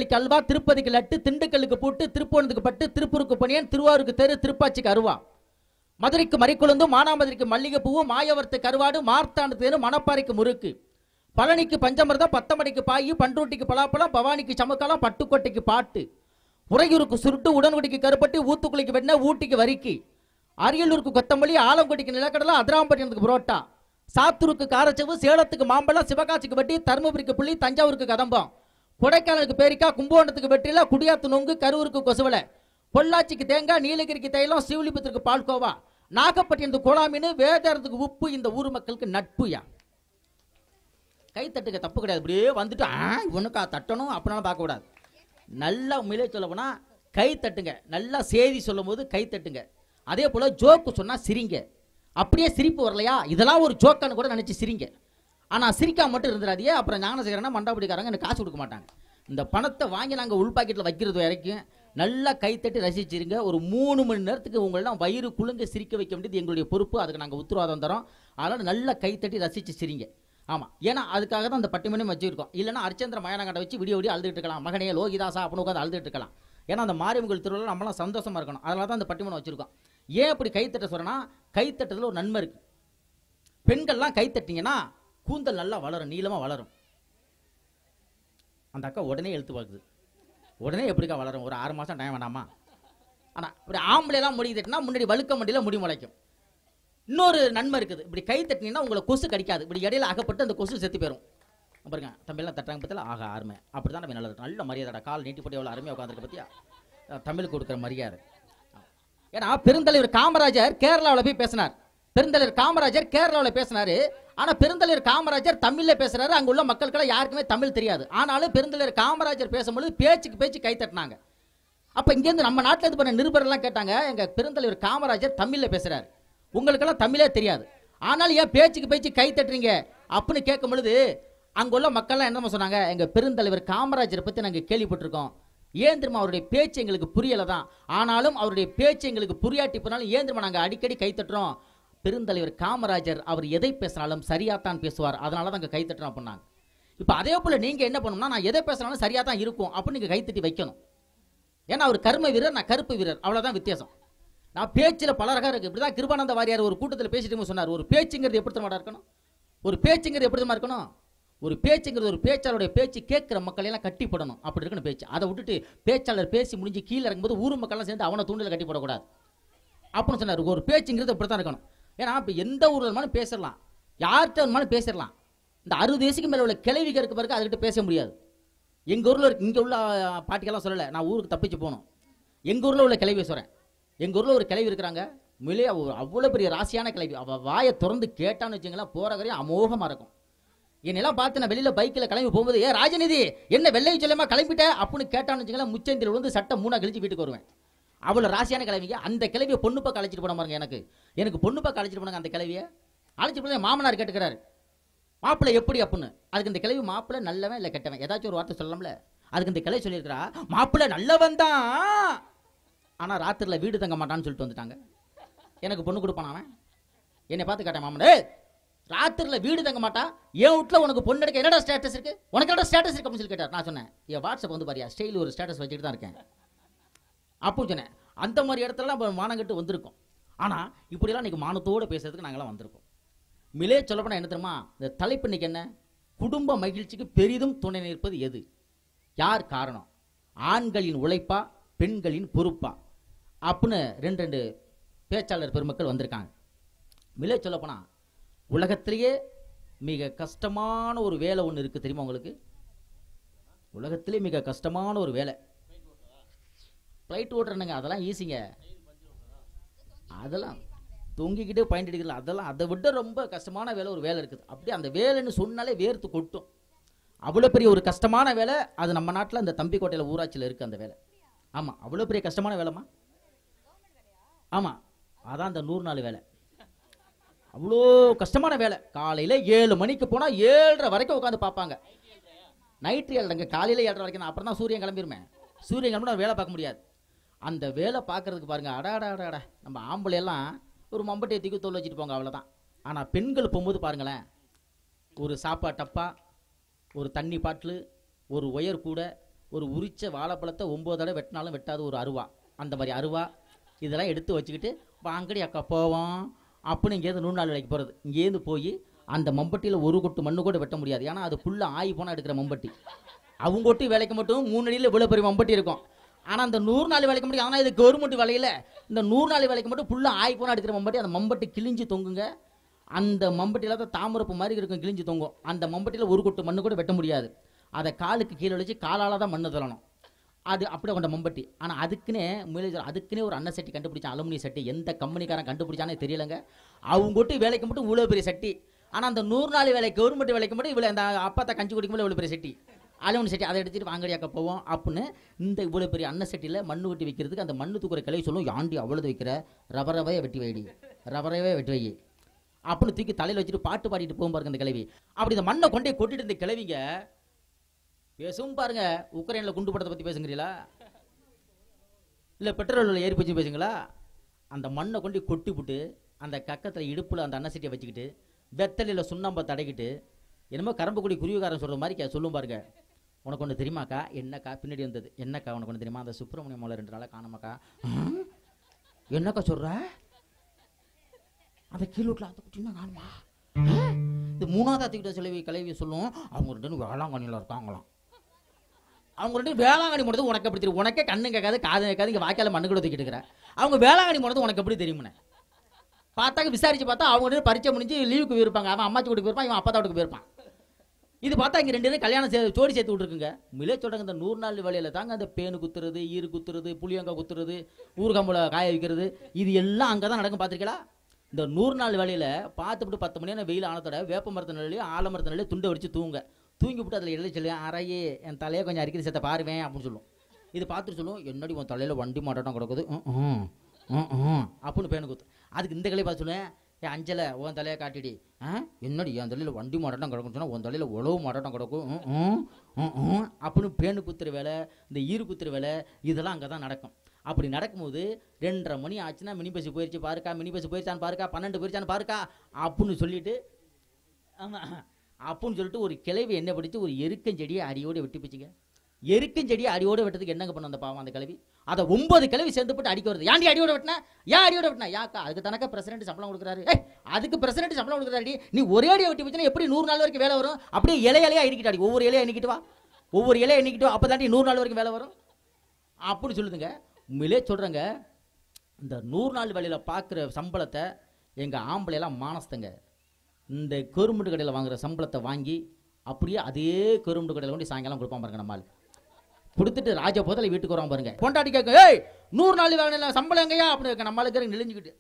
திருநெல்வேலிக்கு அல்வா திருப்பதிக்கு லட்டு திண்டுக்கல்லுக்கு பூட்டு திருப்போணத்துக்கு பட்டு திருப்பூருக்கு பனியன் திருவாரூருக்கு தெரு திருப்பாச்சிக்கு அருவா மதுரைக்கு மறிக்குழுந்து மானாமதுரைக்கு மல்லிகைப்பூவு மாயவரத்து கருவாடு மார்த்தாண்டு தேனு மணப்பாறைக்கு முறுக்கு பழனிக்கு பஞ்சமிர்தம் பத்தமடைக்கு பாயி பண்ருட்டிக்கு பலாப்பழம் பவானிக்கு சமக்காலம் பட்டுக்கோட்டைக்கு பாட்டு உறையூருக்கு சுருட்டு உடன்குடிக்கு கருப்பட்டி ஊத்துக்குளிக்கு வெண்ணெய் ஊட்டிக்கு வரிக்கி அரியலூருக்கு கொத்தமல்லி ஆலங்குடிக்கு நிலக்கடலை அதிராம்பட்டினத்துக்கு புரோட்டா சாத்தூருக்கு காரச்சவு சேலத்துக்கு மாம்பழம் சிவகாசிக்கு வெட்டி தருமபுரிக்கு புள்ளி தஞ்சாவூருக்கு கதம்பம் கொடைக்கானலுக்கு பேரிக்கா கும்பகோணத்துக்கு வெற்றில குடியாத்து நொங்கு கரூருக்கு கொசுவலை பொள்ளாச்சிக்கு தேங்காய் நீலகிரிக்கு தைலம் சிவலிபுத்திற்கு பால்கோவா நாகப்பட்டினத்துக்கு கோலாமீன் வேதாரத்துக்கு உப்பு இந்த ஊர் மக்களுக்கு நட்புயா கை தட்டுக்க தப்பு கிடையாது இப்படியே வந்துட்டு ஆ இவனுக்கா தட்டணும் அப்படின்னா பார்க்கக்கூடாது நல்லா உண்மையிலே சொல்ல போனால் கை தட்டுங்க நல்லா செய்தி சொல்லும் போது கை தட்டுங்க அதே போல் ஜோக்கு சொன்னால் சிரிங்க அப்படியே சிரிப்பு வரலையா இதெல்லாம் ஒரு ஜோக்கான்னு கூட நினச்சி சிரிங்க ஆனால் சிரிக்காம மட்டும் இருந்துடாதீங்க அப்புறம் ஞானசேகரனா மண்டாபடிக்காரங்க எனக்கு காசு கொடுக்க மாட்டாங்க இந்த பணத்தை வாங்கி நாங்கள் உள் பாக்கெட்டில் வைக்கிறது வரைக்கும் நல்லா கைத்தட்டி ரசிச்சிருங்க ஒரு மூணு மணி நேரத்துக்கு உங்களெல்லாம் வயிறு குலுங்க சிரிக்க வைக்க வேண்டியது எங்களுடைய பொறுப்பு அதுக்கு நாங்கள் உத்தரவாதம் தரோம் அதனால் நல்லா கைத்தட்டி ரசித்து சிரிங்க ஆமாம் ஏன்னா அதுக்காக தான் அந்த பட்டிமணம் வச்சிருக்கோம் இல்லைன்னா அரிச்சந்திர மயானங்கட்டை வச்சு விடிய விடிய அழுதுட்டு இருக்கலாம் மகனே லோகிதாசா அப்படின்னு உட்காந்து அழுதுட்டு இருக்கலாம் ஏன்னா அந்த மாரியம்மன் திருவிழா நம்மளாம் சந்தோஷமா இருக்கணும் அதனால தான் அந்த பட்டிமணம் வச்சிருக்கோம் ஏன் அப்படி கைத்தட்ட சொல்றேன்னா கைத்தட்டத்தில் ஒரு நன்மை இருக்கு பெண்கள்லாம் கைத்தட்டிங்கன்னா கூந்தல் நல்லா வளரும் நீளமாக வளரும் அந்த அக்கா உடனே எழுத்து பார்க்குது உடனே எப்படிக்கா வளரும் ஒரு ஆறு மாதம் டைம் வேண்டாமா ஆனால் இப்படி ஆம்பளைலாம் முடி தட்டினா முன்னாடி வழுக்க மண்டியில் முடி முளைக்கும் இன்னொரு நன்மை இருக்குது இப்படி கை தட்டினீங்கன்னா உங்களை கொசு கடிக்காது இப்படி இடையில அகப்பட்டு அந்த கொசு செத்து போயிடும் பாருங்க தமிழ்லாம் தட்டாங்க பத்தில ஆக அருமை அப்படி தான் நம்ம நல்லது நல்ல மரியாதை கால் நீட்டி போட்டு எவ்வளோ அருமையாக உட்காந்துருக்க பத்தியா அஹ் தமிழுக்கு கொடுக்குற மரியாதை ஏன்னா பெருந்தலைவர் காமராஜர் கேரளாவில் போய் பேசினார் பெருந்தலைவர் காமராஜர் கேரளாவில் பேசினாரு ஆனா பெருந்தலைவர் காமராஜர் தமிழ்ல பேசுறாரு அங்க உள்ள மக்களுக்கெல்லாம் யாருக்குமே தமிழ் தெரியாது ஆனாலும் பெருந்தலைவர் காமராஜர் பேசும்பொழுது பேச்சுக்கு பேச்சு கை தட்டினாங்க அப்ப இங்கேருந்து நம்ம நாட்டில் இருந்து பண்ண நிருபர்லாம் கேட்டாங்க எங்க பெருந்தலைவர் காமராஜர் தமிழ்ல பேசுறாரு உங்களுக்கெல்லாம் தமிழே தெரியாது ஆனால் ஏன் பேச்சுக்கு பேச்சு கை தட்டுறீங்க அப்படின்னு கேட்கும் பொழுது அங்க உள்ள மக்கள்லாம் என்னமா சொன்னாங்க எங்க பெருந்தலைவர் காமராஜரை பத்தி நாங்க கேள்விப்பட்டிருக்கோம் ஏன் தெரியுமா அவருடைய பேச்சு எங்களுக்கு புரியல தான் ஆனாலும் அவருடைய பேச்சு எங்களுக்கு புரியாட்டி போனாலும் ஏன் தெரியுமா நாங்க அடிக்கடி கை தட்டுறோம் பெருந்தலைவர் காமராஜர் அவர் எதை பேசினாலும் சரியாத்தான் பேசுவார் அதனால தான் கை தட்டுறோம் அப்படின்னாங்க இப்போ அதே போல நீங்க என்ன பண்ணணும்னா நான் எதை பேசினாலும் சரியா தான் இருக்கும் அப்படின்னு நீங்க கைத்தட்டி வைக்கணும் ஏன்னா அவர் கர்ம வீரர் நான் கருப்பு வீரர் அவ்வளவுதான் வித்தியாசம் நான் பேச்சில் பல ரகம் இருக்கு இப்படிதான் கிருபானந்த வாரியார் ஒரு கூட்டத்தில் பேசிட்டு இருக்கும்போது சொன்னார் ஒரு பேச்சுங்கிறது எப்படி தெரியுமாடா இருக்கணும் ஒரு பேச்சுங்கிறது எப்படி தெரியுமா இருக்கணும் ஒரு பேச்சுங்கிறது ஒரு பேச்சாளருடைய பேச்சு கேட்குற மக்கள் எல்லாம் கட்டிப்படணும் அப்படி இருக்கணும் பேச்சு அதை விட்டுட்டு பேச்சாளர் பேசி முடிஞ்சு கீழே இறங்கும்போது ஊர் மக்கள்லாம் சேர்ந்து அவனை தூண்டில் கட்டி போடக்கூடாது அப்படின்னு சொன்னார் ஒரு பேச்சுங்கிறது இப்படி தான் இருக்கணும் ஏன்னா இப்போ எந்த ஊரில் வேணுமாலும் பேசிடலாம் யார்கிட்ட வேணுமாலும் பேசிடலாம் இந்த அறுபது வயசுக்கு மேலே உள்ள கிளவிக இருக்க பிறகு அதுக்கிட்ட பேச முடியாது எங்கள் ஊரில் இருக்க இங்கே உள்ள அஹ், பாட்டிக்கெல்லாம் சொல்லலை நான் ஊருக்கு தப்பிச்சு போகணும் எங்கள் ஊரில் உள்ள கிளவியை சொல்கிறேன் எங்கள் ஊரில் ஒரு கிளவி இருக்கிறாங்க மிலே அவ்வளோ பெரிய ராசியான கிளவி அவள் வாயை திறந்து கேட்டான்னு வச்சுங்களேன் போகிற வரையும் அமோகமாக இருக்கும் என்னெல்லாம் பார்த்து நான் வெளியில் பைக்கில் கிளம்பி போகும்போது ஏ ராஜநிதி என்ன வெள்ளை சொல்லமா கிளம்பிட்ட அப்படின்னு கேட்டான்னு வச்சுங்களேன் முச்சந்தில் விழுந்து சட்டை மூணா கழிச்சு வீட்டுக்கு வருவேன் அவ்வளோ ராசியான கிளவிங்க அந்த கிளவியை பொண்ணு பக்கம் அழைச்சிட்டு போன பாருங்க எனக்கு எனக்கு பொண்ணு பக்கம் அழைச்சிட்டு போனாங்க அந்த கிளவியை அழைச்சிட்டு போய் மாமனார் கேட்டுக்கிறாரு மாப்பிள்ளை எப்படி அப்படின்னு அதுக்கு இந்த கிளவி மாப்பிள்ளை நல்லவன் இல்லை கெட்டவன் ஏதாச்சும் ஒரு வார்த்தை சொல்லலாம்ல அதுக்கு இந்த கிளவி சொல்லியிருக்கிறா மாப்பிள்ளை நல்லவன் தான் ஆனால் ராத்திரில வீடு தங்க மாட்டான்னு சொல்லிட்டு வந்துட்டாங்க எனக்கு பொண்ணு கொடுப்பான் அவன் என்னை பார்த்து கேட்டேன் மாமன் ஏய் ராத்திரில வீடு தங்க மாட்டா என் வீட்டில் உனக்கு பொண்ணு எடுக்க என்னடா ஸ்டேட்டஸ் இருக்கு உனக்கு என்னடா ஸ்டேட்டஸ் இருக்கு அப்படின்னு சொல்லி கேட்டார் நான் சொன்னேன் என் வாட்ஸ்அப் வந்து பாரியா ஸ்டைல் ஒரு ஸ்டேட்டஸ் வச்சுட்டு தான் இருக்கேன் அப்படின்னு சொன்னேன் அந்த மாதிரி இடத்துலலாம் இப்போ மானங்கட்டு வந்திருக்கோம் ஆனால் இப்படிலாம் இன்னைக்கு மானத்தோடு பேசுறதுக்கு நாங்களாம் வந்திருக்கோம் மிலே சொல்லப்போனால் என்ன தெரியுமா இந்த தலைப்பு இன்னைக்கு என்ன குடும்ப மகிழ்ச்சிக்கு பெரிதும் துணை நிற்பது எது யார் காரணம் ஆண்களின் உழைப்பா பெண்களின் பொறுப்பா அப்படின்னு ரெண்டு ரெண்டு பேச்சாளர் பெருமக்கள் வந்திருக்காங்க மிலே சொல்லப்போனால் உலகத்திலேயே மிக கஷ்டமான ஒரு வேலை ஒன்று இருக்குது தெரியுமா உங்களுக்கு உலகத்திலே மிக கஷ்டமான ஒரு வேலை ஃப்ளைட் ஓட்டுறனுங்க அதெல்லாம் ஈஸிங்க அதெல்லாம் தொங்கிக்கிட்டே பாயிண்ட் அடிக்கலாம் அதெல்லாம் அதை விட ரொம்ப கஷ்டமான வேலை ஒரு வேலை இருக்குது அப்படியே அந்த வேலைன்னு சொன்னாலே வேர்த்து கொட்டும் அவ்வளோ பெரிய ஒரு கஷ்டமான வேலை அது நம்ம நாட்டில் அந்த தம்பிக்கோட்டையில் ஊராட்சியில் இருக்குது அந்த வேலை ஆமாம் அவ்வளோ பெரிய கஷ்டமான வேலைமா ஆமாம் அதான் அந்த நூறு நாள் வேலை அவ்வளோ கஷ்டமான வேலை காலையில் ஏழு மணிக்கு போனால் ஏழரை வரைக்கும் உட்காந்து பார்ப்பாங்க நைட்டு ஏழரைங்க காலையில் ஏழரை வரைக்கும் நான் அப்புறம் தான் சூரியன் கிளம்பிருமே சூரியன் கிளம்பினா வேலை பார்க்க முடியாது அந்த வேலை பார்க்கறதுக்கு பாருங்க அடாடா அடாடா நம்ம ஆம்பளை எல்லாம் ஒரு மம்பட்டியை தூக்கி தோல் வச்சுட்டு போங்க அவ்வளோதான் ஆனால் பெண்கள் போகும்போது பாருங்களேன் ஒரு சாப்பாடு டப்பா ஒரு தண்ணி பாட்டிலு ஒரு ஒயர் கூட ஒரு உரிச்ச வாழைப்பழத்தை ஒம்பது தடவை வெட்டினாலும் வெட்டாத ஒரு அருவா அந்த மாதிரி அருவா இதெல்லாம் எடுத்து வச்சுக்கிட்டு வாங்கடி அக்கா போவோம் அப்படின்னு இங்கேருந்து நூறு நாள் வேலைக்கு போகிறது இங்கேருந்து போய் அந்த மம்பட்டியில் ஒரு கொட்டு மண்ணு கூட வெட்ட முடியாது ஏன்னா அது ஃபுல்லாக ஆகி போனால் எடுக்கிற மம்பட்டி அவங்க கொட்டி வேலைக்கு மட்டும் மூணு அடியில் இவ்வளோ பெரிய மம்பட்டி இருக்கும் ஆனால் அந்த நூறு நாள் வேலைக்கு மட்டும் ஆனால் இது கவர்மெண்ட் வேலையில் இந்த நூறு நாள் வேலைக்கு மட்டும் ஃபுல்லாக ஆகி போனால் எடுக்கிற மம்பட்டி அந்த மம்பட்டி கிழிஞ்சு தொங்குங்க அந்த மம்பட்டியில் தான் தாமரப்பு மாதிரி இருக்கும் கிழிஞ்சு தொங்கும் அந்த மம்பட்டியில் ஒரு கொட்டு மண்ணு கூட வெட்ட முடியாது அதை காலுக்கு கீழே வச்சு காலால் தான் மண்ணு தள்ளணும் அது அப்படியே கொண்ட மம்பட்டி ஆனால் அதுக்குன்னே முயல அதுக்குன்னே ஒரு அன்ன சட்டி கண்டுபிடிச்சான் அலுமினிய சட்டி எந்த கம்பெனிக்காரன் கண்டுபிடிச்சானே தெரியலங்க அவங்க கொட்டி வேலைக்கு மட்டும் இவ்வளோ பெரிய சட்டி ஆனால் அந்த நூறு நாள் வேலை கவர்மெண்ட் வேலைக்கு மட்டும் இவ்வளோ அந்த அப்பத்தை கஞ்சி குடிக்கும் இவ்வளோ பெரிய சட்டி அலுமினி சட்டி அதை எடுத்துட்டு வாங்கடியாக்க போவோம் அப்படின்னு இந்த இவ்வளோ பெரிய அன்ன சட்டியில் மண்ணு வெட்டி வைக்கிறதுக்கு அந்த மண்ணு தூக்குற கிளை சொல்லும் யாண்டி அவ்வளவு வைக்கிற ரவரவையை வெட்டி வைடி ரவரவே வெட்டி வை அப்படின்னு தூக்கி தலையில் வச்சுட்டு பாட்டு பாடிட்டு போகும் பாருங்க இந்த கிழவி அப்படி இந்த மண்ணை கொண்டே கொட்டிட்டு இந்த கிழவிங்க பேசும் பாருங்க உக்ரைனில் குண்டு படத்தை பற்றி பேசுங்கிறீங்களா இல்லை பெட்ரோல் விலை ஏறி போச்சு பேசுங்களா அந்த மண்ணை கொண்டு கொட்டி விட்டு அந்த கக்கத்தில் இடுப்பில் அந்த அன்னசட்டியை வச்சுக்கிட்டு வெத்தலையில் சுண்ணாம்பை தடக்கிட்டு என்னமோ கரம்புக்குடி குருவிகாரன் சொல்கிற மாதிரி கே- சொல்லும் பாருங்க உனக்கு ஒன்று தெரியுமாக்கா என்னக்கா பின்னாடி வந்தது என்னக்கா உனக்கு ஒன்று தெரியுமா அந்த சுப்பிரமணிய மலை ரெண்டு நாளாக காணாமக்கா ஆ? என்னக்கா சொல்ற அந்த கீழ் வீட்டில் அந்த குட்டினா காணுமா ஆ? இது மூணாவது அத்திக்கிட்ட சிலவி கிளவி சொல்லும் அவங்க ரெண்டு பேரும் வேளாங்கண்ணியில் இருக்காங்களாம் அவங்க ரெண்டு பேரும் வேளாங்கண்ணி போனது உனக்கு எப்படி தெரியும் உனக்கே கண்ணு கேட்காது காது கேட்காது இங்கே வாய்க்கால மண்ணு கூட தூக்கிட்டு இருக்கிற அவங்க வேளாங்கண்ணி போனது உனக்கு எப்படி தெரியுமுன்னு பார்த்தாக்க விசாரிச்சு பார்த்தா அவங்க ரெண்டு பேரும் பரீட்சை முடிஞ்சு லீவுக்கு போயிருப்பாங்க அவன் அம்மாச்சி வீட்டுக்கு போயிருப்பான் இவன் அப்பா வீட்டுக்கு போயிருப்பான் இது பார்த்தா இங்கே ரெண்டு பேரும் கல்யாணம் சே ஜோடி சேர்த்து விட்ருக்குங்க மிலே சொல்கிறாங்க இந்த நூறு நாள் வேலையில் தாங்க அந்த பேனு குத்துறது ஈரு குத்துறது புளியங்காய் குத்துறது ஊறுகாம்புல காய வைக்கிறது இது எல்லாம் அங்கே தான் நடக்கும் பார்த்துருக்கீங்களா இந்த நூறு நாள் வேலையில் பார்த்துவிட்டு பத்து மணி நேரம் வெயில் ஆனத்தோட வேப்ப மரத்து நிலையும் ஆலமரத்து நிலையும் துண்டை வச்சு தூங்க தூங்கி விட்டு அதில் எழுதி சொல்லி அறையே என் தலையை கொஞ்சம் அரிக்கிறது சேர்த்த பாருவேன் அப்படின்னு சொல்லும் இது பார்த்துட்டு சொல்லும் என்னடி உன் தலையில் வண்டி மாட்டோம் கிடக்குது ம், ம், ம், ம், அப்படின்னு பேனு குத்து அதுக்கு இந்த கிளை பார்த்து சொல்லுவேன் ஏ அஞ்சலை உன் தலையை காட்டிடி ஆ என்னடி என் தலையில் வண்டி மாட்டோம் கிடக்குன்னு சொன்னால் உன் தலையில் உழவு மாட்டோம் கிடக்கும் ம், ம், ம், ம், அப்படின்னு பேனு குத்துற வேலை இந்த ஈரு குத்துற வேலை இதெல்லாம் அங்கே தான் நடக்கும் அப்படி நடக்கும்போது ரெண்டரை மணி ஆச்சுன்னா மினி பஸ் போயிடுச்சு பாருக்கா மினி பஸ் போயிடுச்சான்னு பாருக்கா பன்னெண்டு போயிடுச்சான்னு பாருக்கா அப்படின்னு சொல்லிட்டு ஆமா அப்படின்னு சொல்லிட்டு ஒரு கிளவி என்ன படிச்சு ஒரு எருக்கஞ்செடியை அடியோடு வெட்டி போச்சுங்க எருக்கஞ்செடியை அடியோடு வெட்டதுக்கு என்னங்க பண்ணும் அந்த பாவம் அந்த கிளவி அதை ஒன்பது கிளவி சேர்ந்து போட்டு அடிக்க வருது ஏன்டி அடியோட வெட்டினா ஏன் அடியோட வெட்டினா யாக்கா அதுக்கு தனக்க பிரசிடென்ட் சம்பளம் கொடுக்குறாரு ஏய் அதுக்கு பிரசிடென்ட் சம்பளம் கொடுக்குறாடி நீ ஒரே அடியை வெட்டி போச்சுன்னா எப்படி நூறு நாள் வரைக்கும் வேலை வரும் அப்படியே இலை இலையா எண்ணிக்கிட்டு அடி ஒவ்வொரு இலையா எண்ணிக்கிட்டு வா ஒவ்வொரு இலையை எண்ணிக்கிட்டு வா அப்போ தாண்டி நூறு நாள் வரைக்கும் வேலை வரும் அப்படின்னு சொல்லுதுங்க உண்மையிலே சொல்கிறேங்க இந்த நூறு நாள் வேலையில் பார்க்குற சம்பளத்தை எங்கள் ஆம்பளையெல்லாம் மானஸ்தங்க இந்த கரும்புண்டு கடையில் வாங்குற சம்பளத்தை வாங்கி அப்படியே அதே கரும்புண்டு கடையில் கொண்டு சாயங்காலம் கொடுப்பான் பாருங்க நம்மால் கொடுத்துட்டு ராஜா போதில் வீட்டுக்கு வரான் பாருங்க கொண்டாடி கேட்க ஏய் நூறு நாள் வேலையில் சம்பளம் எங்கயா அப்படின்னு நம்மளுக்கு நெளிஞ்சுக்கிட்டு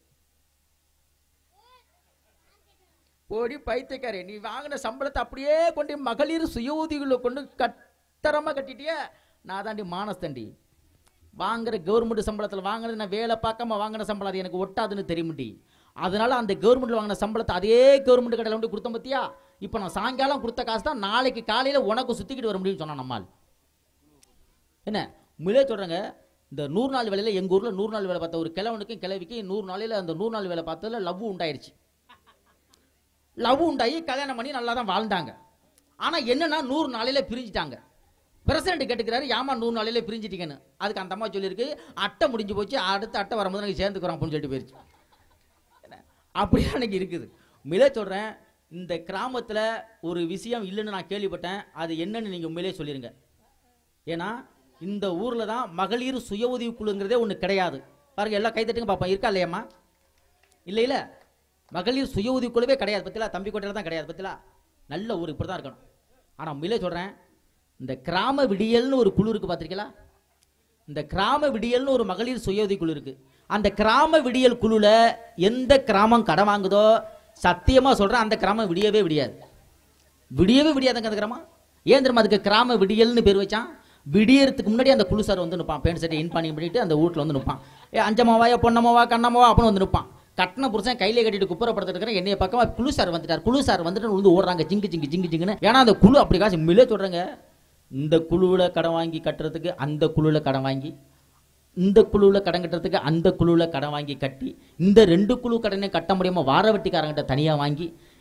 போடி பைத்தியக்காரே நீ வாங்கின சம்பளத்தை அப்படியே கொண்டு மகளிர் சுய உதவிகளை கொண்டு கட்டரமா கட்டிட்டிய நான் தாண்டி மானஸ்தண்டி வாங்குற கவர்மெண்ட் சம்பளத்தில் வாங்குறது நான் வேலை பார்க்காம வாங்கின சம்பளம் அது எனக்கு ஒட்டாதுன்னு தெரியும்டி அதனால அந்த கவர்மெண்ட்ல வாங்கின சம்பளத்தை அதே கவர்மெண்ட் கடையில் கொண்டு கொடுத்தோம் பத்தியா இப்போ நான் சாயங்காலம் கொடுத்த காசு தான் நாளைக்கு காலையில் உனக்கு சுற்றிக்கிட்டு வர முடியும்னு சொன்னான் நம்மால் என்ன முழே சொல்கிறேங்க இந்த நூறு நாள் வேலையில் எங்கள் ஊரில் நூறு நாள் வேலை பார்த்த ஒரு கிழவனுக்கும் கிழவிக்கும் நூறு நாளையில் அந்த நூறு நாள் வேலை பார்த்ததுல லவ் உண்டாயிருச்சு லவ் உண்டாகி கல்யாணம் பண்ணி நல்லா தான் வாழ்ந்தாங்க ஆனால் என்னன்னா நூறு நாளையில பிரிஞ்சிட்டாங்க பிரசிடண்ட் கேட்டுக்கிறாரு ஏமா நூறு நாளையில பிரிஞ்சிட்டீங்கன்னு அதுக்கு அந்த அம்மா சொல்லியிருக்கு அட்டை முடிஞ்சு போச்சு அடுத்த அட்டை வரும்போது நாங்கள் சேர்ந்துக்கிறோம் அப்படின்னு சொல்லிட்டு போயிருச்சு என்ன? அப்படியே அன்னைக்கு இருக்குது உண்மையிலே சொல்கிறேன் இந்த கிராமத்தில் ஒரு விஷயம் இல்லைன்னு நான் கேள்விப்பட்டேன் அது என்னன்னு நீங்கள் உண்மையிலே சொல்லிடுங்க ஏன்னா இந்த ஊரில் தான் மகளிர் சுய உதவி குழுங்கிறதே ஒன்று கிடையாது பாருங்க எல்லாம் கைத்தட்டுங்க பார்ப்போம் இருக்கா இல்லையாம்மா இல்லை இல்லை மகளிர் சுய உதவி குழுவே கிடையாது பத்திலா தம்பி கோட்டையில் தான் கிடையாது பத்திலா நல்ல ஊர் இப்படி தான் இருக்கணும் ஆனால் உண்மையிலே சொல்கிறேன் இந்த கிராம விடியல்னு ஒரு குழு இருக்குது பார்த்துருக்கீங்களா இந்த கிராம விடியல்னு ஒரு மகளிர் சுய உதவி குழு இருக்கு அந்த கிராம விடியல் குழுல எந்த கிராமம் கடன் வாங்குதோ சத்தியமா சொல்றேன் அந்த கிராமம் விடியவே விடியாது விடியவே விடியாதுங்க அந்த கிராமம் ஏன் தெரியுமா அதுக்கு கிராம விடியல்னு பேர் வச்சான் விடியறதுக்கு முன்னாடி அந்த குழு சார் வந்து நிற்பான் பேண்ட் சட்டை இன் பண்ணி பண்ணிட்டு அந்த வீட்டில் வந்து நிற்பான் ஏ அஞ்சமாவாயா பொன்னமாவா கண்ணமாவா அப்படின்னு வந்து நிற்பான் கட்டின புருஷன் கையிலே கட்டிட்டு குப்புறப்படுத்திட்டு இருக்கிற என்னைய பக்கமா குழு சார் வந்துட்டார் குழு சார் வந்துட்டு வந்து ஓடுறாங்க ஜிங்கு ஜிங்கு ஜிங்கு ஜிங்குன்னு ஏன்னா அந்த குழு அப்படி காசு மில்லே சொல்றேங்க இந்த குழுவில் கடன் வாங்கி கட்டுறதுக்கு அந்த குழுவில் கடன் வாங்கி இந்த குழுவில் கடன் கட்டுறதுக்கு அந்த குழுவில் கடன் வாங்கி கட்டி இந்த ரெண்டு குழு கடனை கட்ட முடியாமல் வார வட்டிக்காரங்கிட்ட தனியாக வாங்கி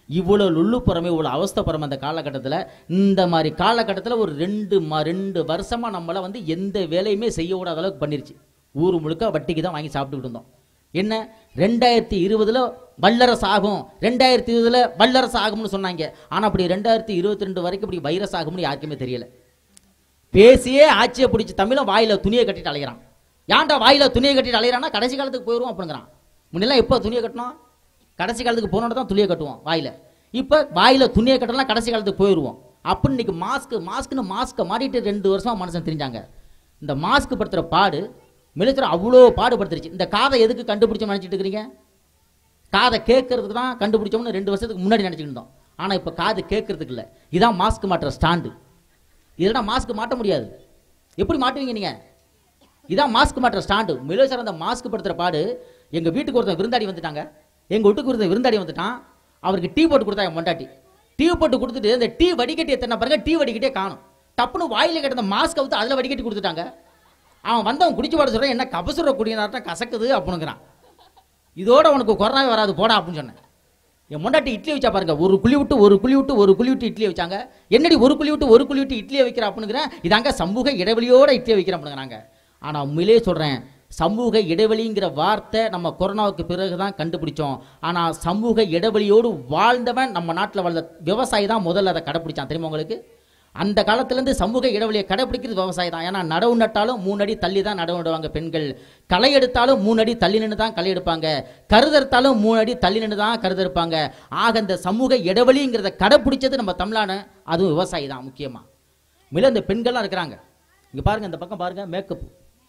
இவ்வளோ லுள்ளுப்புறமே இவ்வளோ அவஸ்தைப்புறம் அந்த காலகட்டத்தில் இந்த மாதிரி காலகட்டத்தில் ஒரு ரெண்டு ம ரெண்டு வருஷமாக நம்மளை வந்து எந்த வேலையுமே செய்ய விடாத அளவுக்கு பண்ணிருச்சு ஊர் முழுக்க வட்டிக்கு தான் வாங்கி சாப்பிட்டுக்கிட்டு இருந்தோம் என்ன ரெண்டாயிரத்தி இருபதுல வல்லரசு ஆகும் ரெண்டாயிரத்தி இருபதுல வல்லரசு ஆகும்னு சொன்னாங்க ஆனால் அப்படி ரெண்டாயிரத்தி இருபத்தி ரெண்டு வரைக்கும் இப்படி வைரஸ் ஆகும்னு யாருக்குமே தெரியல பேசியே ஆட்சியை பிடிச்சி தமிழன் வாயில துணியை கட்டிட்டு அலைகிறான் ஏன்டா வாயில துணியை கட்டிட்டு அலைகிறான்னா கடைசி காலத்துக்கு போயிடுவோம் அப்படிங்கிறான் முன்னெல்லாம் எப்போ துணியை கட்டணும் கடைசி காலத்துக்கு போனோட தான் துணியை கட்டுவோம் வாயில இப்போ வாயில துணியை கட்டலாம் கடைசி காலத்துக்கு போயிடுவோம் அப்படின்னு இன்னைக்கு மாஸ்க் மாஸ்க்னு மாஸ்க்கை மாட்டிட்டு ரெண்டு வருஷமா மனுஷன் தெரிஞ்சாங்க இந்த மாஸ்க் படுத்துற பாடு மிலிட்டரி அவ்வளோ பாடுபடுத்துருச்சு இந்த காதை எதுக்கு கண்டுபிடிச்சோம் நினைச்சிட்டு இருக்கிறீங்க காதை கேட்கறதுக்கு தான் கண்டுபிடிச்சோம்னு ரெண்டு வருஷத்துக்கு முன்னாடி நினைச்சிட்டு இருந்தோம் ஆனால் இப்போ காது கேட்கறதுக்கு இல்லை இதான் மாஸ்க் மாட்டுற ஸ்டாண்டு இல்லைன்னா மாஸ்க் மாட்ட முடியாது எப்படி மாட்டுவீங்க நீங்க இதான் மாஸ்க் மாட்டுற ஸ்டாண்டு மிலேசர் அந்த மாஸ்க் படுத்துற பாடு எங்க வீட்டுக்கு ஒருத்தன் விருந்தாடி வந்துட்டாங்க எங்க வீட்டுக்கு ஒருத்தன் விருந்தாடி வந்துட்டான் அவருக்கு டீ போட்டு கொடுத்தா என் பொண்டாட்டி டீ போட்டு கொடுத்துட்டு இந்த டீ வடிகட்டி எத்தனை பாருங்க டீ வடிகட்டே காணும் டப்புன்னு வாயில கிடந்த மாஸ்க் அவுத்து அதில் வடிகட்டி கொடுத்துட்டாங்க அவன் வந்தவன் குடிச்சு பாட சொல்றான் என்ன கபசுர குடியினாட்டம் கசக்குது அப்படிங்கிறான் இதோட உனக்கு கொரோனாவே வராது போடா அப்படின்னு சொன்னேன் என் முண்டாட்டி இட்லி வச்சா பாருங்க ஒரு குழி விட்டு ஒரு குழி விட்டு ஒரு குழி விட்டு இட்லி வச்சாங்க என்னடி ஒரு குழி விட்டு ஒரு குழி விட்டு இட்லியை வைக்கிற அப்படிங்கிறேன் இதாங்க சமூக இடைவெளியோட இட்லியை வைக்கிறேன் அப்படிங்கிறாங்க ஆனா உண்மையிலே சொல்றேன் சமூக இடைவெளிங்கிற வார்த்தை நம்ம கொரோனாவுக்கு பிறகு தான் கண்டுபிடிச்சோம் ஆனா சமூக இடைவெளியோடு வாழ்ந்தவன் நம்ம நாட்டில் வாழ்ந்த விவசாயி தான் முதல்ல அதை கடைப்பிடிச்சான் தெரியுமா உங்களுக்கு அந்த காலத்திலேருந்து சமூக இடைவெளியை கடைபிடிக்கிறது விவசாயம் தான் ஏன்னா நடவு நட்டாலும் மூணு அடி தள்ளி தான் நடவு நடுவாங்க பெண்கள் களை எடுத்தாலும் மூணு அடி தள்ளி நின்று தான் களை எடுப்பாங்க கருதறுத்தாலும் மூணு அடி தள்ளி நின்று தான் கருதறுப்பாங்க ஆக இந்த சமூக இடைவெளிங்கிறத கடைப்பிடிச்சது நம்ம தமிழ்நாடு அதுவும் விவசாயி தான் முக்கியமா மில இந்த பெண்கள்லாம் இருக்கிறாங்க இங்க பாருங்க இந்த பக்கம் பாருங்க மேக்கப்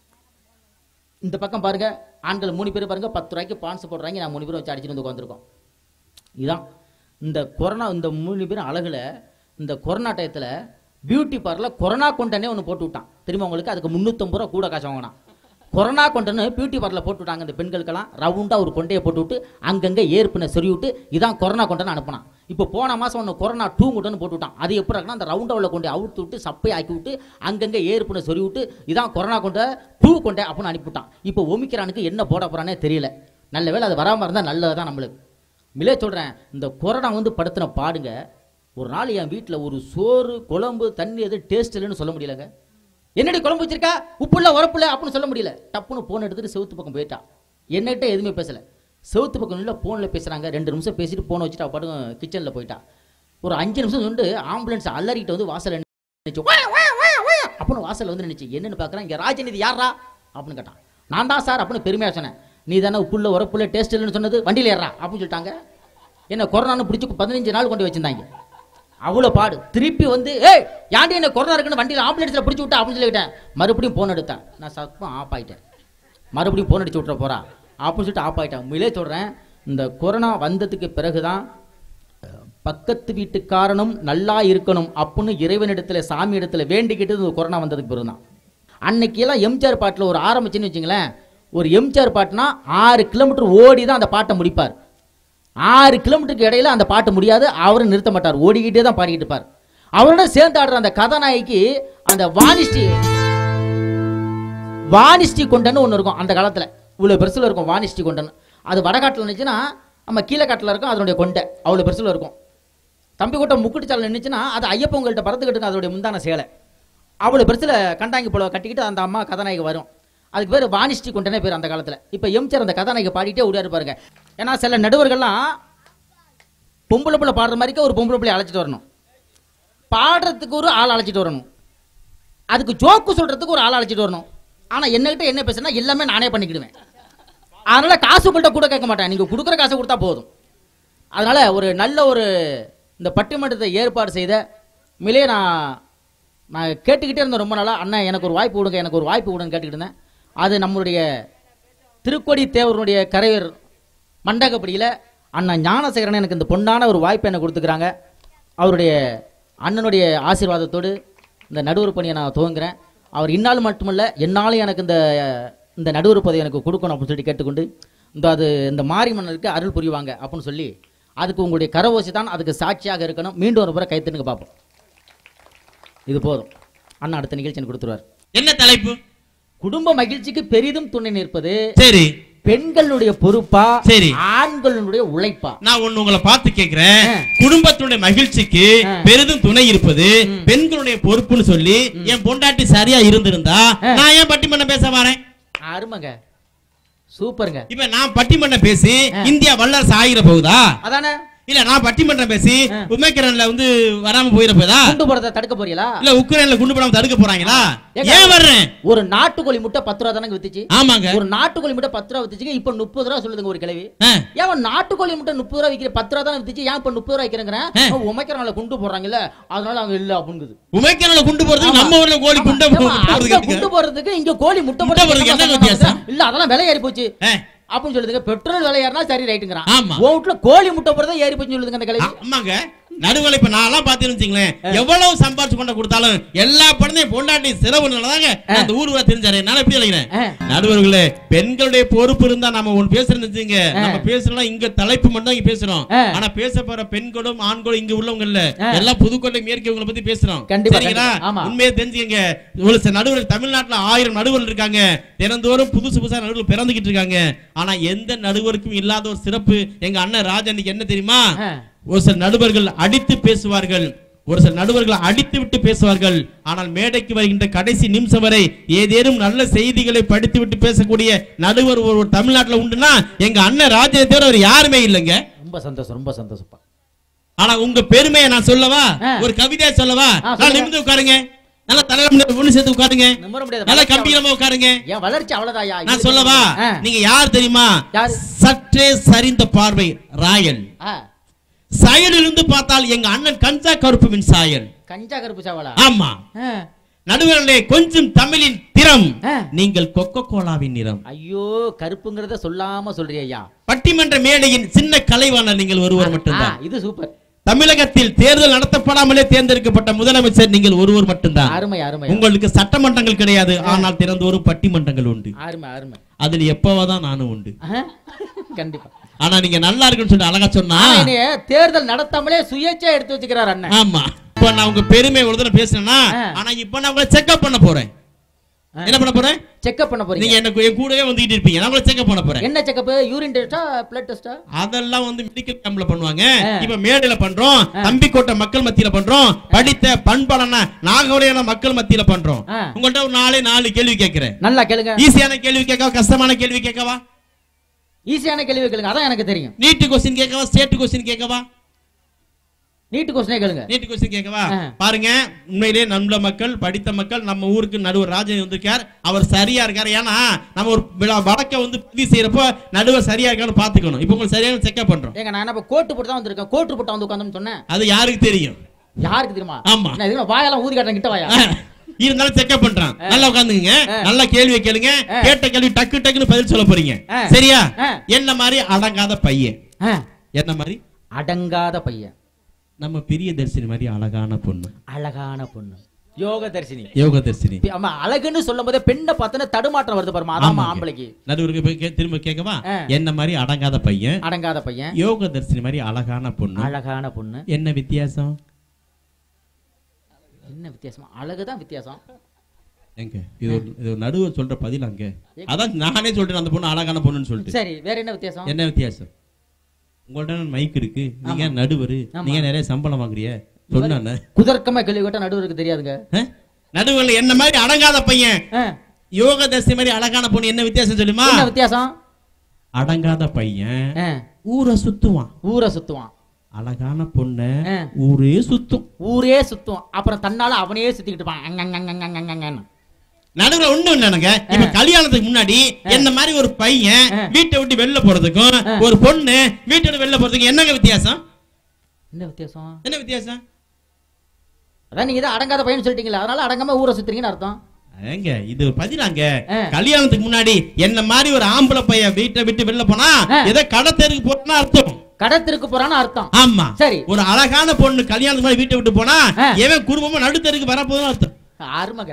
இந்த பக்கம் பாருங்க ஆண்கள் மூணு பேர் பாருங்க பத்து ரூபாய்க்கு பான்ஸ் போடுறாங்க நான் மூணு பேரும் வச்சு அடிச்சுட்டு வந்து உட்காந்துருக்கோம் இதான் இந்த கொரோனா இந்த மூணு பேரும் அழகுல இந்த கொரோனா டயத்தில் பியூட்டி பார்லர் கொரோனா கொண்டனே ஒன்று போட்டு விட்டான் தெரியுமா உங்களுக்கு அதுக்கு முந்நூற்றம்பது ரூபா கூட காசு வாங்கினான் கொரோனா கொண்டன்னு பியூட்டி பார்லர் போட்டு விட்டாங்க இந்த பெண்களுக்கெல்லாம் ரவுண்டாக ஒரு கொண்டையை போட்டு விட்டு அங்கங்கே ஏற்பினை சொறி விட்டு இதான் கொரோனா கொண்டன்னு அனுப்புனான் இப்போ போன மாதம் ஒன்று கொரோனா டூ கொண்டன்னு போட்டு விட்டான் அது எப்படி இருக்குன்னா அந்த ரவுண்டாக உள்ள கொண்டை அவுத்து விட்டு சப்பை ஆக்கி விட்டு அங்கங்கே ஏற்பினை சொறி விட்டு இதான் கொரோனா கொண்ட டூ கொண்டை அப்படின்னு அனுப்பிவிட்டான் இப்போ ஒமிக்கிறானுக்கு என்ன போட போறானே தெரியல நல்ல வேளை அது வராமல் இருந்தால் நல்லது தான் நம்மளுக்கு மிலே சொல்கிறேன் இந்த கொரோனா வந்து படுத்தின பாடுங்க ஒரு நாள் என் வீட்டில் ஒரு சோறு குழம்பு தண்ணி எது டேஸ்ட் இல்லைன்னு சொல்ல முடியலங்க என்னடி குழம்பு வச்சிருக்கா உப்புல உரப்புல அப்படின்னு சொல்ல முடியல டப்புன்னு போன் எடுத்துட்டு செவுத்து பக்கம் போயிட்டா என்னகிட்ட எதுவுமே பேசல செவுத்து பக்கம் இல்லை ஃபோனில் பேசுகிறாங்க ரெண்டு நிமிஷம் பேசிட்டு போனை வச்சுட்டு அவ பாட்டுக்கும் கிச்சனில் போயிட்டா ஒரு அஞ்சு நிமிஷம் சொல்லிட்டு ஆம்புலன்ஸ் அலறிக்கிட்டு வந்து வாசல் நினைச்சு அப்படின்னு வாசல்ல வந்து நினைச்சு என்னன்னு பார்க்குறேன் இங்கே ராஜநிதி யாரா அப்படின்னு கேட்டான் நான் தான் சார் அப்படின்னு பெருமையாக சொன்னேன் நீ தானே உப்புள்ள உரப்புல டேஸ்ட் இல்லைன்னு சொன்னது வண்டியில் ஏறா அப்படின்னு சொல்லிட்டாங்க என்ன கொரோனான்னு பிடிச்சி பதினஞ்சு நாள் கொண்டு வச்சிருந்தாங்க அவ்வளோ பாடு திருப்பி வந்து ஏய் யாண்டி என்ன கொரோனா இருக்குன்னு வண்டியில் ஆம்புலன்ஸில் பிடிச்சி விட்டா அப்படின்னு சொல்லிவிட்டேன் மறுபடியும் ஃபோன் எடுத்தேன் நான் சப்பம் ஆஃப் ஆயிட்டேன் மறுபடியும் ஃபோன் அடிச்சு விட்ற போறா அப்படின்னு சொல்லிட்டு ஆஃப் ஆயிட்டேன் உண்மையிலே சொல்கிறேன் இந்த கொரோனா வந்ததுக்கு பிறகு தான் பக்கத்து வீட்டுக்காரனும் நல்லா இருக்கணும் அப்படின்னு இறைவனிடத்துல சாமி இடத்துல வேண்டிக்கிட்டு இந்த கொரோனா வந்ததுக்கு பிறகு தான் அன்னைக்கெல்லாம் எம்ஜிஆர் பாட்டில் ஒரு ஆரம்பிச்சுன்னு வச்சுங்களேன் ஒரு எம்ஜிஆர் பாட்டுனா ஆறு கிலோமீட்டர் ஓடி தான் அந்த பாட்டை முடிப்பார் ஆறு கிலோமீட்டருக்கு இடையில அந்த பாட்டு முடியாது அவரும் நிறுத்த மாட்டார் ஓடிக்கிட்டே தான் பாடிக்கிட்டு இருப்பார் அவரோட சேர்ந்து ஆடுற அந்த கதாநாயகி அந்த வாணிஸ்டி வாணிஸ்டி கொண்டன்னு ஒன்று இருக்கும் அந்த காலத்தில் இவ்வளோ பெருசில் இருக்கும் வாணிஸ்டி கொண்டன்னு அது வடகாட்டில் இருந்துச்சுன்னா நம்ம கீழக்காட்டில் இருக்கும் அதனுடைய கொண்டை அவ்வளோ பெருசில் இருக்கும் தம்பி கூட்டம் முக்குட்டு சாலை நின்றுச்சுன்னா அது ஐயப்பங்கள்ட்ட பறந்துக்கிட்டு அதோடைய முந்தான சேலை அவ்வளோ பெருசில் கண்டாங்கி புலவை கட்டிக்கிட்டு அந்த அம்மா கதாநாயகி வரும் அதுக்கு பேர் வாணிஸ்டி கொண்டனே பேர் அந்த காலத்தில் இப்போ எம்ஜிஆர் அந்த கதாநாயகி பாடிட்டே ஓடியாரு பாருங்க ஏன்னா சில நடுவர்கள்லாம் பொம்பளை பிள்ளை பாடுற மாதிரிக்கே ஒரு பொம்பளை பிள்ளை அழைச்சிட்டு வரணும் பாடுறதுக்கு ஒரு ஆள் அழைச்சிட்டு வரணும் அதுக்கு ஜோக்கு சொல்றதுக்கு ஒரு ஆள் அழைச்சிட்டு வரணும் ஆனா என்னகிட்ட என்ன பேசுனா எல்லாமே நானே பண்ணிக்கிடுவேன் அதனால காசு உங்கள்கிட்ட கூட கேட்க மாட்டேன் நீங்க கொடுக்குற காசை கொடுத்தா போதும் அதனால ஒரு நல்ல ஒரு இந்த பட்டிமன்றத்தை ஏற்பாடு செய்த மிலே நான் நான் கேட்டுக்கிட்டே இருந்தேன் ரொம்ப நாளா அண்ணா எனக்கு ஒரு வாய்ப்பு கொடுங்க எனக்கு ஒரு வாய்ப்பு கொடுங்க கேட்டுக்கிட்டு இருந்தேன் அது நம்மளுடைய திருக்கொடி தேவருடைய கரையர் மண்டகப்படியில் அண்ணா ஞானசேகரன் எனக்கு இந்த பொன்னான ஒரு வாய்ப்பை எனக்கு கொடுத்துக்கிறாங்க அவருடைய அண்ணனுடைய ஆசீர்வாதத்தோடு இந்த நடுவர் பணியை நான் துவங்குறேன் அவர் இந்நாள் மட்டுமல்ல என்னாலும் எனக்கு இந்த இந்த நடுவர் பதவி எனக்கு கொடுக்கணும் அப்படின்னு சொல்லி கேட்டுக்கொண்டு இந்த அது இந்த மாரியம்மனுக்கு அருள் புரிவாங்க அப்படின்னு சொல்லி அதுக்கு உங்களுடைய கரவோசி தான் அதுக்கு சாட்சியாக இருக்கணும் மீண்டும் ஒரு முறை கைத்தனுக்கு பார்ப்போம் இது போதும் அண்ணா அடுத்த நிகழ்ச்சி எனக்கு கொடுத்துருவார் என்ன தலைப்பு குடும்ப மகிழ்ச்சிக்கு பெரிதும் துணை நிற்பது சரி பெண்களுடைய பொறுப்பா சரி. ஆண்களுடைய உழைப்பா நான் ஒண்ணு உங்களை பார்த்து கேக்குறேன் ஆ. குடும்பத்தினுடைய மகிழ்ச்சிக்கு ஆ. பெரிதும் துணை இருப்பது பெண்களுடைய பொறுப்புன்னு சொல்லி என் பொண்டாட்டி சரியா இருந்திருந்தா ஆ. நான் ஏன் பட்டிமன்றம் பேச வரேன் அருமைங்க சூப்பருங்க இப்ப நான் பட்டிமன்றம் பேசி ஆ. இந்தியா வல்லரசு ஆகிற போகுதா அதானே இல்ல நான் பட்டிமன்றம் பேசி ஆ. உமேக்கரன்ல வந்து வராம போயிட போதா குண்டு போறத தடுக்க போறீங்களா இல்ல உக்ரைன்ல குண்டு போடாம தடுக்க போறாங்களா ஏங்க. ஏன் வர்றேன் ஒரு நாட்டுக்கோழி முட்டை பத்து ரூபா தானங்க வித்துச்சு ஆமாங்க ஒரு நாட்டுக்கோழி முட்டை பத்து ரூபா வித்துச்சுங்க இப்ப முப்பது ரூபா சொல்லுதுங்க ஒரு கிழவி ஆ. ஏன் நாட்டுக்கோழி முட்டை முப்பது ரூபா விக்கிற பத்து ரூபா தானே வித்துச்சு ஏன் இப்ப முப்பது ரூபா விக்கிறேங்கிறேன் உமைக்கிறனால குண்டு போடுறாங்கல்ல அதனால அவங்க இல்ல அப்படிங்குது உமேக்கரன்ல குண்டு போறதுக்கு ஆமா. நம்ம ஊர்ல கோழி குண்டை ஏம்மா, முட்டை அங்க போடுறதுக்கு குண்டு போடுறதுக்கு இங்க கோழி முட்டை முட்டை போடுறதுக்கு என்ன போடுறதுக்கு வித்தியாசம்? இல்ல அதெல்லாம் விலை ஏறி போச்சு ஆ. அப்படின்னு சொல்லுதுங்க பெட்ரோல் விலை ஏறினா சரி ரைட்டுங்கிறான் ஆமா. உன் வீட்டுல கோழி முட்டை போடுறதா ஏறி போச்சுன்னு சொல்லுதுங்க அந்த கிழவி ஆமாங்க நடுவில் இப்ப நான் எல்லாம் பாத்தீங்கன்னு வச்சுங்களேன் எவ்வளவு சம்பாரிச்சு கொண்ட கொடுத்தாலும் எல்லா படத்தையும் பொண்டாட்டி சிறவுனாலதாங்க நான் அந்த ஊர் ஊரா தெரிஞ்சாரு என்னால எப்படி நினைக்கிறேன் ஆ. நடுவர்களே பெண்களுடைய பொறுப்பு இருந்தா நம்ம ஒண்ணு பேசுறோம்னு வச்சுங்க ஆ. நம்ம பேசுறோம் இங்க தலைப்பு மட்டும் தான் இங்க பேசுறோம் ஆ. ஆனா பேச போற பெண்களும் ஆண்களும் இங்க உள்ளவங்க இல்ல ஆ. எல்லாம் புதுக்கோட்டை மேற்கு இவங்களை பத்தி பேசுறோம் கண்டிப்பா, சரிங்களா கண்டிப்பா. ஆமா. உண்மையை தெரிஞ்சுக்கங்க ஒரு சில நடுவர் தமிழ்நாட்டுல ஆயிரம் நடுவர் இருக்காங்க தினந்தோறும் புதுசு புதுசா நடுவர் பிறந்துகிட்டு இருக்காங்க ஆனா எந்த நடுவருக்கும் இல்லாத ஒரு சிறப்பு எங்க அண்ணன் ராஜா இன்னைக்கு என்ன தெரியுமா ஆ. ஒரு சில நடுவர்கள் அடித்து பேசுவார்கள் ஒரு சில நடுவர்கள் அடித்து விட்டு பேசுவார்கள் ஆனால் மேடைக்கு வருகின்ற கடைசி நிமிஷம் வரை ஏதேனும் நல்ல செய்திகளை படித்து விட்டு பேசக்கூடிய நடுவர் ஒரு ஒரு தமிழ்நாட்டுல உண்டுன்னா எங்க அண்ணன் ராஜனை தவிர அவர் யாருமே இல்லைங்க ரொம்ப சந்தோஷம் ரொம்ப சந்தோஷப்பா ஆனா உங்க பெருமையை நான் சொல்லவா ஆ. ஒரு கவிதையா சொல்லவா ஆ, நான் சொல்லுங்க. நிமிந்து உட்காருங்க நல்லா தலையில ஒண்ணு சேர்த்து உட்காருங்க நிம்மற முடியாது நல்லா வளர்ச்சி கம்பீரமா உட்காருங்க அவ்வளவு- என் வளர்ச்சி அவ்வளவுதாயா நான் சொல்லவா ஆ. நீங்க யார் தெரியுமா யாரு? சற்றே சரிந்த பார்வை ராயல் ஆ, சாயலிருந்து பார்த்தால் எங்க அண்ணன் கஞ்சா கருப்புவின் சாயல் கஞ்சா கருப்பு சாவலா ஆமா ஆ, நடுவர்களே கொஞ்சம் தமிழின் திறம் ஆ. நீங்கள் கொக்கோ கோலாவின் நிறம் ஐயோ கருப்புங்கிறத சொல்லாம சொல்றியா ஐயா பட்டிமன்ற மேடையின் சின்ன கலைவாணர் நீங்கள் ஒருவர் ஆ, மட்டும்தான் இது சூப்பர் தமிழகத்தில் தேர்தல் நடத்தப்படாமலே தேர்ந்தெடுக்கப்பட்ட முதலமைச்சர் நீங்கள் ஒருவர் மட்டும்தான் அருமை அருமை உங்களுக்கு சட்டமன்றங்கள் கிடையாது ஆனால் திறந்தோறும் பட்டிமன்றங்கள் உண்டு அருமை அருமை அதில் எப்பவாதான் நானும் உண்டு ஆஹா, கண்டிப்பா ஆனா நீங்க நல்லா இருக்குன்னு சொல்லி அழகா சொன்னா ஆனா என்னைய தேர்தல் நடத்தாமலே சுயேட்சையா எடுத்து வச்சுக்கிறார் அண்ணன் ஆமா இப்ப நான் உங்க பெருமை ஒரு தடவை பேசுனேன்னா ஆ. ஆனா இப்ப நான் உங்களை செக்அப் பண்ண போறேன் ஆ. என்ன பண்ண போறேன் செக்அப் பண்ண போறீங்க நீங்க எனக்கு என் கூடவே வந்துகிட்டு இருப்பீங்க நான் உங்களை செக்அப் பண்ண போறேன் என்ன செக்அப் யூரின் டெஸ்டா பிளட் டெஸ்டா அதெல்லாம் வந்து மெடிக்கல் கேம்ப்ல பண்ணுவாங்க ஆ. இப்ப மேடையில பண்றோம் தம்பிக்கோட்டை மக்கள் மத்தியில பண்றோம் படித்த பண்பாடான நாகவரையான மக்கள் மத்தியில பண்றோம் ஆ. உங்கள்ட்ட ஒரு நாலே நாலு கேள்வி கேட்கிறேன் நல்லா கேளுங்க ஈஸியான கேள்வி கேட்கவா கஷ்டமான கேள்வி கேட்கவா ஈஸியான கேள்வி கேளுங்க அதான் எனக்கு தெரியும் நீட்டு கொஸ்டின் கேட்கவா ஸ்டேட் கொஸ்டின் கேட்கவா நீட்டு கொஸ்டினே கேளுங்க நீட்டு கொஸ்டின் கேட்கவா ஆ. பாருங்க உண்மையிலேயே நல்ல மக்கள் படித்த மக்கள் நம்ம ஊருக்கு நடுவர் ராஜன் வந்திருக்கார் அவர் சரியா இருக்காரு ஏன்னா நம்ம ஒரு விழா- வழக்க வந்து பதிவு செய்யறப்போ நடுவர் சரியா இருக்கான்னு பாத்துக்கணும் இப்போ உங்களுக்கு சரியான செக்அப் பண்றோம் ஏங்க நான் என்ன கோட்டு போட்டு தான் வந்திருக்கேன் கோட்டு போட்டு வந்து உட்காந்துன்னு சொன்னேன் அது யாருக்கு தெரியும் யாருக்கு தெரியுமா ஆமா. நான் இதுக்கு வாயெல்லாம் ஊதி காட்டுறேன் கிட்ட வாயா இருந்தாலும் செக்அப் பண்றான் நல்லா உட்காந்துங்க ஆ. நல்லா கேள்வியை கேளுங்க ஆ. கேட்ட கேள்வி டக்கு டக்குன்னு பதில் சொல்ல போறீங்க ஆ. சரியா ஆ. என்ன மாதிரி அடங்காத பையன் ஆ, என்ன மாதிரி அடங்காத பையன் நம்ம பெரிய தரிசனி மாதிரி அழகான பொண்ணு அழகான பொண்ணு யோக தரிசினி யோக தரிசனி ஆமா அழகுன்னு சொல்லும் போதே பெண்ணை பார்த்தோன்னா தடுமாற்றம் வருது பாருமா அதாம்மா ஆமாங்க. ஆம்பளைக்கு நடுவருக்கு போய் கே- திரும்ப கேட்கவா ஆ. என்ன மாதிரி அடங்காத பையன் அடங்காத பையன் யோக தரிசனி மாதிரி அழகான பொண்ணு அழகான பொண்ணு என்ன வித்தியாசம் என்ன வித்தியாசமா அழகுதான் வித்தியாசம் எங்க இது ஒரு- இது ஒரு நடுவர் சொல்ற பதில் அங்க அதான் நானே சொல்றேன் அந்த பொண்ணு அழகான பொண்ணுன்னு சொல்லிட்டு சரி வேற என்ன வித்தியாசம் என்ன வித்தியாசம் உங்கள்ட்ட மைக் இருக்கு நீங்க நடுவர் ஆமா. நீங்க நிறைய சம்பளம் வாங்குறிய சொன்னானே குதர்க்கமா கேள்வி கேட்டா நடுவருக்கு தெரியாதுங்க நடுவில் என்ன மாதிரி அடங்காத பையன் ஆ, யோக தசை மாதிரி அழகான பொண்ணு என்ன வித்தியாசம் சொல்லுமா என்ன வித்தியாசம் அடங்காத பையன் ஆ, ஊரை சுத்துவான் ஊரை சுத்துவான் அழகான பொண்ணு ஆ. ஊரே சுத்தும் ஊரே சுத்துவான் அப்புறம் தன்னால அவனே சுத்திக்கிட்டு இருப்பான் அங்கங்கங்கங்கங்கங்கன்னு. நடுவுல ஒண்ணு என்னங்க இப்ப கல்யாணத்துக்கு முன்னாடி என்ன மாதிரி ஒரு பையன் ஆ. வீட்டை விட்டு வெளில போறதுக்கும் ஒரு பொண்ணு வீட்டை விட்டு வெளில போறதுக்கும் என்னங்க வித்தியாசம் என்ன வித்தியாசம் என்ன வித்தியாசம் அதான் நீங்க தான் அடங்காத பையன் சொல்லிட்டீங்களா அதனால அடங்காம ஊரை சுத்துறீங்கன்னு அர்த்தம் ஏங்க இது ஒரு பதிலாங்க ஆ. கல்யாணத்துக்கு முன்னாடி என்ன மாதிரி ஒரு ஆம்பளை பையன் வீட்டை விட்டு வெளில போனா ஆ. ஏதோ கடை தெருக்கு போறேன்னா அர்த்தம் கடத்திற்கு போறான்னு அர்த்தம் ஆமா சரி ஒரு அழகான பொண்ணு கல்யாணத்துக்கு முன்னாடி வீட்டை விட்டு போனா ஆ. எவன் குடும்பமும் நடுத்தருக்கு வரப்போதுன்னு அர்த்தம் அருமக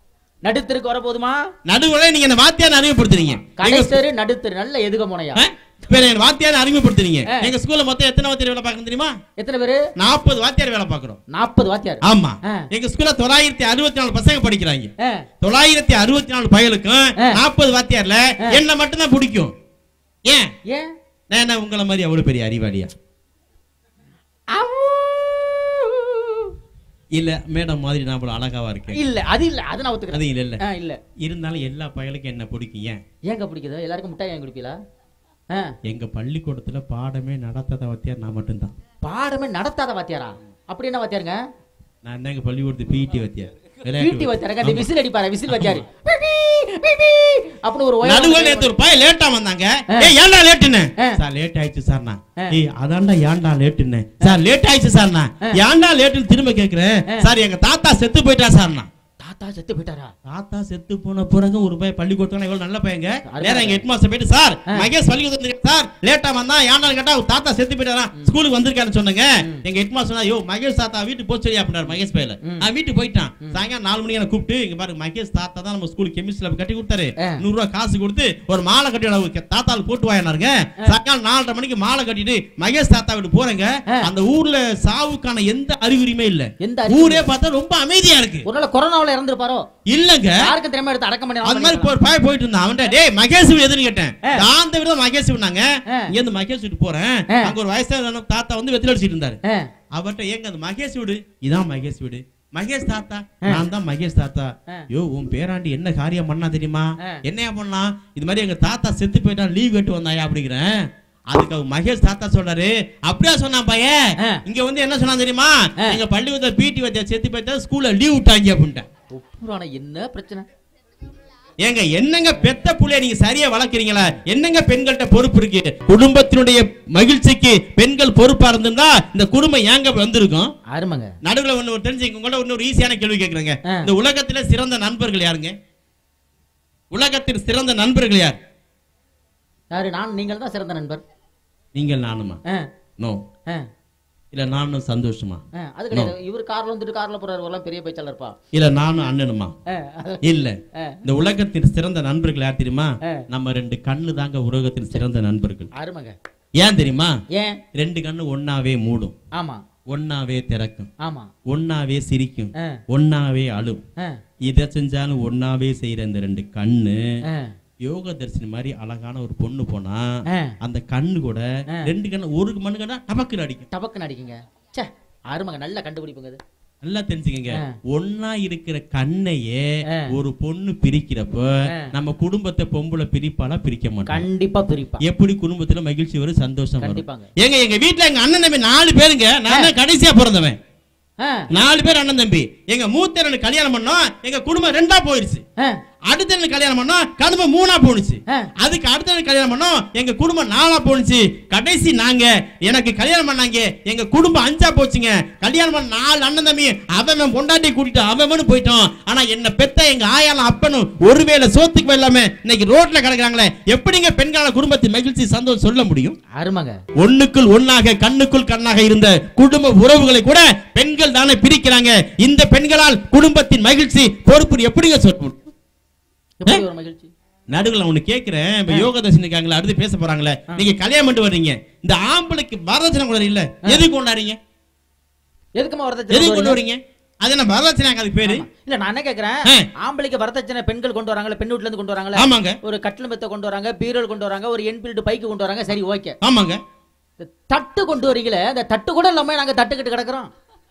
நடுத்தருக்கு வர போதுமா நடுவுல நீங்க என்ன வாத்தியார் அறிமுகப்படுத்துறீங்க கடைத்தரு நடுத்தரு நல்ல எதுக முனையா ஆ? வேற என் வாத்தியார் அறிமுகப்படுத்துறீங்க ஆ. எங்க ஸ்கூல்ல மொத்தம் எத்தனை வாத்தியார் வேலை பார்க்கணும் தெரியுமா எத்தனை பேரு நாற்பது வாத்தியார் வேலை பார்க்கறோம் நாற்பது வாத்தியார் ஆமா ஆ. எங்க ஸ்கூல்ல தொள்ளாயிரத்தி அறுபத்தி நாலு பசங்க படிக்கிறாங்க ஆ, தொள்ளாயிரத்தி அறுபத்தி நாலு பயலுக்கும் ஆ. நாற்பது வாத்தியார்ல ஆ. என்ன மட்டும் தான் பிடிக்கும் ஏன் ஏன் நான் என்ன உங்களை மாதிரி அவ்வளவு பெரிய அறிவாளியா இல்ல மேடம் மாதிரி நான் அவ்வளவு அழகாவா இருக்கேன் இல்ல அது இல்ல அது நான் ஒத்துக்கிறேன் அது இல்ல இல்ல ஆ, இல்ல இருந்தாலும் எல்லா பயலுக்கும் என்ன பிடிக்கும் ஏன் ஏங்க பிடிக்குது எல்லாருக்கும் மிட்டாய் ஏன் குடிப்பீங்களா ஆ, எங்க பள்ளிக்கூடத்துல பாடமே நடத்தாத வாத்தியார் நான் மட்டும்தான் பாடமே நடத்தாத வாத்தியாரா அப்படி என்ன வாத்தியாருங்க நான் தான் எங்க பள்ளிக்கூடத்து பிடி வாத்தியார் வீட்டி வாத்தியாருங்க அந்த விசில் அடிப்பாரு விசில் வாத்தியாரு அப்படி ஒரு உயரம் நடுவில் நேத்து ஒரு பையன் லேட்டா வந்தாங்க ஆ. ஏய் ஏன்டா லேட்டுன்னு ஆ. சார் லேட் ஆயிடுச்சு சார் நான் ஆ. ஏய் அதான்டா ஏன்டா லேட்டுன்னு சார் லேட் ஆயிடுச்சு சார் நான் ஆ. ஏன்டா லேட்டுன்னு திரும்ப கேக்குறேன் ஆ. சார் எங்க தாத்தா செத்து போயிட்டா சார் நான் தாத்தா செத்து போயிட்டாரா தாத்தா செத்து போன பிறகு ஒரு பையன் பள்ளிக்கூடத்துல இவ்வளவு நல்ல பையங்க அருமை. நேரா எங்க ஹெட் மாஸ்டர் போயிட்டு சார் ஆ. மகேஷ் பள்ளிக்கூடத்துல இருக்கு சார் லேட்டா வந்தா ஏன்டா கேட்டா அவர் தாத்தா செத்து போயிட்டாரா ஸ்கூலுக்கு வந்திருக்காருன்னு சொன்னாங்க எங்க ஹெட் மாஸ்டர் சொன்னா, யோ மகேஷ் தாத்தா வீட்டுக்கு போச்சு அப்படின்னாரு மகேஷ் பையல ம். நான் வீட்டுக்கு போயிட்டான் சாயங்காலம் நாலு மணிக்கு என்ன கூப்பிட்டு இங்க பாருங்க மகேஷ் தாத்தா தான் நம்ம ஸ்கூலுக்கு கெமிஸ்ட்ரி லேப் கட்டி கொடுத்தாரு ஆ. நூறு ரூபாய் காசு கொடுத்து ஒரு மாலை கட்டி அளவுக்கு தாத்தாவுக்கு போட்டு வாயினாருங்க சாயங்காலம் நாலரை மணிக்கு மாலை கட்டிட்டு மகேஷ் தாத்தா வீட்டு போறேங்க ஆ. அந்த ஊர்ல சாவுக்கான எந்த அறிகுறியுமே இல்ல எந்த அறிகுறி? ஊரே பார்த்தா ரொம்ப அமைதியா இருக்கு ஒரு நாள் கொரோனாவுல இறந்துருப்பாரோ இல்லங்க யாருக்கும் தெரியாம எடுத்து அடக்கம் பண்ணி அது மாதிரி இப்போ ஒரு பையன் போயிட்டு இருந்தான் அவன்கிட்ட டேய் மகேஷ் வீடு எதுன்னு கேட்டேன் ஆ. அந்த வீடு தான் மகேஷ் வீடுனாங்க ஆ. இங்க இருந்து மகேஷ் வீட்டு போறேன் ஆ. அங்க ஒரு வயசான தாத்தா வந்து வெத்தில அடிச்சிட்டு இருந்தாரு ஆ, அவர்ட்ட ஏங்க அந்த மகேஷ் வீடு இதான் மகேஷ் வீடு மகேஷ் தாத்தா நான் தான் மகேஷ் தாத்தா ஆ. யோ உன் பேராண்டி என்ன காரியம் பண்ணா தெரியுமா ஆ. என்னையா பண்ணா இது மாதிரி எங்க தாத்தா செத்து போயிட்டா லீவ் கேட்டு வந்தாயா அப்படிங்கிறேன் அதுக்கு அவர் மகேஷ் தாத்தா சொல்றாரு அப்படியா சொன்னான் பையன் ஆ. இங்க வந்து என்ன சொன்னா தெரியுமா ஆ. எங்க பள்ளிக்கூட பிடி வச்ச செத்து போயிட்டா ஸ்கூல்ல லீவ் விட்டாங்க அப்படின்ட்டேன் ஒப்புறான என்ன பிரச்சனை ஏங்க என்னங்க பெத்த புள்ளைய நீங்க சரியா வளர்க்குறீங்களா என்னங்க பெண்கள்ட்ட பொறுப்பு இருக்கு குடும்பத்தினுடைய மகிழ்ச்சிக்கு பெண்கள் பொறுப்பா இருந்திருந்தா இந்த குடும்பம் ஏங்க வந்திருக்கும் அருமைங்க நடுவுல ஒண்ணு ஒரு தெரிஞ்சு உங்கள்ட்ட இன்னொரு ஈஸியான கேள்வி கேக்குறேங்க ஆ. இந்த உலகத்துல சிறந்த நண்பர்கள் யாருங்க உலகத்தில் சிறந்த நண்பர்கள் யார் யாரு நான் நீங்கள் தான் சிறந்த நண்பர் நீங்கள் நானுமா ஆ, நோ ஆ, இல்ல நானும் சந்தோஷமா ஆ, அது கிடையாது இவர் கார்ல வந்துட்டு கார்ல போறாரு எல்லாம் பெரிய பேச்சாளர்ப்பா இல்ல நானும் அண்ணனுமா ஆ, அது- இல்ல ஆ, இந்த உலகத்தின் சிறந்த நண்பர்கள் யார் தெரியுமா ஆ. நம்ம ரெண்டு கண்ணு தாங்க உலகத்தின் சிறந்த நண்பர்கள் அருமைங்க ஏன் தெரியுமா ஏன் ரெண்டு கண்ணு ஒன்னாவே மூடும் ஆமா ஒன்னாவே திறக்கும் ஆமா ஒன்னாவே சிரிக்கும் ஆ, ஒன்னாவே அழும் ஆ, இதை செஞ்சாலும் ஒன்னாவே செய்யற இந்த ரெண்டு கண்ணு ஆ, யோக தரிசனி மாதிரி அழகான ஒரு பொண்ணு போனா ஆ. அந்த கண்ணு கூட ஆ. ரெண்டு கண்ணு ஒரு மண்ணு கண்ணா டபக்குன்னு அடிக்கும் டபக்குன்னு அடிக்குங்க ச்சே அருமைங்க நல்ல கண்டுபிடிப்புங்க இது நல்லா தெரிஞ்சுக்கங்க ஆ. ஒன்னா இருக்கிற கண்ணையே ஆ. ஒரு பொண்ணு பிரிக்கிறப்ப ஆ. நம்ம குடும்பத்தை பொம்பளை பிரிப்பாலா பிரிக்க மாட்டோம் கண்டிப்பா பிரிப்பா எப்படி குடும்பத்துல மகிழ்ச்சி வரும் சந்தோஷம் வரும் கண்டிப்பாங்க ஏங்க எங்க வீட்ல எங்க அண்ணன் தம்பி நாலு பேருங்க நான் தான் கடைசியா பிறந்தவன் ஆ, நாலு பேர் அண்ணன் தம்பி எங்க மூத்த ரெண்டு கல்யாணம் பண்ணோம் எங்க குடும்பம் ரெண்டா போயிருச்சு ஆ, அடுத்த ரெண்டு கல்யாணம் பண்ணோம் குடும்பம் மூணா போணுச்சு ஆ. அதுக்கு அடுத்த ரெண்டு கல்யாணம் பண்ணோம் எங்க குடும்பம் நாலா போணுச்சு கடைசி நாங்க எனக்கு கல்யாணம் பண்ணாங்க எங்க குடும்பம் அஞ்சா போச்சுங்க கல்யாணம் பண்ண நாலு அண்ணன் தம்பி அவன் பொண்டாட்டி கூட்டிட்டு அவன் போயிட்டோம் ஆனா என்ன பெத்த எங்க ஆயாலும் அப்பனும் ஒருவேளை சோத்துக்கு இல்லாம இன்னைக்கு ரோட்ல கிடக்குறாங்களே எப்படிங்க பெண்கால குடும்பத்தின் மகிழ்ச்சி சந்தோஷம் சொல்ல முடியும் அருமைங்க ஒண்ணுக்குள் ஒண்ணாக கண்ணுக்குள் கண்ணாக இருந்த குடும்ப உறவுகளை கூட பெண்கள் தானே பிரிக்கிறாங்க இந்த பெண்களால் குடும்பத்தின் மகிழ்ச்சி பொறுப்பு எப்படிங்க சொல்ல முடியும் எப்படி ஒரு மகிழ்ச்சி நடுவில் ஒண்ணு கேக்குறேன் இப்ப யோக தர்ஷனிக்காங்களா அடுத்து பேச போறாங்களே நீங்க கல்யாணம் பண்ணிட்டு வர்றீங்க இந்த ஆம்பளைக்கு வரதட்சணை கொண்டாடு இல்ல எது கொண்டாடுறீங்க எதுக்குமா எது வரதட்சணை கொண்டு கொண்டு வரீங்க அது என்ன வரதட்சணை அதுக்கு பேரு ஆமா. இல்ல நான் என்ன கேக்குறேன் ஆ. ஆம்பளைக்கு வரதட்சணை பெண்கள் கொண்டு வராங்கல்ல பெண் வீட்ல இருந்து கொண்டு வராங்கல்ல ஆமாங்க ஒரு கட்டில் மெத்த கொண்டு வராங்க பீரோல் கொண்டு வராங்க ஒரு என்பீல்டு பைக்கு கொண்டு வராங்க சரி ஓகே ஆமாங்க இந்த தட்டு கொண்டு வரீங்களே இந்த தட்டு கூட இல்லாம நாங்க தட்டுக்கிட்டு கிடக்குறோம்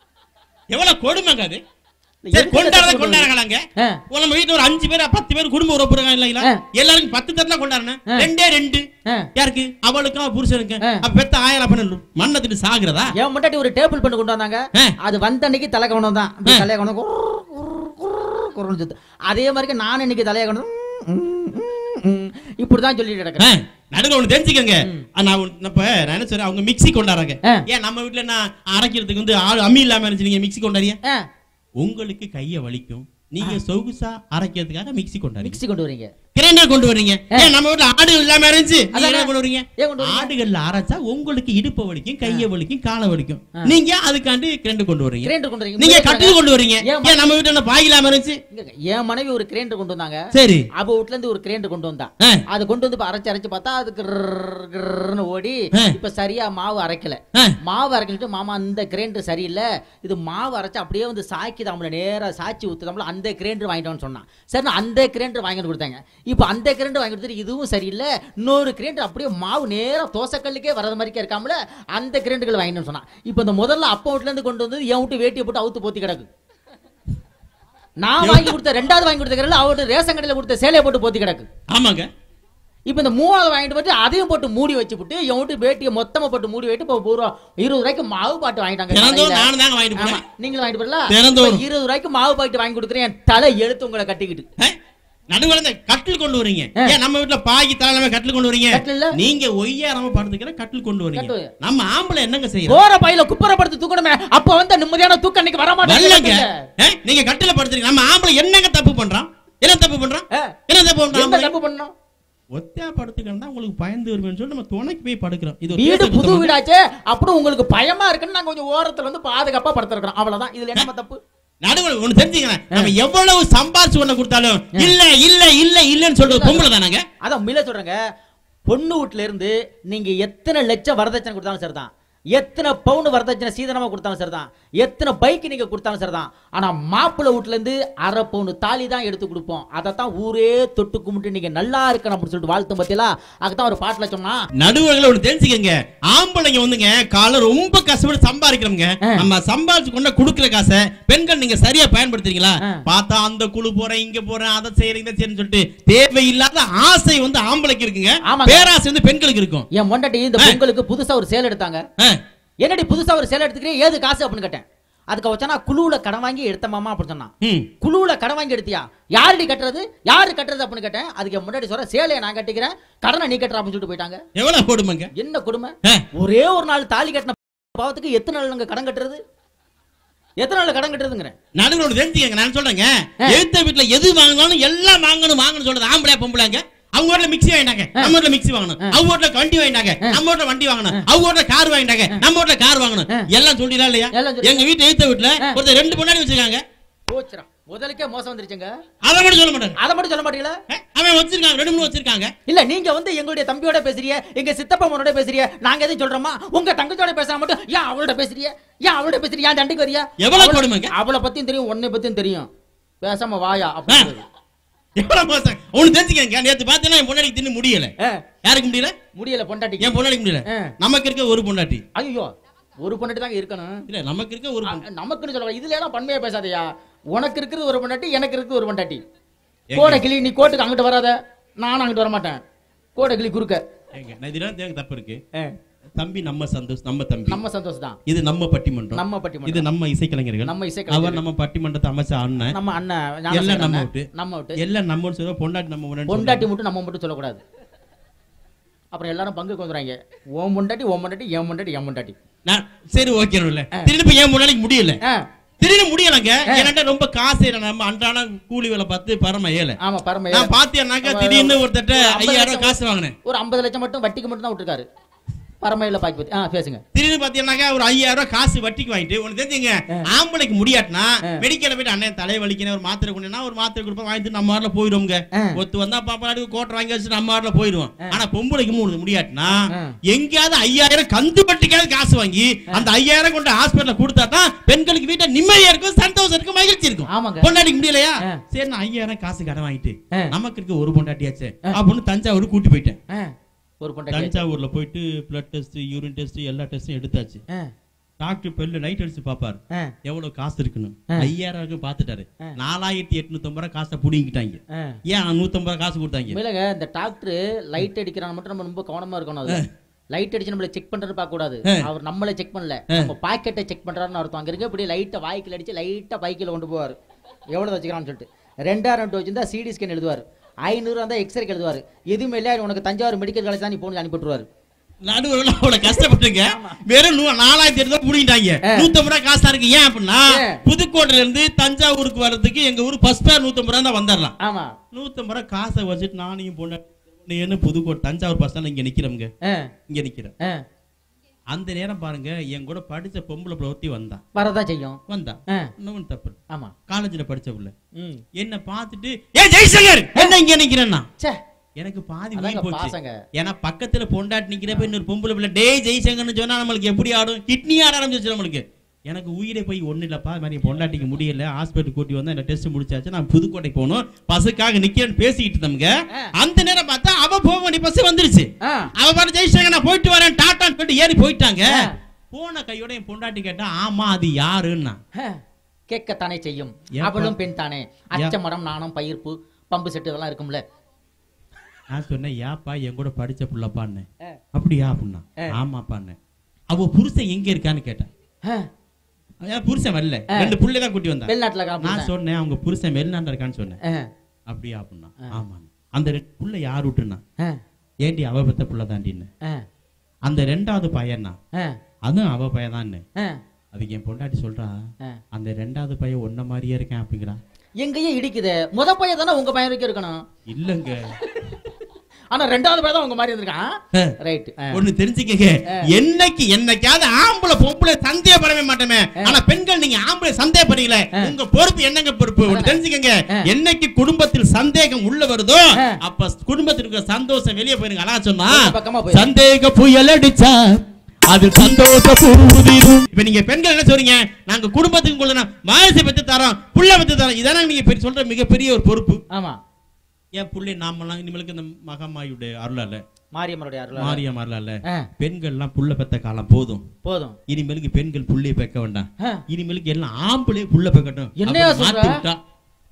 எவ்வளவு கொடுமைங்க அது இல்ல, சரி எதுக்கு கொண்டாடுறத தட்டு கொண்டு கொண்டாடுறாங்க ஆ, நம்ம வீட்டுல ஒரு அஞ்சு பேர் பத்து பேர் குடும்ப உறவு இருக்காங்க இல்லைங்களா ஆ. எல்லாருக்கும் பத்து தட்டுல கொண்டாடுறேன் ஆ. ரெண்டே ரெண்டு ஆ. யாருக்கு அவளுக்கும் அவ புருஷனுக்கு ஆ. அப்ப பெத்த ஆயிரம் பண்ண மண்ணை திட்டு சாகுறதா என் முன்னாடி ஒரு டேபிள் பண்ணி கொண்டு வந்தாங்க ஆ. அது வந்த அன்னைக்கு தலை கவனம் தான் இப்படி தலையை கவனம் குர், குர், குர், குர்னு சுத்து. அதே மாதிரி நான் இன்னைக்கு தலையை கவனம் இப்படிதான் சொல்லிட்டு கிடக்குறேன் நடுவில் ஒண்ணு தெரிஞ்சுக்கங்க ஆ, நான் ஒண்ணு- இப்ப நான் என்ன சொல்றேன் அவங்க மிக்ஸி கொண்டாடுறாங்க ஆ. ஏன் நம்ம வீட்டுல நான் அரைக்கிறதுக்கு வந்து ஆள் அம்மி இல்லாம இருந்துச்சு நீங்க மிக்ஸி கொண்டாடிய ஆ, உங்களுக்கு கைய வலிக்கும் நீங்க சொகுசா அரைக்கிறதுக்காக மிக்ஸி கொண்டாடி மிக்ஸி கொண்டு வரீங்க கிரைண்டர் கொண்டு வர்றீங்க ஏன் நம்ம வீட்டுல ஆடு இல்லாம இருந்துச்சு நீங்க அதானே. என்ன கொண்டு வர்றீங்க ஏன் கொண்டு வரீங்க? ஆடுகள்ல அரைச்சா உங்களுக்கு இடுப்பு வலிக்கும் கைய வலிக்கும் காலை வலிக்கும் நீங்க அதுக்காண்டி கிரைண்டர் கொண்டு வர்றீங்க கிரைண்டர் கொண்டு வரீங்க நீங்க முன்னாடி கட்டில் கொண்டு வர்றீங்க ஏன் ஏன் நம்ம வீட்டுல என்ன பாய் இல்லாம இருந்துச்சு இங்க இருக்க. என் மனைவி ஒரு கிரைண்டர் கொண்டு வந்தாங்க சரி அவ வீட்ல இருந்து ஒரு கிரைண்டர் கொண்டு வந்தா ஆ. அது கொண்டு வந்து இப்ப அரைச்சு அரைச்சு பார்த்தா அது கிர்ரு கிர்ருன்னு ஓடி ஆ. இப்ப சரியா மாவு அரைக்கல ஆ. மாவு அரைக்கலிட்டு மாமா இந்த கிரைண்டர் சரியில்லை இது மாவு அரைச்சு அப்படியே வந்து சாக்கிதாம்ல நேரா சாச்சி ஊத்துதாம்ல அந்த கிரைண்டர் வாங்கிட்டோம்னு சொன்னான் சரி நான் அந்த கிரைண்டர் வாங்கிட்டு கொடுத்தாங்க இப்போ அந்த கிரைண்டர் வாங்கி கொடுத்துட்டு இதுவும் சரியில்லை இன்னொரு கிரைண்டர் அப்படியே மாவு நேரா தோசைக்கல்லுக்கே வர்றது மாதிரிக்கே இருக்காமல அந்த கிரைண்டர்கள் வாங்கிட்டோம்னு சொன்னான் இப்போ இந்த முதல்ல அப்பா வீட்ல இருந்து கொண்டு வந்து என் விட்டு வேட்டியை போட்டு அவுத்து போத்தி கிடக்கு நான் வாங்கி கொடுத்த ரெண்டாவது வாங்கி கொடுத்த கிரைண்டர் அவர்கிட்ட ரேஷன் கடையில் கொடுத்த சேலையை போட்டு போத்தி கிடக்கு ஆமாங்க இப்போ இந்த மூணாவது வாங்கிட்டு போட்டு அதையும் போட்டு மூடி வச்சுப்புட்டு என் வீட்டு பேட்டியை மொத்தமா போட்டு மூடி வைட்டு இப்போ ஒரு இருபது ரூபாய்க்கு மாவு பாட்டு வாங்கிட்டாங்க தினந்தோறும் கடையில. நானும் தாங்க வாங்கிட்டு ஆமா போறேன் நீங்களும் வாங்கிட்டு போறல தினந்தோறும். இப்ப இருபது ரூபாய்க்கு மாவு பாக்கெட் வாங்கி கொடுக்குறேன் என் தலை எழுத்து உங்களை கட்டிக்கிட்டு ஏ, நடுவுல இந்த கட்டில் கொண்டு வரீங்க ஆ. ஏன் நம்ம வீட்டுல பாய்க்கு தாழாம கட்டில் கொண்டு வரீங்க கட்டில் இல்ல? நீங்க ஒய்யாரமா படுத்துக்கிற கட்டில் கொண்டு வரீங்க கட்டு. நம்ம ஆம்பளை என்னங்க செய்யறோம் போற பையில குப்பரப்படுத்து தூக்கணுமே அப்ப வந்து நிம்மதியான தூக்கம் அன்னைக்கு வர வரலங்க மாட்டேங்க ஏ, நீங்க கட்டில படுத்துறீங்க நம்ம ஆம்பளை என்னங்க தப்பு பண்றோம் என்ன தப்பு பண்றோம் ஆ. என்ன தப்பு எந்த பண்றோம் தப்பு பண்ணோம் ஒத்தையா படுத்துக்கிறதா உங்களுக்கு பயந்து வருவேன்னு சொல்லி நம்ம துணைக்கு போய் படுக்கிறோம் இது ஒரு வீடு தேச புது குத்தமா? வீடாச்சே அப்புறம் உங்களுக்கு பயமா இருக்குன்னு நாங்க கொஞ்சம் ஓரத்துல வந்து பாதுகாப்பா படுத்துருக்கோம் அவ்வளவுதான் இதுல என்ன தப்பு நடுவுல ஒண்ணு தெரிஞ்சுக்கிறேன் நம்ம எவ்வளவு சம்பாரிச்சு ஒண்ணு கொடுத்தாலும் இல்ல இல்ல இல்ல இல்லன்னு சொல்றது பொம்பளை தானங்க அதான் மில்ல சொல்றேங்க பொண்ணு வீட்டுல இருந்து நீங்க எத்தனை லட்சம் வரதட்சணை கொடுத்தாலும் சரிதான் எத்தனை பவுன் வரதட்சணை சீதனமா கொடுத்தாலும் சரிதான் எத்தனை பைக் நீங்க கொடுத்தாலும் சரிதான் ஆனா மாப்பிள்ளை வீட்டுல இருந்து அரை பவுன் தாலி தான் எடுத்து கொடுப்போம் அதைத்தான் ஊரே தொட்டு கும்பிட்டு நீங்க நல்லா இருக்கணும் அப்படின்னு சொல்லிட்டு வாழ்த்து பத்தியலா அதுதான் ஒரு பாட்டுல சொன்னா நடுவர்கள் ஒண்ணு தெரிஞ்சுக்கங்க ஆம்பளைங்க வந்துங்க காலை ரொம்ப கஷ்டப்பட்டு சம்பாதிக்கிறோங்க ஆ. நம்ம சம்பாதிச்சு கொண்டு கொடுக்குற காசை பெண்கள் நீங்க சரியா பயன்படுத்துறீங்களா ஆ. பார்த்தா அந்த குழு போறேன் இங்க போறேன் அதை செய்யறேன் இதை செய்யறேன்னு சொல்லிட்டு தேவையில்லாத ஆசை வந்து ஆம்பளைக்கு இருக்குங்க ஆமாங்க. பேராசை வந்து பெண்களுக்கு இருக்கும் என் மொண்டாட்டி இந்த பொங்கலுக்கு புதுசா ஒரு சேல் எடுத்தாங்க ஆ. என்னடி புதுசா ஒரு சேலை எடுத்துக்கிறேன் ஏது காசு அப்படின்னு கேட்டேன் அதுக்கு வச்சா நான் குழுவுல கடன் வாங்கி எடுத்த மாமா அப்படின்னு சொன்னான் ம். குழுவுல கடன் வாங்கி எடுத்தியா யாருடி கட்டுறது யாரு கட்டுறது அப்படின்னு கேட்டேன் அதுக்கு என் முன்னாடி சொல்ற சேலையை நான் கட்டிக்கிறேன் கடனை நீ கட்டுற அப்படின்னு சொல்லிட்டு போயிட்டாங்க எவ்வளவு போடுமாங்க என்ன கொடுமை ஆ. ஒரே ஒரு நாள் தாலி கட்டின பாவத்துக்கு எத்தனை நாள் நாங்க கடன் கட்டுறது எத்தனை நாள் கடன் கட்டுறதுங்கிறேன் நடுவில் ஒண்ணு தெரிஞ்சுக்கங்க நான் சொல்றேங்க எழுத்த வீட்டுல எது வாங்கினாலும் எல்லாம் வாங்கணும் வாங்கணும் சொல்றது ஆம்பளை பொம்பளைங்க அவங்க வீட்டுல மிக்ஸி வாங்கிட்டாங்க நம்ம வீட்டுல மிக்ஸி வாங்கணும் அவங்க வீட்டுல வண்டி வாங்கிட்டாங்க நம்ம வீட்டுல வண்டி வாங்கணும் அவங்க வீட்டுல கார் வாங்கிட்டாங்க நம்ம வீட்டுல கார் வாங்கணும் எல்லாம் சொல்லிடா இல்லையா எல்லாம் சொல்லி- எங்க வீட்டு எழுத்த வீட்டுல ஒருத்தர் ரெண்டு பொண்டாடி வச்சிருக்காங்க போச்சுரா முதலுக்கே மோசம் வந்துருச்சுங்க அதை மட்டும் சொல்ல மாட்டாங்க அதை மட்டும் சொல்ல மாட்டீங்களா ஏ, அவன் வச்சிருக்காங்க ரெண்டு மூணு வச்சிருக்காங்க இல்ல நீங்க வந்து எங்களுடைய தம்பியோட பேசுறிய எங்க சித்தப்பா மோனோட பேசுறிய நாங்க எதுவும் சொல்றோமா உங்க தங்கச்சியோட பேசுறா மட்டும் ஏன் அவளோட பேசுறிய ஏன் அவளோட பேசுறிய ஏன் தண்டிக்கு வரியா எவ்வளவு அவள- கொடுமைங்க? அவளை பத்தியும் தெரியும் உன்னை பத்தியும் தெரியும் பேசாம வாயா ஆ. அப்படின்னு எவ்வளவு மோசம் ஒண்ணு தெரிஞ்சுக்கங்க நேத்து பார்த்தீங்கன்னா என் பொண்டாடி தின்னு முடியல ஆ, யாருக்கு முடியல முடியல பொண்டாட்டிக்கு என் பொண்டாடிக்கு முடியல ஆ. நமக்கு இருக்க ஒரு பொண்டாட்டி ஐயோ ஒரு பொண்டாட்டி தாங்க இருக்கணும் இல்ல நமக்கு இருக்க ஒரு அ, பொண்டாட்டி. நமக்குன்னு சொல்ல இதுல எல்லாம் பண்மையா பேசாதயா உனக்கு இருக்கிறது ஒரு பொண்டாட்டி எனக்கு இருக்கிறது ஒரு பொண்டாட்டி எங்க? கோடை கிளி நீ கோட்டுக்கு அங்கிட்டு வராத நானும் அங்கிட்டு வர மாட்டேன் கோடை கிளி குறுக்க ஏங்க, நான் இதெல்லாம் தேங்க தப்பு இருக்கு ஆ, தம்பி நம்ம சந்தோஷ் நம்ம தம்பி நம்ம சந்தோஷம் தான் இது நம்ம பட்டிமன்றம் நம்ம பட்டிமன்றம் இது நம்ம இசைக்கலைஞர்கள் நம்ம அவர் இசைக்கலைஞர் நம்ம பட்டிமன்றத்தை அமைச்ச அண்ணன் நம்ம அண்ணன் எல்லாம் ஞானசேகரன் நம்ம அண்ணன். விட்டு. நம்ம விட்டு எல்லாம் நம்ம சொல்ல பொண்டாட்டி நம்ம ஒண்ணுன்னு பொண்டாட்டி மட்டும் நம்ம மட்டும் சொல்லக்கூடாது அப்புறம் எல்லாரும் பங்குக்கு வந்துடுறாங்க ஓம் பொண்டாட்டி ஓம் பொண்டாட்டி என் பொண்டாட்டி என் பொண்டாட்டி சொல்றாங்க. நான் சரி ஓகே இல்ல திடீர்னு இப்ப ஏன் முன்னாடி முடியல ஆ, திடீர்னு முடியலங்க என்கிட்ட ரொம்ப காசு இல்லை நம்ம அன்றாட கூலி வேலை பார்த்து பரம ஏழை ஆமா பரம நான் பார்த்தேன்னாக்க அவன் திடீர்னு ஒருத்தட்ட ஒரு ஐம்பது ஐயாயிரம் லட்சம் காசு வாங்கினேன் ஒரு ஐம்பது லட்சம் மட்டும் வட்டிக்கு மட்டும் தான் விட்டுருக்காரு பரமையில பாக்கி பத்தி ஆ பேசுங்க திடீர்னு பாத்தீங்கன்னாக்கா ஒரு ஐயாயிரம் ரூபாய் காசு வட்டிக்கு வாங்கிட்டு உனக்கு தெரிஞ்சுங்க ஆம்பளைக்கு முடியாட்டினா மெடிக்கல்ல போயிட்டு அண்ணன் தலை வலிக்கணும் ஒரு மாத்திரை கொண்டுனா ஒரு மாத்திரை கொடுப்போம் வாங்கிட்டு நம்ம ஆறுல போயிடுவோங்க ஆ. ஒத்து வந்தா பாப்பாடி கோட்டை வாங்கி வச்சு நம்ம ஆறுல போயிடுவோம் ஆனா பொம்பளைக்கு மூணு முடியாட்டினா ஆ. எங்கேயாவது ஐயாயிரம் கந்து பட்டிக்காவது காசு வாங்கி அந்த ஐயாயிரம் கொண்டு ஹாஸ்பிட்டல்ல கொடுத்தா தான் பெண்களுக்கு வீட்டை நிம்மதியா இருக்கும் சந்தோஷம் இருக்கும் மகிழ்ச்சி இருக்கும் ஆமாங்க பொண்டாட்டிக்கு முடியலையா ஆ. சரி நான் ஐயாயிரம் காசு கடன் வாங்கிட்டு ஆ. நமக்கு இருக்க ஒரு பொண்டாட்டியாச்சு அப்படின்னு தஞ்சாவூர் கூட்டி போயிட்டேன் ஆ, ஒரு பொண்டாட்டி தஞ்சாவூர்ல போயிட்டு பிளட் டெஸ்ட் யூரின் டெஸ்ட் எல்லா டெஸ்டும் எடுத்தாச்சு ஆ, டாக்டர் பெல்லு லைட் அடிச்சு பாப்பாரு ஆ, எவ்வளவு காசு இருக்குன்னு ஆ. ஐயாயிரம் இருக்கு பாத்துட்டாரு ஆ. நாலாயிரத்தி எட்நூத்தி ரூபாய் காசை புடிங்கிட்டாங்க ஆ. ஏன் நூத்தம்பது ரூபாய் காசு கொடுத்தாங்க உண்மையிலங்க இந்த டாக்டர் லைட் அடிக்கிறான் மட்டும் நம்ம ரொம்ப கவனமா இருக்கணும் அது லைட் அடிச்சு நம்மள செக் பண்றது பார்க்க கூடாது அவர் நம்மள செக் பண்ணல நம்ம பாக்கெட்டை செக் பண்றாருன்னு அர்த்தம் அங்க இருக்க இப்படி லைட்டை வாய்க்கில் அடிச்சு லைட்டா பைக்கில் கொண்டு போவார் எவ்வளவு வச்சுக்கிறான்னு சொல்லிட்டு ரெண்டாயிரம் டூ வச்சிருந்தா சிடி ஸ்கேன் எழுதுவார் ஐநூறு இருந்தா எக்ஸ்ரே எழுதுவார் எதுவுமே இல்லை உனக்கு தஞ்சாவூர் மெடிக்கல் காலேஜ் தான் நீ போன்னு அனுப்பிட்டுருவாரு நடுவர்கள் அவ்வளவு கஷ்டப்பட்டுங்க வெறும் நூ- நாலாயிரத்தி எட்டு புடிங்கிட்டாங்க நூத்தம்பது ரூபா காசா இருக்கு ஏன் அப்படின்னா ஏன்? புதுக்கோட்டையில இருந்து தஞ்சாவூருக்கு வர்றதுக்கு எங்க ஊர் பஸ் ஃபேர் நூத்தம்பது ரூபா தான் வந்துடலாம் ஆமா நூத்தம்பது ரூபா காசை வச்சுட்டு நானையும் பொண்ணு என்ன புதுக்கோட்டை தஞ்சாவூர் பஸ் ஸ்டாண்ட் இங்க நிக்கிறோம்ங்க ஆ, இங்க நிக்கிறேன் ஆ, அந்த நேரம் பாருங்க என் கூட படிச்ச பொம்பளை பிள்ளை ஒருத்தி வந்தா வரதான் செய்யும் வந்தா ஆ, இன்னும் தப்பு இல்ல. ஆமா காலேஜ்ல படிச்ச புள்ள ம் என்ன பார்த்துட்டு ஏ ஜெய்சங்கர் என்ன இங்க நிக்கிறேன்னா ச்சே எனக்கு பாதி அதாங்க உயிர் போச்சு பாசங்க. ஏன்னா பக்கத்துல பொண்டாட்டி நிக்கிறப்ப இன்னொரு பொம்பளை பிள்ளை டேய் ஜெய்சங்கர்னு சொன்னா நம்மளுக்கு எப்படி ஆடும் கிட்னி ஆட ஆரம்பிச்சிச்சு நம்மளுக்கு எனக்கு உயிரே போய் ஒண்ணு இல்லப்பா இது மாதிரி பொண்டாட்டிக்கு முடியல ஹாஸ்பிட்டல் கூட்டி வந்தா இந்த டெஸ்ட் முடிச்சாச்சு நான் புதுக்கோட்டை போகணும் பஸ்ஸுக்காக நிக்கிறேன்னு பேசிக்கிட்டு இருந்தோம்ங்க ஆ. அந்த நேரம் பார்த்தா அவ போக வேண்டிய பஸ் வந்துருச்சு ஆ, அவ பாட்டு ஜெய்சங்கர் நான் போயிட்டு வரேன் டாட்டான்னு சொல்லிட்டு ஏறி போயிட்டாங்க ஆ. போன கையோட என் பொண்டாட்டி கேட்டா ஆமா அது யாருன்னா ஆ, கேட்கத்தானே செய்யும் ஏன்பா? அவளும் பெண் தானே அச்சமரம் நாணம் பயிர்ப்பு பம்பு செட்டு இதெல்லாம் இருக்கும்ல நான் சொன்னேன் ஏப்பா என் கூட படிச்ச புள்ளப்பான்னு ஆ, அப்படியா அப்படின்னா ஆ. ஆமாப்பான்னு அவ புருஷன் எங்க இருக்கான்னு கேட்டேன் ஆ, ஏன் புருஷன் வரல ஆ. ரெண்டு புள்ளை தான் கூட்டி வந்தா வெளிநாட்டுல நான் காப்பிடுறேன். சொன்னேன் அவங்க புருஷன் வெளிநாட்டுல இருக்கான்னு சொன்னேன் ஆ, அப்படியா அப்படின்னா ஆமா அந்த ரெண்டு புள்ள யார் விட்டுனா ஆ, ஏண்டி அவ பெத்த புள்ள தாண்டின்னு ஆ, அந்த ரெண்டாவது பையனா ஆ, அதுவும் அவ பையன் தான்னு ஆ, அதுக்கு என் பொண்டாட்டி சொல்றா ஆ. அந்த ரெண்டாவது பையன் ஒன்ன மாதிரியே இருக்கேன் அப்படிங்கிறா எங்கேயும் இடிக்குது முத பையன் தானே உங்க பையன் வரைக்கும் இருக்கணும் இல்லங்க ஆனா ரெண்டாவது பையன் தான் உங்க மாதிரி இருந்திருக்கான் ஆ. ரைட் ஒண்ணு தெரிஞ்சுக்கங்க என்னைக்கு என்னைக்காவது ஆம்பளை பொம்பளை சந்தேகப்படவே மாட்டோமே ஆனா பெண்கள் நீங்க ஆம்பளை சந்தேகப்படுறீங்களே உங்க பொறுப்பு என்னங்க பொறுப்பு ஒண்ணு தெரிஞ்சுக்கங்க என்னைக்கு குடும்பத்தில் சந்தேகம் உள்ள வருதோ ஆ. அப்ப குடும்பத்தில் இருக்கிற சந்தோஷம் வெளியே போயிருங்க அதான் சொன்னா இந்த பக்கமா போயிரு. சந்தேக புயல் அடிச்சா அது சந்தோஷ பூதிரும் இப்ப நீங்க பெண்கள் என்ன சொல்றீங்க நாங்க குடும்பத்துக்கு கொள்ள வாரிசை பெற்று தரோம் புள்ள பெற்று தரோம் இதானே நீங்க பெரிய- சொல்ற மிகப்பெரிய ஒரு பொறுப்பு ஆமா என் புள்ளை நாமெல்லாம் இனிமேலுக்கு இந்த மகாமாயுடைய அருளால மாரியம்மனுடைய அருள் மாரியம் அருளால ஆ, பெண்கள்லாம் புள்ள பெத்த காலம் போதும் போதும் இனிமேலுக்கு பெண்கள் புள்ளைய பெக்க வேண்டாம் ஆ, இனிமேலுக்கு எல்லாம் ஆம்பளை புள்ள பெக்கட்டும் என்னையா அப்படி சொல்ற? மாத்தி விட்டா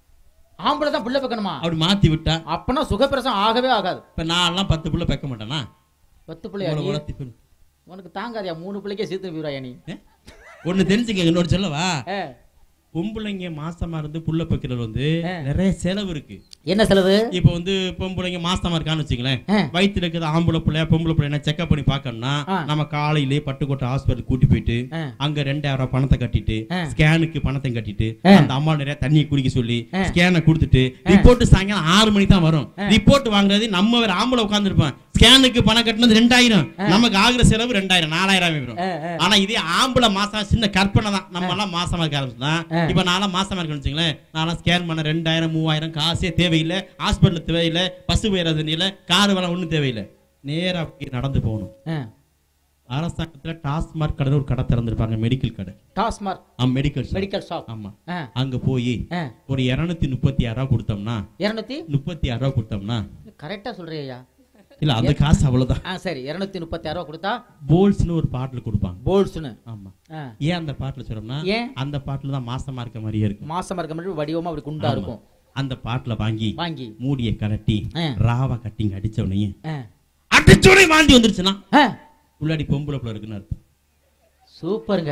ஆம்பளை தான் புள்ள வைக்கணுமா அப்படி மாத்தி விட்டா அப்பனா சுகப்பிரசம் ஆகவே ஆகாது இப்ப நான் எல்லாம் பத்து புள்ள பெக்க மாட்டேனா பத்து பிள்ளையா உங்களை நீ? வளர்த்தி பெண். உனக்கு தாங்காதியா மூணு பிள்ளைக்கே சீத்து வீராயா நீ ஏ? ஒண்ணு தெரிஞ்சுக்க இன்னொரு சொல்லவா ஆ, பொம்பளைங்க மாசமா இருந்து புள்ள பெக்கிறது வந்து ஆ. நிறைய செலவு இருக்கு என்ன செலவு இப்ப வந்து பொம்பளைங்க மாசமா இருக்கான்னு வச்சுங்களேன் ஆ. வயித்துல இருக்கிறது ஆம்பளை பிள்ளையா பொம்பளை பிள்ளையா செக்அப் பண்ணி பார்க்கணும்னா ஆ. நம்ம காலையிலே பட்டுக்கோட்டை ஹாஸ்பிட்டல் கூட்டி போயிட்டு ஆ. அங்க ரெண்டாயிரம் ரூபாய் பணத்தை கட்டிட்டு ஆ. ஸ்கேனுக்கு பணத்தை கட்டிட்டு ஆ. அந்த அம்மா நிறைய தண்ணியை குடிக்க சொல்லி ஆ. ஸ்கேனை கொடுத்துட்டு ரிப்போர்ட் சாயங்காலம் ஆறு மணிக்கு தான் வரும் ரிப்போர்ட் வாங்குறது நம்ம வேற ஆம்பளை உட்காந்துருப்போம் ஸ்கேனுக்கு பணம் கட்டினது ரெண்டாயிரம் நமக்கு ஆகுற செலவு ரெண்டாயிரம் நாலாயிரம் வரும் ஆ, ஆ. ஆனா இதே ஆம்பளை மாசம் சின்ன கற்பனை தான் நம்ம எல்லாம் மாசமா இருக்க ஆரம்பிச்சுதான் ஆ. இப்ப நான்லாம் மாசமா இருக்கேன்னு வச்சுங்களேன் நான்லாம் ஸ்கேன் பண்ண ரெண்டாயிரம் மூவாயிரம் காசே தேவையில்லை ஹாஸ்பிட்டல் தேவையில்லை பஸ் போயிடுறது இல்லை கார் வேலை ஒண்ணும் தேவையில்லை நேரா போய் நடந்து போகணும் ஆ, அரசாங்கத்துல டாஸ்மார்க் கடை ஒரு கடை திறந்திருப்பாங்க மெடிக்கல் கடை டாஸ்மார்க் மெடிக்கல் மெடிக்கல் ஷாப் ஆமா ஆ, அங்க போய் ஆ. ஒரு இருநூத்தி முப்பத்தி ஆறு ரூபா கொடுத்தோம்னா இருநூத்தி முப்பத்தி ஆறு ரூபா கொடுத்தோம்னா கரெக்டா சொல்றியா இல்ல அந்த காசு அவ்வளவுதான் ஆ சரி இருநூத்தி முப்பத்தி ஆறு ரூபா கொடுத்தா போல்ஸ்னு ஒரு பாட்டில் கொடுப்பாங்க போல்ஸ்னு ஆமா ஆ, ஏன் அந்த பாட்டில் சொல்றோம்னா ஏன் அந்த பாட்டில் தான் மாசமா இருக்க மாதிரியே இருக்கும் மாசமா இருக்க மாதிரி வடிவமா அப்படி குண்டா இருக்கும் அந்த பாட்டில் வாங்கி வாங்கி மூடியை கலட்டி ஆ. ராவா கட்டிங் அடிச்ச உடனே ஆ, அடிச்சோடனே வாந்தி வந்துருச்சுன்னா ஆ, உள்ளாடி பொம்பளை பிள்ளை இருக்குன்னு அர்த்தம் சூப்பருங்க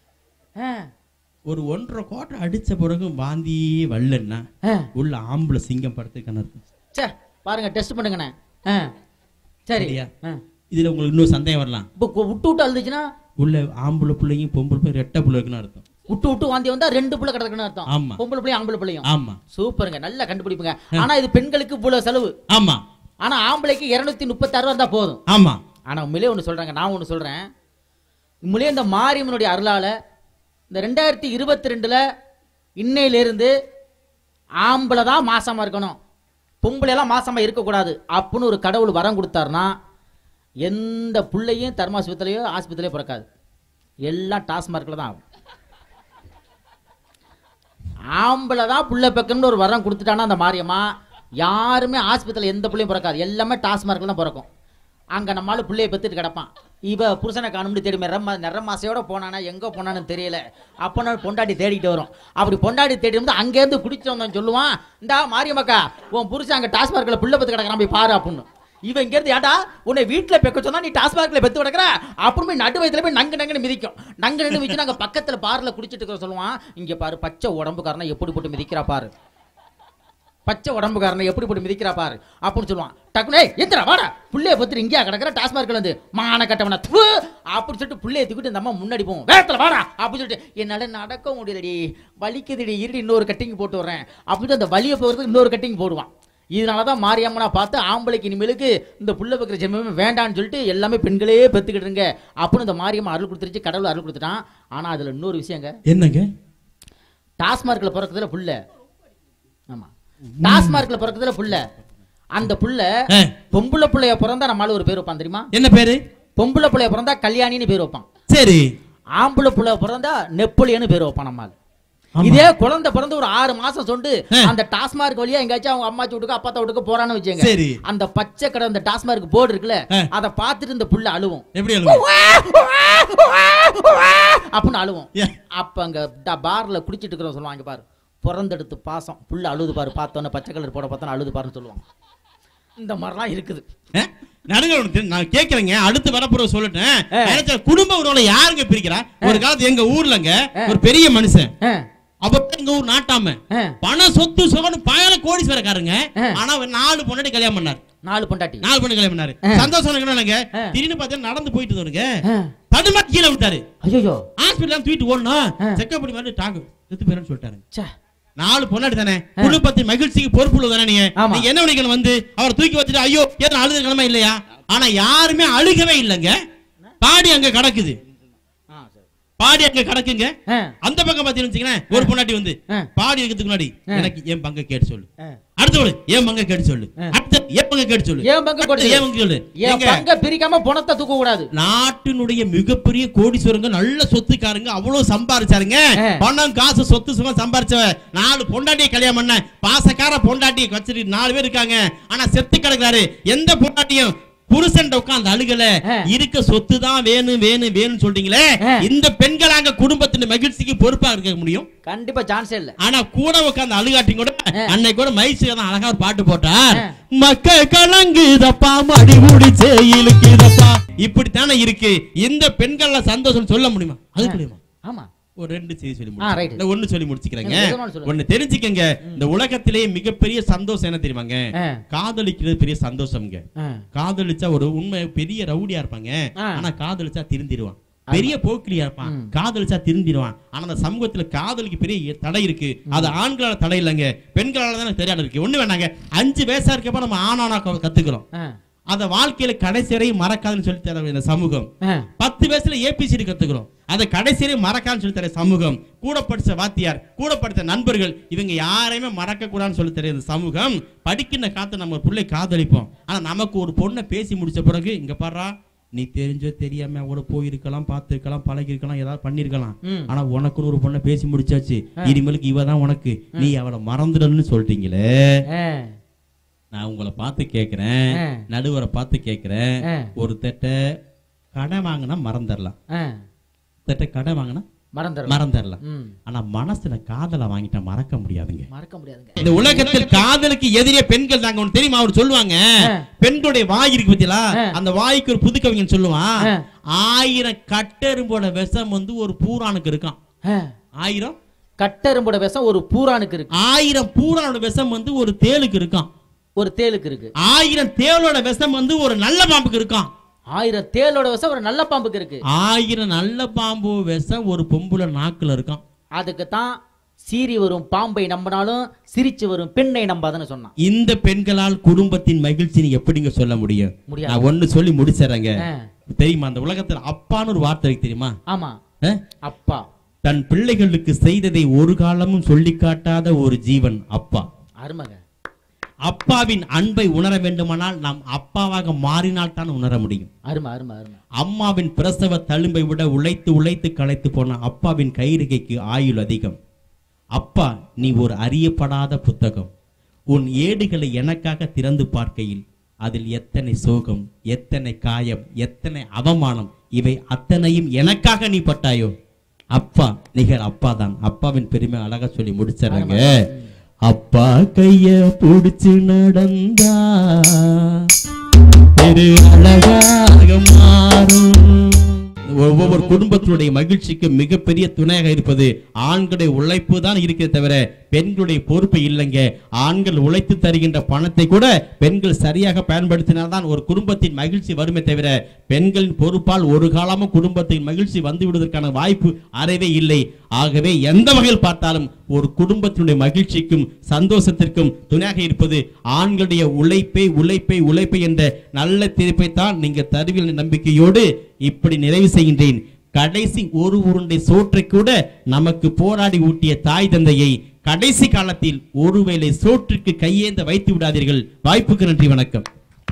ஆ, ஒரு ஒன்றரை கோட்டை அடிச்ச பிறகு வாந்தியே வரலன்னா ஆ. உள்ள ஆம்பளை சிங்கம் படத்துக்கு அர்த்தம் சே பாருங்க டெஸ்ட் பண்ணுங்கண்ணே ஆ, சரி சரியா? ஆ. இதுல உங்களுக்கு இன்னும் சந்தேகம் வரலாம் இப்போ கு- விட்டு விட்டு அழுதுச்சுன்னா உள்ள ஆம்பளை பிள்ளையும் பொம்பளை பிள்ளை ரெட்டை பிள்ளை இருக்குன்னு அர்த்தம் விட்டு விட்டு வாந்தி வந்தா ரெண்டு புள்ள கிடக்குன்னு அர்த்தம் ஆமா. பொம்பளை பிள்ளையும் ஆம்பளை பிள்ளையும் ஆமா சூப்பருங்க நல்லா கண்டுபிடிப்புங்க ஆனா இது பெண்களுக்கு இவ்வளவு செலவு ஆமா ஆனா ஆம்பளைக்கு இருநூத்தி முப்பத்தாறு இருந்தா போதும் ஆமா ஆனா உண்மையிலே ஒன்று சொல்றாங்க நான் ஒன்று சொல்றேன் உண்மையிலே இந்த மாரியம்மனுடைய அருளால இந்த ரெண்டாயிரத்தி இருபத்தி ரெண்டுல இன்னையிலிருந்து ஆம்பளை தான் மாசமா இருக்கணும் பொம்பளை எல்லாம் மாசமா இருக்கக்கூடாது அப்படின்னு ஒரு கடவுள் வரம் கொடுத்தாருன்னா எந்த புள்ளையும் தர்மாஸ்பத்திரிலையோ ஆஸ்பத்திரியிலையோ பிறக்காது எல்லாம் டாஸ்மார்க்கில் தான் ஆகும் ஆம்பளை தான் புள்ள பெக்கணும்னு ஒரு வரம் கொடுத்துட்டானா அந்த மாரியம்மா யாருமே ஆஸ்பத்திரியில் எந்த பிள்ளையும் பிறக்காது எல்லாமே டாஸ்மார்க்கில் தான் பிறக்கும் அங்கே நம்மளால பிள்ளைய பெற்றுட்டு கிடப்பான் இவ புருஷனை காணும்னு தெரியுமே நிற நிற மாசையோட போனானா எங்கே போனான்னு தெரியல அப்போ நான் பொண்டாட்டி தேடிக்கிட்டு வரும் அப்படி பொண்டாட்டி தேடி வந்து அங்கேருந்து குடிச்சு வந்தவன் சொல்லுவான் இந்தா மாரியம்மக்கா உன் புருஷன் அங்கே டாஸ்மார்க்கில் புள்ள பெற்று கிடக்கிறான் போய் பாரு அப்படின்னு இவன் இங்கேருந்து ஏடா உன்னை வீட்டில் பெக்க சொன்னா நீ டாஸ்மார்க்கில் பெத்து கிடக்குற அப்புறம் போய் நடு வயதுல போய் நங்கு நங்குன்னு மிதிக்கும் நங்கு நங்கு மிதிச்சு நாங்கள் பக்கத்தில் பாரில் குடிச்சிட்டு இருக்க சொல்லுவான் இங்கே பாரு பச்சை உடம்புக்காரனா எப்படி போட்டு மிதிக்கிறா பாரு பச்சை உடம்புக்காரனை எப்படி போட்டு மிதிக்கிறா பாரு அப்படின்னு சொல்லுவான் டக்குனே எந்திரா வாடா புள்ளைய பத்திரி இங்கேயா கிடக்குற டாஸ்மார்க்ல வந்து மான கட்டவன தூ அப்படின்னு சொல்லிட்டு புள்ளைய தூக்கிட்டு இந்த அம்மா முன்னாடி போவோம் வேகத்துல வாடா அப்படின்னு சொல்லிட்டு என்னால நடக்க முடியலடி வலிக்குதுடி இருடி இன்னொரு கட்டிங் போட்டு வர்றேன் அப்படின்னு அந்த வலியை போகிறதுக்கு இன்னொரு கட்டிங் போடுவான் இதனால தான் மாரியம்மனா பார்த்து ஆம்பளைக்கு இனிமேலுக்கு இந்த புள்ள வைக்கிற ஜென்மமே வேண்டாம்னு சொல்லிட்டு எல்லாமே பெண்களே பெற்றுக்கிட்டுருங்க அப்படின்னு இந்த மாரியம்மா அருள் கொடுத்துருச்சு கடவுள் அருள் கொடுத்துட்டான் ஆனால் அதில் இன்னொரு விஷயங்க என்னங்க டாஸ்மார்க்ல பிறக்கிறதுல புள்ள ஆமா டாஸ்மார்க்ல பிறக்கிறதுல புள்ள அந்த புள்ள ஆ, பொம்பளை புள்ளைய பிறந்தா நம்மளால ஒரு பேர் வைப்பான் தெரியுமா என்ன பேரு பொம்பளை புள்ளைய பிறந்தா கல்யாணின்னு பேர் வைப்பான் சரி ஆம்பளை புள்ள பிறந்தா நெப்பொலியன்னு பேர் வைப்பான் நம்மால் ஆமா. இதே குழந்தை பிறந்து ஒரு ஆறு மாசம் சொண்டு ஆ. அந்த டாஸ்மார்க் வழியா எங்கேயாச்சும் அவங்க அம்மாச்சி வீட்டுக்கு அப்பாத்தா வீட்டுக்கு போறான்னு வச்சுங்க சரி அந்த பச்சை கடை அந்த டாஸ்மார்க் போர்டு இருக்குல்ல ஆ. அதை பார்த்துட்டு இந்த புள்ள அழுவும் எப்படி எழுது அப்படின்னு அழுவும் ஏ. அப்ப அங்க ட- பார்ல குடிச்சிட்டு இருக்கிறவங்க சொல்லுவாங்க பாரு பிறந்தெடுத்து பாசம் புள்ள அழுது பாரு பார்த்தோன்னே பச்சை கலர் போட பார்த்தோன்னே அழுது பாருன்னு சொல்லுவாங்க இந்த மாதிரிலாம் இருக்குது நடுங்க நான் கேக்குறேங்க அடுத்து வரப்போற சொல்லட்டேன் ஆ. நினைச்ச குடும்ப உறவுல யாருங்க பிரிக்கிறா ஒரு காலத்து எங்க ஊர்லங்க ஒரு பெரிய மனுஷன் ஆ, அப்ப எங்க ஊர் நாட்டாம ஆ, பண சொத்து சுகம்னு பயல கோடீஸ்வரக்காரங்க ஆ. ஆனா அவர் நாலு பொண்ணாடி கல்யாணம் பண்ணாரு நாலு பொண்டாட்டி நாலு பொண்ணு கல்யாணம் பண்ணாரு ஆ. சந்தோஷம் என்னங்க ஆ. திடீர்னு பார்த்தா நடந்து போயிட்டு வருங்க ஆ, தடுமாட்டி கீழே விட்டாரு ஐயோ ஹாஸ்பிட்டல் தூக்கிட்டு ஓடணும் ஆ. செக்கப் பண்ணி மாதிரி டாக்கு செத்து போயிருந்து சொல்லிட்டாரு ச்சே நாலு பொண்ணாடி தானே குடும்பத்தின் மகிழ்ச்சிக்கு பொறுப்புள்ள தானே நீங்க ஆமா. நீங்க என்ன பண்ணிக்கணும் வந்து அவரை தூக்கி வச்சுட்டு ஐயோ ஏதோ அழுத கிழமை இல்லையா ஆனா யாருமே அழுகவே இல்லைங்க பாடி அங்க கிடக்குது ஆ, சரி. பாடி அங்க கிடக்குங்க ஆ, அந்த பக்கம் பாத்தீங்கன்னு வச்சுக்கங்களேன் ஒரு பொண்டாட்டி வந்து ஆ. பாடி இருக்கிறதுக்கு முன்னாடி ஆ. எனக்கு என் பங்க கேட்டு சொல்லு ஆ. அடுத்தவளு என் பங்க கேட்டு சொல்லு ஆ. அடுத்த என் பங்க கேட்டு சொல்லு என் பங்கு கொடுத்து என் பங்கு சொல்லு என் எங்க பங்க பிரிக்காம பணத்தை தூக்க கூடாது நாட்டினுடைய மிகப்பெரிய கோடீஸ்வரங்க நல்ல சொத்துக்காரங்க அவ்வளவு சம்பாரிச்சாருங்க ஆ. பணம் காசு சொத்து சுகம் சம்பாரிச்சவ நாலு பொண்டாட்டியை கல்யாணம் பண்ண பாசக்கார பொண்டாட்டியை வச்சுட்டு நாலு பேர் இருக்காங்க ஆனா செத்து கிடக்குறாரு எந்த பொண்டாட்டியும் புருஷன் உட்கார்ந்து அழுகல ஆ. இருக்க சொத்து தான் வேணும் வேணும் வேணும்னு சொல்றீங்களே ஆ. இந்த பெண்களாங்க குடும்பத்தின் மகிழ்ச்சிக்கு பொறுப்பா இருக்க முடியும் கண்டிப்பா சான்ஸே இல்ல ஆனா கூட உட்கார்ந்து அழுகாட்டி கூட ஆ. அன்னைக்கு கூட மைசூர் தான் அழகா ஒரு பாட்டு போட்டார் ஆ. மக்க கலங்குதப்பா மடி முடிச்சே இழுக்குதப்பா இப்படித்தானே இருக்கு இந்த பெண்கள்ல சந்தோஷம் சொல்ல முடியுமா அது முடியுமா ஆமா ஒரு ரெண்டு செய்தி சொல்லி ஆ, right. முடிச்சு ஒன்னு சொல்லி முடிச்சுக்கிறேங்க எனக்கு எதுனாலும் சொல்லுங்க. ஒன்னு தெரிஞ்சுக்கங்க இந்த உலகத்திலேயே மிகப்பெரிய சந்தோஷம் என்ன தெரியுமாங்க ஆ, காதலிக்கிறது பெரிய சந்தோஷம்ங்க ஆ. காதலிச்சா ஒரு உண்மை பெரிய ரவுடியா இருப்பாங்க ஆ. ஆனா காதலிச்சா திருந்திடுவான் பெரிய போக்கிலியா இருப்பான் ம். காதலிச்சா திருந்திடுவான் ஆனா அந்த சமூகத்துல காதலுக்கு பெரிய தடை இருக்கு அது ஆண்களால தடை இல்லைங்க பெண்களால தான் தெரியாத இருக்கு ஒண்ணு வேணாங்க அஞ்சு வயசா இருக்கப்ப நம்ம ஆனானா கத்துக்கிறோம் ஆ, அத வாழ்க்கையில கடைசி வரையும் மறக்காதுன்னு சொல்லி தர இந்த சமூகம் ஆ. பத்து வயசுல ஏபிசிடி கத்துக்கிறோம் அதை கடைசி வரையும் மறக்காதுன்னு சொல்லி தர சமூகம் கூட படிச்ச வாத்தியார் கூட படித்த நண்பர்கள் இவங்க யாரையுமே மறக்க கூடாதுன்னு சொல்லி தர இந்த சமூகம் படிக்கின்ற காத்து நம்ம ஒரு பிள்ளை காதலிப்போம் ஆனா நமக்கு ஒரு பொண்ணை பேசி முடிச்ச பிறகு இங்க பாடுறா நீ தெரிஞ்சோ தெரியாம அவட போயிருக்கலாம் பார்த்திருக்கலாம் பழகிருக்கலாம் ஏதாவது பண்ணிருக்கலாம் ம். ஆனா உனக்குன்னு ஒரு பொண்ணை பேசி முடிச்சாச்சு இனிமேலுக்கு இவ தான் உனக்கு நீ அவளை மறந்துடணும்னு சொல்லிட்டீங்களே ஆ, நான் உங்களை பார்த்து கேட்கிறேன் ஆ. நடுவரை பார்த்து கேட்கிறேன் ஆ. ஒரு தட்ட கடன் வாங்கினா மறந்துடலாம் ஆ. தட்ட கடன் வாங்கினா மறந்துடும் மறந்துடலாம் ம். ஆனா மனசுல காதலை வாங்கிட்டா மறக்க முடியாதுங்க மறக்க முடியாதுங்க இந்த உலகத்தில் காதலுக்கு எதிரே பெண்கள் தாங்க ஒண்ணு தெரியுமா அவர் சொல்லுவாங்க ஆ. பெண்களுடைய வாய் இருக்கு பத்தியா ஆ. அந்த வாய்க்கு ஒரு புது கவிஞன் சொல்லுவான் ஆ. ஆயிரம் கட்டெரும்போட விஷம் வந்து ஒரு பூரானுக்கு இருக்கான் ஆ. ஆயிரம் கட்டெரும்போட விஷம் ஒரு பூரானுக்கு இருக்கு ஆயிரம் பூரானோட விஷம் வந்து ஒரு தேளுக்கு இருக்கான் ஒரு தேளுக்கு இருக்கு ஆயிரம் தேளோட விஷம் வந்து ஒரு நல்ல பாம்புக்கு இருக்கான் ஆயிரம் தேளோட விஷம் ஒரு நல்ல பாம்புக்கு இருக்கு ஆயிரம் நல்ல பாம்பு விஷம் ஒரு பொம்புல நாக்குல இருக்கான் அதுக்கு தான் சீறி வரும் பாம்பை நம்பினாலும் சிரிச்சு வரும் பெண்ணை நம்பாதன்னு சொன்னான் இந்த பெண்களால் குடும்பத்தின் மகிழ்ச்சி நீ எப்படிங்க சொல்ல முடியும் முடியாது. நான் ஒண்ணு சொல்லி முடிச்சிடறேங்க ஆ. தெரியுமா அந்த உலகத்துல அப்பான்னு ஒரு வார்த்தை இருக்கு தெரியுமா ஆமா ஆ? அப்பா தன் பிள்ளைகளுக்கு செய்ததை ஒரு காலமும் சொல்லி காட்டாத ஒரு ஜீவன் அப்பா அருமக அப்பாவின் அன்பை உணர வேண்டுமானால் நாம் அப்பாவாக மாறினால் தான் உணர முடியும் அருமை அருமை அருமை அம்மாவின் பிரசவ தழும்பை விட உழைத்து உழைத்து களைத்து போன அப்பாவின் கைரிகைக்கு ஆயுள் அதிகம் அப்பா நீ ஒரு அறியப்படாத புத்தகம் உன் ஏடுகளை எனக்காக திறந்து பார்க்கையில் அதில் எத்தனை சோகம் எத்தனை காயம் எத்தனை அவமானம் இவை அத்தனையும் எனக்காக நீ பட்டாயோ அப்பா நிகர் அப்பா தான் அப்பாவின் பெருமை அழகா சொல்லி முடிச்சிடறாங்க அப்பா கைய புடிச்சு நடந்தா பெரு அழகாக மாறும் ஒவ்வொரு குடும்பத்தினுடைய மகிழ்ச்சிக்கு மிகப்பெரிய துணையாக இருப்பது ஆண்களுடைய உழைப்பு தான் இருக்கிறது தவிர பெண்களுடைய பொறுப்பு இல்லைங்க ஆண்கள் உழைத்து தருகின்ற பணத்தை கூட பெண்கள் சரியாக பயன்படுத்தினால்தான் ஒரு குடும்பத்தின் மகிழ்ச்சி வருமே தவிர பெண்களின் பொறுப்பால் ஒரு காலமும் குடும்பத்தின் மகிழ்ச்சி வந்து விடுவதற்கான வாய்ப்பு அறவே இல்லை ஆகவே எந்த வகையில் பார்த்தாலும் ஒரு குடும்பத்தினுடைய மகிழ்ச்சிக்கும் சந்தோஷத்திற்கும் துணையாக இருப்பது ஆண்களுடைய உழைப்பை உழைப்பை உழைப்பை என்ற நல்ல தீர்ப்பை தான் நீங்க தருவீர்கள் என்ற நம்பிக்கையோடு இப்படி நிறைவு செய்கின்றேன் கடைசி ஒரு உருண்டை சோற்றை கூட நமக்கு போராடி ஊட்டிய தாய் தந்தையை கடைசி காலத்தில் ஒருவேளை சோற்றுக்கு கையேந்த வைத்து விடாதீர்கள் வாய்ப்புக்கு நன்றி வணக்கம்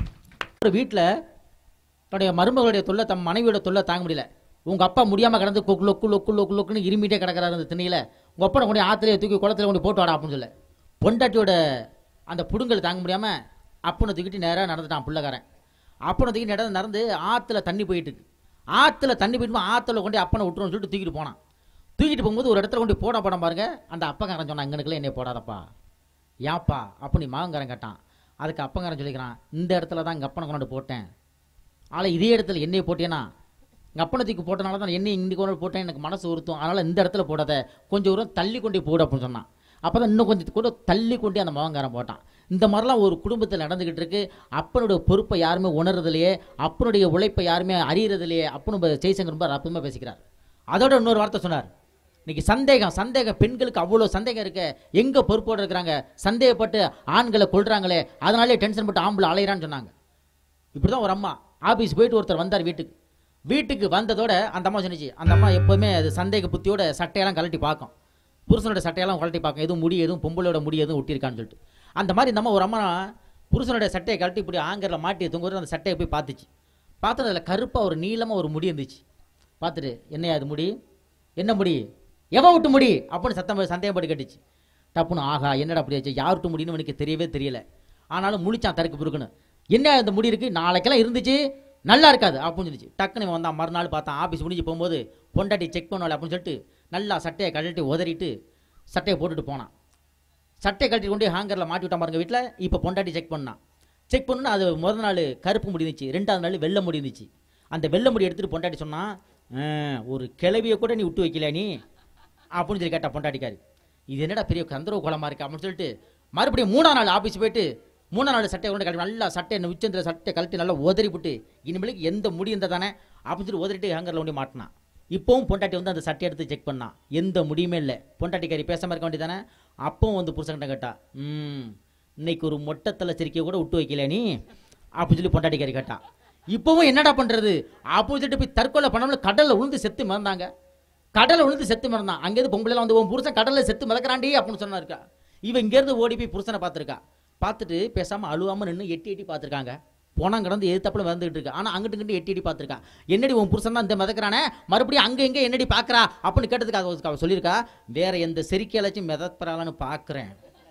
ஒரு வீட்டில் தன்னுடைய மருமகளுடைய தொல்லை தம் மனைவியோட தொல்லை தாங்க முடியல உங்க அப்பா முடியாம கிடந்து கொக்கு லொக்கு லொக்கு லொக்கு லொக்குன்னு இருமிட்டே கிடக்கிறாரு அந்த திண்ணையில உங்க அப்பா கொண்டு ஆத்திரையை தூக்கி குளத்துல கொண்டு போட்டு வாடா அப்படின்னு சொல்ல பொண்டாட்டியோட அந்த புடுங்கல் தாங்க முடியாம அப்பனை தூக்கிட்டு நேரா நடந்துட்டான் பிள்ளைக்காரன் அப்பனை தூக்கி நடந்து நடந்து ஆத்துல தண்ணி போயிட்டு இருக்கு ஆத்துல தண்ணி போயிட்டு ஆத்துல கொண்டு அப்பனை விட்டுருன்னு சொல்லிட்டு தூக்கிட்டு போனான் தூக்கிட்டு போகும்போது ஒரு இடத்துல கொண்டு போட படம் பாருங்க அந்த அப்பக்காரன் சொன்னான் இங்கனுக்குள்ள என்னை போடாதப்பா ஏன்ப்பா அப்ப நீ மகங்காரன் கேட்டான் அதுக்கு அப்பங்காரன் சொல்லிக்கிறான் இந்த இடத்துல தான் எங்கள் அப்பனை கொண்டாந்து போட்டேன் ஆனால் இதே இடத்துல எண்ணெயை போட்டேன்னா எங்கள் அப்பனை தூக்கி போட்டனால தான் எண்ணெய் இங்கே கொண்டு போட்டேன் எனக்கு மனசு உறுத்தும் அதனால் இந்த இடத்துல போடாத கொஞ்சம் தூரம் தள்ளி கொண்டு போடு அப்படின்னு சொன்னான் அப்போ தான் இன்னும் கொஞ்சம் கூட தள்ளி கொண்டு அந்த மகங்காரன் போட்டான் இந்த மாதிரிலாம் ஒரு குடும்பத்தில் நடந்துக்கிட்டு இருக்கு அப்பனுடைய பொறுப்பை யாருமே உணர்றதுலையே அப்பனுடைய உழைப்பை யாருமே அறியறதுலையே அப்பனு ஜெய்சங்கர் ரொம்ப அற்புதமாக பேசிக்கிறார் அதோட இன்னொரு வார்த்தை சொன்னார் இன்னைக்கு சந்தேகம் சந்தேகம் பெண்களுக்கு அவ்வளோ சந்தேகம் இருக்கு எங்க பொறுப்போடு இருக்கிறாங்க சந்தேகப்பட்டு ஆண்களை கொள்றாங்களே அதனாலே டென்ஷன் பட்டு ஆம்பளை அலையிறான்னு சொன்னாங்க இப்படிதான் ஒரு அம்மா ஆபீஸ் போயிட்டு ஒருத்தர் வந்தார் வீட்டுக்கு வீட்டுக்கு வந்ததோட அந்த அம்மா சொன்னிச்சு அந்த அம்மா எப்பவுமே அது சந்தேக புத்தியோட சட்டையெல்லாம் கழட்டி பார்க்கும் புருஷனோட சட்டையெல்லாம் கழட்டி பார்க்கும் எதுவும் முடி எதுவும் பொம்பளோட முடி எதுவும் ஒட்டியிருக்கான்னு சொல்லிட்டு அந்த மாதிரி இந்த அம்மா ஒரு அம்மா புருஷனோட சட்டையை கழட்டி இப்படி ஆங்கரில் மாட்டி தொங்குறது அந்த சட்டையை போய் பார்த்துச்சு பார்த்துட்டு அதில் கருப்பாக ஒரு நீளமாக ஒரு முடி இருந்துச்சு பார்த்துட்டு என்னையா அது முடி என்ன முடி எவன் விட்டு முடி அப்படின்னு சத்தம் சந்தேகப்பட்டு கேட்டுச்சு டப்புன்னு ஆகா என்னடா அப்படி ஆச்சு யார் விட்டு முடின்னு எனக்கு தெரியவே தெரியல ஆனாலும் முழிச்சான் தருக்கு புருக்குன்னு என்ன இந்த முடி இருக்கு நாளைக்கெல்லாம் இருந்துச்சு நல்லா இருக்காது அப்படின்னு சொல்லிச்சு டக்குன்னு இவன் வந்தான் மறுநாள் பார்த்தான் ஆஃபீஸ் முடிஞ்சு போகும்போது பொண்டாட்டி செக் பண்ணுவாள் அப்படின்னு சொல்லிட்டு நல்லா சட்டையை கழட்டி உதறிட்டு சட்டையை போட்டுட்டு போனான் சட்டையை கழட்டி கொண்டு ஹேங்கரில் மாட்டி விட்டான் பாருங்க வீட்டில் இப்போ பொண்டாட்டி செக் பண்ணான் செக் பண்ணுன்னா அது முதல் நாள் கருப்பு முடி இருந்துச்சு ரெண்டாவது நாள் வெள்ளை முடி இருந்துச்சு அந்த வெள்ளை முடி எடுத்துட்டு பொண்டாட்டி சொன்னான் "ஆ, ஒரு கிளவியை கூட நீ விட்டு வைக்கல நீ அப்படின்னு சொல்லி கேட்டா பொண்டாட்டிக்காரு இது என்னடா பெரிய கந்தரவு கோலமா இருக்கு அப்படின்னு சொல்லிட்டு மறுபடியும் மூணாம் நாள் ஆபீஸ் போயிட்டு மூணாம் நாள் சட்டையை கொண்டு கழட்டி நல்லா சட்டை உச்சந்திர சட்டை கழட்டி நல்லா உதறி விட்டு இனிமேலுக்கு எந்த முடி இருந்தால் தானே அப்படின்னு சொல்லி உதறிட்டு ஹேங்கரில் கொண்டு மாட்டினான் இப்போவும் பொண்டாட்டி வந்து அந்த சட்டை எடுத்து செக் பண்ணான் எந்த முடியுமே இல்லை பொண்டாட்டிக்காரி பேசாம இருக்க வேண்டியதானே அப்பவும் வந்து புருஷன்கிட்ட கேட்டா ம் இன்னைக்கு ஒரு மொட்டத்தில் சிரிக்க கூட விட்டு வைக்கல நீ அப்படின்னு சொல்லி பொண்டாட்டிக்காரி கேட்டா இப்போவும் என்னடா பண்றது அப்படின்னு சொல்லிட்டு போய் தற்கொலை பண்ணாமல கடல்ல விழுந்து செத்து மறந்தாங்க கடல்ல விழுந்து செத்து மறந்தான் அங்கேருந்து பொம்பளைலாம் வந்து உன் புருஷன் கடல்ல செத்து மிதக்கிறாண்டி அப்படின்னு சொன்னா இருக்கா இவன் இங்கேருந்து ஓடி போய் புருஷனை பார்த்துருக்கா பார்த்துட்டு பேசாம அழுவாம நின்று எட்டி எட்டி பார்த்துருக்காங்க போனாங்க கடந்து எதிர்த்தாப்புல வந்துகிட்டு இருக்கு ஆனா அங்கிட்டு இங்கிட்டு எட்டி எட்டி பார்த்துருக்கா என்னடி உன் புருஷன் தான் இந்த மிதக்கிறானே மறுபடியும் அங்க எங்க என்னடி பார்க்கறா அப்படின்னு கேட்டதுக்கு அவ- அவ சொல்லியிருக்கா வேற எந்த செரிக்கையாச்சும் மிதப்புறாளான்னு பார்க்கறேன்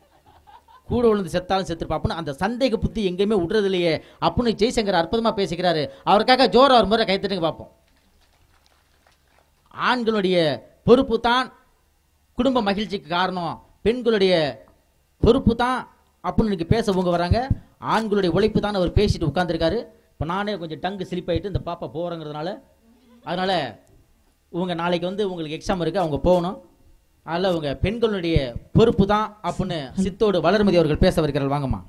கூட விழுந்து செத்தாலும் செத்துருப்பாப்புன்னு அந்த சந்தேக புத்தி எங்கேயுமே விடுறது இல்லையே அப்படின்னு ஜெய்சங்கர் அற்புதமா பேசிக்கிறாரு அவருக்காக ஜோர ஒரு முறை கைத்தட்டுங்க பார்ப்போம் ஆண்களுடைய பொறுப்பு தான் குடும்ப மகிழ்ச்சிக்கு காரணம் பெண்களுடைய பொறுப்பு தான் அப்படின்னு இன்னைக்கு பேச உங்க வராங்க ஆண்களுடைய உழைப்பு தான் அவர் பேசிட்டு உட்காந்துருக்காரு இப்போ நானே கொஞ்சம் டங்கு ஸ்லிப் ஆயிட்டு இந்த பாப்பா போகிறங்கிறதுனால அதனால உங்க நாளைக்கு வந்து உங்களுக்கு எக்ஸாம் இருக்கு அவங்க போகணும் அதில் உங்க பெண்களுடைய பொறுப்பு தான் அப்படின்னு சித்தோடு வளர்மதி அவர்கள் பேச வருகிறார்கள் வாங்கம்மா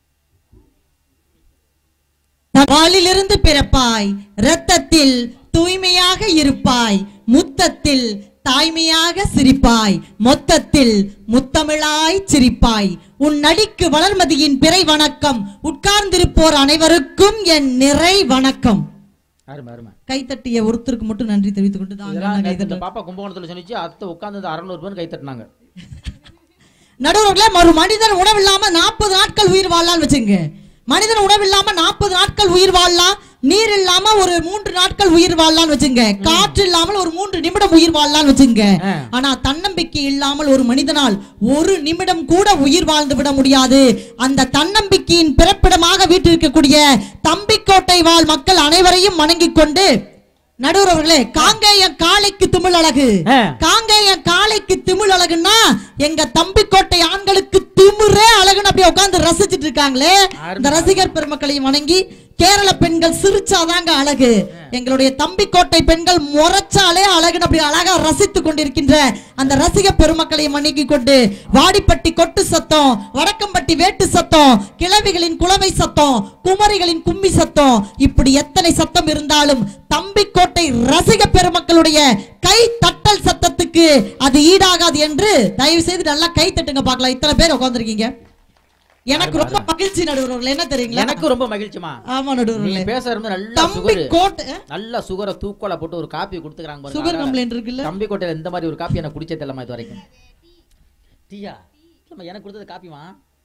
வாளிலிருந்து பிறப்பாய் இரத்தத்தில் தூய்மையாக இருப்பாய் முத்தத்தில் தாய்மையாக சிரிப்பாய் மொத்தத்தில் முத்தமிழாய் சிரிப்பாய் உன் நடிக்கு வளர்மதியின் பிறை வணக்கம் உட்கார்ந்திருப்போர் அனைவருக்கும் என் நிறை வணக்கம் அருமை அருமை கைத்தட்டிய ஒருத்தருக்கு மட்டும் நன்றி தெரிவித்துக் கொண்டு தாங்க இதெல்லாம் நான் இந்த கைத்தட்டல. பாப்பா கும்பகோணத்தில் சொன்னிச்சு அத்தை உட்காந்து அறநூறு பேர் கை தட்டினாங்க நடுவர்களே ஒரு மனிதன் உணவில்லாம நாற்பது நாட்கள் உயிர் வாழலாம்னு வச்சுங்க மனிதன் உணவில்லாம நாற்பது நாட்கள் உயிர் வாழலாம் நீர் இல்லாம ஒரு மூன்று நாட்கள் உயிர் வாழலாம்னு வச்சுங்க காற்று இல்லாமல் ஒரு மூன்று நிமிடம் உயிர் வாழலாம்னு வச்சுங்க ஆ. ஆனா தன்னம்பிக்கை இல்லாமல் ஒரு மனிதனால் ஒரு நிமிடம் கூட உயிர் வாழ்ந்து விட முடியாது அந்த தன்னம்பிக்கையின் பிறப்பிடமாக வீட்டிருக்கக்கூடிய தம்பிக்கோட்டை வாழ் மக்கள் அனைவரையும் வணங்கிக் கொண்டு நடுவர் அவர்களே காங்கேயம் காளைக்கு துமிழ் அழகு ஆ. காங்கேய நடுவர்களே என் காளைக்கு திமிழ் அழகுன்னா எங்க தம்பிக்கோட்டை ஆண்களுக்கு திமிரே அழகுன்னு அப்படியே உட்கார்ந்து ரசிச்சிட்டு இருக்காங்களே இந்த ரசிகர் பெருமக்களையும் வணங்கி கேரள பெண்கள் சிரிச்சாதாங்க அழகு எங்களுடைய தம்பிக்கோட்டை பெண்கள் முறைச்சாலே அழகுன்னு அப்படி அழகா ரசித்துக் கொண்டிருக்கின்ற அந்த ரசிக பெருமக்களையும் வணங்கி கொண்டு வாடிப்பட்டி கொட்டு சத்தம் வடக்கம்பட்டி வேட்டு சத்தம் கிழவிகளின் குளவை சத்தம் குமரிகளின் கும்மி சத்தம் இப்படி எத்தனை சத்தம் இருந்தாலும் தம்பிக்கோட்டை ரசிக பெருமக்களுடைய கை தட்டல் சத்தத்துக்கு அது ஈடாகாது என்று தயவு செய்து நல்லா கை தட்டுங்க பார்க்கலாம் இத்தனை பேர் உட்காந்துருக்கீங்க எனக்கு ரொம்ப மகிழ்ச்சி நடுவர்கள் என்ன தெரியுங்களா எனக்கு ரொம்ப மகிழ்ச்சிமா ஆமா நீ நடுவர்களே பேசுறது நல்ல தம்பி சுகர் கோட்டை நல்ல சுகரை தூக்கோல போட்டு ஒரு காப்பி கொடுத்துக்கிறாங்க பாருங்க. சுகர் அழகா. கம்ப்ளைண்ட் இருக்குல்ல தம்பி கோட்டையில இந்த மாதிரி ஒரு காப்பி எனக்கு குடிச்சே தெரியலமா இது வரைக்கும் டீயா இல்லம்மா எனக்கு கொடுத்தது காப்பிமா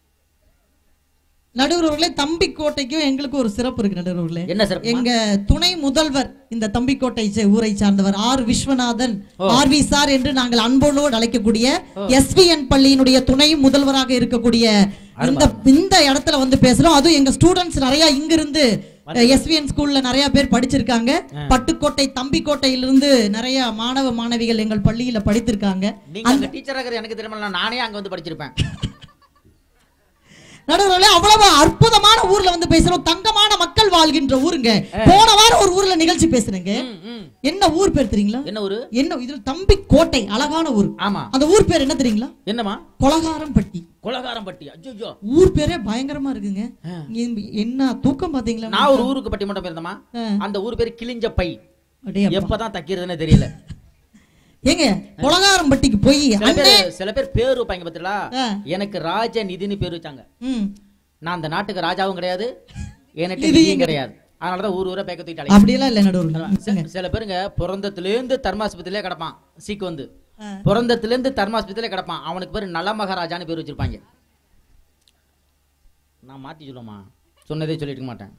நடுவர்களே தம்பி கோட்டைக்கும் எங்களுக்கும் ஒரு சிறப்பு இருக்கு நடுவர்களே என்ன சிறப்பு எங்க துணை முதல்வர் இந்த தம்பிக்கோட்டை சே- ஊரை சார்ந்தவர் R Viswanathan R V sir என்று நாங்கள் அன்போடு அழைக்கக்கூடிய எஸ்விஎன் பள்ளியினுடைய துணை முதல்வராக இருக்கக்கூடிய இந்த இந்த இடத்துல வந்து பேசுறோம் அதுவும் எங்க ஸ்டூடெண்ட்ஸ் நிறைய இங்கிருந்து எஸ்விஎன் ஸ்கூல்ல நிறைய பேர் படிச்சிருக்காங்க பட்டுக்கோட்டை தம்பிக்கோட்டையிலிருந்து நிறைய மாணவ மாணவிகள் எங்கள் பள்ளியில படித்திருக்காங்க நீங்க அங்க டீச்சரா இருக்கிறது எனக்கு தெரியுமா நானே அங்க வந்து படிச்சிருப்பேன் நடுவர்களே அவ்வளவு அற்புதமான ஊர்ல வந்து பேசுறோம் தங்கமான மக்கள் வாழ்கின்ற ஊருங்க போன வாரம் ஒரு ஊர்ல நிகழ்ச்சி பேசுனேங்க ம், ம். என்ன ஊர் பேர் தெரியுங்களா என்ன ஊரு என்ன இதுல தம்பி கோட்டை அழகான ஊர் ஆமா அந்த ஊர் பேர் என்ன தெரியுங்களா என்னமா கொலகாரம்பட்டி கொலகாரம்பட்டி அஜ்ஜோ ஊர் பேரே பயங்கரமா இருக்குங்க இங்க என்ன தூக்கம் பாத்தீங்களா நான் ஒரு ஊருக்கு பட்டிமன்றம் போயிருந்தேமா ஆ. அந்த ஊர் பேர் கிழிஞ்ச பை அடே அப்பா. எப்பதான் தைக்கிறதுன்னு தெரியல ஏங்க கொலகாரம்பட்டிக்கு போய் சில அண்ணே பேர் சில பேர் பேர் வைப்பாங்க பாத்தீங்களா ஆ. எனக்கு ராஜ நிதின்னு பேர் வச்சாங்க ம். நான் அந்த நாட்டுக்கு ராஜாவும் கிடையாது எனக்கு நிதியும் நிதியும் கிடையாது அதனாலதான் ஊர் ஊரா பேக்க தூக்கிட்டாங்க அப்படியெல்லாம் இல்ல நடுவர் சில- சில பேருங்க பிறந்தத்துல இருந்து தர்மாஸ்பத்திரியிலே கிடப்பான் சீக்கு வந்து ஆ. பிறந்தத்துல இருந்து தர்மாஸ்பத்திரியிலே கிடப்பான் அவனுக்கு பேரு நல மகாராஜான்னு பேர் வச்சிருப்பாங்க நான் மாத்தி சொல்லுமா சொன்னதே சொல்லிட்டு இருக்க மாட்டேன்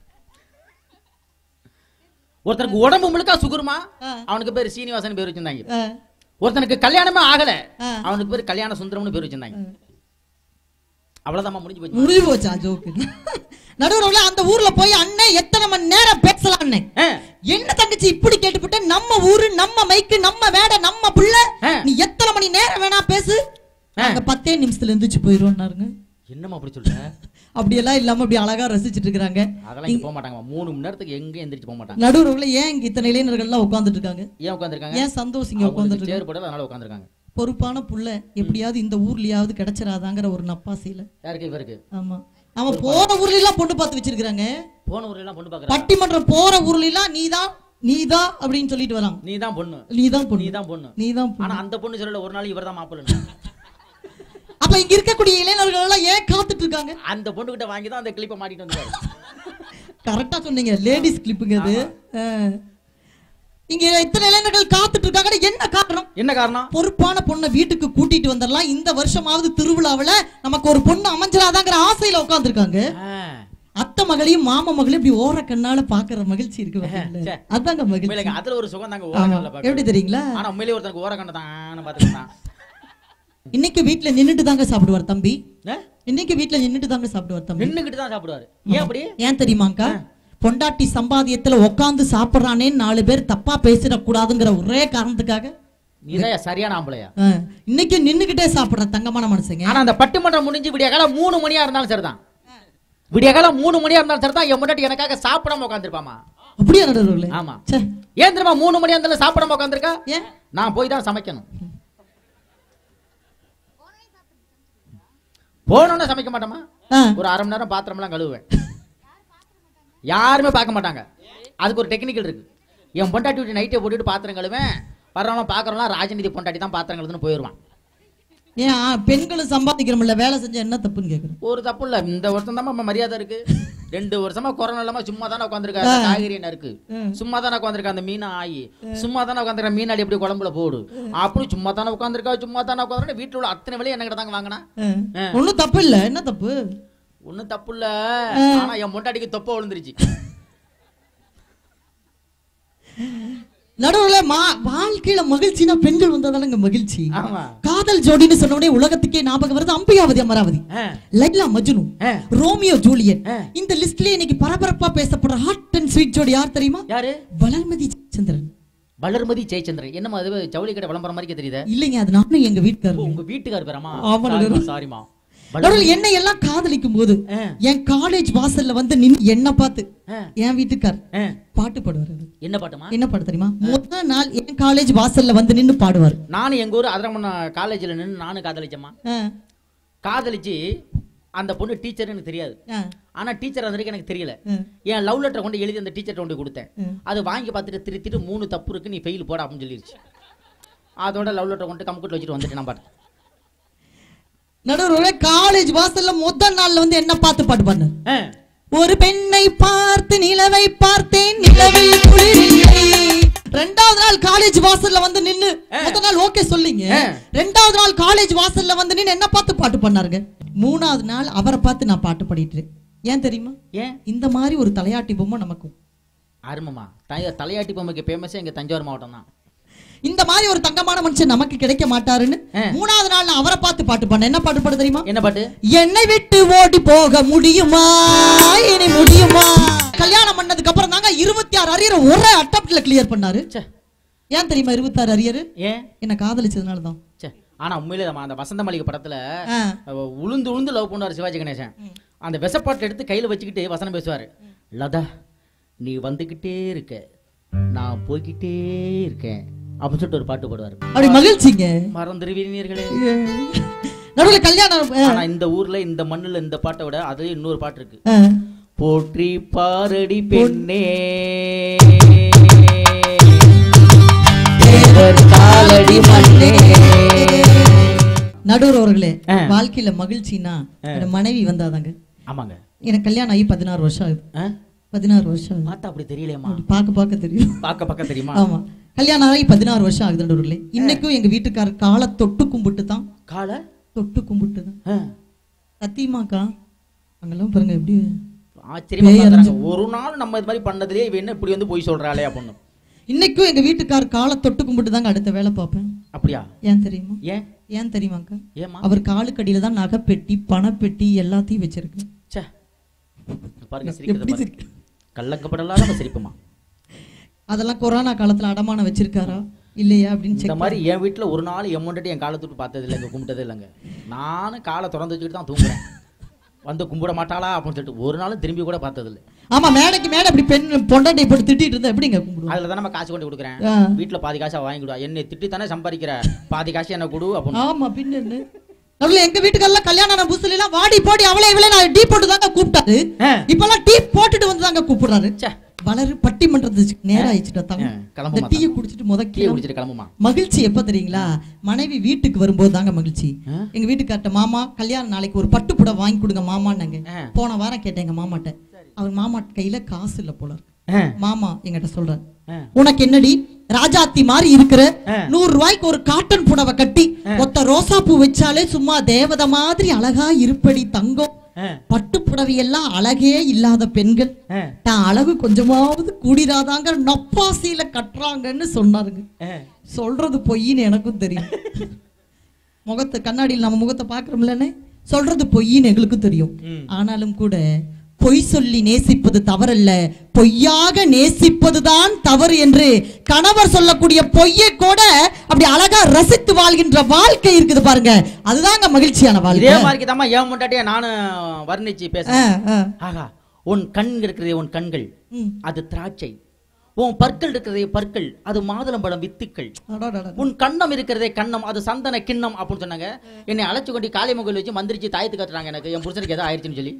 ஒருத்தனுக்கு உடம்பு முழுக்க சுகுருமா ஆ. அவனுக்கு பேரு சீனிவாசன் பேர் வச்சிருந்தாங்க ஆ, ஒருத்தனுக்கு கல்யாணமே ஆகல ஆ. அவனுக்கு பேரு கல்யாண சுந்தரம்னு பேர் வச்சிருந்தாங்க அவ்வளவுதாம்மா முடிஞ்சு போச்சு முடிவு போச்சா ஜோக்கு நடுவர்களே அந்த ஊர்ல போய் அண்ணன் எத்தனை மணி நேரம் பேசலாம் அண்ணன் ஆ, என்ன தங்கச்சி இப்படி கேட்டுப்புட்ட நம்ம ஊரு நம்ம மைக்கு நம்ம மேடை நம்ம புள்ள ஆ. நீ எத்தனை மணி நேரம் வேணா பேசு நாங்க பத்தே நிமிஷத்துல எந்திரிச்சு போயிருவோம்னாருங்க என்னம்மா அப்படி சொல்ற அப்படியெல்லாம் இல்லாம அப்படி அழகா ரசிச்சிட்டு இருக்காங்க அதெல்லாம் இங்க போக மாட்டாங்க மூணு மணி நேரத்துக்கு எங்க எந்திரிச்சு போக மாட்டாங்க நடுவர்களே ஏன் இங்க இத்தனை இளைஞர்கள் எல்லாம் உட்கார்ந்துட்டு இருக்காங்க ஏன் உட்காந்துருக்காங்க ஏன் சந்தோஷ் இங்க உட்கார்ந்துட்டு சேர் போடல அதனால உட்காந்துருக்காங்க பொறுப்பான புள்ள எப்படியாவது இந்த ஊர்லயாவது கிடைச்சிடாதாங்கிற ஒரு நப்பாசையில யாருக்கு இவருக்கு ஆமா அவன் போற ஊர்ல எல்லாம் பொண்ணு பார்த்து வச்சிருக்காங்க போன ஊர்ல எல்லாம் பொண்ணு பாக்குற பட்டிமன்றம் போற ஊர்ல எல்லாம் நீதான் நீதான் அப்படின்னு சொல்லிட்டு வராங்க நீ தான் பொண்ணு நீதான் பொண்ணு நீ தான் பொண்ணு நீதான் பொண்ணு ஆனா அந்த பொண்ணு சொல்லல ஒரு நாள் இவர் தான் மாப்பிள்ளை அப்ப இங்க இருக்கக்கூடிய இளைஞர்கள் எல்லாம் ஏன் காத்துட்டு இருக்காங்க அந்த பொண்ணு கிட்ட வாங்கி தான் அந்த கிளிப்பை மாட்டிட்டு வந்தாரு கரெக்டா சொன்னீங்க லேடிஸ் கிளிப்புங்க அது ஆ. இங்க இத்தனை இளைஞர்கள் காத்துட்டு இருக்காங்க என்ன காரணம் என்ன காரணம் பொறுப்பான பொண்ணை வீட்டுக்கு கூட்டிட்டு வந்துடலாம் இந்த வருஷமாவது திருவிழாவுல நமக்கு ஒரு பொண்ணு அமைஞ்சிடாதாங்கிற ஆசையில உட்காந்துருக்காங்க ஆ, அத்தை மகளையும் மாமா மகளையும் இப்படி ஓர கண்ணால பாக்குற மகிழ்ச்சி இருக்கு பாத்தீங்களா? சே. அதாங்க மகிழ்ச்சி உண்மையிலேங்க அதுல ஒரு சுகம் தாங்க ஆமா. ஓரக்கண்ணில் எப்படி தெரியுங்களா ஆனா உண்மையிலேயே ஒருத்தனுக்கு ஓர கண்ட தான் பாத்துக்கிட்டான் இன்னைக்கு வீட்ல நின்னுட்டு தாங்க சாப்பிடுவார் தம்பி இன்னைக்கு வீட்ல நின்னுட்டு தாங்க சாப்பிடுவார் தம்பி நின்னுகிட்டு தான் சாப்பிடுவாரு ஏன் அப்படி ஏன் தெரியுமாக்கா பொண்டாட்டி சம்பாதியத்துல உட்காந்து சாப்பிடுறானே நாலு பேர் தப்பா பேசிடக்கூடாதுங்கிற ஒரே காரணத்துக்காக நீதான் சரியான ஆம்பளையா ஆ, இன்னைக்கு நின்னுகிட்டே சாப்பிடுற தங்கமான மனுஷங்க ஆனா அந்த பட்டிமன்றம் முடிஞ்சு விடிய காலம் மூணு மணியா இருந்தாலும் சரிதான் விடிய காலம் மூணு மணியா இருந்தாலும் சரிதான் என் முன்னாடி எனக்காக சாப்பிடாம உட்காந்துருப்பாமா அப்படியே நடுவில் ஆமா சே ஏன் தெரியுமா மூணு மணியா இருந்தாலும் சாப்பிடாம உட்காந்துருக்கா ஏன் நான் போய் தான் சமைக்கணும் போனோன்னு சமைக்க மாட்டோமா ஆ, ஒரு அரை மணி நேரம் பாத்திரம்லாம் கழுவுவேன் யாருமே பார்க்க மாட்டாங்க அதுக்கு ஒரு டெக்னிக்கல் இருக்கு என் பொண்டாட்டி விட்டு நைட்டை போட்டுட்டு பாத்திரம் கழுவேன் வர்றவங்க பார்க்கறவங்களாம் ராஜநிதி பொண்டாட்டி தான் பாத்திரம் கழுதுன்னு போயிடுவான் ஏன் ஆ, பெண்களும் சம்பாதிக்கிறோம்ல வேலை செஞ்சா என்ன தப்புன்னு கேக்குறேன் ஒரு தப்பு இல்ல இந்த வருஷம் தான் மரியாதை இருக்கு ரெண்டு வருஷமா கொரோனா இல்லாம சும்மா தானே உட்காந்துருக்காரு காய்கறி என்ன இருக்கு ம். சும்மா தானே உட்காந்துருக்கா அந்த மீன் ஆயி சும்மா தானே உட்காந்துருக்க மீனாடி எப்படி குழம்புல போடு அப்படி சும்மா தானே உட்காந்துருக்கா சும்மா தானே உட்காந்துருக்கா வீட்டுல உள்ள அத்தனை வேலையும் என்ன தாங்க வாங்கினா ஆ. ஒண்ணும் தப்பு இல்ல என்ன தப்பு ஒண்ணும் தப்பு இல்ல ஆனா என் பொண்டாட்டிக்கு தொப்ப விழுந்துருச்சு நடுவுல மா வாழ்க்கையில மகிழ்ச்சினா பெண்கள் வந்தாதானங்க மகிழ்ச்சி ஆமா காதல் ஜோடின்னு சொன்ன உடனே உலகத்துக்கே ஞாபகம் வருது அம்பிகாவதி அமராவதி ஆ, லைலா மஜ்னு ஆ. ரோமியோ ஜூலியட் ஆ. இந்த லிஸ்ட்லயே இன்னைக்கு பரபரப்பா பேசப்படுற ஹாட் அண்ட் ஸ்வீட் ஜோடி யார் தெரியுமா யாரு வளர்மதி சந்திரன் வளர்மதி ஜெயச்சந்திரன் என்னம்மா அது ஜவுளி கடை விளம்பரம் மாதிரி தெரியுதே இல்லைங்க அது நானும் எங்க ஓ, வீட்டுக்காரங்க உங்க வீட்டுக்கார் பேராமா ஆமா, நடுவர். சாரிமா நடுவில் என்னை எல்லாம் காதலிக்கும் போது ஆ. என் காலேஜ் வாசல்ல வந்து நின்னு என்ன பார்த்து ஆ. என் வீட்டுக்கார் ஆ. பாட்டு பாடுவாரு என்ன பாட்டுமா என்ன பாட்டு தெரியுமா முதல் நாள் என் காலேஜ் வாசல்ல வந்து நின்னு பாடுவார் நானும் எங்க ஊர் அதரமண்ண காலேஜில் நின்று நானும் காதலிச்சேம்மா ஆ, காதலிச்சு அந்த பொண்ணு டீச்சர் எனக்கு தெரியாது ஆ, ஆனா டீச்சர் அந்த வரைக்கும் எனக்கு தெரியல ஆ. என் லவ் லெட்டர் கொண்டு எழுதி அந்த டீச்சர் கொண்டு கொடுத்தேன் ம். அது வாங்கி பார்த்துட்டு திருத்திட்டு மூணு தப்பு இருக்கு நீ ஃபெயில் போட அப்படின்னு சொல்லிருச்சு அதோட லவ் லெட்டர் கொண்டு கம்ப்யூட்டர் வச்சுட்டு வந்துட்டு நான் பாட்டு நடுவில் காலேஜ் வாசல்ல முதல் நாள்ல வந்து என்ன பார்த்து பாட்டு பாடினார் ஆ, ஒரு பெண்ணை பார்த்து நிலவை பார்த்தேன் நிலவில் குளிரில்லை ரெண்டாவது நாள் காலேஜ் வாசல்ல வந்து நின்னு முதல் நாள் ஓகே சொல்லிங்க ஆ. ரெண்டாவது நாள் காலேஜ் வாசல்ல வந்து நின்னு என்ன பார்த்து பாட்டு பண்ணாருங்க மூணாவது நாள் அவரை பார்த்து நான் பாட்டு பாடிட்டு இருக்கேன். ஏன் தெரியுமா ஏன் இந்த மாதிரி ஒரு தலையாட்டி பொம்மை நமக்கு அருமமா தய தலையாட்டி பொம்மைக்கு ஃபேமஸே எங்க தஞ்சாவூர் மாவட்டம் தான் இந்த மாதிரி ஒரு தங்கமான மனுஷன் நமக்கு கிடைக்க மாட்டாருன்னு ஆ. மூணாவது நாள் நான் அவரை பார்த்து பாட்டு பண்ணேன் என்ன பாட்டு பாட தெரியுமா என்ன பாட்டு என்னை விட்டு ஓடி போக முடியுமா இனி முடியுமா கல்யாணம் பண்ணதுக்கு அப்புறம் தாங்க இருபத்தி ஆறு அரியர் ஒரே அட்டம்ப்ட்ல கிளியர் பண்ணாரு ச்சே ஏன் தெரியுமா இருபத்தாறு அரியர் ஏன் என்ன காதலிச்சதுனால தான் ச்சே ஆனா உண்மையிலே தான் அந்த வசந்த மளிகை படத்துல ஆ. அவ உளுந்து உளுந்து லவ் பண்ணுவார் சிவாஜி கணேசன் அந்த விசப்பாட்டை எடுத்து கையில வச்சுக்கிட்டு வசனம் பேசுவாரு லதா நீ வந்துகிட்டே இருக்க நான் போய்கிட்டே இருக்கேன் அப்படின்னு சொல்லிட்டு ஒரு பாட்டு பாடுவாரு அப்படி மகிழ்ச்சிங்க மறந்துருவீர்களே நடுவுல கல்யாணம் ஆ, ஆனா இந்த ஊர்ல இந்த மண்ணுல இந்த பாட்டை விட அதுல இன்னொரு பாட்டு இருக்கு ஆ. போற்றி பாரடி பெண்ணே தேவர் காலடி மண்ணே நடுவர் அவர்களே ஆ. வாழ்க்கையில மகிழ்ச்சினா என்னோட மனைவி வந்தாதாங்க ஆமாங்க எனக்கு கல்யாணம் ஆகி பதினாறு வருஷம் ஆகுது ஆ? பதினாறு வருஷம் ஆகுது பார்த்தா அப்படி தெரியலையேம்மா அப்படி பார்க்க பார்க்க தெரியும் பார்க்க பக்கம் தெரியுமா ஆமா கல்யாணம் ஆகி பதினாறு வருஷம் ஆகுது நடுவர்களே இன்னைக்கும் எங்க வீட்டுக்காரர் காலை தொட்டு கும்பிட்டு தான் காலை தொட்டு கும்பிட்டு தான் ஆ. சத்தியமாக்கா அங்கெல்லாம் பாருங்க எப்படி ஆச்சரியமா பேய் பார்க்கறாங்க. ஒரு நாள் நம்ம இது மாதிரி பண்ணதுலயே இவ என்ன இப்படி வந்து போய் சொல்றாளே அப்படின்னு இன்னைக்கும் எங்க வீட்டுக்கார் காலை தொட்டு கும்பிட்டு தாங்க அடுத்த வேலை பார்ப்பேன் அப்படியா ஏன் தெரியுமா ஏன் ஏன் தெரியுமாக்கா ஏமா அவர் காலுக்கடியில தான் நகைப்பெட்டி பணப்பெட்டி எல்லாத்தையும் வச்சிருக்கு ச்சே பாருங்க சிரிக்கிறத எப்படி பாருங்க சிரிக்க கள்ளக்கப்படலாம் நம்ம சிரிப்புமா அதெல்லாம் கொரோனா காலத்துல அடமானம் வச்சிருக்காரா இல்லையா அப்படின்னு இந்த செக் மாதிரி என் வீட்டுல ஒரு நாள் என் முன்னாடி என் காலை தொட்டு பார்த்தது இல்லைங்க கும்பிட்டதே இல்லைங்க நானும் காலை திறந்து வச்சுக்கிட்டு தான் தூங்குறேன் வந்து கும்பிட மாட்டாளா அப்படின்னு சொல்லிட்டு ஒரு நாளும் திரும்பி கூட பார்த்தது இல்லை ஆமா மேடைக்கு மேடை அப்படி பெண் பொண்டாட்டி போட்டு திட்டிட்டு இருந்தா எப்படிங்க கும்பிடுவோம் அதுல தான் நம்ம காசு கொண்டு கொடுக்குறேன் ஆ. வீட்டுல பாதி காசை வாங்கிடுவா என்னை திட்டி தானே சம்பாதிக்கிற பாதி காசு என்ன கொடு அப்படின்னு ஆமா பின்ன என்ன நடுவுல எங்க வீட்டுக்கெல்லாம் கல்யாணம் ஆன புதுசுல எல்லாம் வாடி போடி அவளே இவளே நான் டீ போட்டு தாங்க கூப்பிட்டாரு ஆ. இப்பெல்லாம் டீ போட்டுட்டு வந்து தாங்க கூப்பிடுறாரு ச்சே வளரு பட்டிமன்றத்துக்கு நேரம் ஆயிடுச்சுட்டா தாங்க ஆ, கிளம்புமா இந்த டீயை குடிச்சிட்டு முத கீழே கீழே குடிச்சிட்டு கிளம்புமா மகிழ்ச்சி எப்ப தெரியுங்களா மனைவி வீட்டுக்கு வரும்போது தாங்க மகிழ்ச்சி ஆ? எங்க வீட்டுக்கார்ட்ட மாமா கல்யாணம் நாளைக்கு ஒரு பட்டு புடவை வாங்கி கொடுங்க மாமான்னாங்க ஆ. போன வாரம் கேட்டேன் எங்க மாமாட்ட அவர் மாமா கையில காசு இல்ல போல இருக்கு. ஆ, மாமா எங்கிட்ட சொல்றாரு ஆ. உனக்கு என்னடி ராஜாத்தி மாதிரி இருக்கிற ஆ. நூறு ரூபாய்க்கு ஒரு காட்டன் புடவை கட்டி ஒத்த ரோசா பூ வச்சாலே சும்மா தேவதை மாதிரி அழகா இருப்படி தங்கம் ஆ, பட்டு புடவையெல்லாம் அழகே இல்லாத பெண்கள் ஆ, தான் அழகு கொஞ்சமாவது கூடிராதாங்க நப்பாசியில கட்டுறாங்கன்னு சொன்னாருங்க ஆ. சொல்றது பொய்ன்னு எனக்கும் தெரியும் முகத்தை கண்ணாடியில் நம்ம முகத்தை பார்க்கறோம்லன்னு சொல்றது பொய்ன்னு எங்களுக்கும் தெரியும் ம். ஆனாலும் கூட பொய் சொல்லி நேசிப்பது தவறல்ல பொய்யாக நேசிப்பதுதான் தவறு என்று கணவர் சொல்லக்கூடிய பொய்யை கூட அப்படி அழகா ரசித்து வாழ்கின்ற வாழ்க்கை இருக்குது பாருங்க அதுதாங்க மகிழ்ச்சியான இதே வாழ்க்கை மாதிரி தாம்மா ஏன் முண்டாட்டியா நானும் வர்ணிச்சு ஆ, பேசுறேன் ஆ. ஆகா உன் கண் இருக்கிறதே உன் கண்கள் ம். அது திராட்சை உன் பற்கள் இருக்கிறதே பற்கள் அது மாதுளம்பழம் வித்துக்கள் அடாடாடா. உன் கண்ணம் இருக்கிறதே கண்ணம் அது சந்தன கிண்ணம் அப்படின்னு சொன்னாங்க என்னை அழைச்சு கொண்டு காளி முகல் வச்சு மந்திரிச்சு தாயத்து கட்டுறாங்க எனக்கு என் புருஷனுக்கு ஏதோ ஆயிடுச்சுன்னு சொல்லி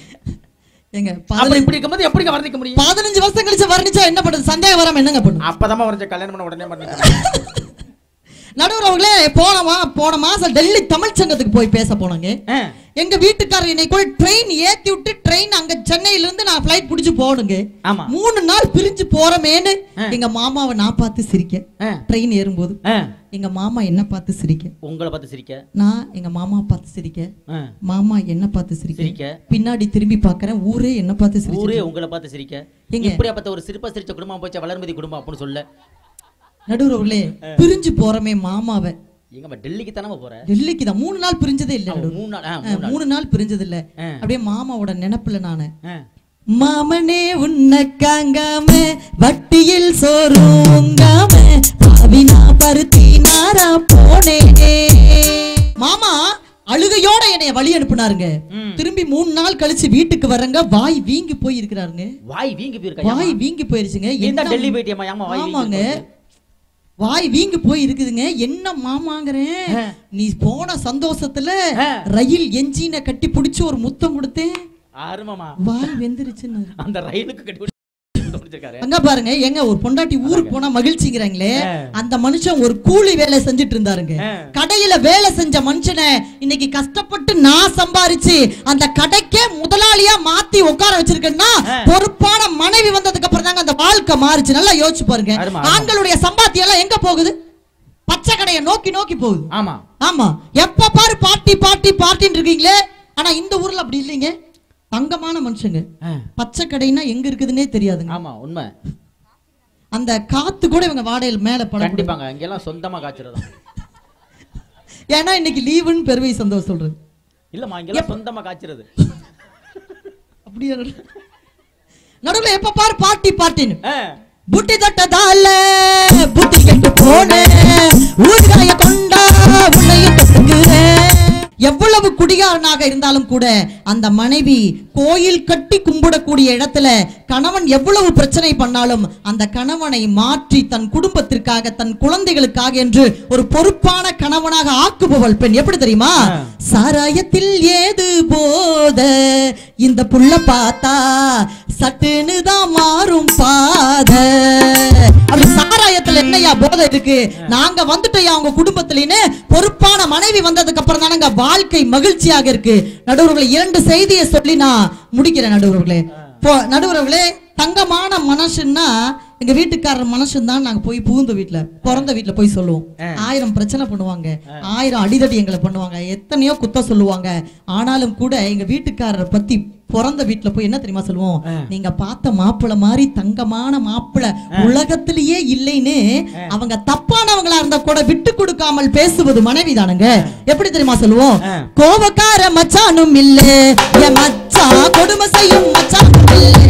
ஏங்க அப்படி பதினஞ்சு இப்படி இருக்கும்போது எப்படிங்க வர்ணிக்க முடியும் பதினஞ்சு வருஷம் கழிச்சு வர்ணிச்சா என்ன பண்ணுது சந்தேகம் வராம என்னங்க பண்ணும் அப்பதான் வரைஞ்ச கல்யாணம் பண்ண உடனே பண்ணிக்கிறேன் நடுவர் அவர்களே போனமா போன மாசம் டெல்லி தமிழ் சங்கத்துக்கு போய் பேச போனாங்க எங்க வீட்டுக்காரர் என்னை கூட ட்ரெயின் ஏத்தி விட்டு ட்ரெயின் அங்க சென்னையில இருந்து நான் ஃபிளைட் பிடிச்சு போகணுங்க ஆமா மூணு நாள் பிரிஞ்சு போறமேன்னு ஆ. எங்க மாமாவை நான் பார்த்து சிரிக்க ஆ, ட்ரெயின் ஏறும்போது ஆ. எங்க மாமா என்ன பார்த்து சிரிக்க உங்களை பார்த்து சிரிக்க நான் எங்க மாமா பார்த்து சிரிக்க ஆ, மாமா என்ன பார்த்து சிரிக்க சிரிக்க பின்னாடி திரும்பி பார்க்கறேன் ஊரே என்ன பார்த்து சிரிக்க ஊரே உங்களை பார்த்து சிரிக்க ஏங்க? இப்படியா பார்த்த ஒரு சிரிப்பா சிரிச்ச குடும்பம் போச்சா வளர்மதி குடும்பம் அப்படின்னு சொல்ல நடுவர் அவர்களே பிரிஞ்சு போறமே மாமாவை எங்கம்மா டெல்லிக்கு தானே போற டெல்லிக்கு தான் மூணு நாள் பிரிஞ்சதே இல்ல அவன் நடுவர். மூணு நாள் ஆ, ஆ, மூணு நாள் மூணு நாள் பிரிஞ்சது இல்ல ஆ. அப்படியே மாமாவோட நினைப்புல நானு ஆ, மாமனே உன்னை காங்காம வட்டியில் சோறும் உங்காம பாவினா பருத்தி நாரா போனே மாமா அழுகையோட என்னைய வழி அனுப்புனாருங்க ம். திரும்பி மூணு நாள் கழிச்சு வீட்டுக்கு வரங்க வாய் வீங்கி போய் இருக்கிறாருங்க வாய் வீங்கி போயிருக்கா வாய் வீங்கி போயிருச்சுங்க என்ன என்ன டெல்லி போயிட்டியம்மா ஏமா வாய் வீங்கி ஆமாங்க போகுது? வாய் வீங்கி போய் இருக்குதுங்க என்ன மாமாங்கிறேன் ஆ. நீ போன சந்தோஷத்துல ஆ. ரயில் என்ஜினை கட்டி பிடிச்சு ஒரு முத்தம் கொடுத்தேன் ஆறுமாமா வாய் வெந்துருச்சுன்னு அந்த ரயிலுக்கு கட்டி பிடிச்சி முடிச்சிருக்காரு அங்க பாருங்க ஏங்க ஒரு பொண்டாட்டி ஊருக்கு போனா மகிழ்ச்சிங்கிறாங்களே ஆ. அந்த மனுஷன் ஒரு கூலி வேலை செஞ்சுட்டு இருந்தாருங்க ஆ. கடையில வேலை செஞ்ச மனுஷனை இன்னைக்கு கஷ்டப்பட்டு நான் சம்பாரிச்சு அந்த கடைக்கே முதலாளியா மாத்தி உட்கார வச்சிருக்கேன்னா ஆ. பொறுப்பான மனைவி வந்ததுக்கு அப்புறம் தாங்க அந்த வாழ்க்கை மாறுச்சு நல்லா யோசிச்சு பாருங்க அருமை, அருமை. ஆண்களுடைய சம்பாத்தியம் எல்லாம் எங்க போகுது பச்சை கடையை நோக்கி நோக்கி போகுது ஆமா ஆமா எப்ப பாரு பார்ட்டி பார்ட்டி பார்ட்டின்னு இருக்கீங்களே ஆனா இந்த ஊர்ல அப்படி இல்லைங்க தங்கமான மனுஷங்க ஆ. பச்சை கடைன்னா எங்க இருக்குதுன்னே தெரியாதுங்க ஆமா உண்மை அந்த காத்து கூட இவங்க வாடையில் மேல படம் கண்டிப்பாங்க இங்கெல்லாம் சொந்தமா காய்ச்சறதா ஏன்னா இன்னைக்கு லீவுன்னு பெருமை சந்தோஷம் சொல்றது இல்லம்மா இங்கெல்லாம் சொந்தமா காய்ச்சறது அப்படியே நடு- நடுவுல எப்ப பாரு பார்ட்டி பார்ட்டின்னு ஆ. புட்டி தட்டதால புட்டி கெட்டு போன ஊறுகாய கொண்டா உன்னையும் தொட்டுக்கிறேன் எவ்வளவு குடிகாரனாக இருந்தாலும் கூட அந்த மனைவி கோயில் கட்டி கும்பிடக்கூடிய இடத்துல கணவன் எவ்வளவு பிரச்சனை பண்ணாலும் அந்த கணவனை மாற்றி தன் குடும்பத்திற்காக தன் குழந்தைகளுக்காக என்று ஒரு பொறுப்பான கணவனாக ஆக்குபவள் பெண் எப்படி தெரியுமா ஆ. சாராயத்தில் ஏது போத இந்த புள்ள பார்த்தா சட்டுன்னு தான் மாறும் பாத அப்படி சாராயத்துல என்னையா போதை இருக்கு நாங்க வந்துட்டோம் அவங்க குடும்பத்திலேன்னு பொறுப்பான மனைவி வந்ததுக்கு அப்புறம் தானங்க வாழ்க்கை மகிழ்ச்சியாக இருக்கு நடுவர்களே இரண்டு செய்தியை சொல்லி நான் முடிக்கிறேன் நடுவர்களே போ நடுவர்களே தங்கமான மனசுன்னா எங்க வீட்டுக்காரர் மனசுன்னு தான் நாங்க போய் புகுந்த வீட்டுல பிறந்த வீட்டுல போய் சொல்லுவோம் ஆயிரம் பிரச்சனை பண்ணுவாங்க ஆயிரம் அடிதடி எங்களை பண்ணுவாங்க எத்தனையோ குத்த சொல்லுவாங்க ஆனாலும் கூட எங்க வீட்டுக்காரரை பத்தி பிறந்த வீட்டுல போய் என்ன தெரியுமா சொல்லுவோம் நீங்க பார்த்த மாப்பிளை மாதிரி தங்கமான மாப்பிளை உலகத்திலேயே இல்லைன்னு அவங்க தப்பானவங்களா இருந்தா கூட விட்டு கொடுக்காமல் பேசுவது மனைவி தானுங்க எப்படி தெரியுமா சொல்லுவோம் ஆ. கோபக்கார மச்சானும் இல்ல என் மச்சான் கொடுமை செய்யும் மச்சானும்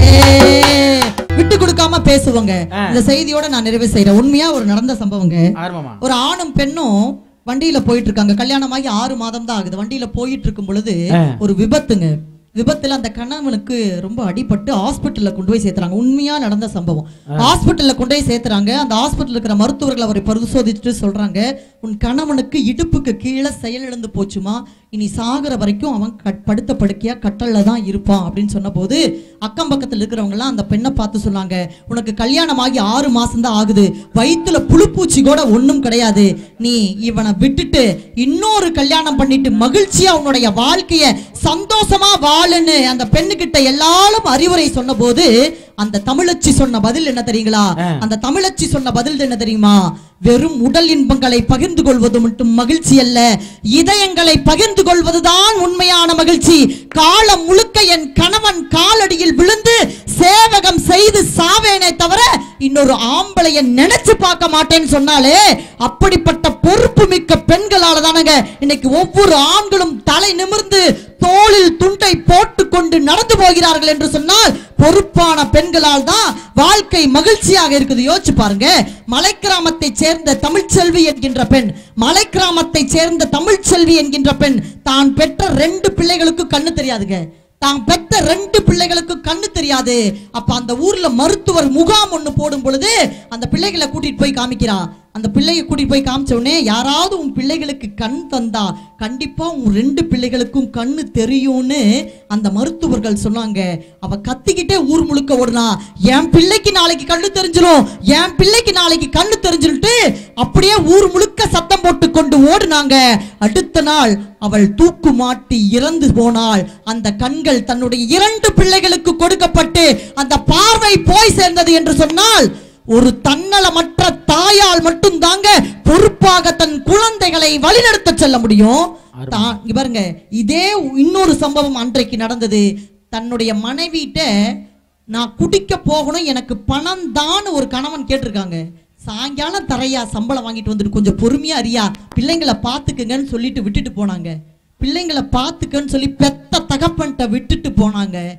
இல்ல விட்டு கொடுக்காம பேசுவாங்க ஆ. இந்த செய்தியோட நான் நிறைவு செய்யறேன் உண்மையா ஒரு நடந்த சம்பவங்க ஆறுமாமா ஒரு ஆணும் பெண்ணும் வண்டியில போயிட்டு இருக்காங்க கல்யாணமாகி ஆறு மாதம் தான் ஆகுது வண்டியில போயிட்டு இருக்கும் பொழுது ஆ. ஒரு விபத்துங்க விபத்துல அந்த கணவனுக்கு ரொம்ப அடிபட்டு ஹாஸ்பிட்டல்ல கொண்டு போய் சேர்த்துறாங்க உண்மையா நடந்த சம்பவம் ஹாஸ்பிட்டல்ல கொண்டு போய் சேர்த்துறாங்க அந்த ஹாஸ்பிட்டல் இருக்கிற மருத்துவர்கள் அவரை பரிசோதிச்சுட்டு சொல்றாங்க உன் கணவனுக்கு இடுப்புக்கு கீழே செயலிழந்து போச்சுமா இனி சாகுற வரைக்கும் அவன் கட்- படுத்த படுக்கையா கட்டல்ல தான் இருப்பான் அப்படின்னு சொன்னபோது அக்கம் பக்கத்துல இருக்கிறவங்க எல்லாம் அந்த பெண்ணை பார்த்து சொன்னாங்க உனக்கு கல்யாணம் ஆகி ஆறு மாசம் தான் ஆகுது வயித்துல புழுப்பூச்சி கூட ஒண்ணும் கிடையாது நீ இவனை விட்டுட்டு இன்னொரு கல்யாணம் பண்ணிட்டு மகிழ்ச்சியா உன்னுடைய வாழ்க்கைய சந்தோஷமா வாழுன்னு அந்த பெண்ணுகிட்ட எல்லாரும் அறிவுரை சொன்னபோது அந்த தமிழச்சி சொன்ன பதில் என்ன தெரியுங்களா ஆ. அந்த தமிழச்சி சொன்ன பதில் என்ன தெரியுமா வெறும் உடல் இன்பங்களை பகிர்ந்து கொள்வது மட்டும் மகிழ்ச்சி அல்ல இதயங்களை பகிர்ந்து கொள்வதுதான் உண்மையான மகிழ்ச்சி காலம் முழுக்க என் கணவன் காலடியில் விழுந்து சேவகம் செய்து சாவேனே தவிர இன்னொரு ஆம்பளைய நினைச்சு பார்க்க மாட்டேன்னு சொன்னாலே அப்படிப்பட்ட பொறுப்பு மிக்க பெண்களால தானங்க இன்னைக்கு ஒவ்வொரு ஆண்களும் தலை நிமிர்ந்து தோளில் துண்டை போட்டுக்கொண்டு நடந்து போகிறார்கள் என்று சொன்னால் பொறுப்பான பெண்களால் தான் வாழ்க்கை மகிழ்ச்சியாக இருக்குது யோசிச்சு பாருங்க மலை கிராமத்தை சேர்ந்த தமிழ்ச்செல்வி என்கின்ற பெண் மலை கிராமத்தை சேர்ந்த தமிழ்ச்செல்வி என்கின்ற பெண் தான் பெற்ற ரெண்டு பிள்ளைகளுக்கு கண்ணு தெரியாதுங்க தான் பெற்ற ரெண்டு பிள்ளைகளுக்கு கண்ணு தெரியாது அப்ப அந்த ஊர்ல மருத்துவர் முகாம் ஒண்ணு போடும் பொழுது அந்த பிள்ளைகளை கூட்டிட்டு போய் காமிக்கிறா அந்த பிள்ளையை கூட்டிட்டு போய் காமிச்ச உடனே யாராவது உன் பிள்ளைகளுக்கு கண் தந்தா கண்டிப்பா உன் ரெண்டு பிள்ளைகளுக்கும் கண்ணு தெரியும்னு அந்த மருத்துவர்கள் சொன்னாங்க அவ கத்திக்கிட்டே ஊர் முழுக்க ஓடுனா என் பிள்ளைக்கு நாளைக்கு கண்ணு தெரிஞ்சிரும் என் பிள்ளைக்கு நாளைக்கு கண்ணு தெரிஞ்சுட்டு அப்படியே ஊர் முழுக்க சத்தம் போட்டு கொண்டு ஓடுனாங்க அடுத்த நாள் அவள் தூக்கு மாட்டி இறந்து போனாள் அந்த கண்கள் தன்னுடைய இரண்டு பிள்ளைகளுக்கு கொடுக்கப்பட்டு அந்த பார்வை போய் சேர்ந்தது என்று சொன்னால் ஒரு தன்னலமற்ற தாயால் மட்டும் தாங்க பொறுப்பாக தன் குழந்தைகளை வழிநடத்த செல்ல முடியும் தான் இங்க பாருங்க இதே இன்னொரு சம்பவம் அன்றைக்கு நடந்தது தன்னுடைய மனைவிட்ட நான் குடிக்க போகணும் எனக்கு பணம் தான் ஒரு கணவன் கேட்டிருக்காங்க சாயங்காலம் தரையா சம்பளம் வாங்கிட்டு வந்துட்டு கொஞ்சம் பொறுமையா அறியா பிள்ளைங்களை பார்த்துக்குங்கன்னு சொல்லிட்டு விட்டுட்டு போனாங்க பிள்ளைங்களை பார்த்துக்கன்னு சொல்லி பெத்த தகப்பன்ட்ட விட்டுட்டு போனாங்க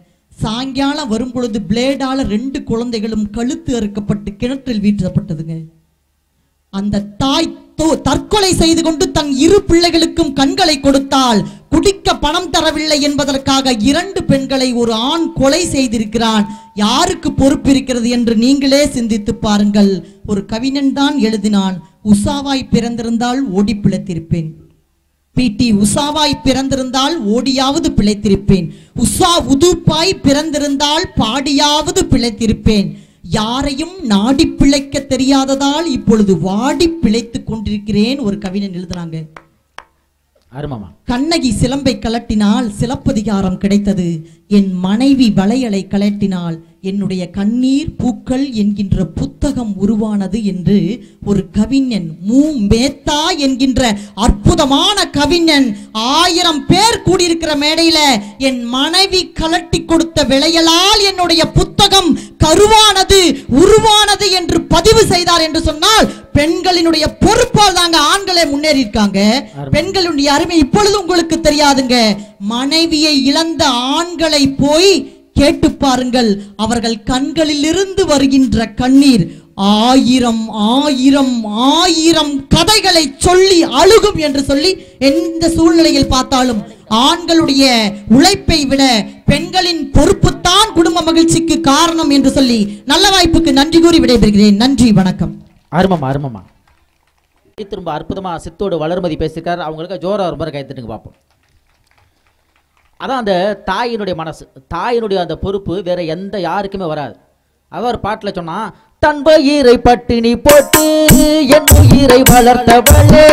சாயங்காலம் வரும் பொழுது பிளேடால ரெண்டு குழந்தைகளும் கழுத்து அறுக்கப்பட்டு கிணற்றில் வீழ்த்தப்பட்டதுங்க அந்த தாய் தோ- தற்கொலை செய்து கொண்டு தன் இரு பிள்ளைகளுக்கும் கண்களை கொடுத்தால் குடிக்க பணம் தரவில்லை என்பதற்காக இரண்டு பெண்களை ஒரு ஆண் கொலை செய்திருக்கிறான் யாருக்கு பொறுப்பு இருக்கிறது என்று நீங்களே சிந்தித்து பாருங்கள் ஒரு கவிஞன் தான் எழுதினான் உசாவாய் பிறந்திருந்தால் ஓடி பிழைத்திருப்பேன் பிடி உஷாவாய் பிறந்திருந்தால் ஓடியாவது பிழைத்திருப்பேன் உஷா உதுப்பாய் பிறந்திருந்தால் பாடியாவது பிழைத்திருப்பேன் யாரையும் நாடி பிழைக்க தெரியாததால் இப்பொழுது வாடி பிழைத்துக் கொண்டிருக்கிறேன் ஒரு கவிஞன் எழுதுனாங்க அருமாமா கண்ணகி சிலம்பை கலட்டினால் சிலப்பதிகாரம் கிடைத்தது என் மனைவி வளையலை கலட்டினால் என்னுடைய கண்ணீர் பூக்கள் என்கின்ற புத்தகம் உருவானது என்று ஒரு கவிஞன் மூ மேத்தா என்கின்ற அற்புதமான கவிஞன் ஆயிரம் பேர் கூடியிருக்கிற மேடையில என் மனைவி கலட்டி கொடுத்த விளையலால் என்னுடைய புத்தகம் கருவானது உருவானது என்று பதிவு செய்தார் என்று சொன்னால் பெண்களினுடைய பொறுப்பால் தாங்க ஆண்களே முன்னேறி இருக்காங்க பெண்களுடைய அருமை இப்பொழுது உங்களுக்கு தெரியாதுங்க மனைவியை இழந்த ஆண்களை போய் கேட்டு பாருங்கள் அவர்கள் கண்களிலிருந்து வருகின்ற கண்ணீர் ஆயிரம் ஆயிரம் ஆயிரம் கதைகளை சொல்லி அழுகும் என்று சொல்லி எந்த சூழ்நிலையில் பார்த்தாலும் ஆண்களுடைய உழைப்பை விட பெண்களின் பொறுப்புத்தான் குடும்ப மகிழ்ச்சிக்கு காரணம் என்று சொல்லி நல்ல வாய்ப்புக்கு நன்றி கூறி விடைபெறுகிறேன் நன்றி வணக்கம் அருமமா அருமமா திரும்ப அற்புதமா சித்தோடு வளர்மதி பேசியிருக்காரு அவங்களுக்கு ஜோரா ஒரு முறை கைத்தட்டுங்க பார்ப்போம் அதான் அந்த தாயினுடைய மனசு தாயினுடைய அந்த பொறுப்பு வேற எந்த யாருக்குமே வராது அதான் ஒரு பாட்டில் சொன்னா தன் பயிரை பட்டினி போட்டு என் உயிரை வளர்த்தவளே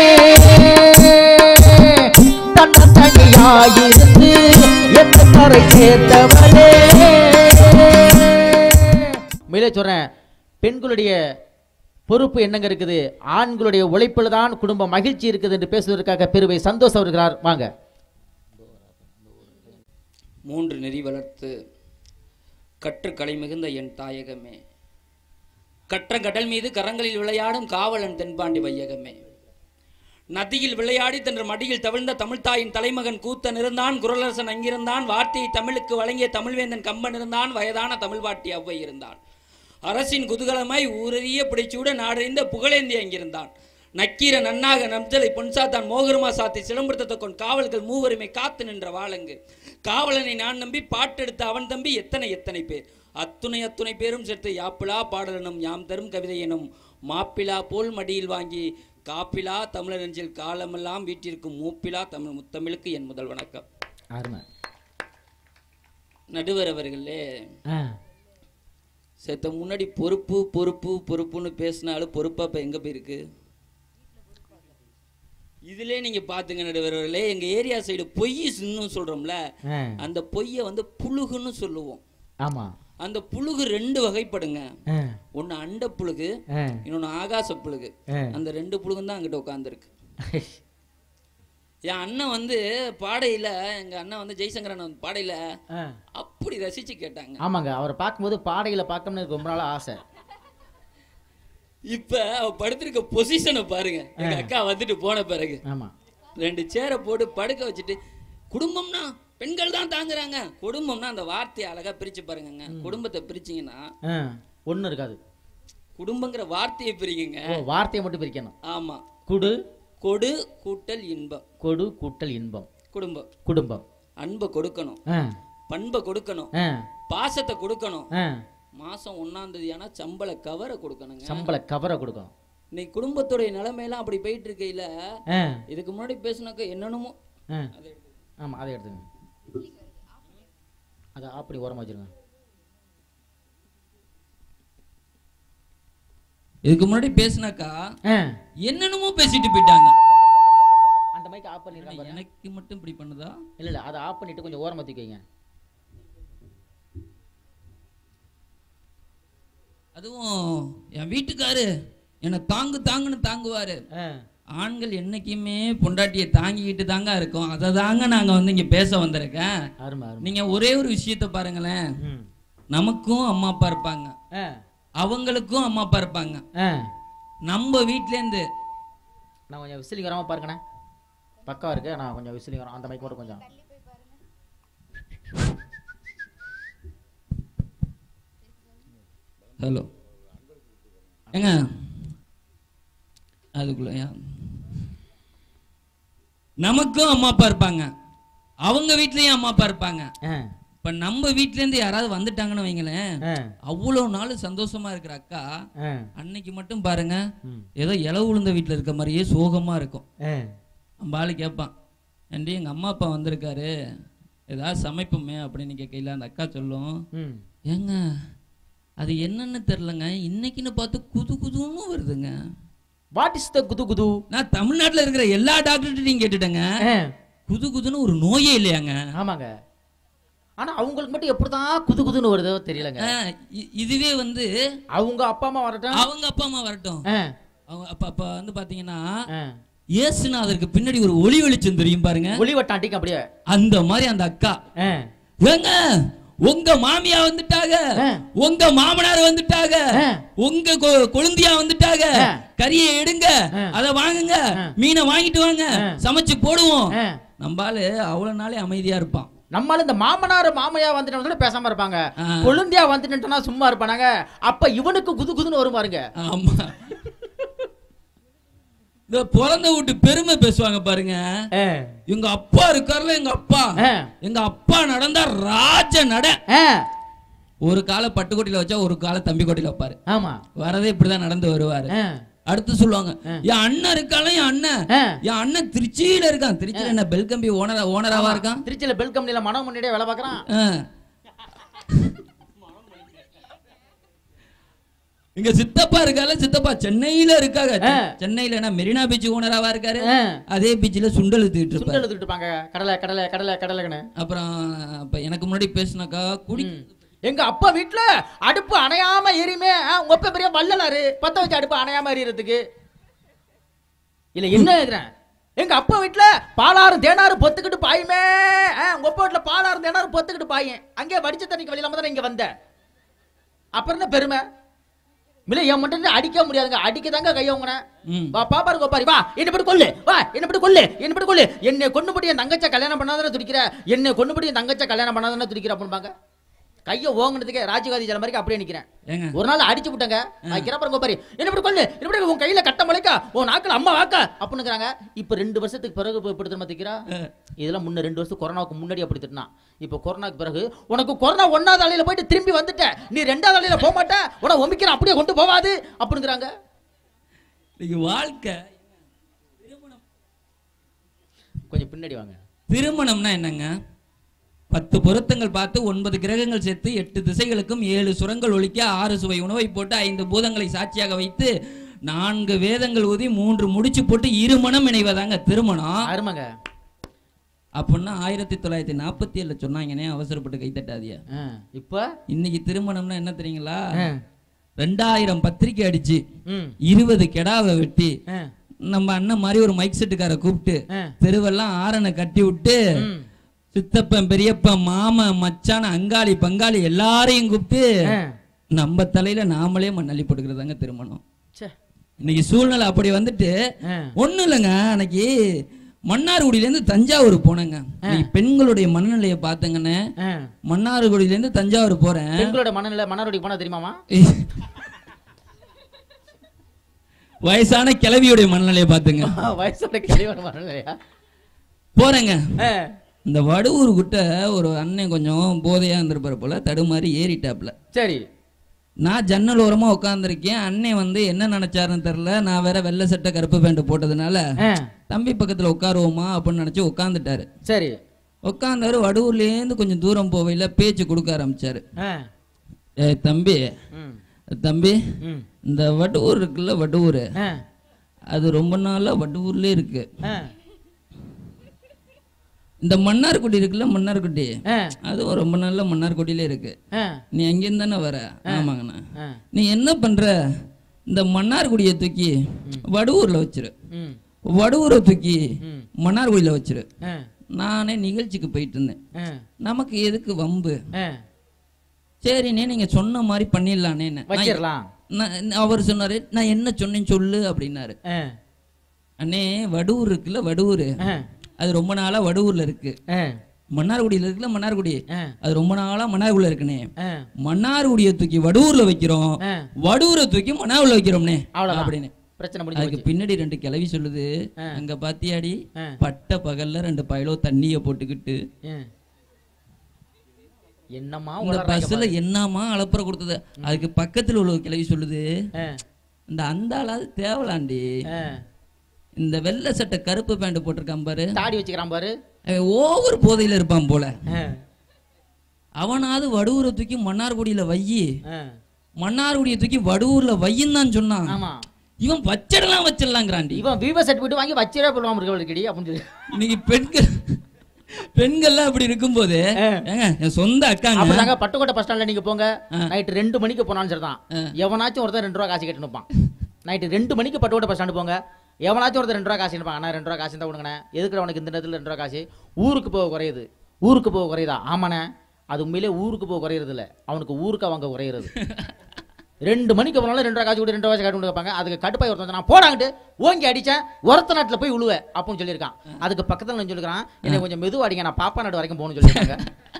தன்ன தனியாயிருந்து என் கரை சேர்த்தவளே மேலே சொல்றேன் பெண்களுடைய பொறுப்பு என்னங்க இருக்குது ஆண்களுடைய உழைப்பில் தான் குடும்ப மகிழ்ச்சி இருக்குது என்று பேசுவதற்காக பெருவை சந்தோஷம் வருகிறார் வாங்க மூன்று நெறி வளர்த்து கற்று கலை மிகுந்த என் தாயகமே கற்ற கடல் மீது கரங்களில் விளையாடும் காவலன் தென்பாண்டி வையகமே நதியில் விளையாடி தன்ற மடியில் தவிழ்ந்த தமிழ்த்தாயின் தலைமகன் கூத்தன் இருந்தான் குரலரசன் அங்கிருந்தான் வார்த்தையை தமிழுக்கு வழங்கிய தமிழ்வேந்தன் கம்பன் இருந்தான் வயதான தமிழ்வாட்டி அவ்வை இருந்தான் அரசின் குதூகலமாய் ஊரறிய பிடிச்சூட நாடறிந்த புகழேந்தி அங்கிருந்தான் நக்கீர நன்னாக நம்சலை பொன்சாத்தான் மோகருமா சாத்தி சிலம்பரத்தை கொண்டு காவல்கள் மூவருமை காத்து நின்ற வாழங்கு காவலனை நான் நம்பி பாட்டெடுத்த அவன் தம்பி எத்தனை எத்தனை பேர் அத்துணை அத்துணை பேரும் சேர்த்து யாப்பிலா பாடலனும் யாம் தரும் கவிதை எனும் மாப்பிலா போல் மடியில் வாங்கி காப்பிலா தமிழர் நெஞ்சில் காலமெல்லாம் வீட்டிற்கும் மூப்பிலா தமிழ் முத்தமிழுக்கு என் முதல் வணக்கம் அருமை நடுவர் அவர்களே ஆ, சேர்த்த முன்னாடி பொறுப்பு பொறுப்பு பொறுப்புன்னு பேசினாலும் பொறுப்பா இப்ப எங்க போயிருக்கு இதுலயே நீங்க பாத்துங்க நடுவர்களே எங்க ஏரியா சைடு பொய் இன்னும் சொல்றோம்ல ஆ, அந்த பொய்யை வந்து புழுகுன்னு சொல்லுவோம் ஆமா அந்த புழுகு ரெண்டு வகைப்படுங்க ஆ, ஒன்னு அண்ட புழுகு ஆ, இன்னொன்னு ஆகாச புழுகு ஆ. அந்த ரெண்டு புழுகும் தான் அங்கிட்ட உட்காந்துருக்கு என் அண்ணன் வந்து பாடையில எங்க அண்ணன் வந்து ஜெய்சங்கர் அண்ணன் வந்து பாடையில ஆ. அப்படி ரசிச்சு கேட்டாங்க ஆமாங்க அவரை பார்க்கும்போது பாடையில பார்க்கணும்னு எனக்கு ரொம்ப நாள் ஆசை இப்ப அவ படுத்திருக்க பொசிஷனை பாருங்க எங்க அக்கா வந்துட்டு போன பிறகு ஆமா ரெண்டு சேரை போட்டு படுக்க வச்சுட்டு குடும்பம்னா பெண்கள் தான் தாங்குறாங்க குடும்பம்னா அந்த வார்த்தையை அழகா பிரிச்சு பாருங்கங்க குடும்பத்தை பிரிச்சீங்கன்னா ஆ, ஒண்ணும் இருக்காது குடும்பங்கிற வார்த்தையை பிரிக்குங்க ஓ வார்த்தையை மட்டும் பிரிக்கணும் ஆமா குடு கொடு கூட்டல் இன்பம் கொடு கூட்டல் இன்பம் குடும்பம் குடும்பம் அன்பை கொடுக்கணும் ஆ, பண்பை கொடுக்கணும் ஆ, பாசத்தை கொடுக்கணும் ஆ. மாசம் ஒன்னாம் தேதி ஆனா சம்பள கவரை கொடுக்கணுங்க சம்பள கவரை கொடுக்கணும் இன்னைக்கு குடும்பத்துடைய நிலைமையெல்லாம் அப்படி போயிட்டு இருக்கையில ஆ, இதுக்கு முன்னாடி பேசுனாக்க என்னென்னமோ ஆ. ஆமா அதை எடுத்துங்க அதை அப்படி ஓரமா வச்சிருங்க இதுக்கு முன்னாடி பேசுனாக்கா ஆ, என்னென்னமோ பேசிட்டு போயிட்டாங்க அந்த மைக் ஆஃப் பண்ணிருக்காங்க பாருங்க. எனக்கு மட்டும் இப்படி பண்ணுதா இல்ல இல்ல அதை ஆஃப் பண்ணிட்டு கொஞ்சம் ஓரமா தூக்கி வைங்க அதுவும் என் வீட்டுக்காரு என்னை தாங்கு தாங்குன்னு தாங்குவாரு ஆ, ஆண்கள் என்னைக்குமே பொண்டாட்டியை தாங்கிக்கிட்டு தாங்க இருக்கோம் அதை தாங்க நாங்க வந்து இங்க பேச வந்திருக்கேன் அருமை அருமை நீங்க ஒரே ஒரு விஷயத்த பாருங்களேன் ம். நமக்கும் அம்மா அப்பா இருப்பாங்க ஆ, அவங்களுக்கும் அம்மா அப்பா இருப்பாங்க ஆ. நம்ம வீட்ல இருந்து நான் கொஞ்சம் விசிலிங் வராம பாருங்கண்ணே பக்கா இருக்கு நான் கொஞ்சம் விசிலிங் வரும் அந்த மைக் மட்டும் கொஞ்சம் ஹலோ ஏங்க அதுக்குள்ளயா நமக்கும் அம்மா அப்பா இருப்பாங்க அவங்க வீட்லயும் அம்மா அப்பா இருப்பாங்க ஆ, இப்ப நம்ம வீட்ல இருந்து யாராவது வந்துட்டாங்கன்னு வைங்களேன் ஆ, அவ்வளவு நாள் சந்தோஷமா இருக்கிற அக்கா ஆ, அன்னைக்கு மட்டும் பாருங்க ம், ஏதோ இலவு உளுந்த வீட்ல இருக்க மாதிரியே சோகமா இருக்கும் ஆ. நம்ம ஆளு கேட்பான் ஏண்டி எங்க அம்மா அப்பா வந்திருக்காரு ஏதாவது சமைப்போமே அப்படின்னு கேட்கல அந்த அக்கா சொல்லும் ம். ஏங்க அது என்னன்னு தெரிலங்க இன்னைக்குன்னு பார்த்து குது குதுன்னு வருதுங்க வாட் இஸ் த குது குது நான் தமிழ்நாட்டுல இருக்கிற எல்லா டாக்டர்கிட்டையும் கேட்டுட்டேங்க ஆ, குது குதுன்னு ஒரு நோயே இல்லையாங்க ஆமாங்க ஆனா அவங்களுக்கு மட்டும் எப்படிதான் குது குதுன்னு வருதோ தெரியலங்க ஆ, இ- இதுவே வந்து அவங்க அப்பா அம்மா வரட்டும் அவங்க அப்பா அம்மா வரட்டும் ஆ, அவங்க அப்ப அப்ப வந்து பாத்தீங்கன்னா ஆ. இயேசுநாதருக்கு பின்னாடி ஒரு ஒளி வெளிச்சம் தெரியும் பாருங்க ஒளி வட்டாண்டிக்கு அப்படியே அந்த மாதிரி அந்த அக்கா ஆ, ஏங்க உங்க மாமியா வந்துட்டாங்க ஆ. உங்க மாமனார் வந்துட்டாங்க ஆ. உங்க கொ- கொழுந்தியா வந்துட்டாங்க ஆ. கறியை எடுங்க ஆ. அத வாங்குங்க மீனை வாங்கிட்டு வாங்க ஆ. சமைச்சு போடுவோம் ஆ. நம்பாலு அவ்வளவு நாளே அமைதியா இருப்பான் நம்மால இந்த மாமனார் மாமையா வந்துட்டு பேசாம இருப்பாங்க ஆ. கொழுந்தியா வந்துட்டுனா சும்மா இருப்பானாங்க அப்ப இவனுக்கு குது குதுன்னு வரும் பாருங்க ஆமா இந்த பிறந்த வீட்டு பெருமை பேசுவாங்க பாருங்க ஆ, எங்க அப்பா இருக்காருல எங்க அப்பா ஆ, எங்க அப்பா நடந்தா ராஜ நட ஆ, ஒரு காலை பட்டுக்கோட்டையில வச்சா ஒரு காலை தம்பி கோட்டையில வைப்பாரு ஆமா வரதே இப்படிதான் நடந்து வருவாரு ஆ, அடுத்து சொல்லுவாங்க என் அண்ணன் இருக்கால என் அண்ணன் ஆ. என் அண்ணன் திருச்சியில இருக்கான் திருச்சியில என்ன பெல்கம்பி ஓனரா ஓனராவா இருக்கான் திருச்சியில பெல் கம்பெனில மனம் முன்னாடியே வேலை பார்க்கறான் ஆ. இங்க சித்தப்பா இருக்கால சித்தப்பா சென்னையில இருக்காங்க ஆ. சென்னையில என்ன மெரினா பீச் ஓனராவா இருக்காரு ஆ. அதே பீச்ல சுண்டல் எடுத்துக்கிட்டு இருப்பாரு சுண்டல் எடுத்துட்டு இருப்பாங்க கடலை கடலை கடலை கடலைன்னு அப்புறம் அப்ப எனக்கு முன்னாடி பேசினாக்கா குடி எங்க அப்பா வீட்டுல அடுப்பு அணையாம எரியுமே ஆ, உங்க அப்பா பெரிய வள்ளலாரு பத்த வச்சு அடுப்பு அணையாம எரியறதுக்கு இல்ல என்ன எழுதுறேன் எங்க அப்பா வீட்டுல பாலாறு தேனாறு பொத்துக்கிட்டு பாயுமே ஆ, உங்க அப்பா வீட்டுல பாலாறு தேனாறு பொத்துக்கிட்டு பாயும் அங்கே வடிச்ச தண்ணிக்கு வெளியிலாம தானே இங்க வந்த அப்புறம் என்ன பெருமை இல்ல என் மட்டும் அடிக்க முடியாதுங்க அடிக்க தாங்க கையவங்கனேன் ம். வா பாப்பாரு கோப்பாரி வா என்ன படி கொல்லு வா என்ன படி கொல்லு என்ன படி கொல்லு என்னை கொண்டு போட்டு என் தங்கச்ச கல்யாணம் பண்ணாதானே துடிக்கிற என்னை கொண்டு போட்டு என் தங்கச்ச கல்யாணம் பண்ணாதானே துடிக்கிற அப்படிம்பாங்க கையை ஓங்கினதுக்கே ராஜகாதி ஜல மாதிரி அப்படியே நிக்கிறேன் ஏங்க ஒரு நாள் அடிச்சு விட்டங்க வைக்கிறப்ப கோப்பாரி என்ன படி கொல்லு என்ன படி உன் கையில கட்ட முளைக்கா உன் நாக்கில் அம்மா வாக்கா அப்படிங்கிறாங்க இப்ப ரெண்டு வருஷத்துக்கு பிறகு இப்ப எப்படி திரும்ப திக்கிறா இதெல்லாம் முன்ன ரெண்டு வருஷத்துக்கு கொரோனாவுக்கு முன்னாடி அப்படி திட்டினான் இப்போ கொரோனாக்கு பிறகு உனக்கு கொரோனா ஒன்னாவது அலையில போயிட்டு திரும்பி வந்துட்ட நீ ரெண்டாவது அலையில போக மாட்ட உன ஒமிக்கிற அப்படியே கொண்டு போவாது அப்படிங்கிறாங்க இன்னைக்கு வாழ்க்கை கொஞ்சம் பின்னாடி வாங்க திருமணம்னா என்னங்க பத்து பொருத்தங்கள் பார்த்து ஒன்பது கிரகங்கள் சேர்த்து எட்டு திசைகளுக்கும் ஏழு சுரங்கள் ஒழிக்க ஆறு சுவை உணவை போட்டு ஐந்து பூதங்களை சாட்சியாக வைத்து நான்கு வேதங்கள் ஊதி மூன்று முடிச்சு போட்டு இருமணம் இணைவதாங்க திருமணம் அருமங்க அப்படின்னா ஆயிரத்தி தொள்ளாயிரத்தி நாற்பத்தி ஏழுல சொன்னாங்கன்னே அவசரப்பட்டு கைத்தட்டாதிய ஆ, இப்ப இன்னைக்கு திருமணம்னா என்ன தெரியுங்களா ஆ, ரெண்டாயிரம் பத்திரிக்கை அடிச்சு ம், இருபது கெடாவை வெட்டி ஆ, நம்ம அண்ணன் மாதிரி ஒரு மைக் செட்டுக்கார கூப்பிட்டு ஆ, தெருவெல்லாம் ஆரனை கட்டி விட்டு ம், சித்தப்பன் பெரியப்பன் மாமன் மச்சான் அங்காளி பங்காளி எல்லாரையும் கூப்பிட்டு ஆ. நம்ம தலையில நாமளே மண்ணள்ளி போட்டுக்கிறதாங்க திருமணம் ச்சே. இன்னைக்கு சூழ்நிலை அப்படி வந்துட்டு ஆ, ஒண்ணும் இல்லைங்க அன்னைக்கு மன்னார்குடியிலேருந்து தஞ்சாவூர் போனேங்க இன்னைக்கு பெண்களுடைய மனநிலையை பார்த்தேங்கன்னு ஆ. மன்னார்குடியிலேருந்து தஞ்சாவூர் போறேன் பெண்களோட மனநிலை மனநோடி போனா தெரியுமாமா வயசான கிழவியுடைய மனநிலையை பார்த்துங்க வயசோட கிளியோட மனநிலையா போறேங்க ஆ, இந்த வடுவூர் கிட்ட ஒரு அண்ணன் கொஞ்சம் போதையா இருந்திருப்பாரு போல தடுமாறி ஏறிட்டாப்ல சரி நான் ஜன்னல் ஓரமா உட்காந்துருக்கேன் அண்ணன் வந்து என்ன நினைச்சாருன்னு தெரியல நான் வேற வெள்ளை சட்டை கருப்பு பேண்ட் போட்டதுனால ஆ, தம்பி பக்கத்துல உட்காருவோமா அப்படின்னு நினைச்சு உட்காந்துட்டாரு சரி உட்காந்தாரு வடுவூர்லேருந்து கொஞ்சம் தூரம் போவையில பேச்சு கொடுக்க ஆரம்பிச்சாரு ஆ, ஏ தம்பி ம், தம்பி ம், இந்த வடுவூர் இருக்குல்ல வடுவூர் ஆ, அது ரொம்ப நாளா வடுவூர்லயே இருக்கு ஆ, இந்த மன்னார்குடி இருக்குல்ல மன்னார்குடி ஆ, அதுவும் ரொம்ப நாளா மன்னார்குடியில இருக்கு ஆ, நீ அங்கேருந்து தானே வர ஆமாங்கண்ணா ஆ, நீ என்ன பண்ற இந்த மன்னார்குடியை தூக்கி வடுவூர்ல வச்சிரு ம், வடுவூரை தூக்கி ம், மன்னார்குடியில வச்சிரு ஆ, நானே நிகழ்ச்சிக்கு போயிட்டு இருந்தேன் ஆ, நமக்கு எதுக்கு வம்பு ஆ. சரிண்ணே நீங்க சொன்ன மாதிரி பண்ணிடலானே வச்சிடலாம் அவர் சொன்னாரு நான் என்ன சொன்னேன்னு சொல்லு அப்படின்னாரு ஆ, அண்ணே வடுவூர் இருக்குல்ல வடுவூர் ஆ, அது ரொம்ப நாளா வடுவூர்ல இருக்கு ஆ, மன்னார்குடியில இருக்குல்ல மன்னார்குடி ஆ, அது ரொம்ப நாளா மன்னார்குடியில இருக்குனே ஆ, மன்னார்குடியை தூக்கி வடூர்ல வைக்கிறோம் ஆ. வடூரை தூக்கி மன்னார்குடியில வைக்கிறோம்னே அவ்வளவுதான். அப்படின்னு பிரச்சனை முடிஞ்சு அதுக்கு போச்சு. பின்னாடி ரெண்டு கிளவி சொல்லுது ஆ. அங்க பாத்தியாடி ஆ. பட்ட பகல்ல ரெண்டு பயலோ தண்ணிய போட்டுக்கிட்டு ஆ. என்னம்மா இந்த உளறாங்க பஸ்ல என்னமா அலப்புற கொடுத்தது அதுக்கு பக்கத்துல உள்ள ஒரு கிளவி சொல்லுது ஆ, இந்த அந்த ஆளாவது தேவலாண்டி ஆ. இந்த வெள்ளை சட்டை கருப்பு பேண்ட் போட்டிருக்கான் பாரு தாடி வச்சுக்கிறான் பாரு அவன் ஓவர் போதையில இருப்பான் போல ஆ, அவனாவது வடுவூரை தூக்கி மன்னார்குடியில வையி ஆ. மன்னார்குடியை தூக்கி வடுவூர்ல வையின்னு தான் சொன்னான் ஆமா இவன் வச்சிடலாம் வச்சிடலாங்கிறாண்டி இவன் விவோ சர்டிபிகேட் வாங்கி வச்சிடா போடுவான் இருக்கடி அப்படின்னு சொல்லி இன்னைக்கு பெண்கள் பெண்கள்லாம் அப்படி இருக்கும்போது ஆ. ஏங்க என் சொந்த அக்காங்க அப்படிதாங்க பட்டுக்கோட்டை பஸ் ஸ்டாண்ட்ல நீங்க போங்க ஆ. நைட்டு ரெண்டு மணிக்கு போனாலும் சரிதான் எவனாச்சும் ஒருத்தர் ரெண்டு ரூபா காசு கேட்டு நிற்பான் நைட்டு ரெண்டு மணிக்கு பட்டுக்கோட்டை பஸ் ஸ்டாண்டு போங்க எவனாச்சும் ஒருத்தர் ரெண்டு ரூபா காசு நிற்பான் அண்ணா ரெண்டு ரூபா காசு தான் கொடுங்கண்ணே எதுக்கு அவனுக்கு இந்த நேரத்தில் ரெண்டு ரூபா காசு ஊருக்கு போக குறையுது ஊருக்கு போக குறையுதா ஆமாண்ணே அது உண்மையிலே ஊருக்கு போக குறையிறது இல்ல அவனுக்கு ஊருக்கு அவங்க குறையிறது ரெண்டு மணிக்கு போனாலும் ரெண்டு ரூபா காசு கொடு ரெண்டு ரூபா காசு கொடு வைப்பாங்க அதுக்கு கடுப்பாய் ஒருத்தன் நான் போடாங்கிட்டு ஓங்கி அடிச்சேன் ஒருத்த நாட்டில் போய் உழுவ அப்படின்னு சொல்லியிருக்கான் அதுக்கு பக்கத்தில் நான் சொல்லிருக்கான் என்னை கொஞ்சம் மெதுவா அடிங்க நான் பாப்பா நாடு வரைக்கும் போகணும்னு சொல்லியிருக்காங்க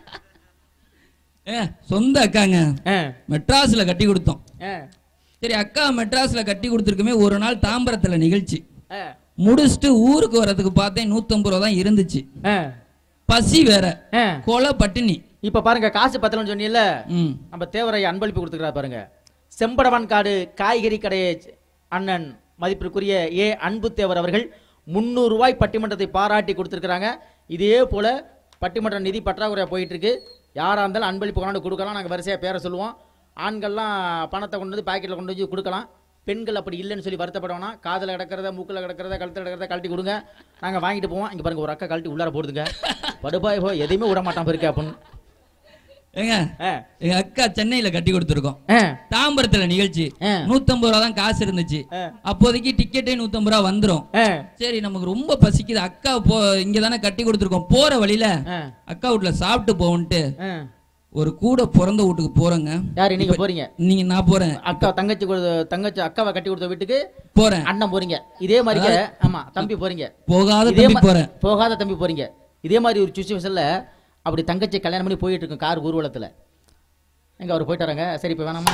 ஏ, சொந்த அக்காங்க ஆ, மெட்ராஸ்ல கட்டி கொடுத்தோம் ஆ, சரி அக்கா மெட்ராஸ்ல கட்டி கொடுத்துருக்குமே ஒரு நாள் தாம்பரத்துல நிகழ்ச்சி ஆ, முடிச்சுட்டு ஊருக்கு வர்றதுக்கு பார்த்தேன் நூத்தம்பது ரூபா தான் இருந்துச்சு ஆ, பசி வேற ஆ. கொலை பட்டினி இப்ப பாருங்க காசு பத்தலன்னு சொன்னீங்கல்ல ம் நம்ம தேவரை அன்பளிப்பு கொடுத்துக்கிறார் பாருங்க செம்படவன் காடு காய்கறி கடையை அண்ணன் மதிப்பிற்குரிய ஏ அன்பு தேவர் அவர்கள் முந்நூறு ரூபாய் பட்டிமன்றத்தை பாராட்டி கொடுத்துருக்காங்க இதே போல பட்டிமன்ற நிதி பற்றாக்குறையா போயிட்டு இருக்கு யாரா இருந்தாலும் அன்பளிப்பு கொண்டாந்து கொடுக்கலாம் நாங்க வரிசையா பேரை சொல்லுவோம் ஆண்கள்லாம் பணத்தை கொண்டு வந்து பாக்கெட்ல கொண்டு வந்து கொடுக்கலாம் பெண்கள் அப்படி இல்லைன்னு சொல்லி வருத்தப்பட வேணாம் காதுல கிடக்கிறத மூக்குல கிடக்கிறத கழுத்துல கிடக்கிறத கழட்டி கொடுங்க நாங்க வாங்கிட்டு போவோம் இங்க பாருங்க ஒரு அக்கா கழட்டி உள்ளார போடுதுங்க படுபாய் போ எதையுமே விட மாட்டான் இருக்கு அப்படின்னு ஏங்க ஆ, எங்க அக்கா சென்னையில கட்டி கொடுத்துருக்கோம் ஆ, தாம்பரத்துல நிகழ்ச்சி ஆ. நூத்தம்பது ரூபா தான் காசு இருந்துச்சு ஆ. அப்போதைக்கு டிக்கெட்டே நூத்தம்பது ரூபா வந்துரும் ஆ, சரி நமக்கு ரொம்ப பசிக்குது அக்கா போ இங்க தானே கட்டி கொடுத்துருக்கோம் போற வழியில ஆ, அக்கா வீட்டுல சாப்பிட்டு போவோன்ட்டு ஆ. ஒரு கூட பிறந்த வீட்டுக்கு போறேங்க யாரு நீங்க போறீங்க நீங்க நான் போறேன் அக்கா தங்கச்சி கொடுத்த தங்கச்சி அக்காவை கட்டி கொடுத்த வீட்டுக்கு போறேன் அண்ணன் போறீங்க இதே மாதிரி ஆமா தம்பி போறீங்க போகாத இதே தம்பி மா- போறேன் போகாத தம்பி போறீங்க இதே மாதிரி ஒரு சுச்சுவேஷன்ல அப்படி தங்கச்சி கல்யாணம் பண்ணி போயிட்டு இருக்கும் கார் ஊர்வலத்துல எங்க அவர் போயிட்டு வராங்க சரி இப்போ வேணாமா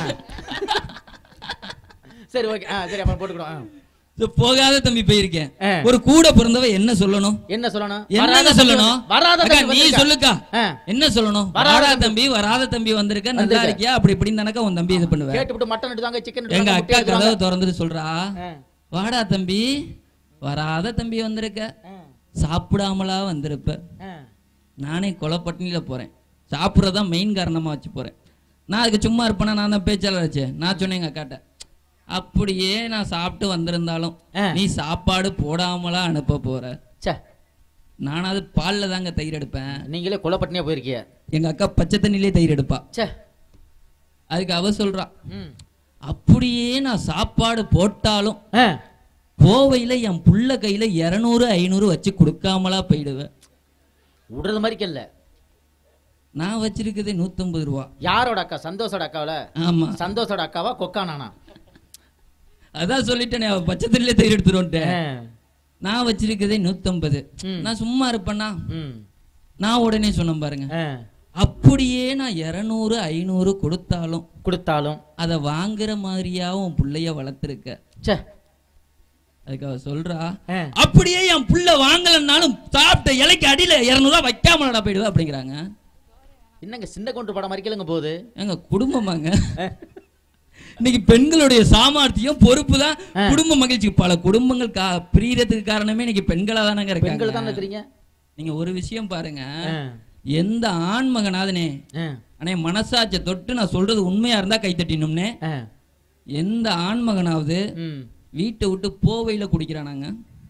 சரி ஓகே ஆ சரி அப்புறம் போட்டுக்கிடும் ஆ. So, போகாத தம்பி போயிருக்கேன் ஆ. ஒரு கூட பிறந்தவ என்ன சொல்லணும் என்ன சொல்லணும் என்னங்க வராத தம்பி சொல்லணும் வந்து- வராத அக்கா, தம்பி நீ வந்திருக்கா? சொல்லுக்கா ஆ. என்ன சொல்லணும் வராத வராத தம்பி வராத தம்பி வந்திருக்க நல்லா வந்திருக்க. இருக்கியா அப்படி இப்படின்னு தானக்கா உன் தம்பி இது பண்ணுவேன் கேட்டுவிட்டு மட்டன் எடுத்தாங்க சிக்கன் எங்க அக்கா கதவை திறந்துட்டு சொல்றா ஆ. வாடா தம்பி வராத தம்பி வந்திருக்க சாப்பிடாமலா வந்திருப்ப நானே கொலை பட்டினியில போறேன் சாப்பிட்றதான் மெயின் காரணமா வச்சு போறேன் நான் அதுக்கு சும்மா இருப்பேனா நான் தான் பேச்சாளர் வச்சேன் நான் சொன்னேன் எங்க அக்காட்ட அப்படியே நான் சாப்பிட்டு வந்திருந்தாலும் ஆ. நீ சாப்பாடு போடாமலா அனுப்ப போற சே நானாவது பால்ல தாங்க தயிர் எடுப்பேன் நீங்களே கொலப்பட்டினியா போயிருக்கீங்க எங்க அக்கா பச்சை தண்ணிலே தயிர் எடுப்பா சே அதுக்கு அவ சொல்றா ம் அப்படியே நான் சாப்பாடு போட்டாலும் ஆ கோவையில என் புள்ள கையில இருநூறு ஐநூறு வச்சு கொடுக்காமலா போயிடுவேன் விடுறது மாதிரி இல்ல நான் வச்சிருக்கதே நூத்தம்பது ரூபா யாரோட அக்கா சந்தோஷோட அக்காவில ஆமா சந்தோஷோட அக்காவா கொக்கானானா அதான் சொல்லிட்டேனே அவ பச்சை தண்ணிலே தயிர் எடுத்துருவோன்ட்டேன் நான் வச்சிருக்கதே நூத்தம்பது ம். நான் சும்மா இருப்பேனா ம் நான் உடனே சொன்னேன் பாருங்க ஆ. அப்படியே நான் இருநூறு ஐநூறு கொடுத்தாலும் கொடுத்தாலும் அதை வாங்குற மாதிரியா உன் புள்ளைய வளர்த்துருக்க சே அதுக்கு அவ சொல்றா ஆ. அப்படியே என் புள்ள வாங்கலன்னாலும் சாப்பிட்ட இலைக்கு அடியில இருநூறுவா வைக்காமலடா போயிடுவா அப்படிங்கிறாங்க என்னங்க சின்ன கொண்டு படம் மாதிரி கேளுங்க போகுது எங்க குடும்பமாங்க இன்னைக்கு பெண்களுடைய சாமர்த்தியம் பொறுப்பு தான் ஆ. குடும்ப மகிழ்ச்சி பல குடும்பங்கள் கா பிரியறதுக்கு காரணமே இன்னைக்கு பெண்களா தானங்க பெண்கள் தான் இருக்காங்க இருக்கிறீங்க நீங்க ஒரு விஷயம் பாருங்க ஆ. எந்த ஆண் மகனாதனே ஆ. அண்ணே மனசாட்சியை தொட்டு நான் சொல்றது உண்மையா இருந்தா கைத்தட்டினும்னே ஆ. எந்த ஆண் மகனாவது ம். வீட்டை விட்டு போவையில குடிக்கிறானாங்க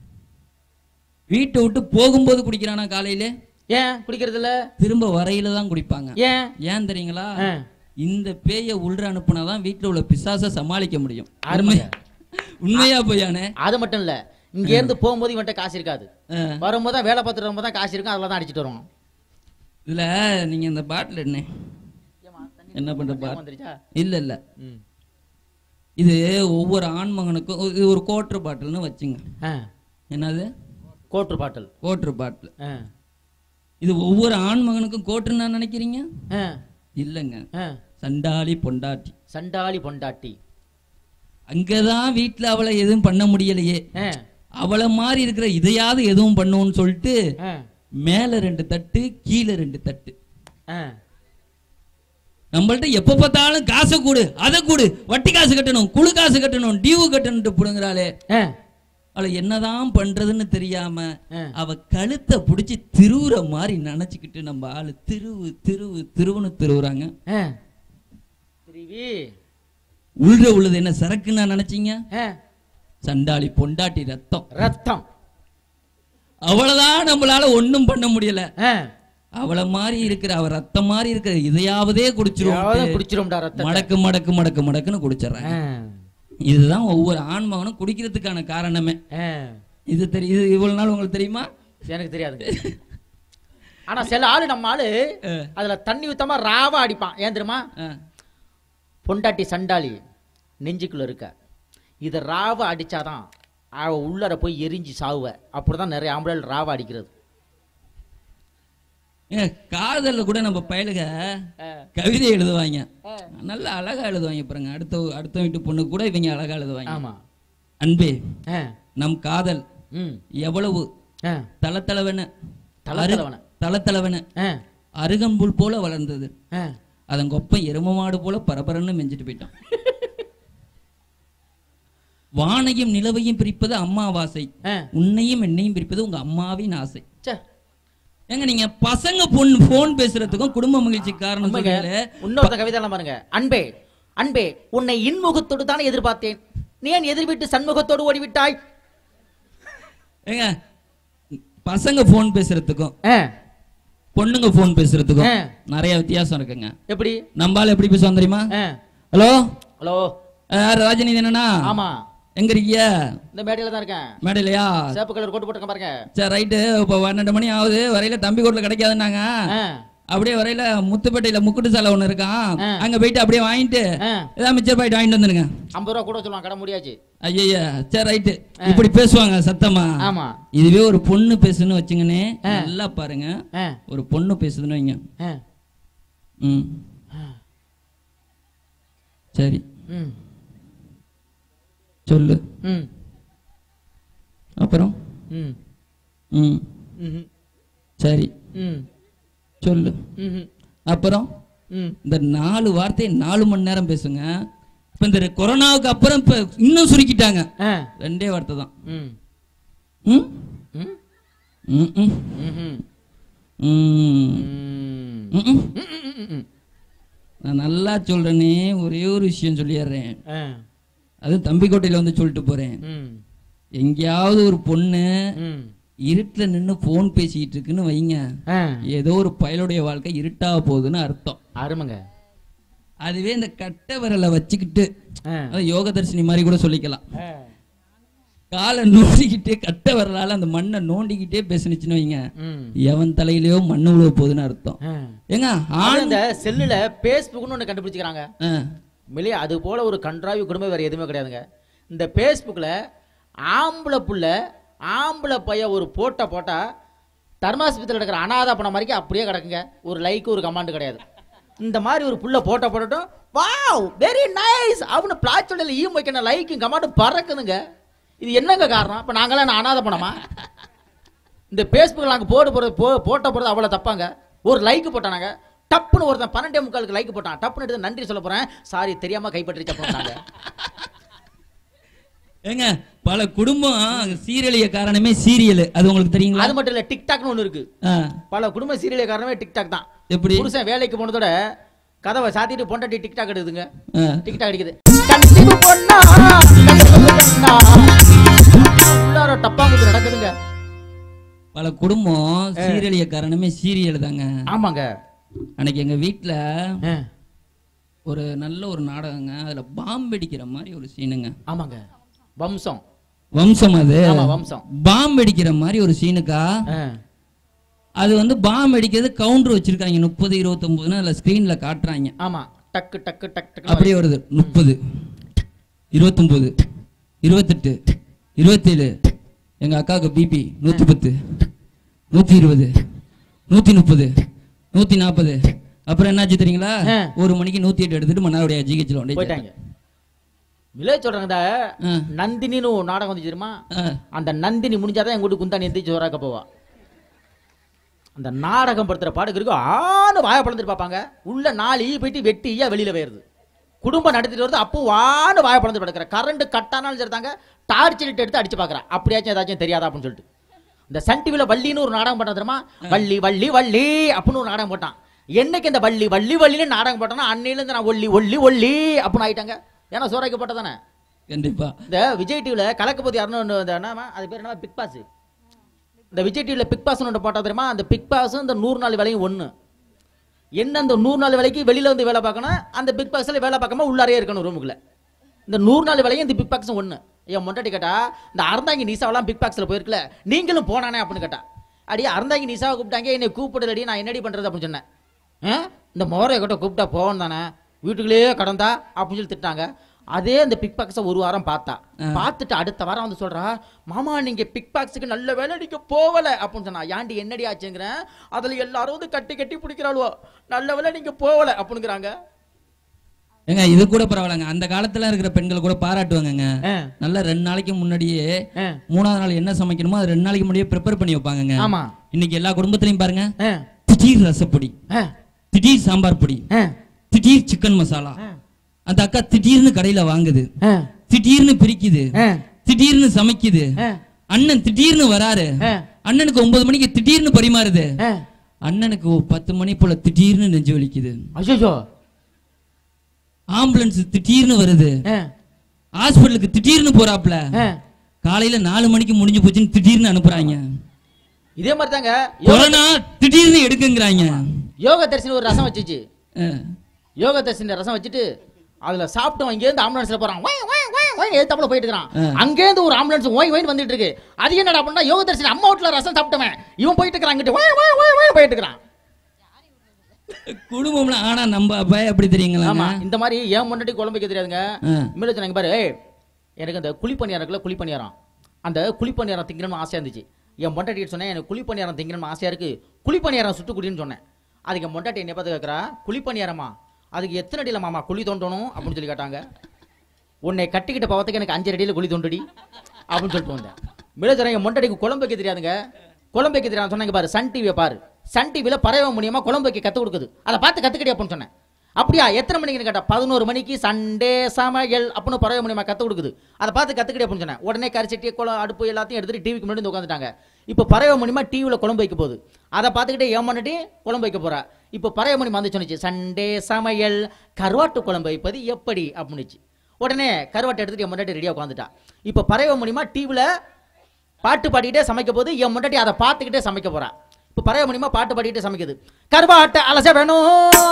வீட்டை விட்டு போகும்போது குடிக்கிறானா காலையில ஏன் குடிக்கிறது இல்ல திரும்ப வரையில தான் குடிப்பாங்க ஏன் ஏன் தெரியுங்களா ஆ. இந்த பேய உள்ற அனுப்புனாதான் வீட்டுல உள்ள பிசாச சமாளிக்க முடியும் அருமையா. உண்மையா பொய்யானே அது மட்டும் இல்ல இங்க இருந்து போகும்போது இவன்ட்ட காசு இருக்காது ஆ. வரும்போது தான் வேலை பார்த்துட்டு வரும்போது தான் காசு இருக்கும் அதில் தான் அடிச்சிட்டு வருவோம் இதுல நீங்க இந்த பாட்டில் என்ன என்ன பண்ற பாட் வந்துருச்சா இல்ல இல்ல ம். இது ஒவ்வொரு ஆண்மகனுக்கும் ஒரு- இது ஒரு கோட்டர் பாட்டில்னு வச்சுங்க ஆ. என்னது கோட்ரு பாட்டில் கோட்டர் பாட்டில் ஆ. இது ஒவ்வொரு ஆண் மகனுக்கும் கோட்டுன்னு நான் நினைக்கிறீங்க ஆ, இல்லைங்க ஆ. சண்டாளி பொண்டாட்டி சண்டாளி பொண்டாட்டி அங்கதான் வீட்ல அவளை எதுவும் பண்ண முடியலையே ஆ, அவளை மாதிரி இருக்கிற இதையாவது எதுவும் பண்ணுவோம்னு சொல்லிட்டு ஆ, மேல ரெண்டு தட்டு கீழே ரெண்டு தட்டு ஆ. நம்மள்ட்ட எப்ப பார்த்தாலும் காசை கொடு அதை கொடு வட்டி காசு கட்டணும் குழு காசு கட்டணும் டியூ கட்டணும்ட்டு புடுங்குறாளே ஆ, அவளை என்னதான் பண்றதுன்னு தெரியாம ஆ. அவ கழுத்தை பிடிச்சி திருவுற மாதிரி நினைச்சுக்கிட்டு நம்ம ஆளு திருவு திருவு திருவுன்னு திருவுறாங்க ஆ. திருவி உள்ள உள்ளது என்ன சரக்குன்னு நினைச்சீங்க ஆ, சண்டாளி பொண்டாட்டி ரத்தம் ரத்தம் அவ்வளவுதான் நம்மளால ஒண்ணும் பண்ண முடியல ஆ. அவளை மாதிரி இருக்கிற அவ ரத்தம் மாதிரி இருக்கிற இதையாவதே யாவது குடிச்சிருவோம் குடிச்சிரும்டா ரத்தம் மடக்கு மடக்கு மடக்கு மடக்குன்னு குடிச்சிடுறாங்க இதுதான் ஒவ்வொரு ஆண் மகனும் குடிக்கிறதுக்கான காரணமே இது தெரியும் இது இவ்வளவு நாள் உங்களுக்கு தெரியுமா எனக்கு தெரியாது ஆனா சில ஆளு நம்ம ஆளு அதுல தண்ணி ஊத்தாம ராவா அடிப்பான் ஏன் தெரியுமா ஆ. பொண்டாட்டி சண்டாளி நெஞ்சுக்குள்ள இருக்க இதை ராவா அடிச்சாதான் அவ உள்ளர போய் எரிஞ்சு சாவுவ அப்படிதான் நிறைய ஆம்பளை ராவா அடிக்கிறது ஏங்க, காதல்ல கூட நம்ம பயலுக கவிதை எழுதுவாங்க நல்லா அழகா எழுதுவாங்க பாருங்க அடுத்த அடுத்த வீட்டு பொண்ணு கூட இவங்க அழகா எழுதுவாங்க ஆமா அன்பே ஆ, நம் காதல் ம், எவ்வளவு ஆ, தளத்தளவன தளதளவன. தளத்தளவன ஆ, அருகம்புல் போல வளர்ந்தது ஆ. அதன் கொப்பை எரும மாடு போல பரபரன்னு மெஞ்சிட்டு போயிட்டான் வானையும் நிலவையும் பிரிப்பது அம்மாவாசை ஆ. உன்னையும் என்னையும் பிரிப்பது உங்க அம்மாவின் ஆசை ச்சே, ஏங்க நீங்க பசங்க பொண்ணு போன் பேசுறதுக்கும் குடும்ப மகிழ்ச்சி காரணம் உண்மைங்க. சொல்லல இன்னொருத்த கவிதை எல்லாம் பாருங்க அன்பே அன்பே உன்னை இன்முகத்தோடு தானே எதிர்பார்த்தேன் நீ ஏன் எதிர்விட்டு சண்முகத்தோடு ஓடிவிட்டாய் ஏங்க பசங்க போன் பேசுறதுக்கும் ஆ, பொண்ணுங்க போன் பேசுறதுக்கும் ஆ. நிறைய வித்தியாசம் இருக்குங்க எப்படி நம்பால எப்படி பேசுவோம் தெரியுமா ஆ, ஹலோ ஹலோ யார் ராஜினி என்னன்னா ஆமா எங்க இருக்கீங்க இந்த மேடையில தான் இருக்கேன் மேடையிலையா சேப்பு கலர் கோட்டு போட்டுருக்கேன் பாருங்க சரி ரைட்டு இப்போ பன்னெண்டு மணி ஆகுது வரையில தம்பி கோட்டில் கிடைக்காதுன்னாங்க ஆ, அப்படியே வரையில முத்துப்பேட்டையில முக்குட்டு சாலை ஒன்று இருக்கான் ஆ. அங்க போயிட்டு அப்படியே வாங்கிட்டு ஆ. ஏதாவது மிச்சர் பாயிட்டு வாங்கிட்டு வந்துருங்க ஐம்பது ரூபா கூட சொல்லுவான் கடை முடியாச்சு ஐயா சரி ரைட்டு இப்படி பேசுவாங்க சத்தமா ஆமா இதுவே ஒரு பொண்ணு பேசுன்னு வச்சுங்கன்னே நல்லா பாருங்க ஆ, ஒரு பொண்ணு பேசுதுன்னு வைங்க ஆ, ம் சரி ம், சொல்லு ம், அப்புறம் ம், ம் ம்ஹும், சரி ம், சொல்லு ம்ஹும், அப்புறம் ம். இந்த நாலு வார்த்தையை நாலு மணி நேரம் பேசுங்க இப்ப இந்த கொரோனாவுக்கு அப்புறம் இப்ப இன்னும் சுருக்கிட்டாங்க ஆ, ரெண்டே வார்த்தை தான் ம், ம் ம், ம் ம் ம்ஹும், ம் ம், ம் ம். ம், ம், ம், ம். நான் நல்லா சொல்றேனே ஒரே ஒரு விஷயம் சொல்லிடுறேன் ஆ, அது தம்பிக்கோட்டையில வந்து சொல்லிட்டு போறேன் ம், எங்கேயாவது ஒரு பொண்ணு ம். இருட்டுல நின்னு போன் பேசிக்கிட்டு இருக்குன்னு வைங்க ஆ, ஏதோ ஒரு பயலுடைய வாழ்க்கை இருட்டா போகுதுன்னு அர்த்தம் அருமைங்க அதுவே இந்த கட்ட விரலை வச்சுக்கிட்டு ஆ, அதாவது யோக தரிசனி மாதிரி கூட சொல்லிக்கலாம் ஆ. காலை நோண்டிக்கிட்டே கட்ட விரலால அந்த மண்ணை நோண்டிக்கிட்டே பேசுனுச்சுன்னு வைங்க ம், எவன் தலையிலயோ மண்ணு விழுவ போகுதுன்னு அர்த்தம் ஆ. ஏங்க அது ஆண் இந்த செல்லுல பேஸ்புக்னு ஒண்ணு கண்டுபிடிச்சிக்கிறாங்க ஆ, மில்லிய அது போல ஒரு கன்றாவி குடும்பம் வேற எதுவுமே கிடையாதுங்க இந்த பேஸ்புக்கில் ஆம்பளை புள்ள ஆம்பளை பையன் ஒரு போட்டை போட்டா தர்மாஸ்பத்திரியில் இருக்கிற அனாதை பணம் மாதிரிக்கு அப்படியே கிடக்குங்க ஒரு லைக் ஒரு கமாண்ட் கிடையாது இந்த மாதிரி ஒரு புள்ள போட்டோ போடட்டும் வாவ் வெரி நைஸ் அப்படின்னு பிளாச்சொல்லில் ஈ வைக்கணும் லைக்கும் கமாண்டும் பறக்குதுங்க இது என்னங்க காரணம் இப்போ நாங்களாம் என்ன அனாதை பணமா இந்த பேஸ்புக்கில் நாங்கள் போடு போடுறது போ போட்டோ போடுறது அவ்வளோ தப்பாங்க ஒரு லைக் போட்டானாங்க டப்புன்னு ஒருத்தன் பன்னெண்டே முக்காலுக்கு லைக் போட்டான் டப்புன்னு எடுத்து நன்றி சொல்ல போறேன் சாரி தெரியாம கைப்பற்றி போட்டாங்க ஏங்க பல குடும்பம் சீரழிய காரணமே சீரியல் அது உங்களுக்கு தெரியுங்களா அது மட்டும் இல்ல டிக்டாக்னு ஒண்ணு இருக்கு ஆ, பல குடும்ப சீரியல் காரணமே டிக்டாக் தான் எப்படி புருஷன் வேலைக்கு போனதோட கதவை சாத்திட்டு பொண்டாட்டி டிக்டாக் எடுக்குதுங்க ஆ, டிக்டாக் அடிக்குது கண்டிப்பு பொண்ணா கண்டிப்பு பொண்ணா. உள்ளார டப்பாங்குத்து நடக்குதுங்க பல குடும்பம் சீரழிய காரணமே சீரியல் தாங்க ஆமாங்க அன்னைக்கு எங்க வீட்ல ஆ, ஒரு நல்ல ஒரு நாடகங்க அதுல பாம்பு அடிக்கிற மாதிரி ஒரு சீனுங்க ஆமாங்க வம்சம் வம்சம் அது ஆமா வம்சம் பாம்பு அடிக்கிற மாதிரி ஒரு சீனுக்கா ஆ, அது வந்து பாம்பு அடிக்கிறது கவுண்டர் வச்சிருக்காங்க முப்பது இருபத்தொன்பதுன்னு அதுல ஸ்கிரீன்ல காட்டுறாங்க ஆமா டக்கு டக்கு டக்கு டக்கு அப்படியே வருது முப்பது இருபத்தொன்பது இருபத்தெட்டு இருபத்தேழு எங்க அக்காவுக்கு பிபி நூத்தி பத்து நூத்தி இருபது நூத்தி முப்பது நூத்தி நாற்பது அப்புறம் என்னாச்சு தெரியுங்களா ஆ. ஒரு மணிக்கு நூத்தி எட்டு எடுத்துட்டு மன்னாருடைய ஜிஹெச்ல கொண்டு போய் போயிட்டாங்க விலை சொல்றாங்க இந்த ஆ. நந்தினின்னு ஒரு நாடகம் வந்து தெரியுமா ஆ. அந்த நந்தினி முடிஞ்சாதான் எங்க வீட்டு குந்தாணி எந்திரிச்சு ஜோராக்க போவா அந்த நாடகம் படுத்துற பாடுக்கு இருக்கும் ஆணு வாய பழந்துட்டு பார்ப்பாங்க உள்ள நாலு ஈ போயிட்டு வெட்டி ஈயா வெளியில போயிருது குடும்பம் நடத்திட்டு வருது அப்போ வான்னு வாய பழந்து படுக்கிற கரண்ட் கட்டானாலும் சரிதாங்க டார்ச் லைட் எடுத்து அடிச்சு பார்க்கறா அப்படியாச்சும் ஏதாச்சும் தெரியாதா அப்படின்னு சொல்லிட்டு இந்த சன் டிவில வள்ளின்னு ஒரு நாடகம் பண்ண தெரியுமா வள்ளி வள்ளி வள்ளி அப்படின்னு ஒரு நாடகம் போட்டான் என்னைக்கு இந்த வள்ளி வள்ளி வள்ளின்னு நாடகம் போட்டானா அன்னையில இருந்து நான் ஒல்லி ஒல்லி ஒல்லி அப்படின்னு ஆயிட்டாங்க ஏன்னா சோறாக்கி போட்டதானே கண்டிப்பா இந்த விஜய் டிவில கலக்கப்போது யாருன்னு ஒண்ணு இந்த என்னவா, அது பேர் என்ன பிக் பாஸ் இந்த விஜய் டிவில பிக் பாஸ் ஒன்று போட்டா தெரியுமா அந்த பிக் பாஸும் இந்த நூறு நாள் வேலையும் ஒண்ணு என்ன அந்த நூறு நாள் வேலைக்கு வெளியில வந்து வேலை பார்க்கணும் அந்த பிக் பாக்ஸ்ல வேலை பார்க்காம உள்ளாரே இருக்கணும் ரூமுக்குள்ள இந்த நூறு நாள் வேலையும் இந்த பிக் பாக்ஸும் ஒண்ணு என் மொண்டாட்டி கேட்டா இந்த அறந்தாங்கி நிசாவெல்லாம் பிக் பாக்ஸ்ல போயிருக்கல நீங்களும் போனானே அப்படின்னு கேட்டா அடி அறந்தாங்கி நிசாவை கூப்பிட்டாங்க என்னை கூப்பிடலடி நான் என்னடி பண்றது அப்படின்னு சொன்னேன் ஆ? இந்த மோரை கிட்ட கூப்பிட்டா போவோம் தானே வீட்டுக்குள்ளேயே கடந்தா அப்படின்னு சொல்லி திட்டாங்க அதே அந்த பிக் பாக்ஸை ஒரு வாரம் பார்த்தா பார்த்துட்டு அடுத்த வாரம் வந்து சொல்றா மாமா நீங்க பிக் பாக்ஸுக்கு நல்ல வேலை நீங்க போகல அப்படின்னு சொன்னா ஏன்டி என்னடி ஆச்சுங்கிறேன் அதுல எல்லாரும் வந்து கட்டி கட்டி பிடிக்கிறாளுவோ நல்ல வேலை நீங்க போகல அப்படிங்கிறாங்க ஏங்க இது கூட பரவாயில்லங்க அந்த காலத்துல இருக்கிற பெண்கள் கூட பாராட்டுவாங்கங்க ஆ, நல்லா ரெண்டு நாளைக்கு முன்னாடியே ஆ, மூணாவது நாள் என்ன சமைக்கணுமோ அது ரெண்டு நாளைக்கு முன்னாடியே ப்ரிப்பேர் பண்ணி வைப்பாங்கங்க ஆமா இன்னைக்கு எல்லா குடும்பத்திலையும் பாருங்க ஆ, திடீர் ரசப்பொடி ஆ, திடீர் சாம்பார் பொடி ஆ, திடீர் சிக்கன் மசாலா ஆ, அந்த அக்கா திடீர்னு கடையில வாங்குது ஆ, திடீர்னு பிரிக்குது ஆ, திடீர்னு சமைக்குது ஆ, அண்ணன் திடீர்னு வராரு ஆ, அண்ணனுக்கு ஒன்பது மணிக்கு திடீர்னு பரிமாறுது ஆ. அண்ணனுக்கு ஒரு பத்து மணி போல திடீர்னு நெஞ்சு வலிக்குது அச்சச்சோ. ஆம்புலன்ஸ் திடீர்னு வருது ஆ, ஹாஸ்பிட்டலுக்கு திடீர்னு போறாப்ல ஆ. காலையில நாலு மணிக்கு முடிஞ்சு போச்சுன்னு திடீர்னு அனுப்புறாங்க இதே மாதிரி தாங்க கொரோனா திடீர்னு எடுக்குங்கிறாங்க யோக தரிசனம் ஒரு ரசம் வச்சுச்சு அஹ், யோக தரிசன ரசம் வச்சுட்டு அதுல சாப்பிட்டோம் இங்க இருந்து ஆம்புலன்ஸ்ல போறான் ஒய், ஒய், ஒய், ஒய், எதிர்த்தாப்புல போயிட்டு இருக்கான் ஆ. அங்கே இருந்து ஒரு ஆம்புலன்ஸ் ஓய் ஓய் வந்துட்டு இருக்கு அது என்னடா அப்படின்னா யோக தரிசனம் அம்மா வீட்டுல ரசம் சாப்பிட்டவன் இவன் போயிட்டு இருக்கிறான் அங்கிட்டு ஒய், ஒய், ஒய், ஒய் போயிட்டு இருக்கிறான் குடும்பம்ல ஆனா நம்ம பய எப்படி தெரியுங்களா ஆமா இந்த மாதிரி ஏன் முன்னாடி குழம்பு வைக்க தெரியாதுங்க ஆ. மில்லு சொன்னாங்க பாரு ஏய், எனக்கு அந்த குழிப்பணியாரம் இருக்குல்ல குழிப்பணியாரம் அந்த குழிப்பணியாரம் திங்கணும்னு ஆசையா இருந்துச்சு என் பொண்டாட்டி சொன்னேன் எனக்கு குழிப்பணியாரம் திங்கணும்னு ஆசையா இருக்கு குழிப்பணியாரம் சுட்டு குடின்னு சொன்னேன் அதுக்கு என் பொண்டாட்டி என்ன பார்த்து கேட்குறா குழிப்பணியாரமா அதுக்கு எத்தனை அடியில் மாமா குழி தோண்டணும் அப்படின்னு சொல்லி கேட்டாங்க உன்னை கட்டிக்கிட்ட பவத்துக்கு எனக்கு அஞ்சு அடியில் குழி தோண்டடி அப்படின்னு சொல்லிட்டு வந்தேன் மிளச்சரம் என் மொண்டடிக்கு குழம்பு வைக்க தெரியாதுங்க குழம்பு வைக்க தெரியாது சொன்னாங்க பாரு சன் டிவியை பாரு சன் டிவியில் பறவை மூலியமா குழம்பு வைக்க கற்றுக் கொடுக்குது அதை பார்த்து கற்றுக்கிட்டே அப்படின்னு சொன்னேன் அப்படியா எத்தனை மணிக்குன்னு கேட்டா பதினோரு மணிக்கு சண்டே சமையல் அப்படின்னு பறவை மூலியமா கற்றுக் கொடுக்குது அதை பார்த்து கற்றுக்கிட்டே அப்படின்னு சொன்னேன் உடனே கரிசட்டி குளம் அடுப்பு எல்லாத்தையும் எடுத்துட்டு டிவிக்கு முன்னாடி வந்து உட்காந்துட்டாங்க இப்போ பறவை மூலியமா டிவியில் குழம்பு வைக்க போகுது அதை பார்த்துக்கிட்டே ஏன் பண்ணிட்டு குழம்பு வைக்க போறா இப்போ பறவை மூலியமா வந்து சொன்னிச்சு சண்டே சமையல் கருவாட்டு குழம்பு வைப்பது எப்படி அப்படின்னுச்சு உடனே கருவாட்டை எடுத்துட்டு என் முன்னாடி ரெடியாக உட்காந்துட்டா இப்போ பறவை மூலியமா டிவியில் பாட்டு பாடிக்கிட்டே சமைக்க போது என் முன்னாடி அதை பார்த்துக்கிட்டே சமைக்க போறா இப்போ பறவை மூலியமா பாட்டு பாடிக்கிட்டே சமைக்குது கருவாட்டை அலச வேணும்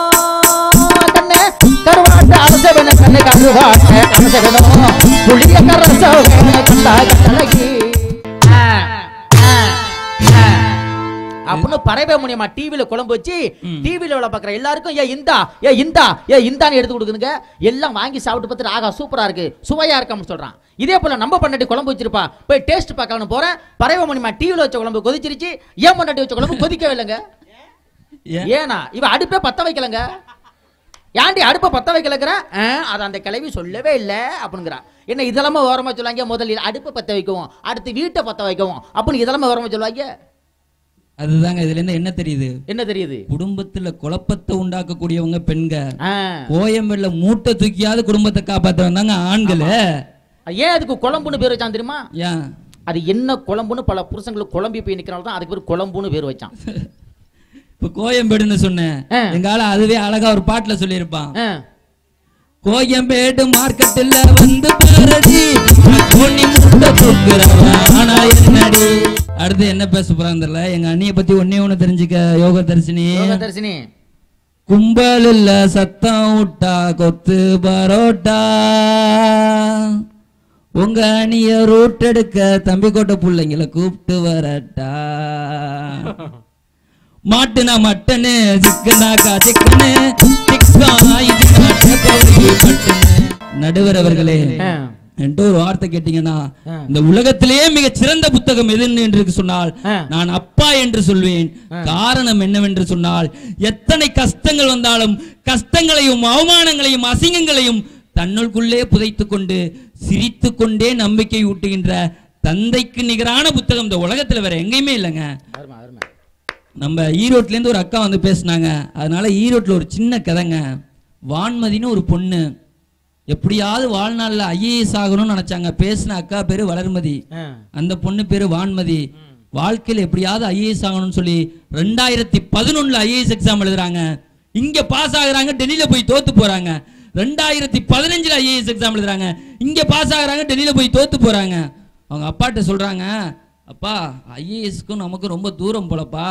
கண்ணே கருவாட்டை அலச வேணும் கண்ணே கருவாட்டை அலச வேணும் புளிய கரச வேணும் கண்டா கட்டழகி ஆ, ஆ, ஆ. அப்படின்னு பறவை மூலியமா டிவில குழம்பு வச்சு டிவில வேலை பார்க்குற எல்லாருக்கும் ஏ இந்தா ஏ இந்தா ஏ இந்தான்னு எடுத்து கொடுக்குதுங்க எல்லாம் வாங்கி சாப்பிட்டு பார்த்துட்டு ஆகா சூப்பரா இருக்கு சுவையா இருக்கான்னு சொல்றான் இதே போல நம்ம பண்ணாட்டி குழம்பு வச்சிருப்பா போய் டேஸ்ட் பார்க்கலாம்னு போறேன் பறவை மூலியமா டிவில வச்ச குழம்பு கொதிச்சிருச்சு ஏன் பண்ணாட்டி வச்ச குழம்பு கொதிக்கவே இல்லைங்க ஏன்? ஏனா இவ அடுப்பே பத்த வைக்கலங்க ஏன்டி அடுப்பை பத்த வைக்கலங்கிற அதை அந்த கிளவி சொல்லவே இல்லை அப்படிங்கிறா என்ன இதெல்லாம ஓரமா சொல்லுவாங்க முதல்ல அடுப்பை பத்த வைக்கவும் அடுத்து வீட்டை பத்த வைக்கவும் அப்படின்னு இதெல்லாம ஓரமா சொல்லுவாங்க அதுதாங்க இதுல இருந்து என்ன தெரியுது என்ன தெரியுது குடும்பத்துல குழப்பத்தை உண்டாக்கக்கூடியவங்க பெண்க ஆ. கோயம்பேடுல மூட்டை தூக்கியாவது குடும்பத்தை காப்பாத்த வந்தாங்க ஆண்கள் ஏன் அதுக்கு குழம்புன்னு பேர் வச்சான் தெரியுமா ஏன் அது என்ன குழம்புன்னு பல புருஷங்களுக்கு குழம்பி போய் நிக்கிறனால தான் அதுக்கு பேர் குழம்புன்னு பேர் வச்சான் இப்ப கோயம்பேடுன்னு சொன்னேன் ஆ. எங்க ஆளு அதுவே அழகா ஒரு பாட்டுல சொல்லியிருப்பான் ஆ. கோயம்பேடு மார்க்கெட்டுல வந்து பாரதி பொன்னி முட்டை தூக்குறவன் ஆனா என்னடி அடுத்து என்ன பேச போறாங்க தெரியல எங்க அண்ணிய பத்தி ஒன்னே ஒண்ணு தெரிஞ்சுக்க யோக தரிசினி யோக தரிசினி கும்பல் இல்ல சத்தம் விட்டா கொத்து பரோட்டா உங்க அணிய ரூட் எடுக்க தம்பி கோட்டை பிள்ளைங்கள கூப்பிட்டு வரட்டா மாட்டுனா மட்டனு சிக்கனாக்கா சிக்கனு சிக்கா இது மட்டனு நடுவர் அவர்களே ஆ. என்கிட்ட ஒரு வார்த்தை கேட்டீங்கன்னா ஆ. இந்த உலகத்திலேயே மிக சிறந்த புத்தகம் எதுன்னு என்று சொன்னால் ஆ. நான் அப்பா என்று சொல்வேன் காரணம் என்னவென்று சொன்னால் எத்தனை கஷ்டங்கள் வந்தாலும் கஷ்டங்களையும் அவமானங்களையும் அசிங்கங்களையும் தன்னுக்குள்ளே புதைத்துக் கொண்டு சிரித்துக் கொண்டே நம்பிக்கை ஊட்டுகின்ற தந்தைக்கு நிகரான புத்தகம் இந்த உலகத்துல வேற எங்கேயுமே இல்லைங்க அருமை அருமை நம்ம ஈரோட்ல இருந்து ஒரு அக்கா வந்து பேசுனாங்க அதனால ஈரோட்ல ஒரு சின்ன கதைங்க வான்மதின்னு ஒரு பொண்ணு எப்படியாவது வாழ்நாள்ல ஐஏஎஸ் ஆகணும்னு நினைச்சாங்க பேசின அக்கா பேரு வளர்மதி ஆ. அந்த பொண்ணு பேரு வான்மதி வாழ்க்கையில எப்படியாவது ஐஏஎஸ் ஆகணும்னு சொல்லி ரெண்டாயிரத்தி பதினொன்னுல ஐஏஎஸ் எக்ஸாம் எழுதுறாங்க இங்க பாஸ் ஆகுறாங்க டெல்லியில போய் தோத்து போறாங்க ரெண்டாயிரத்தி பதினஞ்சுல ஐஏஎஸ் எக்ஸாம் எழுதுறாங்க இங்க பாஸ் ஆகுறாங்க டெல்லியில போய் தோத்து போறாங்க அவங்க அப்பாட்ட சொல்றாங்க அப்பா ஐஏஎஸ்க்கும் நமக்கு ரொம்ப தூரம் போலப்பா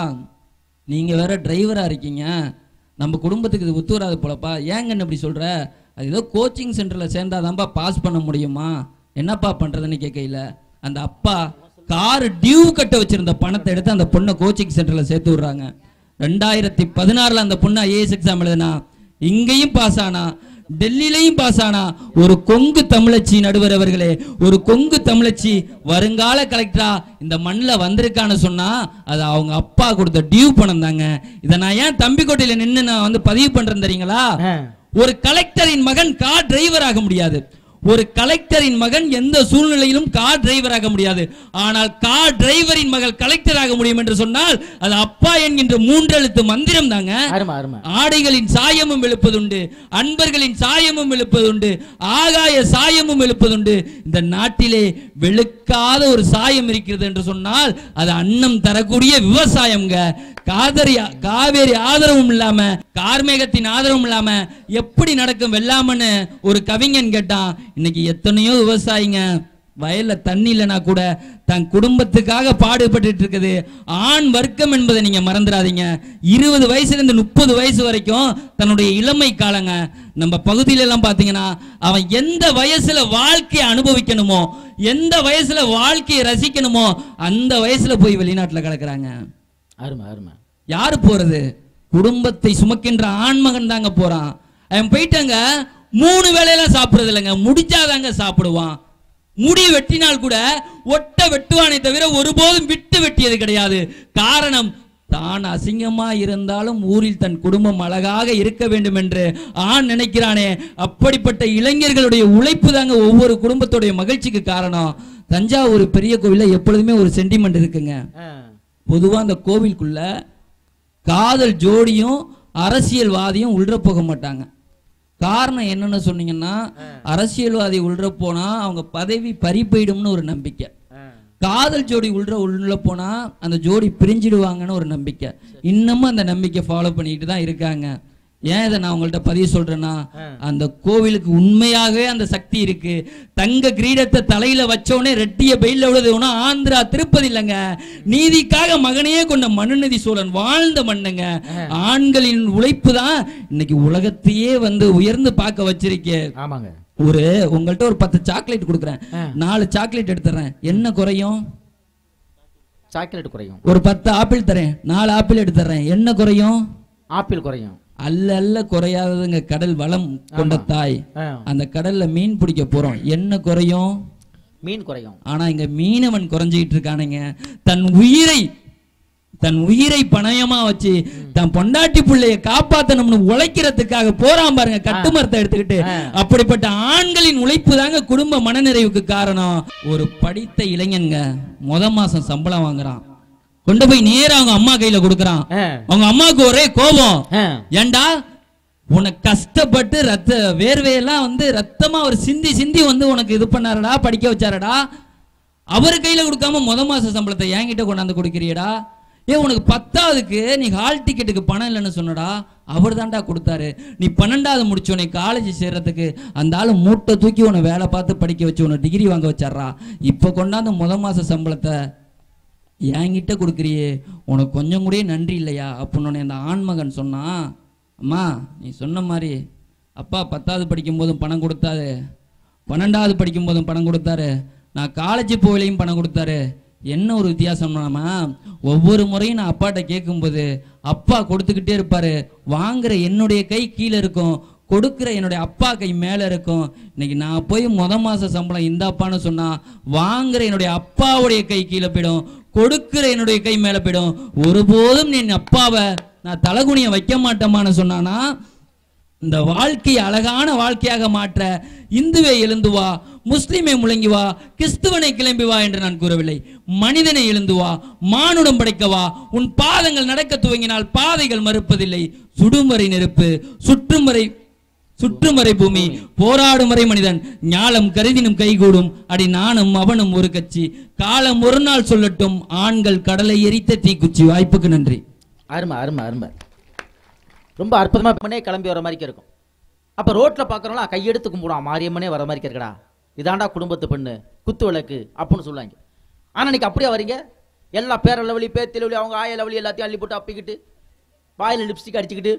நீங்க வேற டிரைவரா இருக்கீங்க நம்ம குடும்பத்துக்கு இது ஒத்து வராது போலப்பா ஏங்கன்னு இப்படி சொல்ற அது ஏதோ கோச்சிங் சென்டர்ல சேர்ந்தாதான்ப்பா பாஸ் பண்ண முடியுமா என்னப்பா பண்றதுன்னு கேட்கல அந்த அப்பா கார் டியூ கட்ட வச்சிருந்த பணத்தை எடுத்து அந்த பொண்ணை கோச்சிங் சென்டர்ல சேர்த்து விடுறாங்க ரெண்டாயிரத்தி பதினாறுல அந்த பொண்ணு ஐஏஎஸ் எக்ஸாம் எழுதுனா இங்கேயும் பாஸ் ஆனா டெல்லியிலையும் பாஸ் ஆனா ஒரு கொங்கு தமிழச்சி நடுவர் அவர்களே ஒரு கொங்கு தமிழச்சி வருங்கால கலெக்டரா இந்த மண்ணில் வந்திருக்கான்னு சொன்னா அது அவங்க அப்பா கொடுத்த டியூ பணம் தாங்க இதை நான் ஏன் தம்பிக்கோட்டையில நின்று நான் வந்து பதிவு பண்றேன் தெரியுங்களா ஆ. ஒரு கலெக்டரின் மகன் கார் டிரைவர் ஆக முடியாது ஒரு கலெக்டரின் மகன் எந்த சூழ்நிலையிலும் கார் டிரைவர் ஆக முடியாது ஆனால் கார் டிரைவரின் மகள் கலெக்டர் ஆக முடியும் என்று சொன்னால் அது அப்பா என்கின்ற மூன்றெழுத்து மந்திரம் தாங்க அருமை அருமை ஆடைகளின் சாயமும் எழுப்பதுண்டு அன்பர்களின் சாயமும் எழுப்பதுண்டு ஆகாய சாயமும் எழுப்பதுண்டு இந்த நாட்டிலே வெளுக்காத ஒரு சாயம் இருக்கிறது என்று சொன்னால் அது அன்னம் தரக்கூடிய விவசாயம்ங்க காதரி காவேரி ஆதரவும் இல்லாம கார்மேகத்தின் ஆதரவும் இல்லாம எப்படி நடக்கும் வெள்ளாமன்னு ஒரு கவிஞன் கேட்டான் இன்னைக்கு எத்தனையோ விவசாயிங்க வயல்ல தண்ணி இல்லைனா கூட தன் குடும்பத்துக்காக பாடுபட்டுட்டு இருக்குது ஆண் வர்க்கம் என்பதை நீங்க மறந்துடாதீங்க இருபது வயசுல இருந்து முப்பது வயசு வரைக்கும் தன்னுடைய இளமை காலங்க நம்ம பகுதியில எல்லாம் பாத்தீங்கன்னா அவன் எந்த வயசுல வாழ்க்கையை அனுபவிக்கணுமோ எந்த வயசுல வாழ்க்கையை ரசிக்கணுமோ அந்த வயசுல போய் வெளிநாட்டுல கிடக்குறாங்க அருமை அருமை யாரு போறது குடும்பத்தை சுமக்கின்ற ஆண்மகன் தாங்க போறான் அவன் போயிட்டாங்க மூணு வேளையெல்லாம் சாப்பிடுறது இல்லைங்க முடிச்சாதாங்க சாப்பிடுவான் முடி வெட்டினால் கூட ஒட்ட வெட்டுவானே தவிர ஒருபோதும் விட்டு வெட்டியது கிடையாது காரணம் தான் அசிங்கமா இருந்தாலும் ஊரில் தன் குடும்பம் அழகாக இருக்க வேண்டும் என்று ஆண் நினைக்கிறானே அப்படிப்பட்ட இளைஞர்களுடைய உழைப்பு தாங்க ஒவ்வொரு குடும்பத்துடைய மகிழ்ச்சிக்கு காரணம் தஞ்சாவூர் பெரிய கோவில்ல எப்பொழுதுமே ஒரு சென்டிமெண்ட் இருக்குங்க ஆ. பொதுவா அந்த கோவிலுக்குள்ள காதல் ஜோடியும் அரசியல்வாதியும் உள்ள போக மாட்டாங்க காரணம் என்னன்னு சொன்னீங்கன்னா அரசியல்வாதி உள்ள போனா அவங்க பதவி பறி போயிடும்னு ஒரு நம்பிக்கை ஆ. காதல் ஜோடி உள்ள உள்ள போனா அந்த ஜோடி பிரிஞ்சிடுவாங்கன்னு ஒரு நம்பிக்கை இன்னமும் அந்த நம்பிக்கை ஃபாலோ பண்ணிட்டு தான் இருக்காங்க ஏன் இதை நான் உங்கள்ட்ட பதிவு சொல்றேன்னா அந்த கோவிலுக்கு உண்மையாகவே அந்த சக்தி இருக்கு தங்க கிரீடத்தை தலையில வச்சோடனே ரெட்டிய பெயில விழுதுனா ஆந்திரா திருப்பதி இல்லைங்க நீதிக்காக மகனையே கொண்ட மனுநதி சோழன் வாழ்ந்த மண்ணுங்க ஆண்களின் உழைப்பு தான் இன்னைக்கு உலகத்தையே வந்து உயர்ந்து பார்க்க வச்சிருக்கே ஆமாங்க ஒரு உங்கள்ட்ட ஒரு பத்து சாக்லேட் கொடுக்குறேன் ஆ. நாலு சாக்லேட் எடுத்துறேன் என்ன குறையும் சாக்லேட் குறையும் ஒரு பத்து ஆப்பிள் தரேன் நாலு ஆப்பிள் எடுத்துறேன் என்ன குறையும் ஆப்பிள் குறையும் அல்ல அல்ல குறையாததுங்க கடல் வளம் கொண்ட தாய் ஆ. அந்த கடல்ல மீன் பிடிக்க போறோம் என்ன குறையும் மீன் குறையும் ஆனா இங்க மீனவன் குறைஞ்சிட்டு இருக்கானுங்க தன் உயிரை தன் உயிரை பணயமா வச்சு தன் பொண்டாட்டி பிள்ளைய காப்பாத்தணும்னு உழைக்கிறதுக்காக போறான் பாருங்க கட்டுமரத்தை எடுத்துக்கிட்டு அப்படிப்பட்ட ஆண்களின் உழைப்பு தாங்க குடும்ப மனநிறைவுக்கு காரணம் ஒரு படித்த இளைஞன்ங்க முத மாசம் சம்பளம் வாங்குறான் கொண்டு போய் நேரா அவங்க அம்மா கையில கொடுக்கறான் ஆ. அவங்க அம்மாவுக்கு ஒரே கோபம் ஆ. ஏண்டா உனக்கு கஷ்டப்பட்டு ரத்த வேர்வையெல்லாம் வந்து ரத்தமா ஒரு சிந்தி சிந்தி வந்து உனக்கு இது பண்ணாரடா படிக்க வச்சாரடா அவர் கையில கொடுக்காம முத மாச சம்பளத்தை என்கிட்ட கொண்டாந்து கொடுக்கிறியடா ஏ உனக்கு பத்தாவதுக்கு நீ ஹால் டிக்கெட்டுக்கு பணம் இல்லைன்னு சொன்னடா அவர் தான்டா கொடுத்தாரு நீ பன்னெண்டாவது முடிச்சோனே காலேஜ் சேர்றதுக்கு அந்த ஆளு மூட்டை தூக்கி உன்னை வேலை பார்த்து படிக்க வச்சு உன்னை டிகிரி வாங்க வச்சாரா இப்போ கொண்டாந்து முத மாச சம்பளத்தை என்கிட்ட கொடுக்குறியே உனக்கு கொஞ்சம் கூட நன்றி இல்லையா அப்படின்னு அந்த ஆண்மகன் சொன்னான் அம்மா நீ சொன்ன மாதிரி அப்பா பத்தாவது படிக்கும் போதும் பணம் கொடுத்தாரு பன்னெண்டாவது படிக்கும் போதும் பணம் கொடுத்தாரு நான் காலேஜ் போகலையும் பணம் கொடுத்தாரு என்ன ஒரு வித்தியாசம்னாமா ஒவ்வொரு முறையும் நான் அப்பாட்ட கேட்கும்போது அப்பா கொடுத்துக்கிட்டே இருப்பாரு வாங்குற என்னுடைய கை கீழே இருக்கும் கொடுக்கிற என்னுடைய அப்பா கை மேல இருக்கும் இன்னைக்கு நான் போய் முத மாச சம்பளம் இந்தாப்பான்னு சொன்னா வாங்குற என்னுடைய அப்பாவுடைய கை கீழே போயிடும் கொடுக்கிற என்னுடைய கை மேல போயிடும் ஒருபோதும் என் அப்பாவை நான் தலகுனிய வைக்க மாட்டேமான்னு சொன்னானா இந்த வாழ்க்கையை அழகான வாழ்க்கையாக மாற்ற இந்துவை எழுந்து வா முஸ்லிமை முழங்கி வா கிறிஸ்துவனை கிளம்பி வா என்று நான் கூறவில்லை மனிதனை எழுந்து வா மானுடம் படைக்க வா உன் பாதங்கள் நடக்க துவங்கினால் பாதைகள் மறுப்பதில்லை சுடும் வரை நெருப்பு சுற்றும் வரை சுற்றும் வரை பூமி போராடும் வரை மனிதன் ஞாலம் கருதினும் கைகூடும் அடி நானும் அவனும் ஒரு கட்சி காலம் ஒரு நாள் சொல்லட்டும் ஆண்கள் கடலை எரித்த தீக்குச்சி வாய்ப்புக்கு நன்றி அருமை அருமை அருமை ரொம்ப அற்புதமா பெண்ணே கிளம்பி வர மாதிரி இருக்கும் அப்ப ரோட்ல பாக்குறவங்களா கையெடுத்து கும்பிடுவான் மாரியம்மனே வர மாதிரி இருக்கடா இதாண்டா குடும்பத்து பெண்ணு குத்து விளக்கு அப்படின்னு சொல்லுவாங்க ஆனா இன்னைக்கு அப்படியே வரீங்க எல்லா பேர லெவலி பேத்தி லெவலி அவங்க ஆய லெவலி எல்லாத்தையும் அள்ளி போட்டு அப்பிக்கிட்டு வாயில லிப்ஸ்டிக் அடிச்சுக்கிட்டு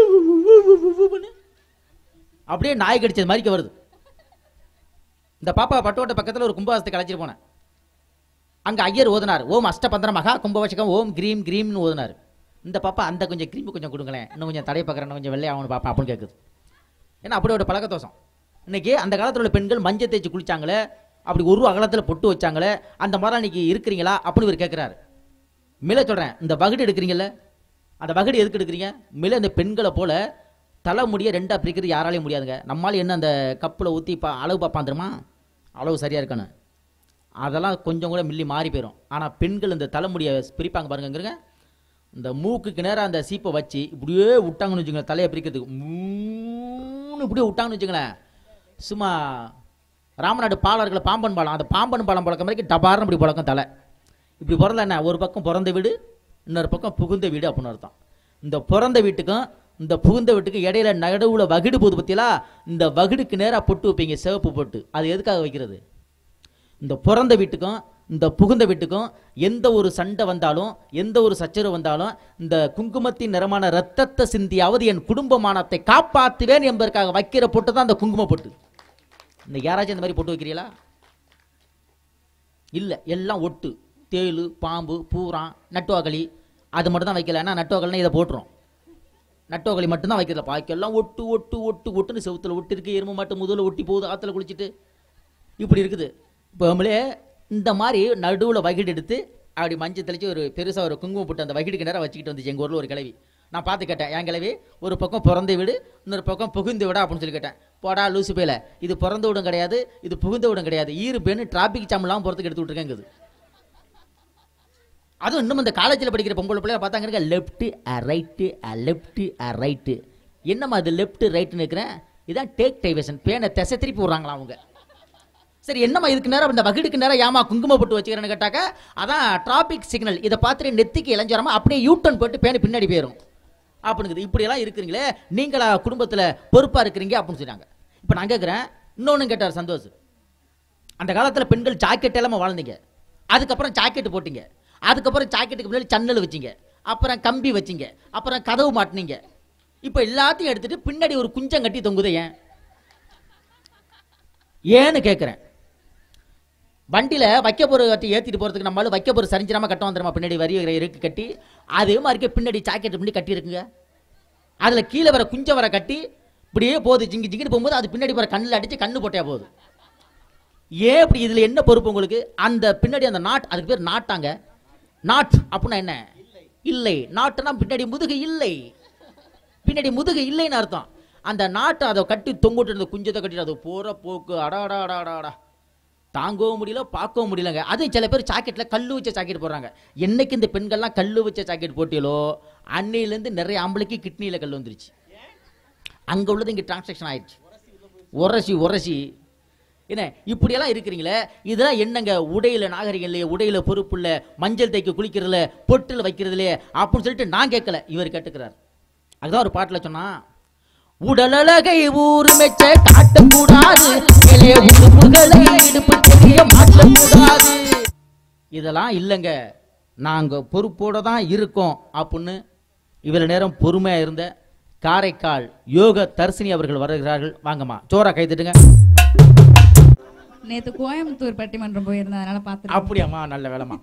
ன்னு அப்படியே நாய் கடிச்சது மாதிரிக்கு வருது இந்த பாப்பா பட்டோட்ட பக்கத்துல ஒரு கும்பவாசத்தை கலைச்சிட்டு போனேன் அங்க ஐயர் ஓதுனார் ஓம் அஷ்டபந்திர மகா கும்பவசகம் ஓம் கிரீம் கிரீம்னு ஓதுனார் இந்த பாப்பா அந்த கொஞ்சம் கிரீம் கொஞ்சம் கொடுங்களேன் இன்னும் கொஞ்சம் தடை பார்க்குறேன் கொஞ்சம் வெள்ளையாகணும் பாப்பா அப்படின்னு கேட்குது ஏன்னா அப்படி ஒரு பழக்கதோஷம் இன்னைக்கு அந்த காலத்துல உள்ள பெண்கள் மஞ்சள் தேய்ச்சி குளிச்சாங்களே அப்படி ஒரு அகலத்துல பொட்டு வச்சாங்களே அந்த மாதிரி இன்னைக்கு இருக்கிறீங்களா அப்படின்னு இவர் கேட்குறாரு மில சொல்றேன் இந்த வகுடு எடுக்கிறீங்கல்ல அந்த வகுடு எதுக்கு எடுக்கிறீங்க மில இந்த பெண்களை போல தலைமுடியை ரெண்டா பிரிக்கிறது யாராலையும் முடியாதுங்க நம்மளால என்ன அந்த கப்பில் ஊற்றி பா அளவு பார்ப்பான் தெரியுமா அளவு சரியா இருக்கணும் அதெல்லாம் கொஞ்சம் கூட மில்லி மாறி போயிடும் ஆனால் பெண்கள் இந்த தலைமுடியை பிரிப்பாங்க பாருங்கங்கிறங்க இந்த மூக்குக்கு நேரா அந்த சீப்பை வச்சு இப்படியே விட்டாங்கன்னு வச்சுங்களேன் தலையை பிரிக்கிறதுக்கு மூணு இப்படியே விட்டாங்கன்னு வச்சுங்களேன் சும்மா ராமநாடு பாலர்களை பாம்பன் பாலம் அந்த பாம்பன் பாலம் பழக்கம் வரைக்கும் டபார்னு இப்படி பழக்கம் தலை இப்படி பிறந்த என்ன ஒரு பக்கம் பிறந்த வீடு இன்னொரு பக்கம் புகுந்த வீடு அப்படின்னு அர்த்தம் இந்த பிறந்த வீட்டுக்கும் இந்த புகுந்த வீட்டுக்கு இடையில நடுவுல வகிடு போது பத்தியலா இந்த வகிடுக்கு நேரா பொட்டு வைப்பீங்க சிவப்பு பொட்டு அது எதுக்காக வைக்கிறது இந்த பிறந்த வீட்டுக்கும் இந்த புகுந்த வீட்டுக்கும் எந்த ஒரு சண்டை வந்தாலும் எந்த ஒரு சச்சரவு வந்தாலும் இந்த குங்குமத்தின் நிறமான ரத்தத்தை சிந்தியாவது என் குடும்ப மானத்தை காப்பாற்றுவேன் என்பதற்காக வைக்கிற பொட்டு தான் அந்த குங்கும பொட்டு இந்த யாராச்சும் இந்த மாதிரி பொட்டு வைக்கிறீங்களா இல்லை எல்லாம் ஒட்டு தேளு பாம்பு பூரான் நட்டுவாக்களி அது மட்டும் தான் வைக்கல ஏன்னா நட்டுவாக்கல்னா இதை போட்டுரும் நட்டுவாக்களி மட்டும்தான் வைக்கிறதுல பாக்கெல்லாம் ஒட்டு ஒட்டு ஒட்டு ஒட்டுன்னு செவுத்துல ஒட்டு இருக்கு எருமை மாட்டு முதல்ல ஒட்டி போகுது ஆற்றுல குளிச்சுட்டு இப்படி இருக்குது இப்போ நம்மளே இந்த மாதிரி நடுவில் வகிடு எடுத்து அப்படி மஞ்சள் தெளிச்சு ஒரு பெருசாக ஒரு குங்குமம் போட்டு அந்த வகிடுக்கு நேரம் வச்சுக்கிட்டு வந்துச்சு எங்கள் ஊரில் ஒரு கிழவி நான் பார்த்து கேட்டேன் என் கிழவி ஒரு பக்கம் பிறந்த வீடு இன்னொரு பக்கம் புகுந்த வீடா அப்படின்னு சொல்லி கேட்டேன் போடா லூசு பேல இது பிறந்த வீடும் கிடையாது இது புகுந்த வீடும் கிடையாது ஈரு பேன்னு டிராபிக் ஜாம்லாம் போகிறதுக்கு எடுத்து விட்டுருக்கேங்குது அதுவும் இன்னும் இந்த காலேஜில் படிக்கிற பொம்பளை பிள்ளைய பார்த்தாங்க லெஃப்ட் ரைட்டு லெஃப்ட் ரைட்டு என்னம்மா அது லெஃப்ட் ரைட்டுன்னு இருக்கிறேன் இதான் டேக் டைவேஷன் பேனை திசை திருப்பி விட்றாங்களா அவங்க சரி என்னம்மா இதுக்கு நேரம் இந்த வகிடுக்கு நேரம் ஏமா குங்குமம் போட்டு வச்சுக்கிறேன்னு கேட்டாக்க அதான் டிராபிக் சிக்னல் இதை பார்த்துட்டு நெத்திக்கு இளைஞரமா அப்படியே யூட்டன் போட்டு பேனு பின்னாடி போயிடும் அப்படிங்குது இப்படியெல்லாம் இருக்கிறீங்களே நீங்களா குடும்பத்தில் பொறுப்பாக இருக்கிறீங்க அப்படின்னு சொன்னாங்க இப்போ நான் கேட்குறேன் இன்னொன்று கேட்டார் சந்தோஷ் அந்த காலத்தில் பெண்கள் ஜாக்கெட் எல்லாமே வாழ்ந்தீங்க அதுக்கப்புறம் ஜாக்கெட் போட்டீங்க அதுக்கப்புறம் ஜாக்கெட்டுக்கு முன்னாடி சன்னல் வச்சீங்க அப்புறம் கம்பி வச்சீங்க அப்புறம் கதவு மாட்டினீங்க இப்போ எல்லாத்தையும் எடுத்துட்டு பின்னாடி ஒரு குஞ்சம் கட்டி தொங்குது ஏன் ஏன்னு கேட்குறேன் வண்டியில வைக்க பொரு கட்டி ஏத்திட்டு போறதுக்கு நம்மளால வைக்க பொரு சரிஞ்சிராம கட்டுவோம் தெரியுமா பின்னாடி வரி இருக்கு கட்டி அதே மாதிரி பின்னாடி ஜாக்கெட் பண்ணி கட்டி இருக்குங்க அதுல கீழே வர குஞ்ச வர கட்டி இப்படியே போகுது ஜிங்கி ஜிங்கிட்டு போகும்போது அது பின்னாடி வர கண்ணில் அடிச்சு கண்ணு போட்டே போகுது ஏன் இப்படி இதுல என்ன பொறுப்பு உங்களுக்கு அந்த பின்னாடி அந்த நாட் அதுக்கு பேர் நாட்டாங்க நாட் அப்படின்னா என்ன இல்லை நாட்டுனா பின்னாடி முதுகு இல்லை பின்னாடி முதுகு இல்லைன்னு அர்த்தம் அந்த நாட்டை அதை கட்டி தொங்கிட்டு இருந்த குஞ்சத்தை கட்டிட்டு அது போற போக்கு அடாடா அடாடா அடா தாங்கவும் முடியல பார்க்கவும் முடியலங்க அது சில பேர் ஜாக்கெட்ல கல்லு வச்ச ஜாக்கெட் போடுறாங்க என்னைக்கு இந்த பெண்கள்லாம் கல்லு வச்ச ஜாக்கெட் போட்டியலோ அன்னையிலேருந்து நிறைய ஆம்பளைக்கு கிட்னியில் கல் வந்துருச்சு அங்கே உள்ளது இங்கே டிரான்சாக்ஷன் ஆயிடுச்சு உரசி உரசி என்ன இப்படியெல்லாம் இருக்கிறீங்களே இதெல்லாம் என்னங்க உடையில நாகரிகம் இல்லையே உடையில பொறுப்பு இல்ல மஞ்சள் தைக்க குளிக்கிறதுல பொட்டில் வைக்கிறதுல அப்படின்னு சொல்லிட்டு நான் கேட்கல இவர் கேட்டுக்கிறார் அதுதான் ஒரு பாட்டுல சொன்னா உடலழகை ஊர் மெச்ச காட்டக்கூடாது மேலே உடுப்புகளை இடுப்பு தெரிய மாட்டக்கூடாது இதெல்லாம் இல்லைங்க நாங்க பொறுப்போட தான் இருக்கோம் அப்படின்னு இவ்வளவு நேரம் பொறுமையா இருந்த காரைக்கால் யோக தர்சினி அவர்கள் வருகிறார்கள் வாங்கம்மா சோரா கைதட்டுங்க நேத்து கோயம்புத்தூர் பட்டிமன்றம் போயிருந்தேன் அதனால பார்த்துருக்கேன் அப்படியாம்மா நல்ல வேலைம்மா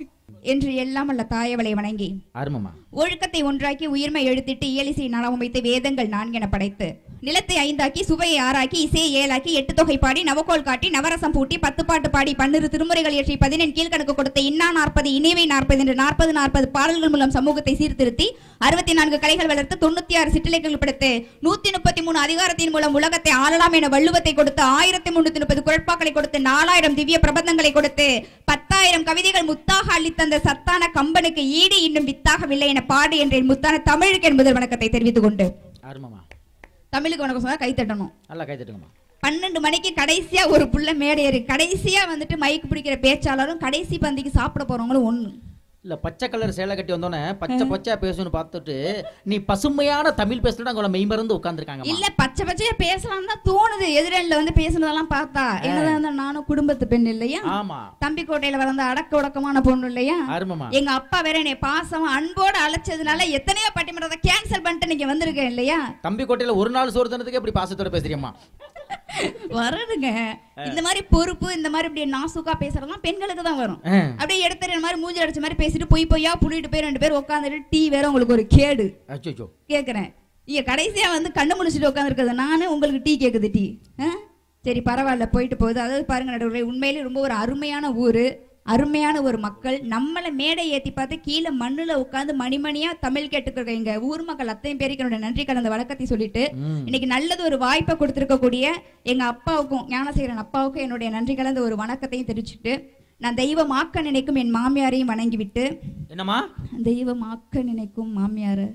என்று எல்லாம் அல்ல தாயவளை வணங்கி அருமம்மா ஒழுக்கத்தை ஒன்றாக்கி உயிர்மை எழுத்திட்டு இயலிசை நலம் வைத்து வேதங்கள் நான்கென படைத்து நிலத்தை ஐந்தாக்கி சுவையை ஆறாக்கி இசையை ஏழாக்கி எட்டு தொகை பாடி நவக்கோல் காட்டி நவரசம் பூட்டி பத்து பாட்டு பாடி பன்னிரு திருமுறைகள் இயற்றி பதினெண் கீழ்கணக்கு கொடுத்த இன்னா நாற்பது இனிவை நாற்பது என்று நாற்பது நாற்பது பாடல்கள் மூலம் சமூகத்தை சீர்திருத்தி அறுபத்தி நான்கு கலைகள் வளர்த்து தொண்ணூத்தி ஆறு சிற்றிலைகள் படுத்து நூத்தி முப்பத்தி மூணு அதிகாரத்தின் மூலம் உலகத்தை ஆளலாம் என வள்ளுவத்தை கொடுத்து ஆயிரத்தி முன்னூத்தி முப்பது குரட்பாக்களை கொடுத்து நாலாயிரம் திவ்ய பிரபந்தங்களை கொடுத்து பத்தாயிரம் கவிதைகள் முத்தாக அள்ளித்தந்த சத்தான கம்பனுக்கு ஈடு இன்னும் வித்தாகவில்லை என பாடு என்றேன் முத்தான தமிழுக்கு என்பது வணக்கத்தை தெரிவித்துக் கொண்டு அருமம்மா தமிழுக்கு வணக்கம் சொன்னா கை தட்டணும் நல்லா கை தட்டுங்கம்மா பன்னெண்டு மணிக்கு கடைசியா ஒரு புள்ள மேடை ஏறி கடைசியா வந்துட்டு மைக் பிடிக்கிற பேச்சாளரும் கடைசி பந்திக்கு சாப்பிட போறவங்களும் ஒண்ணு இல்ல பச்சை கலர் சேலை கட்டி வந்தோடனே பச்சை பச்சையா பேசணும்னு பார்த்துட்டு நீ பசுமையான தமிழ் பேசுறா உங்களை மெய்மறந்து உட்காந்துருக்காங்க இல்ல பச்சை பச்சையா பேசலாம் தான் தோணுது எதிரில வந்து பேசுனதெல்லாம் பார்த்தா என்னதான் இருந்தா நானும் குடும்பத்து பெண் இல்லையா ஆமா தம்பி கோட்டையில வளர்ந்த அடக்க உடக்கமான பொண்ணு இல்லையா அருமம்மா எங்க அப்பா வேற என்னை பாசமா அன்போடு அழைச்சதுனால எத்தனையோ பட்டிமன்றத்தை கேன்சல் பண்ணிட்டு நீங்க வந்திருக்கேன் இல்லையா தம்பி கோட்டையில ஒரு நாள் சோறு தனதுக்கு இப்படி பாசத்தோட பேசுறியம்மா வருதுங்க இந்த மாதிரி பொறுப்பு இந்த மாதிரி இப்படி நாசுக்கா பேசுறதெல்லாம் பெண்களுக்கு தான் வரும் ஆ. அப்படியே எடுத்துற மாதிரி மூஞ்சி அடிச்ச மாதிரி பேசிட்டு பொய் பொய்யா புள்ளிட்டு போய் ரெண்டு பேர் உட்காந்துட்டு டீ வேற உங்களுக்கு ஒரு கேடு அச்சோ கேக்குறேன் நீங்க கடைசியா வந்து கண்ணு முடிச்சுட்டு உட்காந்துருக்கிறது நானு உங்களுக்கு டீ கேக்குது டீ ஆ? சரி பரவாயில்ல போயிட்டு போகுது அதாவது பாருங்க நடுவுல உண்மையிலேயே ரொம்ப ஒரு அருமையான ஊரு அருமையான ஒரு மக்கள் நம்மளை மேடை ஏத்தி பார்த்து கீழே மண்ணுல உட்காந்து மணிமணியா தமிழ் கேட்டுக்கிற எங்க ஊர் மக்கள் அத்தையும் பேருக்கு என்னோட நன்றி கலந்த வழக்கத்தை சொல்லிட்டு ம். இன்னைக்கு நல்லது ஒரு வாய்ப்பை கொடுத்திருக்கக்கூடிய எங்க அப்பாவுக்கும் ஞானசேகரன் அப்பாவுக்கும் என்னுடைய நன்றி கலந்த ஒரு வணக்கத்தையும் தெரிவிச்சுட்டு நான் தெய்வமாக்க நினைக்கும் என் மாமியாரையும் வணங்கிவிட்டு என்னம்மா தெய்வமாக்க நினைக்கும் மாமியார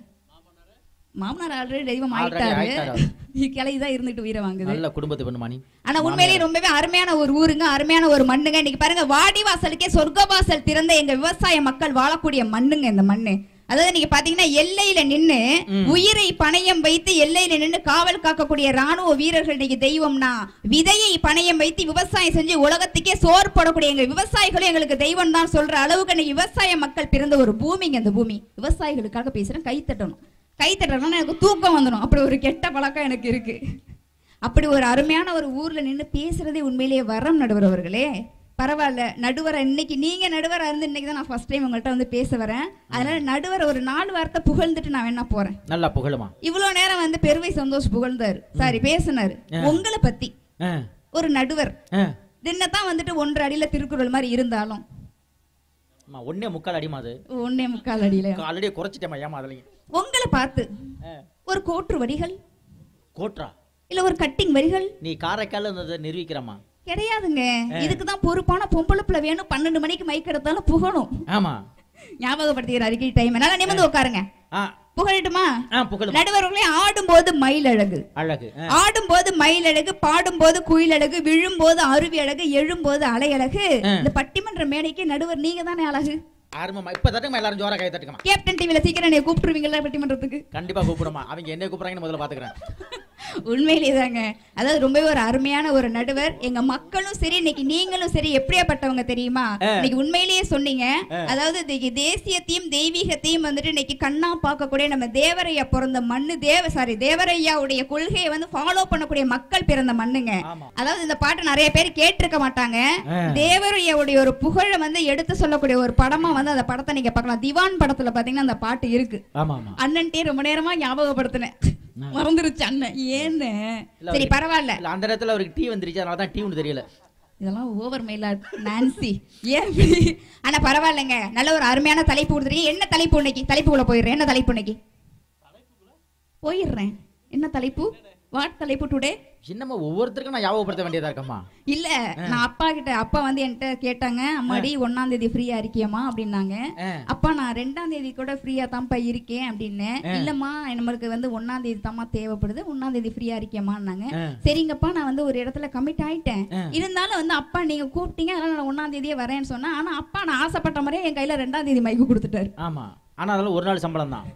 மாமனார் ஆல்ரெடி தெய்வம் Already ஆயிட்டாரு ஆயிட்டாரு. கிளைதான் இருந்துட்டு உயிரை வாங்குது நல்ல குடும்பத்து பெண்ணுமா நீ ஆனா உண்மையிலேயே ரொம்பவே அருமையான ஒரு ஊருங்க அருமையான ஒரு மண்ணுங்க இன்னைக்கு பாருங்க வாடி வாசலுக்கே சொர்க்கவாசல் திறந்த எங்க விவசாய மக்கள் வாழக்கூடிய மண்ணுங்க இந்த மண்ணு அதாவது நீங்க பாத்தீங்கன்னா எல்லையில நின்னு உயிரை பணயம் வைத்து எல்லையில நின்னு காவல் காக்கக்கூடிய ராணுவ வீரர்கள் இன்னைக்கு தெய்வம்னா விதையை பணயம் வைத்து விவசாயம் செஞ்சு உலகத்துக்கே சோறு போடக்கூடிய எங்க விவசாயிகளும் எங்களுக்கு தெய்வம் தான் சொல்ற அளவுக்கு இன்னைக்கு விவசாய மக்கள் பிறந்த ஒரு பூமிங்க இந்த பூமி விவசாயிகளுக்காக பேசுறேன் கை தட்டணும் கை தட்டணும்னா எனக்கு தூக்கம் வந்துடும் அப்படி ஒரு கெட்ட பழக்கம் எனக்கு இருக்கு அப்படி ஒரு அருமையான ஒரு ஊர்ல நின்னு பேசுறதே உண்மையிலேயே வரம் நடுவர் அவர்களே பரவாயில்ல நடுவரை இன்னைக்கு நீங்க நடுவரா இருந்து இன்னைக்கு தான் நான் ஃபர்ஸ்ட் டைம் உங்கள்கிட்ட வந்து பேச வரேன் அதனால நடுவர் ஒரு நாலு வார்த்தை புகழ்ந்துட்டு நான் வேணா போறேன் நல்லா புகழுமா இவ்வளவு நேரம் வந்து பெருமை சந்தோஷ் புகழ்ந்தாரு சாரி பேசினாரு உங்களை பத்தி ஆ, ஒரு நடுவர் ஆ. தின்னதான் வந்துட்டு ஒன்றரை அடியில திருக்குறள் மாதிரி இருந்தாலும் அம்மா ஒன்னே முக்கால் அடிமா அது ஒன்னே முக்கால் அடியில ஆல்ரெடி குறைச்சிட்டேம்மா ஏமா அதுலயும் உங்களை பார்த்து ஆ. ஒரு கோற்று வரிகள் கோட்ரா இல்ல ஒரு கட்டிங் வரிகள் நீ காரைக்கால இருந்ததை நிரூபிக்கிறம்மா கிடையாதுங்க இதுக்கு தான் பொறுப்பான பொம்பளை பிள்ளை வேணும் பன்னெண்டு மணிக்கு மைக் எடுத்தாலும் புகழும் ஆமா ஞாபகப்படுத்திக்கிற அறிக்கை டைம் என்னால நிமிர்ந்து உட்காருங்க ஆ புகழட்டுமா ஆ புகழுமா நடுவர்களே ஆடும்போது மயில் அழகு அழகு ஆ. ஆடும்போது மயில் அழகு பாடும்போது குயில் அழகு விழும்போது அருவி அழகு எழும்போது அலை அழகு இந்த பட்டிமன்ற மேடைக்கு நடுவர் நீங்க தானே அழகு ஆரம்பமா இப்ப தட்டுமா எல்லாரும் ஜோரா கை தட்டுக்கமா கேப்டன் டிவில சீக்கிரம் நீ கூப்பிட்டுருவீங்களா பட்டிமன்றத்துக்கு கண்டிப்பா கூப்பிடுமா அவங்க என்ன கூப்பிடுறாங்கன்னு முதல்ல பாத்துக்கிறேன் உண்மையிலேயே தாங்க அதாவது ரொம்பவே ஒரு அருமையான ஒரு நடுவர் எங்க மக்களும் சரி இன்னைக்கு நீங்களும் சரி எப்படியாப்பட்டவங்க தெரியுமா இன்னைக்கு உண்மையிலேயே சொன்னீங்க அதாவது இன்னைக்கு தேசியத்தையும் தெய்வீகத்தையும் வந்துட்டு இன்னைக்கு கண்ணா பார்க்கக்கூடிய நம்ம தேவரையா பிறந்த மண்ணு தேவ சாரி தேவரையாவுடைய கொள்கையை வந்து ஃபாலோ பண்ணக்கூடிய மக்கள் பிறந்த மண்ணுங்க ஆமா. அதாவது இந்த பாட்டு நிறைய பேர் கேட்டிருக்க மாட்டாங்க தேவரையாவுடைய ஒரு புகழை வந்து எடுத்து சொல்லக்கூடிய ஒரு படமா வந்து அந்த படத்தை நீங்க பார்க்கலாம் திவான் படத்துல பாத்தீங்கன்னா அந்த பாட்டு இருக்கு ஆமா ஆமா அண்ணன்ட்டே ரொம்ப நேரமா ஞாபகப்படுத்தினேன் மறந்துருச்சு அண்ணன் ஏன்னு இல்ல, சரி அவருக்கு- பரவாயில்ல இல்ல அந்த நேரத்துல அவருக்கு டீ வந்துருச்சு அதனால தான் டீ ஒன்று தெரியல இதெல்லாம் ஓவர் மெயிலா நான்சி ஏன் இப்படி? ஆனா பரவாயில்லைங்க நல்ல ஒரு அருமையான தலைப்பு கொடுத்துருக்கீங்க என்ன தலைப்பு இன்னைக்கு தலைப்புக்குள்ள போயிடுறேன் என்ன தலைப்பு இன்னைக்கு போயிடுறேன் என்ன தலைப்பு வாட் தலைப்பு டுடே என்னம்மா ஒவ்வொருத்தருக்கும் நான் ஞாபகப்படுத்த வேண்டியதா இருக்கம்மா இல்ல நான் அப்பா கிட்ட அப்பா வந்து என்கிட்ட கேட்டாங்க அம்மாடி ஒன்னாம் தேதி ஃப்ரீயா இருக்கியம்மா அப்படின்னாங்க ஆ. அப்பா நான் ரெண்டாம் தேதி கூட ஃப்ரீயா தான்ப்பா இருக்கேன் அப்படின்னு இல்லம்மா நம்மளுக்கு வந்து ஒன்னாம் தேதி தாம்மா தேவைப்படுது ஒன்னாம் தேதி ஃப்ரீயா இருக்கியம்மான்னாங்க ஆ. சரிங்கப்பா நான் வந்து ஒரு இடத்துல கமிட் ஆயிட்டேன் இருந்தாலும் வந்து அப்பா நீங்க கூப்பிட்டீங்க அதனால நான் ஒன்னாம் தேதியே வரேன்னு சொன்னேன் ஆனா அப்பா நான் ஆசைப்பட்ட மாதிரியே என் கையில ரெண்டாம் தேதி மைக்கு கொடுத்துட்டாரு ஆமா ஆனா அதெல்லாம் ஒரு நாள் சம்பளம் தான்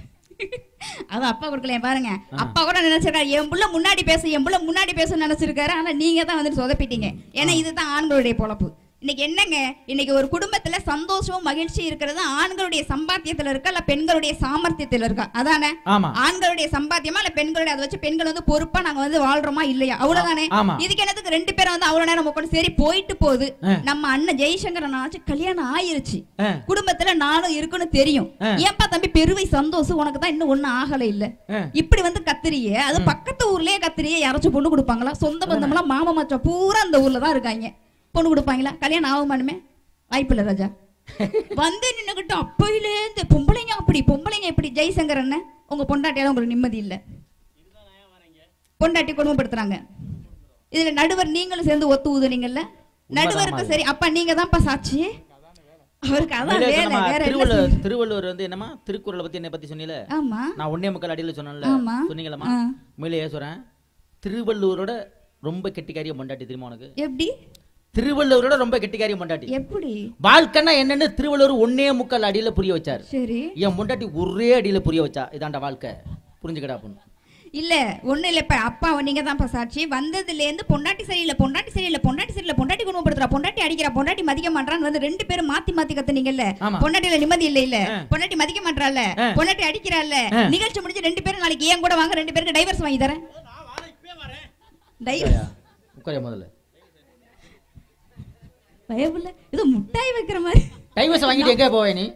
அது அப்பா கொடுக்கல பாருங்க அப்பா கூட நினைச்சிருக்காரு என் புள்ள முன்னாடி பேச என் புள்ள முன்னாடி பேச நினைச்சிருக்காரு ஆனா நீங்க தான் வந்துட்டு சொதப்பிட்டீங்க ஏன்னா இதுதான் ஆண்களுடைய பொழப்பு இன்னைக்கு என்னங்க இன்னைக்கு ஒரு குடும்பத்துல சந்தோஷமும் மகிழ்ச்சி இருக்கிறது ஆண்களுடைய சம்பாத்தியத்துல இருக்கா இல்ல பெண்களுடைய சாமர்த்தியத்துல இருக்கா அதானே ஆமா ஆண்களுடைய சம்பாத்தியமா இல்ல பெண்களுடைய அதை வச்சு பெண்கள் வந்து பொறுப்பா நாங்க வந்து வாழ்றோமா இல்லையா அவ்வளவுதானே ஆமா. இதுக்கு என்னத்துக்கு ரெண்டு பேரும் வந்து அவ்வளவு நேரம் உட்காந்து சரி போயிட்டு போகுது ஆ. நம்ம அண்ணன் ஜெய்சங்கர் அண்ணாச்சு கல்யாணம் ஆயிருச்சு ஆ. குடும்பத்துல நானும் இருக்குன்னு தெரியும் ஆ. ஏன்பா தம்பி பெருவை சந்தோஷம் உனக்கு தான் இன்னும் ஒண்ணும் ஆகல இல்ல ஆ. இப்படி வந்து கத்திரியே அது பக்கத்து ஊர்லயே கத்திரியே யாராச்சும் பொண்ணு கொடுப்பாங்களா சொந்த பந்தம்லாம் மாமா மச்சான் பூரா அந்த ஊர்ல தான் இருக்காங்க பொண்ணு கொடுப்பாங்களா கல்யாணம் ஆகுமானுமே வாய்ப்பில்லை ராஜா வந்து நின்னுகிட்டு அப்பையிலே இந்த பொம்பளைங்க அப்படி பொம்பளைங்க இப்படி ஜெய்சங்கர் அண்ணன் உங்க பொண்டாட்டியால உங்களுக்கு நிம்மதி இல்ல பொண்டாட்டி கொடுமைப்படுத்துறாங்க இதுல நடுவர் நீங்களும் சேர்ந்து ஒத்து ஊதுனீங்கல்ல நடுவருக்கு சரி அப்ப நீங்க தான்ப்பா சாட்சி அவருக்கு அதான் உண்மையிலே வேலை சொன்னமா, வேற என்ன திருவள்ளுவர் செய்ய- திருவள்ளுவர் வந்து என்னமா திருக்குறளை பத்தி என்ன பத்தி சொன்னீல ஆமா நான் ஒன்னே முக்கால் அடியில சொன்னேன்ல ஆமா. சொன்னீங்களா ஆ. உண்மையிலேயே சொல்றேன் திருவள்ளுவரோட ரொம்ப கெட்டிக்காரிய பொண்டாட்டி தெரியுமா உனக்கு எப்படி திருவள்ளுவரோட ரொம்ப கெட்டிக்காரிய பொண்டாட்டி எப்படி வாழ்க்கைன்னா என்னன்னு திருவள்ளுவர் ஒன்னே முக்கால் அடியில புரிய வச்சார் சரி என் பொண்டாட்டி ஒரே அடியில புரிய வச்சா இதாண்டா வாழ்க்கை புரிஞ்சுக்கடா பொண்ணு இல்ல ஒண்ணு இல்ல இப்ப அப்பா நீங்க தான் சாட்சி வந்ததுல இருந்து பொண்டாட்டி சரியில்லை பொண்டாட்டி சரியில்லை பொண்டாட்டி சரியில்லை பொண்டாட்டி குணப்படுத்துறா பொண்டாட்டி அடிக்கிறா பொண்டாட்டி மதிக்க மாட்டான்னு வந்து ரெண்டு பேரும் மாத்தி மாத்தி கத்துனீங்கல்ல ஆமா. பொண்டாட்டில நிம்மதி இல்ல இல்ல ஆ. பொண்டாட்டி மதிக்க மாட்டால ஆ. பொண்டாட்டி அடிக்கிறாள்ல ஆ. நிகழ்ச்சி முடிஞ்சு ரெண்டு பேரும் நாளைக்கு ஏன் கூட வாங்க ரெண்டு பேருக்கு டைவர்ஸ் வாங்கி தரேன் டைவர்ஸ் உட்கார முதல்ல பயமில்ல இது முட்டாய் வைக்கிற மாதிரி டைவர்ஸ் வாங்கிட்டு எங்க போவே நீ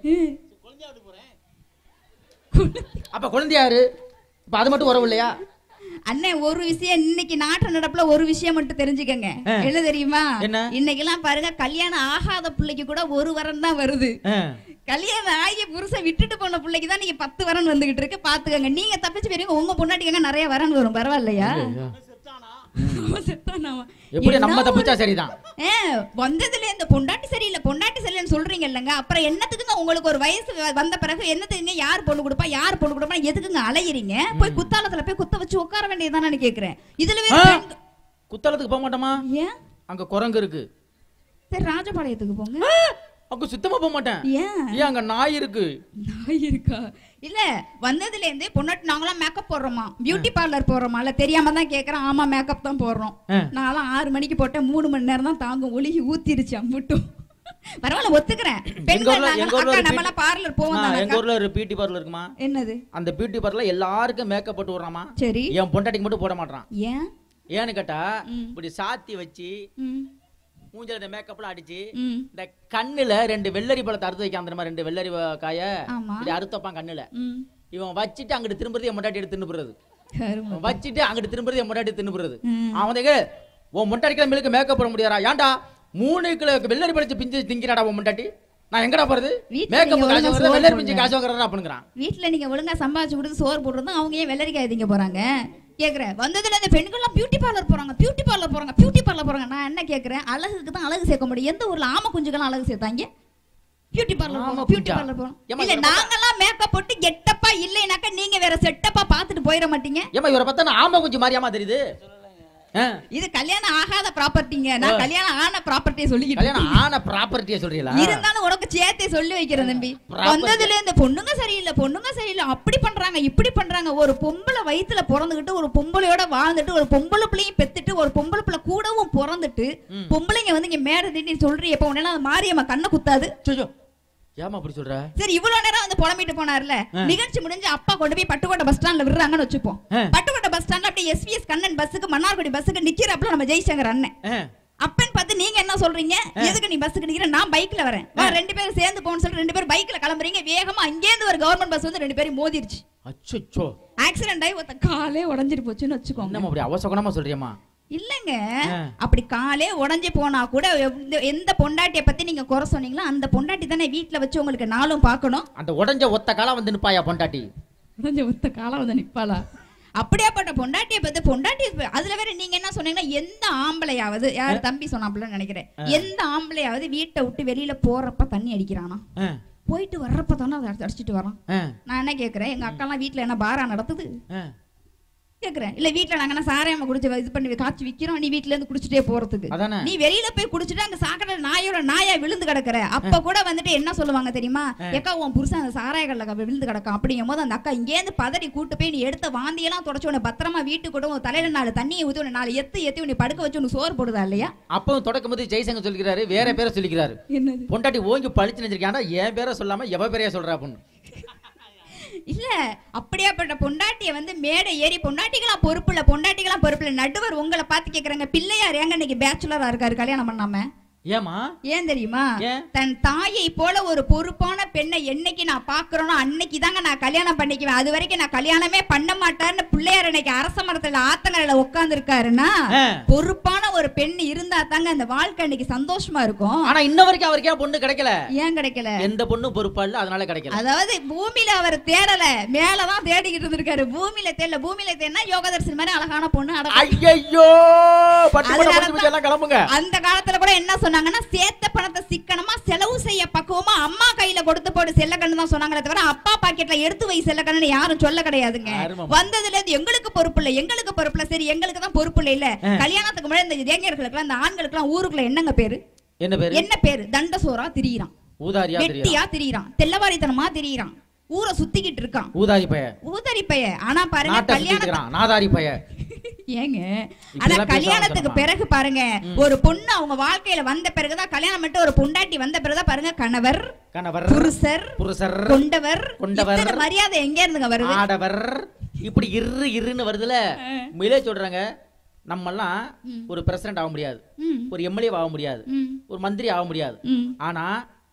அப்ப குழந்தையாரு இப்ப அது மட்டும் உறவு இல்லையா அண்ணன் ஒரு விஷயம் இன்னைக்கு நாட்டு நடப்புல ஒரு விஷயம் மட்டும் தெரிஞ்சுக்கங்க ஆ. என்ன தெரியுமா என்ன? இன்னைக்கு எல்லாம் பாருங்க கல்யாணம் ஆகாத பிள்ளைக்கு கூட ஒரு வரம் தான் வருது ஆ. கல்யாணம் ஆகி புருஷன் விட்டுட்டு போன பிள்ளைக்கு தான் நீங்க பத்து வரன் வந்துகிட்டு இருக்கு பாத்துக்கங்க நீங்க தப்பிச்சு போயிருங்க உங்க பொண்டாட்டிக்கங்க நிறைய வரன் வரும் பரவாயில்லையா அவன் செத்தானாமா. எப்படி நம்ம என்ன தப்பிச்சா ஒரு- சரிதான் ஏ, வந்ததுல இந்த பொண்டாட்டி சரியில்லை பொண்டாட்டி சரியில்லைன்னு சொல்றீங்க இல்லைங்க அப்புறம் என்னத்துக்குங்க உங்களுக்கு ஒரு வயசு வ- வந்த பிறகு என்னத்துக்குங்க யார் பொண்ணு கொடுப்பா யார் பொண்ணு கொடுப்பா எதுக்குங்க அலையிறீங்க போய் குத்தாலத்துல போய் குத்த வச்சு உட்கார வேண்டியதுதானே கேக்குறேன் இதுல வேற ஆ? பெண்க- குத்தாலத்துக்கு போக மாட்டோமா ஏன் அங்க குரங்கு இருக்கு சரி ராஜபாளையத்துக்கு போங்க அங்க சுத்தமா போக மாட்டேன் ஏன் ஏன் அங்க நாய் இருக்கு நாய் இருக்கா இல்ல வந்ததுல இருந்தே பொண்ணாட்டி நாங்களாம் மேக்கப் போடுறோமா பியூட்டி பார்லர் போடுறோமா இல்ல தெரியாம தான் கேக்குறேன் ஆமா மேக்கப் தான் போடுறோம் ஆ. நான்லாம் ஆறு மணிக்கு போட்டேன் மூணு மணி நேரம் தான் தாங்கும் ஒழுகி ஊத்திருச்சு அம்புட்டும் பரவாயில்ல ஒத்துக்கிறேன் எங்க பெண்கள் ஊர்ல- நாங்க- எங்க ஊர்ல அக்கா ஒரு நம்மளாம் பார்லர் போவோம் நான் எங்க தானக்கா? ஊர்ல ஒரு பியூட்டி பார்லர் இருக்குமா என்னது அந்த பியூட்டி பார்லர் எல்லாருக்கும் மேக்கப் போட்டு விடுறாமா சரி என் பொண்டாட்டிக்கு மட்டும் போட மாட்டான் ஏன் ஏன்னு கேட்டா ம். இப்படி சாத்தி வச்சு ம், மூஞ்சில மேக்கப்லாம் அடிச்சு ம், இந்த கண்ணுல ரெண்டு வெள்ளரி பழத்தை அறுத்து வைக்க அந்த மாதிரி ரெண்டு வெள்ளரி வ- காய ஆமா. இப்படி அறுத்து வைப்பான் கண்ணுல ம். இவன் வச்சுட்டு அங்கிட்டு திரும்புறது என் முட்டாட்டி எடுத்து தின்னுப்புறது கருமம். வச்சுட்டு அங்கிட்டு திரும்புறது என் முட்டாட்டி தின்னுப்புறது ம். அவன் வந்து, உன் முட்டாடி கிளம்பிலுக்கு மேக்கப் போட முடியாதா ஏன்டா மூணு கிலோ வெள்ளரி பழிச்சு பிஞ்சு திங்கிறாடா உன் முட்டாட்டி நான் எங்கடா போறது வீட்ல மேக்கப் நீங்க காசு ஒழுங்கா வாங்குறதா, சோறு வெள்ளரி பிஞ்சு போடுங்க. காசு வாங்குறதா அப்படிங்கிறான் வீட்ல நீங்க ஒழுங்கா சம்பாதிச்சு கொடுத்து சோறு போடுறது அவங்க ஏன் வெள்ளரிக்காய் திங்க போறாங்க கேக்குறேன் வந்ததுல இந்த பெண்கள்லாம் பியூட்டி பார்லர் போறாங்க பியூட்டி பார்லர் போறாங்க பியூட்டி பார்லர் போறாங்க நான் என்ன கேக்குறேன் அழகுக்கு தான் அழகு சேர்க்க முடியும் எந்த ஊர்ல ஆம குஞ்சுக்கெல்லாம் அழகு சேர்த்தாங்க பியூட்டி பார்லர் ஆமா போறோம் பியூட்டி குஞ்சா. பார்லர் போறோம் ஏம்மா, இல்ல இவரை பார்த்தா- நாங்கெல்லாம் மேக்கப் போட்டு கெட்டப்பா இல்லைனாக்கா நீங்க வேற செட்டப்பா பாத்துட்டு போயிட மாட்டீங்க ஏமா இவரை பார்த்தா நான் ஆமா கொஞ்சம் மாறியாமா தெரியுது ஆ, இது கல்யாணம் ஆகாத ப்ராப்பர்ட்டிங்க நான் கல்யாணம் ஆன ப்ராப்பர்ட்டியை சொல்லிக்கிட்டு கல்யாணம் ஆன ப்ராப்பர்ட்டியை சொல்றீங்களா இருந்தாலும் உனக்கு சேர்த்தே சொல்லி வைக்கிறேன் தம்பி Property. வந்ததுல இந்த பொண்ணுங்க சரியில்லை பொண்ணுங்க சரியில்லை அப்படி பண்றாங்க இப்படி பண்றாங்க ஒரு பொம்பளை வயித்துல பிறந்துகிட்டு ஒரு பொம்பளையோட வாழ்ந்துட்டு ஒரு பொம்பளை பிள்ளையும் பெத்துட்டு ஒரு பொம்பளை பிள்ளை கூடவும் பிறந்துட்டு பொம்பளைங்க வந்து இங்க மேட திட்டி சொல்றீ எப்ப உடனே அந்த மாரியம்மா கண்ணை குத்தாது ஐயோ, ஏம்மா அப்படி சொல்ற சரி இவ்வளவு நேரம் வந்து புலம்பிட்டு போனார்ல ஆ. நிகழ்ச்சி முடிஞ்சு அப்பா கொண்டு போய் பட்டுக்கோட்டை பஸ் ஸ்டாண்ட்ல விடுறாங்கன்னு வச்சுப்போம் ஆ. பட்டுக்கோட்டை பஸ் ஸ்டாண்ட்ல அப்படியே எஸ்விஎஸ் கண்ணன் பஸ்ஸுக்கு மன்னார்குடி பஸ்ஸுக்கு நிக்கிறப்பல நம்ம ஜெய்சங்கர் அண்ணன் ஆ, அப்பன்னு பார்த்து நீங்க என்ன சொல்றீங்க எதுக்கு நீ பஸ்ஸுக்கு நிக்கிற நான் பைக்ல வரேன் வா ரெண்டு பேரும் சேர்ந்து போன்னு சொல்லி ரெண்டு பேரும் பைக்ல கிளம்புறீங்க வேகமா அங்கேருந்து ஒரு கவர்மெண்ட் பஸ் வந்து ரெண்டு பேரும் மோதிருச்சு அச்சச்சோ ஆக்சிடென்ட் ஆகி ஒருத்த காலே உடைஞ்சிட்டு போச்சுன்னு வச்சுக்கோங்க என்னம்மா அப்படி அவசகுணமா சொல்றியம்மா இல்லங்க ஆ. அப்படி காலே உடைஞ்சு போனா கூட எந்த- எந்த பொண்டாட்டிய பத்தி நீங்க குறை சொன்னீங்களோ அந்த பொண்டாட்டி தானே வீட்ல வச்சு உங்களுக்கு நாளும் பார்க்கணும் அந்த உடஞ்ச ஒத்த காலம் வந்து நிப்பாயா பொண்டாட்டி உடைஞ்ச ஒத்த காலம் வந்து நிப்பாளா அப்படியாப்பட்ட பொண்டாட்டிய பத்தி பொண்டாட்டி அதுல வேற நீங்க என்ன சொன்னீங்கன்னா எந்த ஆம்பளையாவது யார் தம்பி சொன்னாப்புலன்னு நினைக்கிறேன் எந்த ஆம்பளையாவது வீட்டை விட்டு வெளியில போறப்ப தண்ணி அடிக்கிறானா ஆ, போயிட்டு வர்றப்ப தானே அதை அடிச்சு- அடிச்சிட்டு வரான் ஆ, நான் என்ன கேக்குறேன் எங்க அக்காலாம் வீட்ல என்ன பாரா நடத்துது ஆ. கேக்குறேன் இல்ல வீட்ல நாங்க என்ன சாராயமா குடிச்சு இது பண்ணி காய்ச்சி விக்கிறோம் நீ வீட்ல இருந்து குடிச்சிட்டே போறதுக்கு அதானே நீ வெளியில போய் குடிச்சிட்டு அங்க சாக்கடை நாயோட நாயா விழுந்து கிடக்குற அப்ப கூட வந்துட்டு என்ன சொல்லுவாங்க தெரியுமா ஏக்கா உன் புருஷன் அந்த சாராய கல்ல விழுந்து கிடக்கும் அப்படிங்கும் போது அந்த அக்கா இங்கேருந்து பதறி கூட்டு போய் நீ எடுத்த வாந்தியெல்லாம் தொடச்சு உன்னை பத்திரமா வீட்டுக்கு கூட உன் தலையில நாலு தண்ணியை ஊத்தி உன்னை நாலு எத்து எத்தி உன்னை படுக்க வச்சு உனக்கு சோறு போடுதா இல்லையா அப்பவும் தொடக்கும் போது ஜெய்சங்கர் சொல்லிக்கிறாரு வேற பேரை சொல்லிக்கிறாரு என்னது பொண்டாட்டி ஓங்கி பழிச்சு நினைச்சிருக்காண்டா என் பேரை சொல்லாம எவ பேரையா சொல்றா பொண்ணு இல்ல அப்படியாப்பட்ட பொண்டாட்டிய வந்து மேடை ஏறி பொண்டாட்டிகளா பொறுப்புல பொண்டாட்டிகளா பொறுப்புல நடுவர் உங்களை பார்த்து கேக்குறாங்க பிள்ளையார் ஏங்க இன்னைக்கு பேச்சுலரா இருக்காரு கல்யாணம் பண்ணாம ஏமா ஏன் தெரியுமா ஏன்? தன் தாயை போல ஒரு பொறுப்பான பெண்ணை என்னைக்கு நான் பாக்குறேனோ அன்னைக்கு தாங்க நான் கல்யாணம் பண்ணிக்குவேன் அது வரைக்கும் நான் கல்யாணமே பண்ண மாட்டேன்னு பிள்ளையார் இன்னைக்கு அரச மரத்துல ஆத்தங்கரையில உட்கார்ந்து இருக்காருன்னா ஆ. பொறுப்பான ஒரு பெண் இருந்தா தாங்க அந்த வாழ்க்கை இன்னைக்கு சந்தோஷமா இருக்கும் ஆனா இன்ன வரைக்கும் அவருக்கு ஏன் பொண்ணு கிடைக்கல ஏன் கிடைக்கல எந்த பொண்ணும் பொறுப்பா இல்ல அதனால கிடைக்கல அதாவது பூமியில அவர் தேடல மேலதான் தேடிக்கிட்டு இருந்திருக்காரு பூமியில தேடல பூமியில தேடினா யோகதர்சன் மாதிரி அழகான பொண்ணு அடக்கம் ஐயோ பட்டு அதனால பட்டு பட்டு எல்லாம் கிளம்புங்க அந்த காலத்துல கூட என்ன சொன்னாங்கன்னா சேர்த்த பணத்தை சிக்கனமா செலவு செய்ய பக்குவமா அம்மா கையில கொடுத்து போடு செல்லக்கண்ணு தான் சொன்னாங்களே தவிர அப்பா பாக்கெட்ல எடுத்து வை செல்லக்கண்ணு யாரும் சொல்ல கிடையாதுங்க அருமை. வந்ததுல இருந்து எங்களுக்கு பொறுப்பு இல்ல எங்களுக்கு பொறுப்பு இல்ல சரி எங்களுக்கு தான் பொறுப்பு இல்ல இல்ல கல்யாணத்துக்கு முன்னாடி இந்த இளைஞர்களுக்கு இந்த ஆண்களுக்கு எல்லாம் ஊருக்குள்ள என்னங்க பேரு என்ன பேரு என்ன பேரு தண்டசோரா திரியிறான் ஊதாரியா தெரியும் வெட்டியா திரியிறான் தெல்லவாரித்தனமா திரியிறான் ஊரை சுத்திக்கிட்டு இருக்கான் ஊதாரி பைய ஊதரி பைய ஆனா பாருங்க நாட்டை கல்யாணம் சுத்திக்கிறான் நாதாரி பைய ஏங்க ஆனா இப்படிலாம் பேச கல்யாணத்துக்கு ஆரம்பிச்சிடலாம். பிறகு பாருங்க ஒரு பொண்ணு அவங்க வாழ்க்கையில வந்த பிறகுதான் கல்யாணம் பண்ணிட்டு ஒரு பொண்டாட்டி வந்த பிறகுதான் பாருங்க கணவர் கணவர் புருஷர் புருஷர் கொண்டவர் கொண்டவர். இத்தனை மரியாதை எங்க இருந்துங்க வருது ஆடவர் இப்படி இரு இருன்னு வருதுல உண்மையிலே சொல்றாங்க நம்மெல்லாம் ஒரு பிரசிடண்ட் ஆக முடியாது ம், ஒரு எம்எல்ஏ ஆக முடியாது ம், ஒரு மந்திரி ஆக முடியாது ம். ஆனா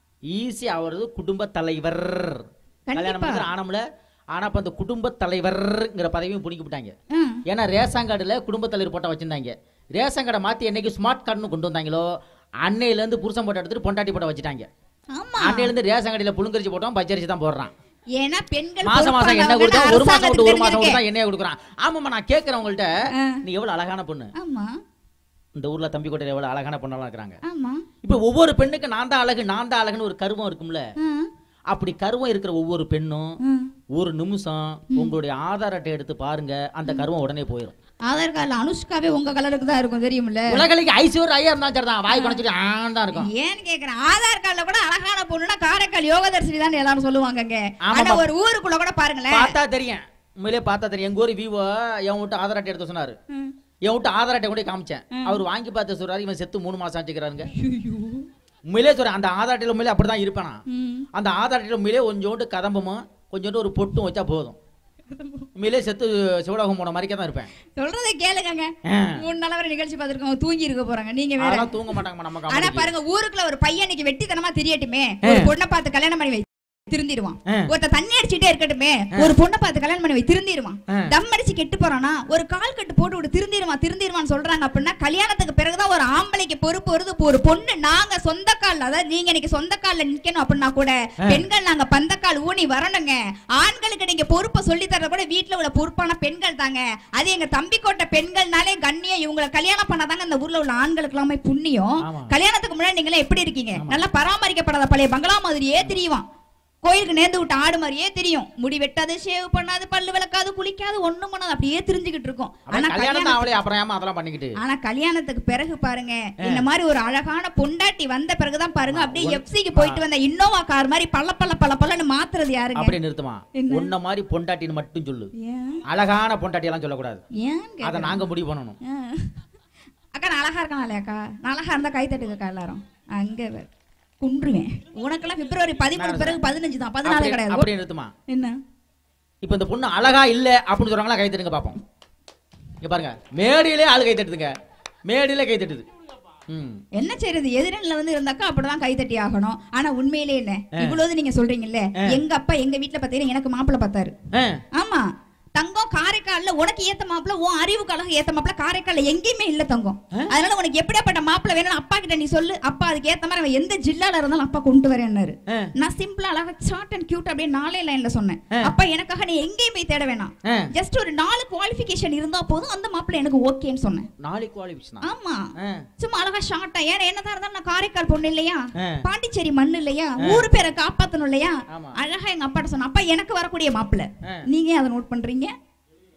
ஈஸி ஆவறது குடும்ப தலைவர் கல்யாணம் கண்டிப்பா. பண்ணி ஆனமுல ஆனா இப்ப அந்த குடும்ப தலைவர்ங்கிற பதவியும் பிடிக்கி விட்டாங்க ஆ, ஏன்னா ரேஷன் கார்டுல குடும்ப தலைவர் போட்டா வச்சிருந்தாங்க ரேஷன் கார்டை மாத்தி என்னைக்கு ஸ்மார்ட் கார்டுன்னு கொண்டு வந்தாங்களோ அன்னையில இருந்து புருஷன் போட்டோ எடுத்துட்டு பொண்டாட்டி போட்டோ வச்சுட்டாங்க ஆமா அன்னையில இருந்து ரேஷன் கடையில புழுங்கரிச்சு போட்டோம் பச்சரிசி தான் போடுறான் ஏன்னா பெண்கள் மாசம் மாசம் என்ன பொறுப்பானவங்கன்னு கொடுத்தா ஒரு மாசம் விட்டு ஒரு மாசம் அரசாங்கத்துக்கு கொடுத்தா எண்ணெய் கொடுக்குறான் ஆமாம்மா நான் கேட்கறேன் உங்கள்ட்ட நீ எவ்வளவு அழகான பொண்ணு ஆமா இந்த ஊர்ல தம்பி கோட்டையில எவ்வளவு அழகான பொண்ணெல்லாம் இருக்கிறாங்க ஆமா இப்ப ஒவ்வொரு பெண்ணுக்கு நான் தான் அழகு நான் தான் அழகுன்னு ஒரு கருவம் இருக்கும்ல ஆ, அப்படி கருவம் இருக்கிற ஒவ்வொரு பெண்ணும் ஆ. ஒரு நிமிஷம் உங்களுடைய ஆதார் அட்டை எடுத்து பாருங்க அந்த கருவம் உடனே போயிடும் ஆதார் கார்டுல அனுஷ்காவே உங்க கலருக்கு தான் இருக்கும் தெரியுமில்ல உலகலைக்கு ஐசியூர் ஐயா இருந்தா சரிதான் வாய் குறைச்சிட்டு ஆன் தான் இருக்கும் ஏன்னு கேக்குறேன் ஆதார் கார்டுல கூட அழகான பொண்ணுனா காரைக்கால் யோகதர்ஷினி தான் எல்லாரும் சொல்லுவாங்கங்க ஆமாப்பா. ஆனா ஒரு ஊருக்குள்ள கூட பாருங்களேன் பார்த்தா தெரியும் உண்மையிலே பார்த்தா தெரியும் எங்க ஊர் விவோ என் விட்டு ஆதார் அட்டை எடுத்து சொன்னாரு ம். என் விட்டு ஆதார் அட்டை கூட காமிச்சேன் அவர் வாங்கி பார்த்து சொல்றாரு இவன் செத்து மூணு மாசம் ஆச்சுக்கிறாருங்க உண்மையிலே சொல்றேன் அந்த ஆதார் அட்டையில உண்மையிலே அப்படிதான் இருப்பானா ம். அந்த ஆதார் அட்டையில உண்மையிலே கொஞ்சோண்டு கதம்பமும் கொஞ்சோண்டு ஒரு பொட்டும் வச்சா போதும் உண்மையிலே செத்து சிவலோகம் போன மாதிரிக்கே தான் இருப்பேன் சொல்றதை கேளுங்க ஆ. மூணு நாள் வரை நிகழ்ச்சி பார்த்திருக்கோம் தூங்கி இருக்க போறாங்க நீங்க வேற அதெல்லாம் தூங்க மாட்டாங்கம்மா நம்ம ஆனா காமெடிக்கு. பாருங்க ஊருக்குள்ள ஒரு பையன் இன்னைக்கு வெட்டித்தனமா தெரியட்டுமே ஒரு பொண்ணை பார்த்து கல்யாணம் பண்ணி வை திருந்திடுவான் ஆ. ஒருத்த தண்ணி அடிச்சுட்டே இருக்கட்டுமே ஒரு பொண்ணை பார்த்து கல்யாணம் பண்ணி வை திருந்திடுவான் ஆ. தம் அடிச்சு கெட்டு போறானா ஒரு கால் கட்டு போட்டு விட்டு திருந்திடுவான் திருந்திடுவான்னு சொல்றாங்க அப்படின்னா கல்யாணத்துக்கு பிறகுதான் ஒரு ஆம்பளைக்கு பொறுப்பு வருது இப்போ ஒரு பொண்ணு நாங்க சொந்த கால்ல அதாவது நீங்க இன்னைக்கு சொந்த கால்ல நிக்கணும் அப்படின்னா கூட பெண்கள் நாங்க பந்தக்கால் ஊனி வரணுங்க ஆண்களுக்கு நீங்க பொறுப்பை சொல்லி தர கூட வீட்டுல உள்ள பொறுப்பான பெண்கள் தாங்க அது எங்க தம்பி கோட்டை பெண்கள்னாலே கண்ணியம் இவங்களை கல்யாணம் பண்ணாதாங்க இந்த ஊர்ல உள்ள ஆண்களுக்கு எல்லாமே புண்ணியம் ஆமா. கல்யாணத்துக்கு முன்னாடி நீங்க எப்படி இருக்கீங்க நல்லா பராமரிக்கப்படாத பழைய பங்களா மாதிரியே தெரியுவான் கோயிலுக்கு நேர்ந்து விட்ட ஆடு மாதிரியே தெரியும் முடி வெட்டாது ஷேவ் பண்ணாது பல்லு விளக்காது குளிக்காது ஒண்ணும் பண்ணாது அப்படியே தெரிஞ்சுக்கிட்டு இருக்கும் அப்புறம் ஆனா கல்யாணம் தான் கல்யாணம் அவளே அப்புறம் ஏமா அதெல்லாம் பண்ணிக்கிட்டு ஆனா கல்யாணத்துக்கு பிறகு பாருங்க இந்த மாதிரி ஒரு அழகான பொண்டாட்டி வந்த பிறகுதான் பாருங்க அப்படியே ஒன்- எஃப்சிக்கு போயிட்டு வந்த இன்னோவா கார் மாதிரி பல்ல பல்ல பல்ல பல்லன்னு மாத்துறது யாருங்க அப்படியே நிறுத்துமா என்ன? உன்ன மாதிரி பொண்டாட்டின்னு மட்டும் சொல்லு ஏன் அழகான பொண்டாட்டி எல்லாம் சொல்லக்கூடாது ஏன் அதை கேக்குறேன்? நாங்க முடிவு பண்ணணும் ஆ. அக்கா நான் அழகா இருக்கான் இல்லையாக்கா நான் அழகா இருந்தா கை தட்டுக்கக்கா எல்லாரும் அங்க வே- குன்றுவேன் உனக்கெல்லாம் பிப்ரவரி பதிமூணு பிறகு பதினஞ்சு தான் பதினாலு அப்படியே- கிடையாது அப்படியே நிறுத்துமா என்ன இப்ப இந்த பொண்ணு அழகா இல்ல அப்படின்னு சொல்றாங்களா கை தட்டுங்க பாப்போம் இங்க பாருங்க மேடையிலே ஆளு கை தட்டுதுங்க மேடையில கை தட்டுது ம் என்ன செய்யறது எதிரில வந்து இருந்தாக்கா அப்படிதான் கை தட்டி ஆகணும் ஆனா உண்மையிலே என்ன இவ்வளவு நீங்க சொல்றீங்கல்ல எங்க அப்பா எங்க வீட்டுல பாத்தீங்கன்னா எனக்கு மாப்பிள்ளை பார்த்தாரு ஆ, ஆமா தங்கம் காரைக்கால்ல உனக்கு ஏத்த மாப்பிள்ள உன் அறிவுக்கு அழகு ஏத்த மாப்பிள்ள காரைக்கால்ல எங்கேயுமே இல்ல தங்கம் அதனால உனக்கு எப்படியாப்பட்ட மாப்பிள்ள வேணும் அப்பா கிட்ட நீ சொல்லு அப்பா அதுக்கு ஏத்த மாதிரி அவன் எந்த ஜில்லால இருந்தாலும் அப்பா கொண்டு வரேன்னாரு ஆ. நான் சிம்பிளா அழகா ஷார்ட் அண்ட் கியூட் அப்படியே நாலே லைன்ல சொன்னேன் அப்பா எனக்காக நீ எங்கேயும் போய் தேட வேணாம் ஆ. ஜஸ்ட் ஒரு நாலு குவாலிஃபிகேஷன் இருந்தா போதும் அந்த மாப்பிள்ள எனக்கு ஓகேன்னு சொன்னேன் நாளைக்கு குவாலிஃபிகேஷனா ஆமா ஆ. சும்மா அழகா ஷார்ட்டா ஏன்னா என்னதான் இருந்தாலும் நான் காரைக்கால் பொண்ணு இல்லையா ஆ. பாண்டிச்சேரி மண்ணு இல்லையா ஊர் பேரை காப்பாத்தணும் இல்லையா ஆமா. அழகா எங்க அப்பாட்ட சொன்ன அப்பா எனக்கு வரக்கூடிய மாப்பிள்ள ஆ. நீங்க ஏன் அதை நோட் பண்றீங்க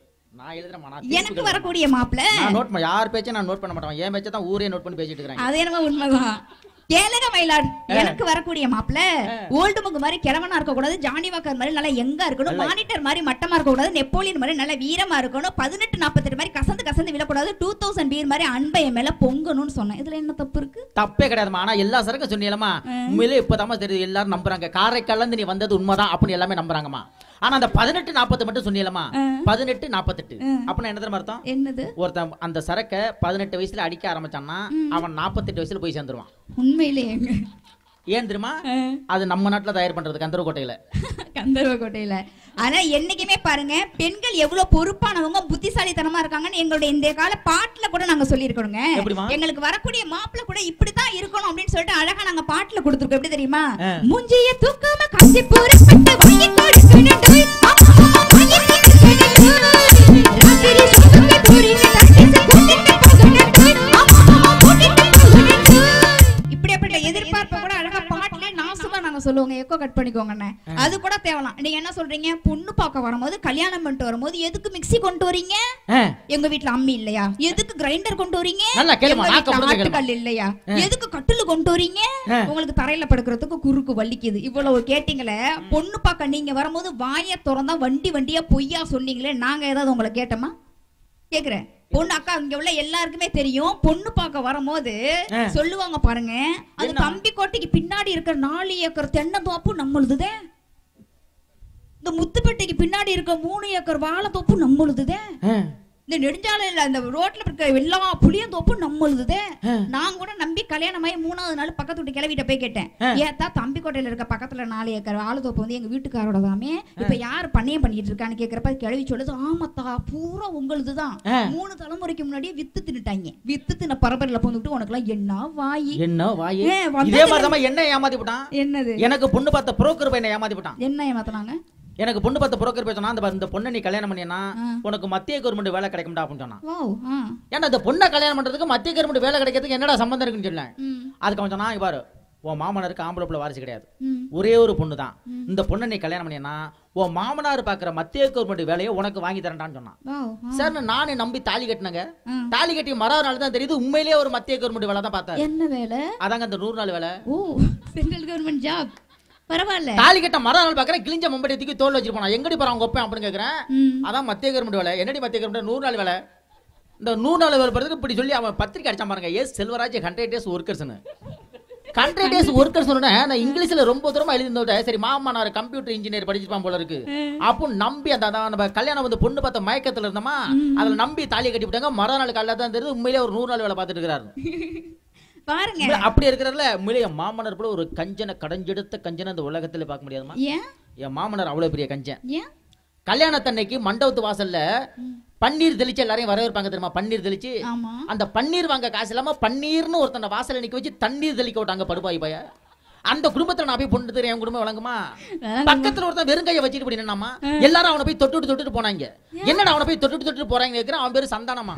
நான் எழுதுறேன் நான் எனக்கு திருப்பி வரக்கூடிய மாப்பிள்ள நான் நோட் பண்ண யார் பேச்சையும் நான் நோட் பண்ண மாட்டேன் என் பேச்சை தான் ஊரே நோட் பண்ணி பேசிட்டு இருக்காங்க அது என்னமோ உண்மைதான் கேளுங்க மயிலாட் எனக்கு வரக்கூடிய மாப்பிள்ள ஓல்டு முக்கு மாதிரி கிழவனா இருக்க கூடாது ஜானி வாக்கர் மாதிரி நல்லா எங்க இருக்கணும் மானிட்டர் மாதிரி மட்டமா இருக்க கூடாது நெப்போலியன் மாதிரி நல்லா வீரமா இருக்கணும் பதினெட்டு நாற்பத்தெட்டு மாதிரி கசந்து கசந்து விழக்கூடாது டூ தௌசண்ட் பீர் மாதிரி அன்பை என் மேல பொங்கணும்னு சொன்னேன் இதுல என்ன தப்பு இருக்கு தப்பே கிடையாதுமா ஆனா எல்லா சரக்கும் சொன்னீங்களமா உண்மையிலே இப்பதாம்மா தெரியுது எல்லாரும் நம்புறாங்க காரைக்கால்ல இருந்து நீ வந்தது உண்மைதான் அப்படின்னு எல்லாமே நம்புறாங்கம்மா ஆனா அந்த பதினெட்டு நாற்பது மட்டும் சொன்னீங்களமா பதினெட்டு நாற்பத்தெட்டு அப்படின்னா என்ன தெரியுமா அர்த்தம் என்னது ஒருத்தன் அந்த சரக்கை பதினெட்டு வயசுல அடிக்க ஆரம்பிச்சான்னா அவன் நாற்பத்தெட்டு வயசுல போய் சேர்ந்துருவான் உண்மையிலேயேங்க ஏன் தெரியுமா அது நம்ம நாட்டுல தயார் பண்றது கந்தரக்கோட்டையில கந்தர்வ கோட்டையில ஆனா என்னைக்குமே பாருங்க பெண்கள் எவ்வளவு பொறுப்பானவங்க புத்திசாலித்தனமா இருக்காங்கன்னு எங்களுடைய இந்த கால பாட்டுல கூட நாங்க சொல்லியிருக்கோங்க எப்படிம்மா? எங்களுக்கு வரக்கூடிய மாப்பிள்ள கூட இப்படித்தான் இருக்கணும் அப்படின்னு சொல்லிட்டு அழகா நாங்க பாட்டுல கொடுத்துருக்கோம் எப்படி தெரியுமா மூஞ்சிய தூக்காம காஞ்சி போற பட்டு வாங்கி கொடுக்கணும் ராத்திரி சுத்தத்தை பூரின்னு தட்டிட்டு கூட்டிட்டு போகணும் இப்படியாப்பட்ட எதிர்பார்ப்பை கூட அழகா பாட்டுல நாசுமா நாங்க சொல்லுவோங்க எக்கோ கட் பண்ணிக்கோங்கண்ணே அது கூட தேவலாம் நீங்க என்ன சொல்றீங்க பொண்ணு பார்க்க வரும்போது கல்யாணம் பண்ணிட்டு வரும்போது எதுக்கு மிக்ஸி கொண்டு வரீங்க ஆ, எங்க வீட்ல அம்மி இல்லையா எதுக்கு கிரைண்டர் கொண்டு வரீங்க நல்லா கேளுமா, எங்க நாக்க வீட்ல புடுங்க கேளுமா. ஆட்டுக்கல் இல்லையா எதுக்கு கட்டில் கொண்டு வரீங்க உங்களுக்கு தரையில படுக்கிறதுக்கு குறுக்கு வலிக்குது இவ்வளவு கேட்டீங்களே பொண்ணு பார்க்க நீங்க வரும்போது வாயை திறந்தா வண்டி வண்டியா பொய்யா சொன்னீங்களே நாங்க ஏதாவது உங்களை கேட்டோமா கேக்குறேன் பொண்ணு அக்கா இங்க உள்ள எல்லாருக்குமே தெரியும் பொண்ணு பார்க்க வரும்போது சொல்லுவாங்க பாருங்க அது கம்பி கோட்டைக்கு பின்னாடி இருக்கிற நாலு ஏக்கர் தென்னந்தோப்பு நம்மளுதுதே இந்த முத்துப்பேட்டைக்கு பின்னாடி இருக்க மூணு ஏக்கர் வாழைத்தோப்பு நம்மளுதுதே ஆ. இந்த நெடுஞ்சாலையில அந்த ரோட்ல இருக்க எல்லா புளியந்தோப்பும் நம்மளுதுதே நான் கூட நம்பி கல்யாணம் ஆகி மூணாவது நாள் பக்கத்து வீட்டு கிளவிட்ட போய் கேட்டேன் ஏத்தா தம்பிக்கோட்டையில இருக்க பக்கத்துல நாலு ஏக்கர் வாழைத்தோப்பு வந்து எங்க வீட்டுக்காரோட தாமே இப்ப யாரு பண்ணையம் பண்ணிட்டு இருக்கான்னு கேக்குறப்ப கிளவி சொல்லுது ஆமாத்தா பூரா உங்களுதுதான் மூணு தலைமுறைக்கு முன்னாடியே வித்து தின்னுட்டாங்க வித்து தின்ன பரபரில போந்துட்டு உனக்கு எல்லாம் என்ன வாயி என்ன வாயி ஏ, வந்ததுல- இதே மாதிரி என்ன ஏமாத்தி விட்டான் என்னது எனக்கு பொண்ணு பார்த்த புரோக்கர் பையனை ஏமாத்தி விட்டான் என்ன ஏமாத்தினாங்க எனக்கு பொண்ணு பார்த்த புரோக்கர் பேசனா அந்த இந்த பொண்ணை நீ கல்யாணம் பண்ணினா உனக்கு மத்திய கவர்மெண்ட் வேலை கிடைக்கும்டா அப்படின்னு சொன்னான் வாவ் ஆ ஏன்னா இந்த பொண்ணை கல்யாணம் பண்றதுக்கு மத்திய கவர்மெண்ட் வேலை கிடைக்கிறதுக்கு என்னடா சம்பந்தம் இருக்குன்னு சொன்னேன் ம் அதுக்கு அவன் சொன்னா பாரு உன் மாமனாருக்கு ஆம்பளை பிள்ளை வாரிசு கிடையாது ம் ஒரே ஒரு பொண்ணு தான் இந்த பொண்ணை நீ கல்யாணம் பண்ணினா உன் மாமனார் பார்க்குற மத்திய கவர்மெண்ட் வேலையை உனக்கு வாங்கி தரேன்டான்னு சொன்னான் வாவ் ஆ. சார் நானே நம்பி தாலி கட்டினங்க ஆ. தாலி கட்டி மறாவது நாள் தான் தெரியுது உண்மையிலேயே ஒரு மத்திய கவர்மெண்ட் வேலை தான் பார்த்தாரு என்ன வேலை அதாங்க அந்த நூறு நாள் வேலை ஓ சென்ட்ரல் கவர்மெண்ட் ஜாப் பரவாயில்ல தாலி கட்ட மறாவது நாள் பார்க்குறேன் கிழிஞ்ச மம்பட்டி தூக்கி தோல் வச்சிட்டு போனா எங்கடி போறான் உங்க ஒப்பேன் அப்படின்னு கேட்குறேன் ம் அதான் மத்திய கவர்மெண்ட் வேலை என்னடி மத்திய கவர்மெண்ட் நூறு நாள் வேலை இந்த நூறு நாள் வேலை போறதுக்கு இப்படி சொல்லி அவன் பத்திரிக்கை அடிச்சான் பாருங்க எஸ் செல்வராஜ் ஹண்ட்ரட் டேஸ் ஒர்க்கர்ஸ்னு ஹண்ட்ரட் டேஸ் ஒர்க்கர் சொன்னேன் நான் இங்கிலீஷ்ல ரொம்ப தூரமா எழுதிருந்தோட சரி மாமா நான் கம்ப்யூட்டர் இன்ஜினியர் படிச்சிருப்பான் போல இருக்கு அப்போ நம்பி அந்த அதான் நம்ம கல்யாணம் வந்து பொண்ணு பார்த்த மயக்கத்துல இருந்தோமா அதுல நம்பி தாலியை கட்டி விட்டாங்க மறு நாள் காலையில தான் தெரியுது உண்மையிலே ஒரு நூறு நாள் வேலை பார்த்துட்டு இருக்கிறாரு பாருங்க உண்மையிலே அப்படி இருக்கிறதுல உண்மையிலே என் மாமனார் போல ஒரு கஞ்சனை கடைஞ்செடுத்த கஞ்சனை அந்த உலகத்துல பார்க்க முடியாதுமா ஏன் என் மாமனார் அவ்வளவு பெரிய கஞ்சன் ஏன் கல்யாணத்தன்னைக்கு மண்டபத்து வாசல்ல பன்னீர் தெளிச்சு எல்லாரையும் வரவேற்பாங்க தெரியுமா பன்னீர் தெளிச்சு ஆமா அந்த பன்னீர் வாங்க காசு இல்லாம பன்னீர்னு ஒருத்தனை வாசல்ல நிக்க வச்சு தண்ணீர் தெளிக்க விட்டாங்க படுபாய் பைய அந்த குடும்பத்துல நான் போய் பொண்ணு தெரியும் என் குடும்பம் வழங்குமா பக்கத்துல ஒருத்தன் வெறுங்கைய வச்சுட்டு போய் நின்னாமா எல்லாரும் அவனை போய் தொட்டுட்டு தொட்டுட்டு போனாங்க என்னடா அவனை போய் தொட்டுட்டு தொட்டுட்டு போறாங்க கேக்குறேன் அவன் பேரு சந்தானமா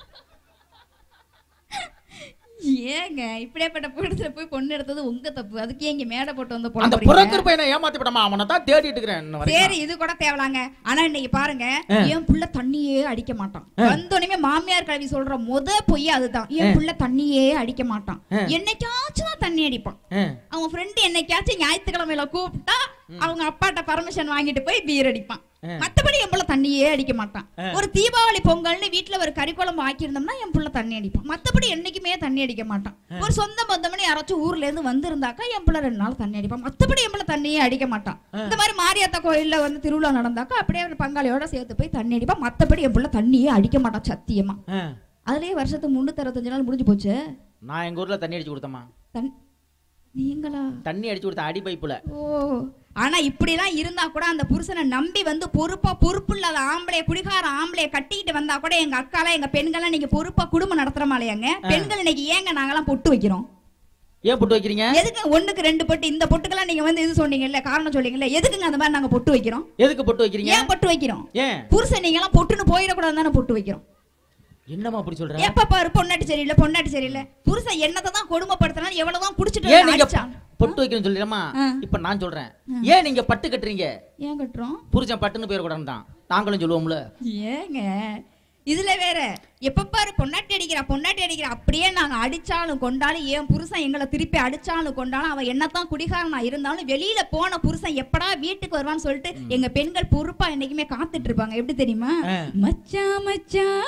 ஏங்க இப்படியாப்பட்ட பொண்ணு போய் பொண்ணு எடுத்தது உங்க தப்பு அதுக்கு ஏன் இங்க மேடை போட்டு வந்து அந்த போட புறக்கர் பையனை ஏமாத்தி விடமா அவனை தான் தேடிட்டு இருக்கிறேன் இன்ன வரைக்கும். சரி இது கூட தேவலாங்க ஆனா இன்னைக்கு பாருங்க என் புள்ள தண்ணியே அடிக்க மாட்டான் வந்தோடனே மாமியார் கல்வி சொல்ற முத பொய் அதுதான் என் புள்ள தண்ணியே அடிக்க மாட்டான் என்னைக்காச்சும் தான் தண்ணி அடிப்பான் ஆ. அவன் ஃப்ரெண்டு என்னைக்காச்சும் ஞாயிற்றுக்கிழமையில கூப்பிட்டா அவங்க அப்பாட்ட பர்மிஷன் வாங்கிட்டு போய் பீர் அடிப்பான் மத்தபடி என் புள்ள தண்ணியே அடிக்க மாட்டான் ஒரு தீபாவளி பொங்கல்னு வீட்டுல ஒரு கறி குழம்பு ஆக்கியிருந்தோம்னா என் புள்ள தண்ணி அடிப்பான் மத்தபடி என்னைக்குமே தண்ணி அடிக்க மாட்டான் ஒரு சொந்த பந்தம்னு யாராச்சும் ஊர்ல இருந்து வந்திருந்தாக்கா என் புள்ள ரெண்டு நாள் தண்ணி அடிப்பான் மத்தபடி என் புள்ள தண்ணியே அடிக்க மாட்டான் இந்த மாதிரி மாரியாத்தா கோயில்ல வந்து திருவிழா நடந்தாக்கா அப்படியே ஒரு பங்காளியோட சேர்த்து போய் தண்ணி அடிப்பான் மத்தபடி என் புள்ள தண்ணியே அடிக்க மாட்டான் சத்தியமா ஆ. அதுலயே வருஷத்துக்கு முன்னூத்தி அறுபத்தஞ்சு நாள் முடிஞ்சு போச்சு நான் எங்க ஊர்ல தண்ணி அடிச்சு கொடுத்தமா தண் நீங்களா தண்ணி அடிச்சு கொடுத்த அடி பைப்புல ஓ ஆனா இப்படிலாம் இருந்தா கூட அந்த புருஷனை நம்பி வந்து பொறுப்பா பொறுப்பு இல்லாத ஆம்பளைய குடிகார ஆம்பளைய கட்டிக்கிட்டு வந்தா கூட எங்க அக்காலாம் எங்க பெண்கள்லாம் நீங்க பொறுப்பா குடும்பம் நடத்துறமாலையாங்க பெண்கள் இன்னைக்கு ஏங்க நாங்கெல்லாம் பொட்டு வைக்கிறோம் ஏன் போட்டு வைக்கிறீங்க எதுக்கு ஒண்ணுக்கு ரெண்டு பொட்டு இந்த பொட்டுக்கெல்லாம் நீங்க வந்து இது சொன்னீங்கல்ல காரணம் சொன்னீங்கல்ல எதுக்குங்க அந்த மாதிரி நாங்க பொட்டு வைக்கிறோம் எதுக்கு போட்டு வைக்கிறீங்க ஏன் பொட்டு வைக்கிறோம் ஏன் புருஷன் நீங்க எல்லாம் பொட்டுன்னு போயிடக்கூடாது தானே பொட்டு வைக்கிறோம் என்னம்மா அப்படி சொல்ற எப்ப பாரு பொண்டாட்டி சரியில்லை பொண்டாட்டி சரியில்லை புருஷன் என்னத்தை தான் கொடுமைப்படுத்தினாலும் எவ்வளவுதான் குடிச்சிட்டு ஏன் வந்து நீங்க அடிச்சான். பொட்டு வைக்கணும்னு சொல்லிடுறமா ஆ. இப்ப நான் சொல்றேன் ஏன் நீங்க பட்டு கட்டுறீங்க ஏன் கட்டுறோம் புருஷன் பட்டுன்னு பேர் கூட தான் நாங்களும் சொல்லுவோம்ல ஏங்க இதுல வேற எப்ப பாரு பொண்டாட்டி அடிக்கிறா பொண்டாட்டி அடிக்கிறா அப்படியே நாங்க அடிச்சாலும் கொண்டாலும் ஏன் புருஷன் எங்களை திருப்பி அடிச்சாலும் கொண்டாலும் அவன் என்னத்தான் குடிகாரனா இருந்தாலும் வெளியில போன புருஷன் எப்படா வீட்டுக்கு வருவான்னு சொல்லிட்டு எங்க பெண்கள் பொறுப்பா என்னைக்குமே காத்துட்டு இருப்பாங்க எப்படி தெரியுமா ஆ. மச்சான் மச்சான்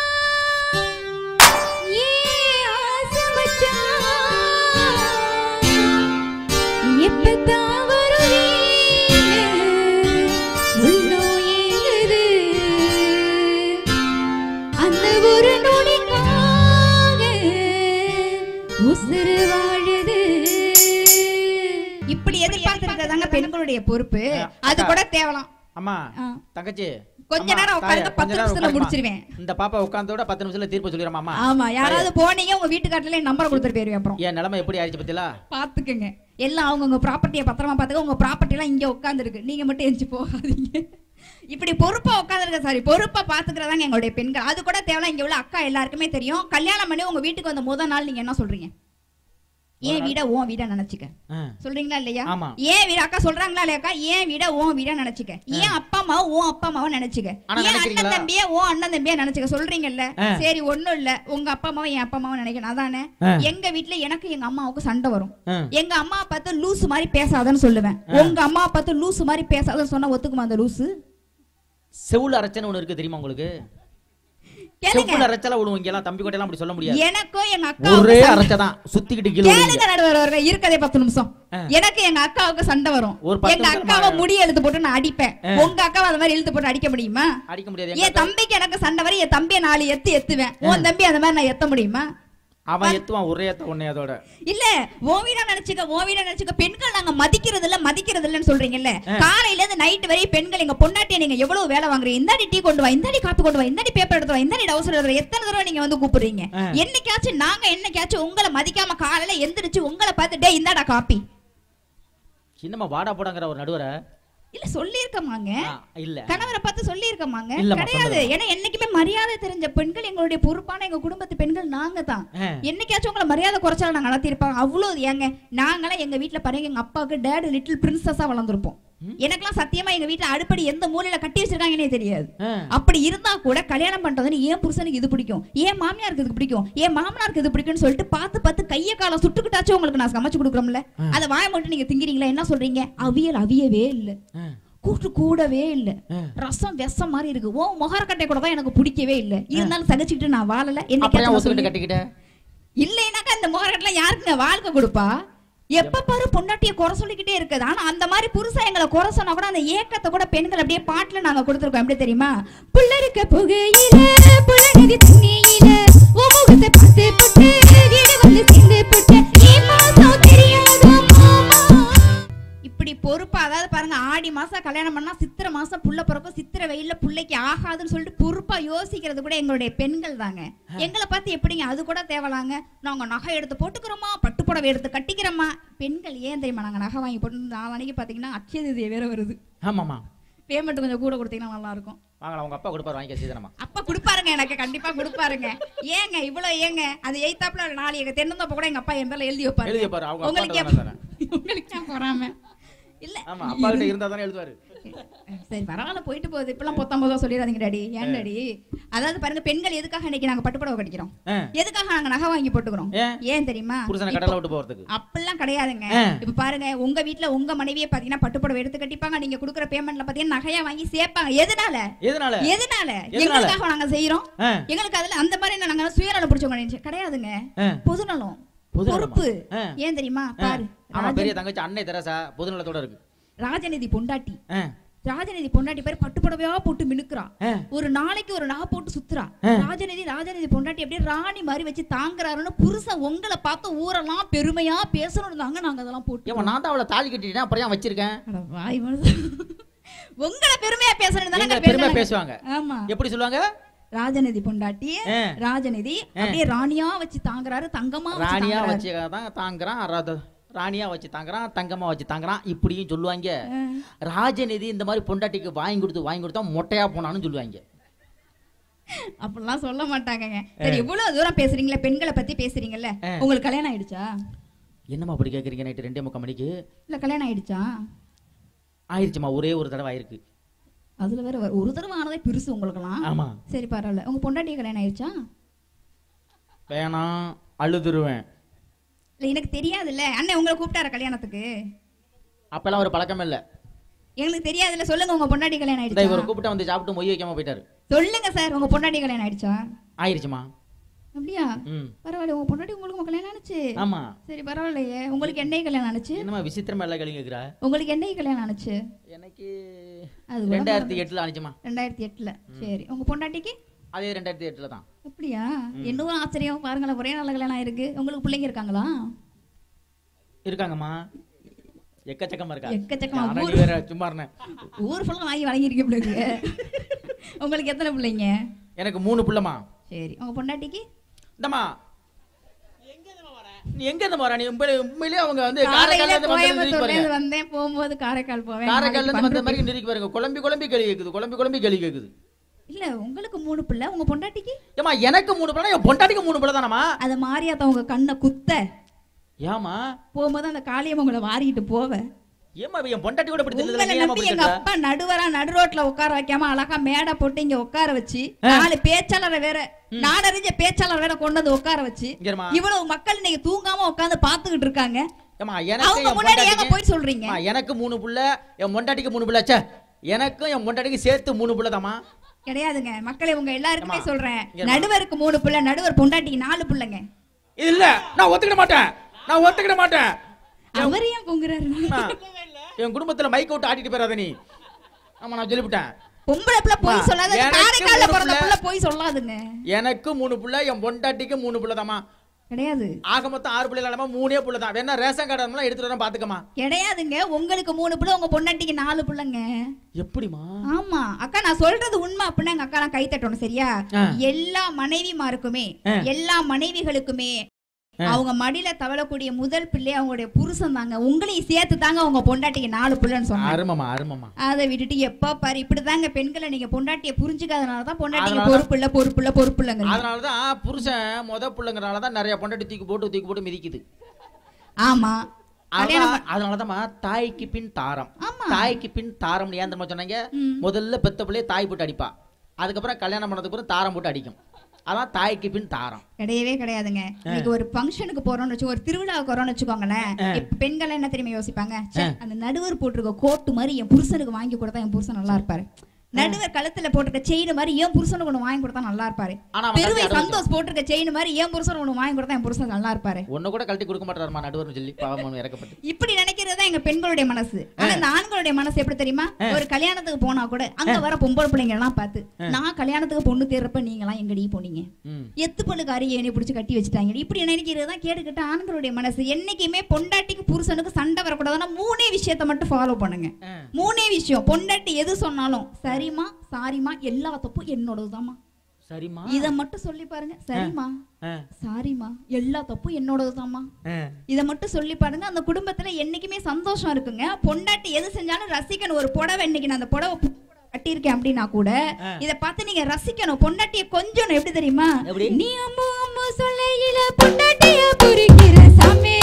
ஏ ஆசை மச்சான் எப்பதான் வருவீங்க உள்ளோ ஏங்குது அந்த ஒரு நொடிக்காக உசுறு வாழுது இப்படி எதிர்பார்த்திருக்கிறதாங்க பெண்களுடைய பொறுப்பு அது கூட தேவலாம் அம்மா ஆ. தங்கச்சி கொஞ்ச அம்மா, நேரம் உட்காருங்க, தாயே, பத்து கொஞ்ச நேரம் நிமிஷத்துல உட்காருமா. முடிச்சிருவேன். இந்த பாப்பா உட்கார்ந்தோட பத்து நிமிஷத்துல தீர்ப்பு சொல்லிடுறமா அம்மா ஆமா யாராவது போனீங்க உங்க வீட்டுக்காரத்துல என் நம்பரை கொடுத்துட்டு போயிருவேன் அப்புறம் என் நிலைமை எப்படி ஆயிடுச்சு பத்திலா பாத்துக்கங்க எல்லாம் அவங்கவுங்க ப்ராப்பர்ட்டியை பத்திரமா பாத்துக்க உங்க ப்ராப்பர்ட்டி எல்லாம் இங்க உட்காந்துருக்கு நீங்க மட்டும் எஞ்சி போகாதீங்க இப்படி பொறுப்பா உட்காந்துருக்க சாரி பொறுப்பா பாத்துக்கிறதாங்க எங்களுடைய பெண்கள் அது கூட தேவையில்ல இங்க உள்ள அக்கா எல்லாருக்குமே தெரியும் கல்யாணம் பண்ணி உங்க வீட்டுக்கு வந்த முதல் நாள் நீங்க என்ன சொல்றீங்க ஏன் வீட உன் வீடா நினைச்சுக்க ஆ. சொல்றீங்களா இல்லையா ஆமா. ஏன் வீடு அக்கா சொல்றாங்களா இல்லையா அக்கா ஏன் வீட உன் வீடா நினைச்சுக்க ஏன் அப்பா அம்மாவை உன் அப்பா அம்மாவை நினைச்சுக்க ஆனா ஏன் நினைக்கிறீங்களா? அண்ணன் தம்பிய உன் அண்ணன் தம்பியா நினைச்சுக்க சொல்றீங்கல்ல ஆ. சரி ஒண்ணும் இல்ல உங்க அப்பா அம்மாவை என் அப்பா அம்மாவை நினைக்கணும் அதானே ஆ. எங்க வீட்ல எனக்கு எங்க அம்மாவுக்கு சண்டை வரும் ஆ. எங்க அம்மா பார்த்து லூசு மாதிரி பேசாதன்னு சொல்லுவேன் உங்க அம்மா பார்த்து லூசு மாதிரி பேசாதன்னு சொன்னா ஒத்துக்குமா அந்த லூசு செவுள் அரைச்சன்னு ஒண்ணு இருக்கு தெரியுமா உங்களுக்கு கேளுங்க செவுள் அரைச்சல விடுவோம் இங்க எல்லாம் தம்பி கோட்டையெல்லாம் அப்படி சொல்ல முடியாது எனக்கும் எங்க ஒரே அக்காவுக்கும் சண்டை- அரைச்சதான் சுத்திக்கிட்டு கீழே கேளுங்க விழுவீங்க. நடுவர் அவர்களே, இருக்கதே பத்து நிமிஷம் ஆ. எனக்கு எங்க அக்காவுக்கு சண்டை வரும் ஒரு பத்து எங்க நிமிஷம் அக்காவை மா- முடி எழுத்து போட்டு நான் அடிப்பேன் ஆ. உங்க அக்காவை அந்த மாதிரி இழுத்து போட்டு அடிக்க முடியுமா அடிக்க முடியாது என் எங்க தம்பிக்கு எனக்கு சண்டை வரும் என் தம்பியை நாலு எத்து எத்துவேன் உன் தம்பி அந்த மாதிரி நான் எத்த முடியுமா அவன் எத்துவான் ஒரே எத்த உன்னை அதோட இல்ல ஓ வீடா நினைச்சுக்க ஓ வீடா நினைச்சுக்க பெண்கள் நாங்க மதிக்கிறது இல்ல மதிக்கிறது இல்லன்னு சொல்றீங்கல்ல காலையில இருந்து நைட் வரையும் பெண்கள் எங்க பொண்டாட்டிய நீங்க எவ்வளவு வேலை வாங்குறீங்க இந்தாடி டீ கொண்டு வா இந்தாடி காப்பி கொண்டு வா இந்தாடி பேப்பர் எடுத்து வா இந்தாடி டவுசர் எடுத்து வா எத்தனை தடவை நீங்க வந்து கூப்பிடுறீங்க ஆ. என்னைக்காச்சும் நாங்க என்னைக்காச்சும் உங்களை மதிக்காம காலையில எந்திரிச்சு உங்களை பார்த்து டே இந்தாடா காப்பி சின்னம்மா வாடா போடாங்கிற ஒரு நடுவரை இல்ல சொல்லியிருக்கமாங்க ஆ, இல்ல கணவரை பார்த்து சொல்லியிருக்கமாங்க இல்லம்மா, கிடையாது சொல்லல. ஏன்னா என்னைக்குமே மரியாதை தெரிஞ்ச பெண்கள் எங்களுடைய பொறுப்பான எங்க குடும்பத்து பெண்கள் நாங்க தான் ஆ. என்னைக்காச்சும் உங்களை மரியாதை குறைச்சாலும் நாங்க நடத்திருப்பாங்க அவ்வளவு ஏங்க நாங்களாம் எங்க வீட்ல பாருங்க எங்க அப்பாவுக்கு டேடு லிட்டில் பிரின்சஸா வளர்ந்துருப்போம் எனக்கெல்லாம் சத்தியமா எங்க வீட்ல அடுப்படி எந்த மூலையில கட்டி வச்சிருக்காங்கன்னே தெரியாது ஆ. அப்படி இருந்தா கூட கல்யாணம் பண்றதுன்னு ஏன் புருஷனுக்கு இது பிடிக்கும் ஏன் மாமியாருக்கு இது பிடிக்கும் ஏன் மாமனாருக்கு இது பிடிக்கும்னு சொல்லிட்டு பார்த்து பார்த்து கைய காலம் சுட்டுக்கிட்டாச்சும் உங்களுக்கு நான் சமைச்சு கொடுக்குறோம்ல அதை வாய மட்டும் நீங்க திங்கிறீங்களா என்ன சொல்றீங்க அவியல் அவியவே இல்ல ஆ. கூட்டு கூடவே இல்ல ஆ. ரசம் விஷம் மாதிரி இருக்கு ஓ முகரக்கட்டை கூட தான் எனக்கு பிடிக்கவே இல்ல இருந்தாலும் சகிச்சுக்கிட்டு நான் வாழல அப்புறம் ஏன் என்னைக்காச்சும் ஒத்துக்கிட்டு சொல்லி- கட்டிக்கிட்ட இல்லைனாக்கா இந்த முகரக்கட்டை யாருக்குங்க வாழ்க்கை கொடுப்பா எப்ப பாரு பொண்டாட்டிய குறை சொல்லிக்கிட்டே இருக்குது ஆனா அந்த மாதிரி புருஷன் எங்களை குறை சொன்னா கூட அந்த ஏக்கத்தை கூட பெண்கள் அப்படியே பாட்டுல நாங்க கொடுத்துருக்கோம் எப்படி தெரியுமா புள்ளருக்க புகையில புலநதி தண்ணியில உன் முகத்தை பார்த்து புட்டு வீடு வந்து சேர்ந்து புட்டு நீ மாசம் தெரியாதோ மாமா இப்படி பொறுப்பா அதாவது பாருங்க ஆடி மாசம் கல்யாணம் பண்ணா சித்திரை மாசம் புள்ள பிறக்கும் சித்திரை வெயில்ல புள்ளைக்கு ஆகாதுன்னு சொல்லிட்டு பொறுப்பா யோசிக்கிறது கூட எங்களுடைய பெண்கள் தாங்க எங்களை பார்த்து எப்படிங்க அது கூட தேவலாங்க நாங்க நகை எடுத்து போட்டுக்கிறோமா பட்டு புடவை எடுத்து கட்டிக்கிறோமா பெண்கள் ஏன் தெரியுமா நாங்க நகை வாங்கி போட்டு நாளைக்கு பாத்தீங்கன்னா அட்சய தேதி வேற வருது ஆமாமா பேமெண்ட் கொஞ்சம் கூட கொடுத்தீங்கன்னா நல்லா இருக்கும் வாங்கலாம் உங்க அப்பா கொடுப்பாரு வாங்கி சீதனமா அப்ப கொடுப்பாருங்க எனக்கு கண்டிப்பா கொடுப்பாருங்க ஏங்க இவ்வளவு ஏங்க அது எய்தாப்புல நாலு எங்க தென்னந்தோப்ப கூட எங்க அப்பா என் பேர்ல எழுதி வைப்பாரு எழுதி வைப்பாரு, அவங்க உங்களுக்கு அப்பாட்ட ஏன் உங்களுக்கு ஏன் பொறாம இல்ல ஆமா அப்பா கிட்ட இருந்தா தானே எழுதுவாரு சரி பரவாயில்ல போயிட்டு போகுது இப்பெல்லாம் பொத்தாம்பதா சொல்லிடாதீங்க டாடி ஏன் டாடி அதாவது பாருங்க பெண்கள் எதுக்காக இன்னைக்கு நாங்க பட்டுப்புடவை கட்டிக்கிறோம் ஆ. எதுக்காக நாங்க நகை வாங்கி போட்டுக்கிறோம் ஏன்? ஏன் தெரியுமா புருஷனை இப்போ- கடலை விட்டு போறதுக்கு அப்படிலாம் கிடையாதுங்க ஆ. இப்ப பாருங்க உங்க வீட்ல உங்க மனைவியே பாத்தீங்கன்னா பட்டுப்புடவை எடுத்து கட்டிப்பாங்க நீங்க கொடுக்குற பேமெண்ட்ல பாத்தீங்கன்னா நகையா வாங்கி சேர்ப்பாங்க எதனால எதனால எதனால எதனால? எங்களுக்காக நாங்க செய்யறோம் ஆ. எங்களுக்கு அதுல அந்த மாதிரி என்ன நாங்க சுயநலம் பிடிச்சவங்க நினைச்சு- கிடையாதுங்க ஆ. பொதுநலம் பொதுநலமா? பொறுப்பு ஆ. ஏன் தெரியுமா ஆ. பாரு ஆமா ராஜ- பெரிய தங்கச்சி அன்னை தெரசா பொதுநலத்தோட இருக்கு ராஜநிதி பொண்டாட்டி ஆ. ராஜநிதி பொண்டாட்டி பேர் பட்டு புடவையா போட்டு மினுக்குறா ஆ. ஒரு நாளைக்கு ஒரு நகை போட்டு சுத்துறா ஆ. ராஜநிதி ராஜநிதி பொண்டாட்டி அப்படியே ராணி மாதிரி வச்சு தாங்குறாருன்னு புருஷன் உங்களை பார்த்து ஊரெல்லாம் பெருமையா பேசணும் தாங்க நாங்க அதெல்லாம் போட்டு ஏமா நான் தான் அவளை தாலி கட்டிட்டேன் அப்புறம் ஏன் வச்சிருக்கேன் அட வாய் மனசு. உங்களை பெருமையா பேசணும் தானே எங்களை பெருமையா பேசுவாங்க ஆமா எப்படி சொல்லுவாங்க ராஜநிதி பொண்டாட்டி ஆ. ராஜநிதி அப்படியே ராணியா வச்சு தாங்குறாரு தங்கமா வச்சு ராணியா தாங்குறாரு. வச்சு தான் தாங்குறான் ராத- ராணியா வச்சு தாங்குறான் தங்கமா வச்சு தாங்குறான் இப்படியும் சொல்லுவாங்க ராஜநிதி இந்த மாதிரி பொண்டாட்டிக்கு வாங்கி கொடுத்து வாங்கி கொடுத்தா மொட்டையா போனான்னு சொல்லுவாங்க அப்படிலாம் சொல்ல மாட்டாங்கங்க சரி இவ்வளவு தூரம் பேசுறீங்களே பெண்களை பத்தி பேசுறீங்கல்ல ஆ. உங்களுக்கு கல்யாணம் ஆயிடுச்சா என்னம்மா அப்படி கேட்குறீங்க நைட்டு ரெண்டே முக்கால் மணிக்கு இல்ல கல்யாணம் ஆயிடுச்சா ஆயிடுச்சுமா ஒரே ஒரு தடவை ஆயிருக்கு அதுல வேற ஒரு- ஒரு தடவை ஆனதே பெருசு உங்களுக்குலாம் ஆமா சரி பரவாயில்ல உங்க பொண்டாட்டி கல்யாணம் ஆயிடுச்சா வேணாம் அழுதுருவேன் இல்ல எனக்கு தெரியாதுல்ல அண்ணன் உங்களை கூப்பிட்டார கல்யாணத்துக்கு அப்பெல்லாம் ஒரு பழக்கமே இல்லை எங்களுக்கு தெரியாதுல்ல சொல்லுங்க உங்க பொண்டாட்டி கல்யாணம் இந்த இவரை ஆயிடுச்சா கூப்பிட்டு வந்து சாப்பிட்டு மொய் வைக்காம போயிட்டாரு சொல்லுங்க சார் உங்க பொண்டாட்டி கல்யாணம் ஆயிடுச்சா ஆயிடுச்சுமா அப்படியா ம் பரவாயில்ல உங்க பொண்டாட்டி உங்களுக்கு கல்யாணம் ஆனுச்சு ஆமா சரி பரவாயில்லையே உங்களுக்கு என்னைக்கு கல்யாணம் ஆனுச்சு என்னம்மா விசித்திரமா எல்லாம் கேள்வி கேட்குறா உங்களுக்கு என்னைக்கு கல்யாணம் ஆனுச்சு எனக்கு அது கூட ரெண்டாயிரத்தி எட்டுல ஆனிச்சுமா ரெண்டாயிரத்தி எட்டுல சரி உங்க பொண்டாட்டிக்கு அதே ரெண்டாயிரத்தி எட்டுல தான் அப்படியா என்னவோ ஆச்சரியம் பாருங்களேன் ஒரே நல்ல கல்யாணம் ஆயிருக்கு உங்களுக்கு பிள்ளைங்க இருக்காங்களா இருக்காங்கம்மா எக்கச்சக்கமா இருக்கா எக்கச்சக்கமா ஆனா ஊர் நீ வேற சும்மா இருந்தேன் ஊர் ஃபுல்லாக வாங்கி வழங்கியிருக்க பிள்ளைங்க உங்களுக்கு எத்தனை பிள்ளைங்க எனக்கு மூணு புள்ளமா சரி உங்க பொண்டாட்டிக்கு இந்தம்மா நீ எங்க இருந்து வர நீ உண்மையிலே உண்மையிலேயே அவங்க வந்து காலையில காரைக்கால்ல இருந்து வந்து நிறுத்தி கோயம்புத்தூர்ல பாருங்க இருந்து வந்தேன் போகும்போது காரைக்கால் போவேன் காரைக்கால்ல நாளைக்கு இருந்து வந்த பண்ருட்டி. மாதிரி நிறுத்தி பாருங்க குழம்பி குழம்பி கேள்வி கேக்குது குழம்பி குழம்பி கேள்வி கேக்குது இல்ல உங்களுக்கு மூணு பிள்ளை உங்க பொண்டாட்டிக்கு ஏமா எனக்கு மூணு பிள்ளை என் பொண்டாட்டிக்கு மூணு பிள்ளை தானம்மா அது மாரியாத்தா உங்க கண்ணை குத்த ஏமா போகும்போது அந்த காளியம் உங்களை வாரிக்கிட்டு போவேன் ஏமா இவ என் பொண்டாட்டி கூட இப்படி உங்களை தெரியல ஏமா நம்பி இப்படி எங்க சொல்ற? அப்பா நடுவரா நடு ரோட்ல உட்கார வைக்காம அழகா மேடை போட்டு இங்க உட்கார வச்சு நாலு பேச்சாளரை வேற நாடறிஞ்ச பேச்சாளர் வேற கொண்டு வந்து உட்கார வச்சு இங்கேம்மா. இவ்வளவு மக்கள் இன்னைக்கு தூங்காம உட்கார்ந்து பாத்துக்கிட்டு இருக்காங்க ஏமா எனக்கு அவங்க என் முன்னாடி ஏங்க பொண்டாட்டிக்கு- போய் சொல்றீங்க அம்மா, எனக்கு மூணு புள்ள என் பொண்டாட்டிக்கு மூணு புள்ள ச்சே எனக்கும் என் பொண்டாட்டிக்கு சேர்த்து மூணு புள்ள தாமா கிடையாதுங்க மக்களே உங்க எல்லாருக்குமே ஏம்மா, சொல்றேன் இங்க நடுவருக்கு மூணு பிள்ளை நடுவர் பொண்டாட்டிக்கு நாலு பிள்ளைங்க இது இல்ல நான் ஒத்துக்கிட மாட்டேன் நான் ஒத்துக்கிட மாட்டேன் அவர் ஏன் பொங்குறாரு அம்மா, என் குடும்பத்துல மைக் விட்டு ஆட்டிட்டு போயிடாத நீ ஆமா நான் சொல்லிவிட்டேன் பொம்பளை பிள்ளை போய் அம்மா, சொல்லாத எனக்கு காரைக்கால்ல மூணு பிறந்த பிள்ளை. பிள்ளை போய் சொல்லாதுங்க எனக்கு மூணு புள்ள என் பொண்டாட்டிக்கு மூணு புள்ள தாமா கிடையாது ஆக மொத்தம் ஆறு பிள்ளை இல்லாம மூணே புள்ள தான் வேணா ரேஷன் கார்டு எல்லாம் எடுத்துட்டு வரேன் பாத்துக்கமா கிடையாதுங்க உங்களுக்கு மூணு பிள்ளை உங்க பொண்டாட்டிக்கு நாலு பிள்ளைங்க எப்படிமா ஆமா அக்கா நான் சொல்றது உண்மை அப்படின்னா எங்க அக்கா கை தட்டணும் சரியா ஆ. எல்லா மனைவிமாருக்குமே ஆ. எல்லா மனைவிகளுக்குமே அவங்க மடியில தவழக்கூடிய முதல் பிள்ளை அவங்களுடைய புருஷன் தாங்க உங்களையும் சேர்த்து தாங்க உங்க பொண்டாட்டிக்கு நாலு பிள்ளைன்னு சொன்னாங்க அருமமா அருமமா அதை விட்டுட்டு எப்ப பாரு இப்படிதாங்க பெண்களை நீங்க பொண்டாட்டிய புரிஞ்சுக்காதனால தான் பொண்டாட்டிக்கு அதனால- பொறுப்பு இல்ல பொறுப்பு இல்ல பொறுப்பு இல்லைங்க அதனாலதான் புருஷன் முத புள்ளைங்கனால தான் நிறைய பொண்டாட்டி தூக்கி போட்டு தூக்கி போட்டு மிதிக்குது ஆமா கல்யாணம் அதான் அதனாலதாம்மா தாய்க்கு பின் தாரம் ஆமா. தாய்க்கு பின் தாரம் ஏன் தெரியுமா சொன்னாங்க ம். முதல்ல பெத்த பிள்ளைய தாய் போட்டு அடிப்பா அதுக்கப்புறம் கல்யாணம் பண்ணதுக்கு அப்புறம் தாரம் போட்டு அடிக்கும் அதான் தாய்க்கு பின் தாரம் கிடையவே கிடையாதுங்க இன்னைக்கு ஒரு ஃபங்க்ஷனுக்கு போறோம்னு வச்சு ஒரு திருவிழாவுக்கு வரோம்னு வச்சுக்கோங்களேன் இப்ப பெண்கள் என்ன தெரியுமா யோசிப்பாங்க ச்சே, அந்த நடுவர் போட்டிருக்க கோட்டு மாதிரி என் புருஷனுக்கு வாங்கி கொடுத்தா என் புருஷன் நல்லா இருப்பாரு நடுவர் கழுத்துல போட்டிருக்க செயின் மாதிரி என் புருஷனுக்கு ஒண்ணு வாங்கி கொடுத்தா நல்லா இருப்பாரு ஆனா அவன் பெருவை கட்டி அடகு சந்தோஷ் போட்டிருக்க செயின் மாதிரி என் புருஷனுக்கு ஒண்ணு வாங்கி கொடுத்தா என் புருஷன் நல்லா இருப்பாரு ஒண்ணு கூட கழட்டி கொடுக்க மாட்டாருமா நடுவர்னு சொல்லி பாவம் இறக்கப்பட்டு இப்படி நினைக்கிறது தான் எங்க பெண்களுடைய மனசு ஆனா இந்த ஆண்களுடைய மனசு எப்படி தெரியுமா ஒரு கல்யாணத்துக்கு போனா கூட அங்க வர பொம்பளை பிள்ளைங்க எல்லாம் பார்த்து நான் கல்யாணத்துக்கு பொண்ணு தேர்றப்ப நீங்க எல்லாம் எங்கடி போனீங்க ம் எத்து பல்லுக்காரி ஏனி பிடிச்சி கட்டி வச்சுட்டாங்க இப்படி நினைக்கிறது தான் கேட்டுக்கிட்ட ஆண்களுடைய மனசு என்னைக்குமே பொண்டாட்டிக்கு புருஷனுக்கு சண்டை வரக்கூடாதுன்னா மூணே விஷயத்தை மட்டும் ஃபாலோ பண்ணுங்க ஆ. மூணே விஷயம் பொண்டாட்டி எது சொன்னாலும் சரிம்மா சாரிம்மா எல்லா தப்பும் என்னோடதுதாம்மா சரிம்மா இத மட்டும் சொல்லி பாருங்க சரிம்மா ஆ, சாரிம்மா எல்லா தப்பும் என்னோடதுதாம்மா ஆ. இத மட்டும் சொல்லி பாருங்க அந்த குடும்பத்துல என்னைக்குமே சந்தோஷம் இருக்குங்க பொண்டாட்டி எது செஞ்சாலும் ரசிக்கணும் ஒரு புடவை இன்னைக்கு நான் அந்த புடவை பு- கட்டியிருக்கேன் அப்படின்னா கூட இத பார்த்து நீங்க ரசிக்கணும் பொண்டாட்டிய கொஞ்சம் எப்படி தெரியுமா எப்படி? நீ அம்மு அம்மு சொல்லையில பொண்டாட்டிய புரிக்கிற சாமி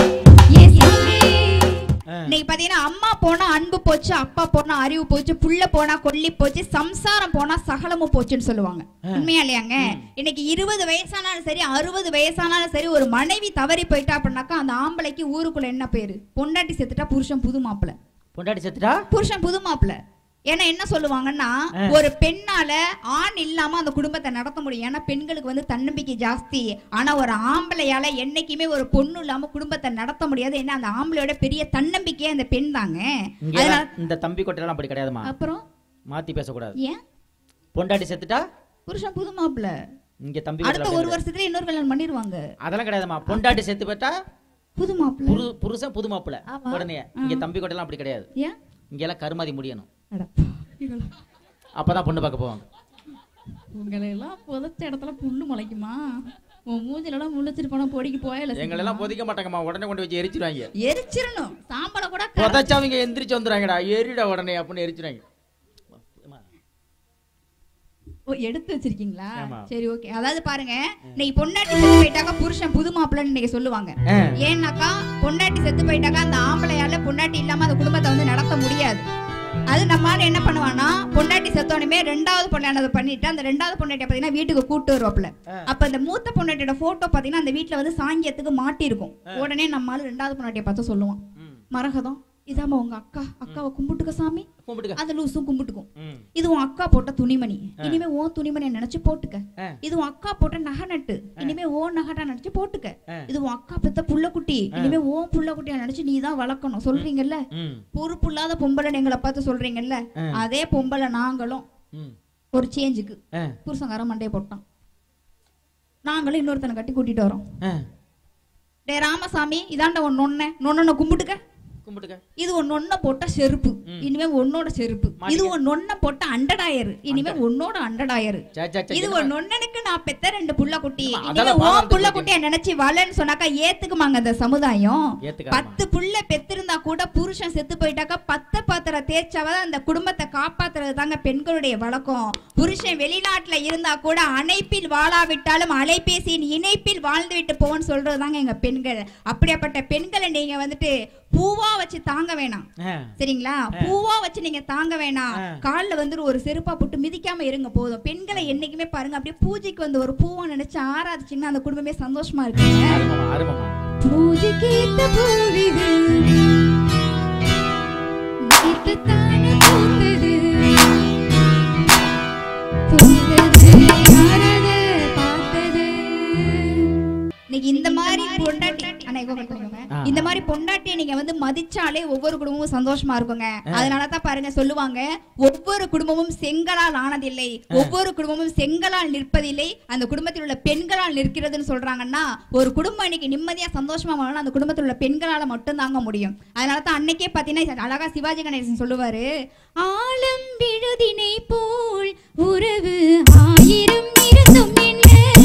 ஏ சாமி இன்னைக்கு பாத்தீங்கன்னா அம்மா போனா அன்பு போச்சு அப்பா போனா அறிவு போச்சு புள்ள போனா கொல்லி போச்சு சம்சாரம் போனா சகலமும் போச்சுன்னு சொல்லுவாங்க உண்மையா இல்லையாங்க இன்னைக்கு இருபது வயசானாலும் சரி அறுபது வயசானாலும் சரி ஒரு மனைவி தவறி போயிட்டா அப்படின்னாக்கா அந்த ஆம்பளைக்கு ஊருக்குள்ள என்ன பேரு பொண்டாட்டி செத்துட்டா புருஷன் புது மாப்பிள பொண்டாட்டி செத்துட்டா புருஷன் புது மாப்பிள ஏன்னா என்ன சொல்லுவாங்கன்னா ஒரு பெண்ணால ஆண் இல்லாம அந்த குடும்பத்தை நடத்த முடியும் ஏன்னா பெண்களுக்கு வந்து தன்னம்பிக்கை ஜாஸ்தி ஆனா ஒரு ஆம்பளையால என்னைக்குமே ஒரு பொண்ணு இல்லாம குடும்பத்தை நடத்த முடியாது ஏன்னா அந்த ஆம்பளையோட பெரிய தன்னம்பிக்கையே அந்த பெண் தாங்க இங்க அதனால இந்த தம்பி கொட்டையெல்லாம் அப்படி கிடையாதுமா அப்புறம் மாத்தி பேசக்கூடாது ஏன் பொண்டாட்டி செத்துட்டா புருஷன் புது மாப்பிள இங்க தம்பி அடுத்த கொட்டையில ஒரு வருஷத்துல இன்னொரு கல்யாணம் பண்ணிடுவாங்க அதெல்லாம் கிடையாதுமா பொண்டாட்டி செத்து போயிட்டா புது மாப்பிள புரு புருஷன் புது மாப்பிள்ள ஆமா. உடனே இங்க தம்பி கொட்டையெல்லாம் அப்படி கிடையாது ஏன் இங்க எல்லாம் கருமாதி முடியணும் அட, அப்பதான் பொண்ணு பார்க்க போவாங்க உங்களை எல்லாம் புதைச்ச இடத்துல புல்லு முளைக்குமா உன் மூஞ்சில எல்லாம் முளைச்சிட்டு போனா பொடிக்கு போயல எங்களை எல்லாம் பொதிக்க மாட்டாங்கம்மா உடனே கொண்டு வச்சு எரிச்சிருவாங்க எரிச்சிடணும் சாம்பலை கூட க- புதைச்சவங்க எந்திரிச்சு வந்துடுறாங்கடா எரிடா உடனே அப்படின்னு எரிச்சிருவாங்க ஓ எடுத்து வச்சிருக்கீங்களா ஆமா. சரி ஓகே அதாவது பாருங்க இன்னைக்கு பொண்டாட்டி செத்து போயிட்டாக்கா புருஷன் புது மாப்பிள்ளைன்னு இன்னைக்கு சொல்லுவாங்க ஆ. ஏன்னாக்கா பொண்டாட்டி செத்து போயிட்டாக்கா அந்த ஆம்பளையால பொண்டாட்டி இல்லாம அந்த குடும்பத்தை வந்து நடத்த முடியாது அது நம்மால என்ன பண்ணுவான்னா பொண்டாட்டி செத்தோனுமே ரெண்டாவது பொண்டானதை பண்ணிட்டு அந்த ரெண்டாவது பொண்டாட்டிய பாத்தீங்கன்னா வீட்டுக்கு கூட்டு வருவாப்ல அப்ப அந்த மூத்த பொண்டாட்டியோட போட்டோ பாத்தீங்கன்னா அந்த வீட்டுல வந்து சாங்கியத்துக்கு மாட்டி இருக்கும் உடனே நம்மால ரெண்டாவது பொண்டாட்டிய பார்த்து சொல்லுவான் ம். மரகதம் இதாம்மா உங்க அக்கா அக்காவை கும்பிட்டுக்க சாமி கும்பிட்டுக்க அந்த லூசும் கும்பிட்டுக்கும் ம். இது உன் அக்கா போட்ட துணிமணி இனிமே உன் துணிமணியை நினைச்சு போட்டுக்க ஆ. இது உன் அக்கா போட்ட நகை நட்டு இனிமே ஓன் நகட்டா நினைச்சு போட்டுக்க ஆ. இது உன் அக்கா பெத்த புள்ளக்குட்டி இனிமே ஓன் புள்ளக்குட்டியா நினைச்சு நீ தான் வளர்க்கணும் சொல்றீங்கல்ல ம். பொறுப்பு இல்லாத பொம்பளை எங்களை பார்த்து சொல்றீங்கல்ல ஆ. அதே பொம்பளை நாங்களும் ம். ஒரு சேஞ்சுக்கு ஆ. புருஷங்கார மண்டையை போட்டான் நாங்களும் இன்னொருத்தனை கட்டி கூட்டிட்டு வரோம் ஆ. டே ராமசாமி இதாண்ட உன் நொன்ன நொன்ன கும்பிட்டுக்க கும்பிட்டுக்க இது உன் நொன்ன போட்ட செருப்பு ம். இனிமே உன்னோட செருப்பு இது மாட்டிக்க. உன் நொன்ன போட்ட அண்டடாயரு இனிமே உன்னோட அண்டடாயரு சே, சே, சே, இது என்னம்மா? ஒரு நொண்ணனுக்கு நான் பெத்த ரெண்டு புள்ள குட்டி அம்மா, இனிமே அதெல்லாம் ஓ பாராட்டுறதுக்கு புள்ள குட்டிய நினைச்சு வளன்னு சொன்னாக்கா ஏத்துக்குமாங்க அந்த சமுதாயம் ஏத்துக்காதம்மா. பத்து புள்ள பெத்திருந்தா கூட புருஷன் செத்து போயிட்டாக்கா பத்த பாத்திர தேய்ச்சாவது அந்த குடும்பத்தை காப்பாத்துறது தாங்க பெண்களுடைய வழக்கம் புருஷன் வெளிநாட்டுல இருந்தா கூட அணைப்பில் வாழாவிட்டாலும் அலைபேசியின் இணைப்பில் வாழ்ந்து விட்டு போன்னு சொல்றது தாங்க எங்க பெண்கள் அப்படியாப்பட்ட பெண்களை நீங்க வந்துட்டு பூவா வச்சு தாங்க வேணாம் ஆ. சரிங்களா பூவா வச்சு நீங்க தாங்க வேணாம் ஆ. கால்ல வந்து ஒரு செருப்பா போட்டு மிதிக்காம இருங்க போதும் பெண்களை என்னைக்குமே பாருங்க அப்படியே பூஜைக்கு வந்து ஒரு பூவா நினைச்சு ஆராதிச்சீங்கன்னா அந்த குடும்பமே சந்தோஷமா இருக்குங்க அருமம்மா, அருமம்மா. பூஜைக்கு ஏத்த பூவிது நேத்துத்தானே பூத்தது. பூத்தது, யாரது பார்த்தது? இன்னைக்கு இந்த மாதிரி பொண்டாட்டி அண்ணா, இவங்க கட் பண்ணிக்கோங்க. ஆ. இந்த மாதிரி பொண்டாட்டியை நீங்க வந்து மதிச்சாலே ஒவ்வொரு குடும்பமும் சந்தோஷமா இருக்குங்க அதனால தான் பாருங்க சொல்லுவாங்க ஒவ்வொரு குடும்பமும் செங்கலால் ஆனதில்லை ஒவ்வொரு குடும்பமும் செங்கலால் நிற்பதில்லை அந்த குடும்பத்தில் உள்ள பெண்களால் நிற்கிறதுன்னு சொல்றாங்கன்னா ஒரு குடும்பம் இன்னைக்கு நிம்மதியா சந்தோஷமா வாழணும் அந்த குடும்பத்தில் உள்ள பெண்களால மட்டும் தாங்க முடியும் அதனால தான் அன்னைக்கே பாத்தீங்கன்னா அழகா சிவாஜி கணேசன் சொல்லுவாரு ஆலம் விழுதினை போல் உறவு ஆயிரம் இருந்தும் என்ன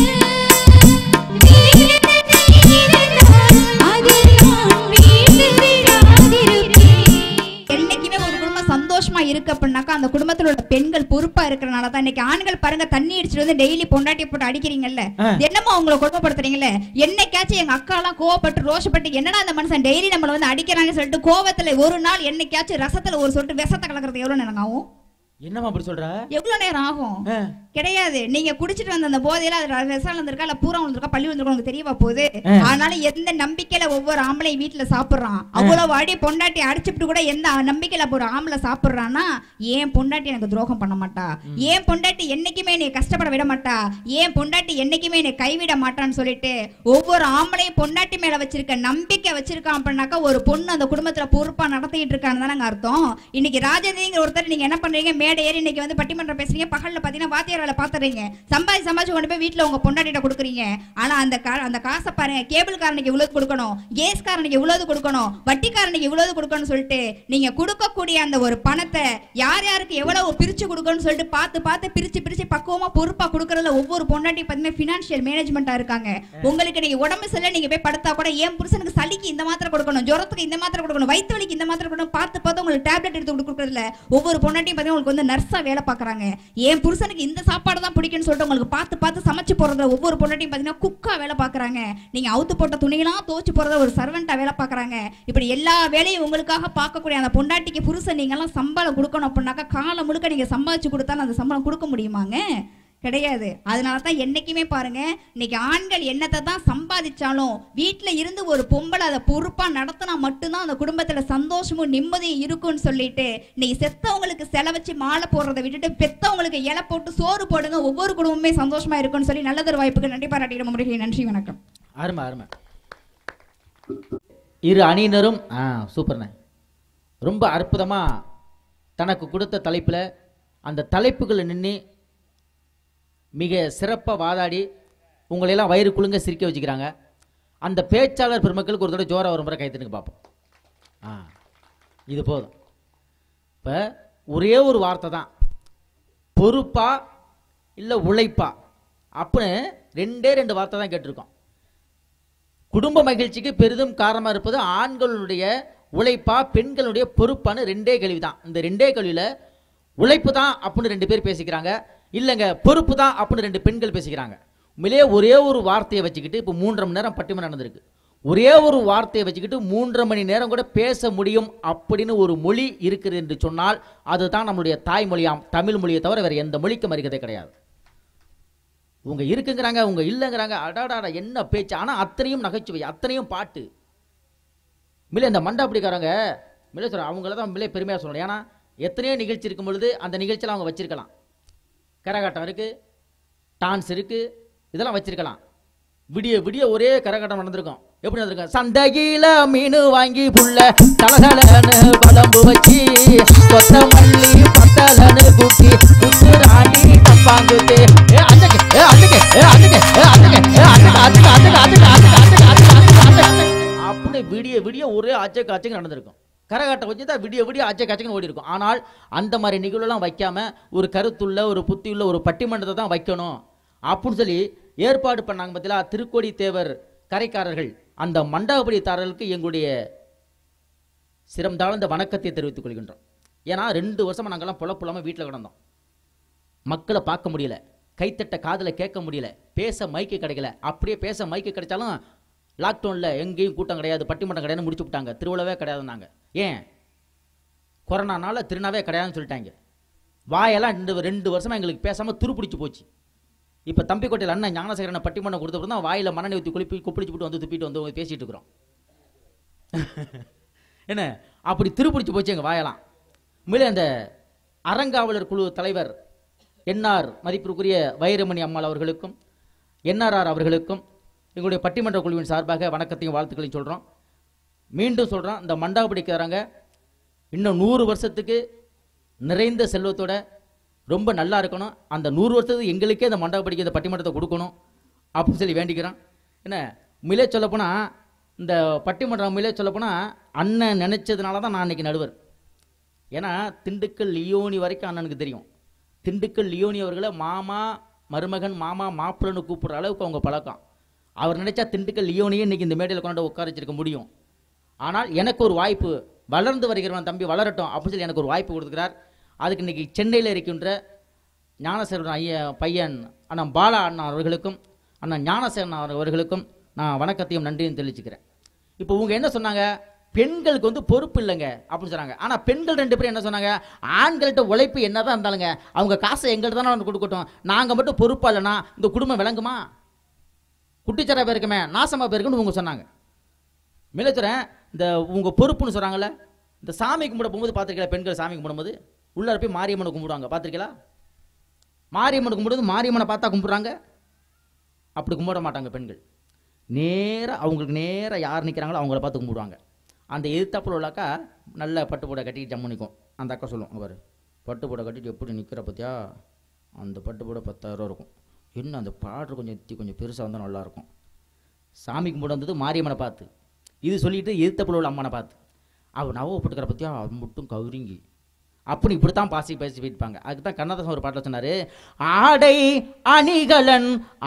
என்னைக்குமே ஒரு குடும்பம் சந்தோஷமா இருக்கு அப்படின்னாக்கா அந்த குடும்பத்துல உள்ள பெண்கள் பொறுப்பா இருக்கிறனால தான் இன்னைக்கு ஆண்கள் பாருங்க தண்ணி அடிச்சுட்டு வந்து டெய்லி பொண்டாட்டி போட்டு அடிக்கிறீங்கல்ல ஆ. என்னமோ அவங்கள கொடுமைப்படுத்துறீங்கல்ல என்னைக்காச்சும் எங்க அக்கா எல்லாம் கோவப்பட்டு ரோஷப்பட்டு என்னடா அந்த மனுஷன் டெய்லி நம்மள வந்து அடிக்கிறாங்கன்னு சொல்லிட்டு கோவத்துல ஒரு நாள் என்னைக்காச்சும் ரசத்துல ஒரு சொட்டு விஷத்தை கலக்கிறது எவ்வளவு நேரம் ஆகும் என்னம்மா அப்படி சொல்ற எவ்வளவு நேரம் ஆகும் ஆ. கிடையாது நீங்க குடிச்சிட்டு வந்த அந்த போதையில அது ரசம் வந்திருக்கா இல்ல பூரா வந்திருக்கா பள்ளி வந்திருக்கா உங்களுக்கு தெரியவா போகுது ஆ. அதனால எந்த நம்பிக்கையில ஒவ்வொரு ஆம்பளையும் வீட்டுல சாப்பிடுறான் அவ்வளவு வாடி பொண்டாட்டி அடிச்சுட்டு கூட எந்த நம்பிக்கையில ஒரு ஆம்பளை சாப்பிடுறான்னா ஏன் பொண்டாட்டி எனக்கு துரோகம் பண்ண மாட்டா ஏன் பொண்டாட்டி என்னைக்குமே நீ கஷ்டப்பட விட மாட்டா ஏன் பொண்டாட்டி என்னைக்குமே நீ கைவிட மாட்டான்னு சொல்லிட்டு ஒவ்வொரு ஆம்பளையும் பொண்டாட்டி மேல வச்சிருக்க நம்பிக்கை வச்சிருக்கான் அப்படின்னாக்கா ஒரு பொண்ணு அந்த குடும்பத்துல பொறுப்பா நடத்திட்டு இருக்கான்னு தானங்க அர்த்தம் இன்னைக்கு ராஜதேங்கிற ஒருத்தர் நீங்க என்ன பண்றீங்க மேடை ஏறி இன்னைக்கு வந்து பட்டிமன்றம் பேசுறீங்க பகல்ல பாத்தீங்கன்னா வாத்தியார் வேலை பாத்துறீங்க சம்பாதி சம்பாதிச்சு கொண்டு போய் வீட்டுல உங்க பொண்டாட்டிட்ட கொடுக்குறீங்க ஆனா அந்த கா அந்த காசை பாருங்க கேபிள் காரனுக்கு இவ்வளவு கொடுக்கணும் கேஸ் காரனுக்கு இவ்வளவு கொடுக்கணும் வட்டிக்காரனுக்கு இவ்வளவு கொடுக்கணும்னு சொல்லிட்டு நீங்க கொடுக்கக்கூடிய அந்த ஒரு பணத்தை யார் யாருக்கு எவ்வளவு பிரிச்சு கொடுக்கணும்னு சொல்லிட்டு பார்த்து பார்த்து பிரிச்சு பிரிச்சு பக்குவமா பொறுப்பா கொடுக்கறதுல ஒவ்வொரு பொண்டாட்டி பாத்தீங்கன்னா பினான்சியல் மேனேஜ்மெண்டா இருக்காங்க உங்களுக்கு நீங்க உடம்பு சரியில்லை நீங்க போய் படுத்தா கூட என் புருஷனுக்கு சளிக்கு இந்த மாத்திரை கொடுக்கணும் ஜுரத்துக்கு இந்த மாத்திரை கொடுக்கணும் வயிற்று வலிக்கு இந்த மாத்திரை கொடுக்கணும் பார்த்து பார்த்து உங்களுக்கு டேப்லெட் எடுத்து கொடுக்கறதுல ஒவ்வொரு பொண்டாட்டியும் பார்த்தீங்கன்னா உங்களுக்கு வந்து நர்ஸா வேலை பார்க்கறாங்க என் புருஷனுக்கு இந்த சாப்பாடு தான் பிடிக்கும்னு சொல்லிட்டு உங்களுக்கு பார்த்து பார்த்து சமைச்சு போறதுல ஒவ்வொரு பொண்டாட்டியும் பார்த்தீங்கன்னா குக்கா வேலை பார்க்கறாங்க நீங்க அவுத்து போட்ட துணியெல்லாம் துவச்சு போறத ஒரு சர்வெண்டா வேலை பார்க்கறாங்க இப்படி எல்லா வேலையும் உங்களுக்காக பார்க்கக்கூடிய அந்த பொண்டாட்டிக்கு புருஷன் நீங்க எல்லாம் சம்பளம் கொடுக்கணும் அப்படின்னாக்கா காலம் முழுக்க நீங்க சம்பாதிச்சு கொடுத்தாலும் அந்த சம்பளம் கொடுக்க முடியுமாங்க கிடையாது அதனால தான் என்னைக்குமே பாருங்க இன்னைக்கு ஆண்கள் என்னத்தை தான் சம்பாதிச்சாலும் வீட்ல இருந்து ஒரு பொம்பளை அதை பொறுப்பா நடத்தினா மட்டும்தான் அந்த குடும்பத்துல சந்தோஷமும் நிம்மதியும் இருக்கும்னு சொல்லிட்டு இன்னைக்கு செத்தவங்களுக்கு செலவச்சு மாலை போடுறதை விட்டுட்டு பெத்தவங்களுக்கு இலை போட்டு சோறு போடுங்க ஒவ்வொரு குடும்பமே சந்தோஷமா இருக்கும்னு சொல்லி நல்லதொரு வாய்ப்புக்கு நன்றி பாராட்டிட முடியும் நன்றி வணக்கம் அருமை அருமை இரு அணியினரும் ஆ சூப்பர்ண்ணே ரொம்ப அற்புதமாக தனக்கு கொடுத்த தலைப்பில் அந்த தலைப்புகளை நின்று மிக சிறப்பாக வாதாடி உங்களையெல்லாம் வயிறு குலுங்க சிரிக்க வச்சுக்கிறாங்க அந்த பேச்சாளர் பெருமக்களுக்கு ஒரு தடவை ஜோரா ஒரு முறை கைத்தனுக்கு பார்ப்போம் ஆ இது போதும் இப்போ ஒரே ஒரு வார்த்தை தான் பொறுப்பா இல்லை உழைப்பா அப்படின்னு ரெண்டே ரெண்டு வார்த்தை தான் கேட்டிருக்கோம் குடும்ப மகிழ்ச்சிக்கு பெரிதும் காரணமாக இருப்பது ஆண்களுடைய உழைப்பா பெண்களுடைய பொறுப்பான்னு ரெண்டே கேள்வி தான் இந்த ரெண்டே கேள்வியில் உழைப்பு தான் அப்படின்னு ரெண்டு பேர் பேசிக்கிறாங்க இல்லைங்க பொறுப்பு தான் அப்படின்னு ரெண்டு பெண்கள் பேசிக்கிறாங்க உண்மையிலேயே ஒரே ஒரு வார்த்தையை வச்சுக்கிட்டு இப்போ மூன்றரை மணி நேரம் பட்டிமன்றம் நடந்திருக்கு ஒரே ஒரு வார்த்தையை வச்சுக்கிட்டு மூன்றரை மணி நேரம் கூட பேச முடியும் அப்படின்னு ஒரு மொழி இருக்குது என்று சொன்னால் அதுதான் நம்மளுடைய தாய்மொழியாம் தமிழ் மொழியை தவிர வேற எந்த மொழிக்கும் அறிகிறதே கிடையாது உங்க இருக்குங்கிறாங்க உங்க இல்லைங்கிறாங்க அடாடாடா என்ன பேச்சு ஆனா அத்தனையும் நகைச்சுவை அத்தனையும் பாட்டு மில்ல இந்த மண்டாப்பிடிக்காரங்க மில்ல சொல்ற அவங்கள தான் மில்ல பெருமையாக சொல்லணும் ஏன்னா எத்தனையோ நிகழ்ச்சி இருக்கும் பொழுது அந்த நிகழ்ச்சியில் அவங்க வச்சிருக்கலாம் கரகாட்டம் இருக்கு டான்ஸ் இருக்கு இதெல்லாம் வச்சிருக்கலாம் விடிய விடிய ஒரே கரகாட்டம் நடந்திருக்கும் எப்படி நடந்திருக்கும் சந்தையில மீன் வாங்கி புள்ள தலதலன்னு குழம்பு வச்சு கொத்தமல்லி பத்தலன்னு குட்டி குத்துராண்டி டப்பாங்குத்து ஏ அன்னைக்கு ஏ அன்னைக்கு ஏ அன்னைக்கு ஏ அன்னைக்கு ஏ அன்னைக்கு அன்னைக்கு அன்னைக்கு அன்னைக்கு அன்னைக்கு அன்னைக்கு அன்னைக்கு அன்னைக்கு அன்னைக்கு அப்படி விடிய விடிய ஒரே அச்சக்கு அச்சக்கு நடந்திருக்கும் கரகாட்டம் வச்சு தான் விடிய விடிய அச்சக்கு அச்சக்குன்னு ஓடி இருக்கும் ஆனால் அந்த மாதிரி நிகழ்வுலாம் வைக்காம ஒரு கருத்துள்ள ஒரு புத்தியுள்ள ஒரு பட்டிமன்றத்தை தான் வைக்கணும் அப்படின்னு சொல்லி ஏற்பாடு பண்ணாங்க பார்த்தீங்களா திருக்கோடி தேவர் கரைக்காரர்கள் அந்த மண்டபடித்தாரர்களுக்கு எங்களுடைய சிரம் தாழ்ந்த வணக்கத்தை தெரிவித்துக் கொள்கின்றோம் ஏன்னா ரெண்டு வருஷமா நாங்கெல்லாம் புலப்புலாம வீட்டில் கிடந்தோம் மக்களை பார்க்க முடியல கைத்தட்ட காதில் கேட்க முடியல பேச மைக்கு கிடைக்கல அப்படியே பேச மைக்கு கிடைச்சாலும் லாக்டவுனில் எங்கேயும் கூட்டம் கிடையாது பட்டிமன்றம் கிடையாதுன்னு முடிச்சு விட்டாங்க திருவிழாவே கிடையாதுன்னாங்க ஏன் கொரோனானால திருநாவே கிடையாதுன்னு சொல்லிட்டாங்க வாயெல்லாம் ரெண்டு ரெண்டு வருஷமா எங்களுக்கு பேசாமல் துருப்பிடிச்சு போச்சு இப்போ தம்பிக்கோட்டையில் அண்ணன் ஞானசேகரனை பட்டிமன்றம் கொடுத்தப்பறம் தான் வாயில் மண்ணெண்ணெய் ஊற்றி குளிப்பி குப்பிடிச்சு விட்டு வந்து துப்பிட்டு வந்து பேசிட்டு இருக்கிறோம் என்ன அப்படி திருப்பிடிச்சு போச்சு எங்கள் வாயெல்லாம் உண்மையிலே அந்த அறங்காவலர் குழு தலைவர் என்ஆர் மதிப்பிற்குரிய வைரமணி அம்மாள் அவர்களுக்கும் என்ஆர்ஆர் அவர்களுக்கும் எங்களுடைய பட்டிமன்ற குழுவின் சார்பாக வணக்கத்தையும் வாழ்த்துக்களையும் சொல்கிறோம் மீண்டும் சொல்கிறோம் இந்த மண்டாபடிக்காரங்க இன்னும் நூறு வருஷத்துக்கு நிறைந்த செல்வத்தோட ரொம்ப நல்லா இருக்கணும் அந்த நூறு வருஷத்துக்கு எங்களுக்கே இந்த மண்டபடிக்கு இந்த பட்டிமன்றத்தை கொடுக்கணும் அப்படின்னு சொல்லி வேண்டிக்கிறோம் என்ன மிலே சொல்லப்போனால் இந்த பட்டிமன்றம் மிலே சொல்லப்போனால் அண்ணன் நினைச்சதுனால தான் நான் இன்னைக்கு நடுவர் ஏன்னா திண்டுக்கல் லியோனி வரைக்கும் அண்ணனுக்கு தெரியும் திண்டுக்கல் லியோனி அவர்களை மாமா மருமகன் மாமா மாப்பிள்ளன்னு கூப்பிடுற அளவுக்கு அவங்க பழக்கம் அவர் நினைச்சா திண்டுக்கல் லியோனியே இன்னைக்கு இந்த மேடையில் கொண்டாந்து உட்கார வச்சிருக்க முடியும் ஆனால் எனக்கு ஒரு வாய்ப்பு வளர்ந்து வருகிறவன் தம்பி வளரட்டும் அப்படின்னு சொல்லி எனக்கு ஒரு வாய்ப்பு கொடுத்துக்கிறார் அதுக்கு இன்னைக்கு சென்னையில் இருக்கின்ற ஞானசேகரன் ஐயா பையன் அண்ணன் பாலா அண்ணா அவர்களுக்கும் அண்ணன் ஞானசேகரன் அவர்களுக்கும் நான் வணக்கத்தையும் நன்றியும் தெரிவிச்சுக்கிறேன் இப்போ உங்க என்ன சொன்னாங்க பெண்களுக்கு வந்து பொறுப்பு இல்லைங்க அப்படின்னு சொன்னாங்க ஆனால் பெண்கள் ரெண்டு பேரும் என்ன சொன்னாங்க ஆண்கள்கிட்ட உழைப்பு என்னதான் இருந்தாலுங்க அவங்க காசை எங்கள்கிட்ட தானே வந்து கொடுக்கட்டும் நாங்கள் மட்டும் பொறுப்பா இல்லைன்னா இந்த குடும்பம் விளங்குமா குட்டிச்சரா பேருக்குமே நாசமா பேருக்குன்னு உங்க சொன்னாங்க மிளச்சுறேன் இந்த உங்க பொறுப்புன்னு சொல்றாங்கல்ல இந்த சாமி கும்பிட போகும்போது பார்த்துருக்கீங்களா பெண்கள் சாமி கும்பிடும்போது உள்ளார போய் மாரியம்மனை கும்பிடுவாங்க பார்த்துருக்கீங்களா மாரியம்மனை கும்பிடுறது மாரியம்மனை பார்த்தா கும்பிடுறாங்க அப்படி கும்பிட மாட்டாங்க பெண்கள் நேரா அவங்களுக்கு நேரா யார் நிற்கிறாங்களோ அவங்கள பார்த்து கும்பிடுவாங்க அந்த எதிர்த்தாப்புல உள்ளாக்கா நல்ல பட்டு புடவை கட்டிட்டு ஜம்மு நிற்கும் அந்த அக்கா சொல்லும் "இங்க பாரு பட்டு புடவை கட்டிட்டு எப்படி நிற்கிற பத்தியா அந்த பட்டு புடவை பத்தாயிரம் இருக்கும் என்ன அந்த பாட்ரு கொஞ்சம் எத்தி கொஞ்சம் பெருசாக வந்தால் நல்லாயிருக்கும் சாமி கும்பிட வந்தது மாரியம்மனை பார்த்து இது சொல்லிட்டு எதிர்த்தப்புல உள்ள அம்மனை பார்த்து அவள் நவ போட்டுக்கிற பற்றியா அது மட்டும் கவுரிங்கி அப்படி இப்படித்தான் பாசி பேசி போயிருப்பாங்க அதுக்கு தான் கண்ணதாசன் ஒரு பாட்டில் சொன்னாரு ஆடை அணிகலன்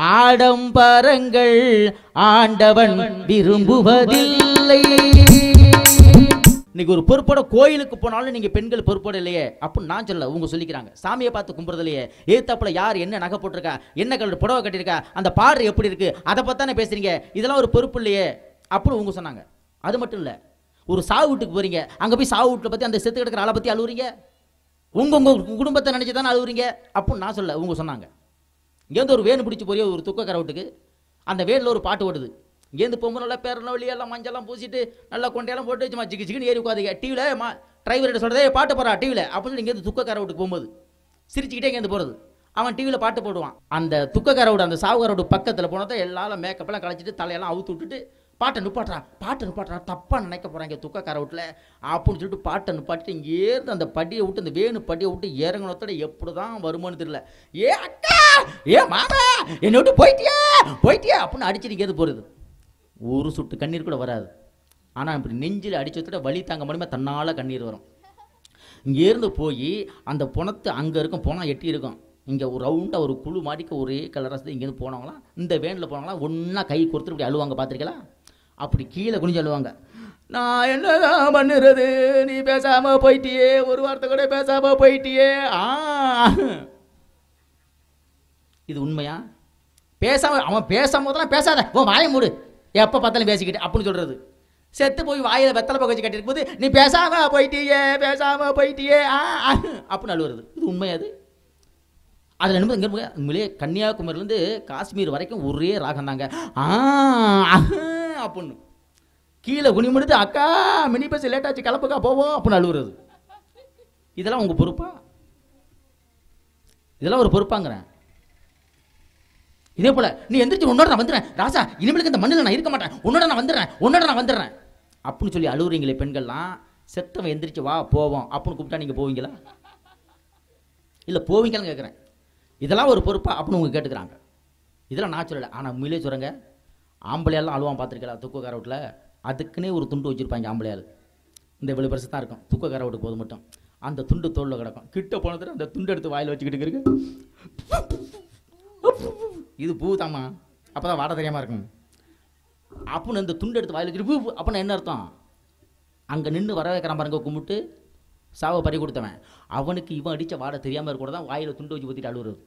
ஆடம்பரங்கள் ஆண்டவன் விரும்புவதில்லை இன்னைக்கு ஒரு பொறுப்போட கோயிலுக்கு போனாலும் நீங்க பெண்கள் பொறுப்போட இல்லையே அப்படின்னு நான் சொல்ல உங்க சொல்லிக்கிறாங்க சாமியை பார்த்து கும்பிடுறது இல்லையே ஏத்தாப்புல யார் என்ன நகை போட்டிருக்கா என்ன கலர் புடவை கட்டியிருக்கா அந்த பாடு எப்படி இருக்கு அதை பத்தானே பேசுறீங்க இதெல்லாம் ஒரு பொறுப்பு இல்லையே அப்படின்னு உங்க சொன்னாங்க அது மட்டும் இல்ல ஒரு சாவு வீட்டுக்கு போறீங்க அங்க போய் சாவு வீட்டுல பத்தி அந்த செத்து கிடக்கிற ஆளை பத்தி அழுவுறீங்க உங்க உங்க குடும்பத்தை நினைச்சு தானே அழுவுறீங்க அப்படின்னு நான் சொல்ல உங்க சொன்னாங்க இங்கேருந்து ஒரு வேன் பிடிச்சி போறிய ஒரு துக்கக்கரை வீட்டுக்கு அந்த வேனில் ஒரு பாட்டு ஓடுது இங்கேருந்து போகும்போது நல்லா பேரன வழி எல்லாம் மஞ்சள்லாம் பூசிட்டு நல்லா கொண்டையெல்லாம் போட்டு வச்சு ஜிக்கு ஜிக்குன்னு ஏறி உட்காந்துங்க டிவியில் மா டிரைவர் சொல்கிறதே பாட்டு போறா டிவியில் அப்படின்னு சொல்லி இங்கேருந்து துக்கக்கார வீட்டுக்கு போகும்போது சிரிச்சுக்கிட்டே இங்கேருந்து போகிறது அவன் டிவியில் பாட்டு போடுவான் அந்த துக்கக்கார வீடு அந்த சாவுகார வீடு பக்கத்தில் போனதை எல்லாரும் மேக்கப்லாம் கழிச்சிட்டு தலையெல்லாம் அவுத்து விட்டுட்டு பாட்டை நிப்பாட்டுறா பாட்டை நிப்பாட்டுறா தப்பாக நினைக்க போகிறாங்க துக்கக்கார வீட்டில் அப்படின்னு சொல்லிட்டு பாட்டை நிப்பாட்டிட்டு இங்கேருந்து அந்த படியை விட்டு அந்த வேணு படியை விட்டு இறங்கினத்தோட எப்படி தான் வருமானு தெரியல ஏ அக்கா ஏ மாமா என்னை விட்டு போயிட்டியா போயிட்டியா அப்படின்னு அடிச்சுட்டு இங்கேருந்து போகிறது ஒரு சொட்டு கண்ணீர் கூட வராது ஆனால் இப்படி நெஞ்சில் அடிச்சு வச்சுட்டு வலி தாங்க முடியுமா தன்னால் கண்ணீர் வரும் இங்கேருந்து போய் அந்த புணத்து அங்கே இருக்கும் புணம் எட்டி இருக்கும் இங்கே ஒரு ரவுண்டாக ஒரு குழு மாடிக்க ஒரே கலராக இங்கேருந்து போனவங்களாம் இந்த வேனில் போனவங்களாம் ஒன்றா கை கொடுத்துட்டு இப்படி அழுவாங்க பார்த்துருக்கலாம் அப்படி கீழே குனிஞ்சு அழுவாங்க நான் என்னதான் பண்ணுறது நீ பேசாமல் போயிட்டியே ஒரு வார்த்தை கூட பேசாமல் போயிட்டியே ஆ இது உண்மையா பேசாம அவன் பேசும் போதெல்லாம் பேசாத ஓ வாயை மூடு எப்போ பார்த்தாலும் பேசிக்கிட்டு அப்படின்னு சொல்றது செத்து போய் வாயில வெத்தலை பக்கம் வச்சு கட்டிருக்கும் போது நீ பேசாம போயிட்டியே பேசாம போயிட்டியே ஆ ஆ, அப்படின்னு அழுவுறது இது உண்மையா அது அதில் என்ன இங்கே உண்மையிலேயே கன்னியாகுமரியிலேருந்து காஷ்மீர் வரைக்கும் ஒரே ராகம் தாங்க ஆ அஹ், அப்படின்னு கீழே குனிமுடுத்து அக்கா மினி பஸ் லேட் ஆச்சு கிளப்புக்கா போவோம் அப்படின்னு அழுவுறது இதெல்லாம் உங்க பொறுப்பா இதெல்லாம் ஒரு பொறுப்பாங்கிறேன் இதே போல நீ எந்திரிச்சு உன்னோட நான் வந்துடுறேன் ராசா இனிமேலுக்கு இந்த மண்ணில் நான் இருக்க மாட்டேன் உன்னோட நான் வந்துடுறேன் உன்னோட நான் வந்துடுறேன் அப்படின்னு சொல்லி அழுவுறீங்களே பெண்கள்லாம் செத்தவன் எந்திரிச்சு வா போவோம் அப்படின்னு கூப்பிட்டா நீங்க போவீங்களா இல்லை போவீங்கன்னு கேட்குறேன் இதெல்லாம் ஒரு பொறுப்பா அப்படின்னு உங்க கேட்டுக்கிறாங்க இதெல்லாம் நான் சொல்லலை ஆனால் உண்மையிலே சொல்கிறேங்க ஆம்பளையெல்லாம் அழுவான் பார்த்துருக்கலாம் தூக்கக்கார வீட்டில் அதுக்குன்னே ஒரு துண்டு வச்சுருப்பாங்க ஆம்பளையால் இந்த இவ்வளோ பெருசு தான் இருக்கும் தூக்கக்கார வீட்டுக்கு போது மட்டும் அந்த துண்டு தோளில் கிடக்கும் கிட்ட போனதுல அந்த துண்டு எடுத்து வாயில் வச்சுக்கிட்டு இருக்கு இது பூ தாம்மா அப்போ தான் வாட தெரியாமல் இருக்கும் அப்படின்னு இந்த துண்டு எடுத்து வாயில் வச்சுட்டு பூ பூ அப்படின்னா என்ன அர்த்தம் அங்கே நின்று வர வைக்கிறான் பாருங்க கும்பிட்டு சாவை பறி கொடுத்தவன் அவனுக்கு இவன் அடிச்ச வாடை தெரியாமல் இருக்க தான் வாயில துண்டு வச்சு ஊற்றிட்டு அழுவுறது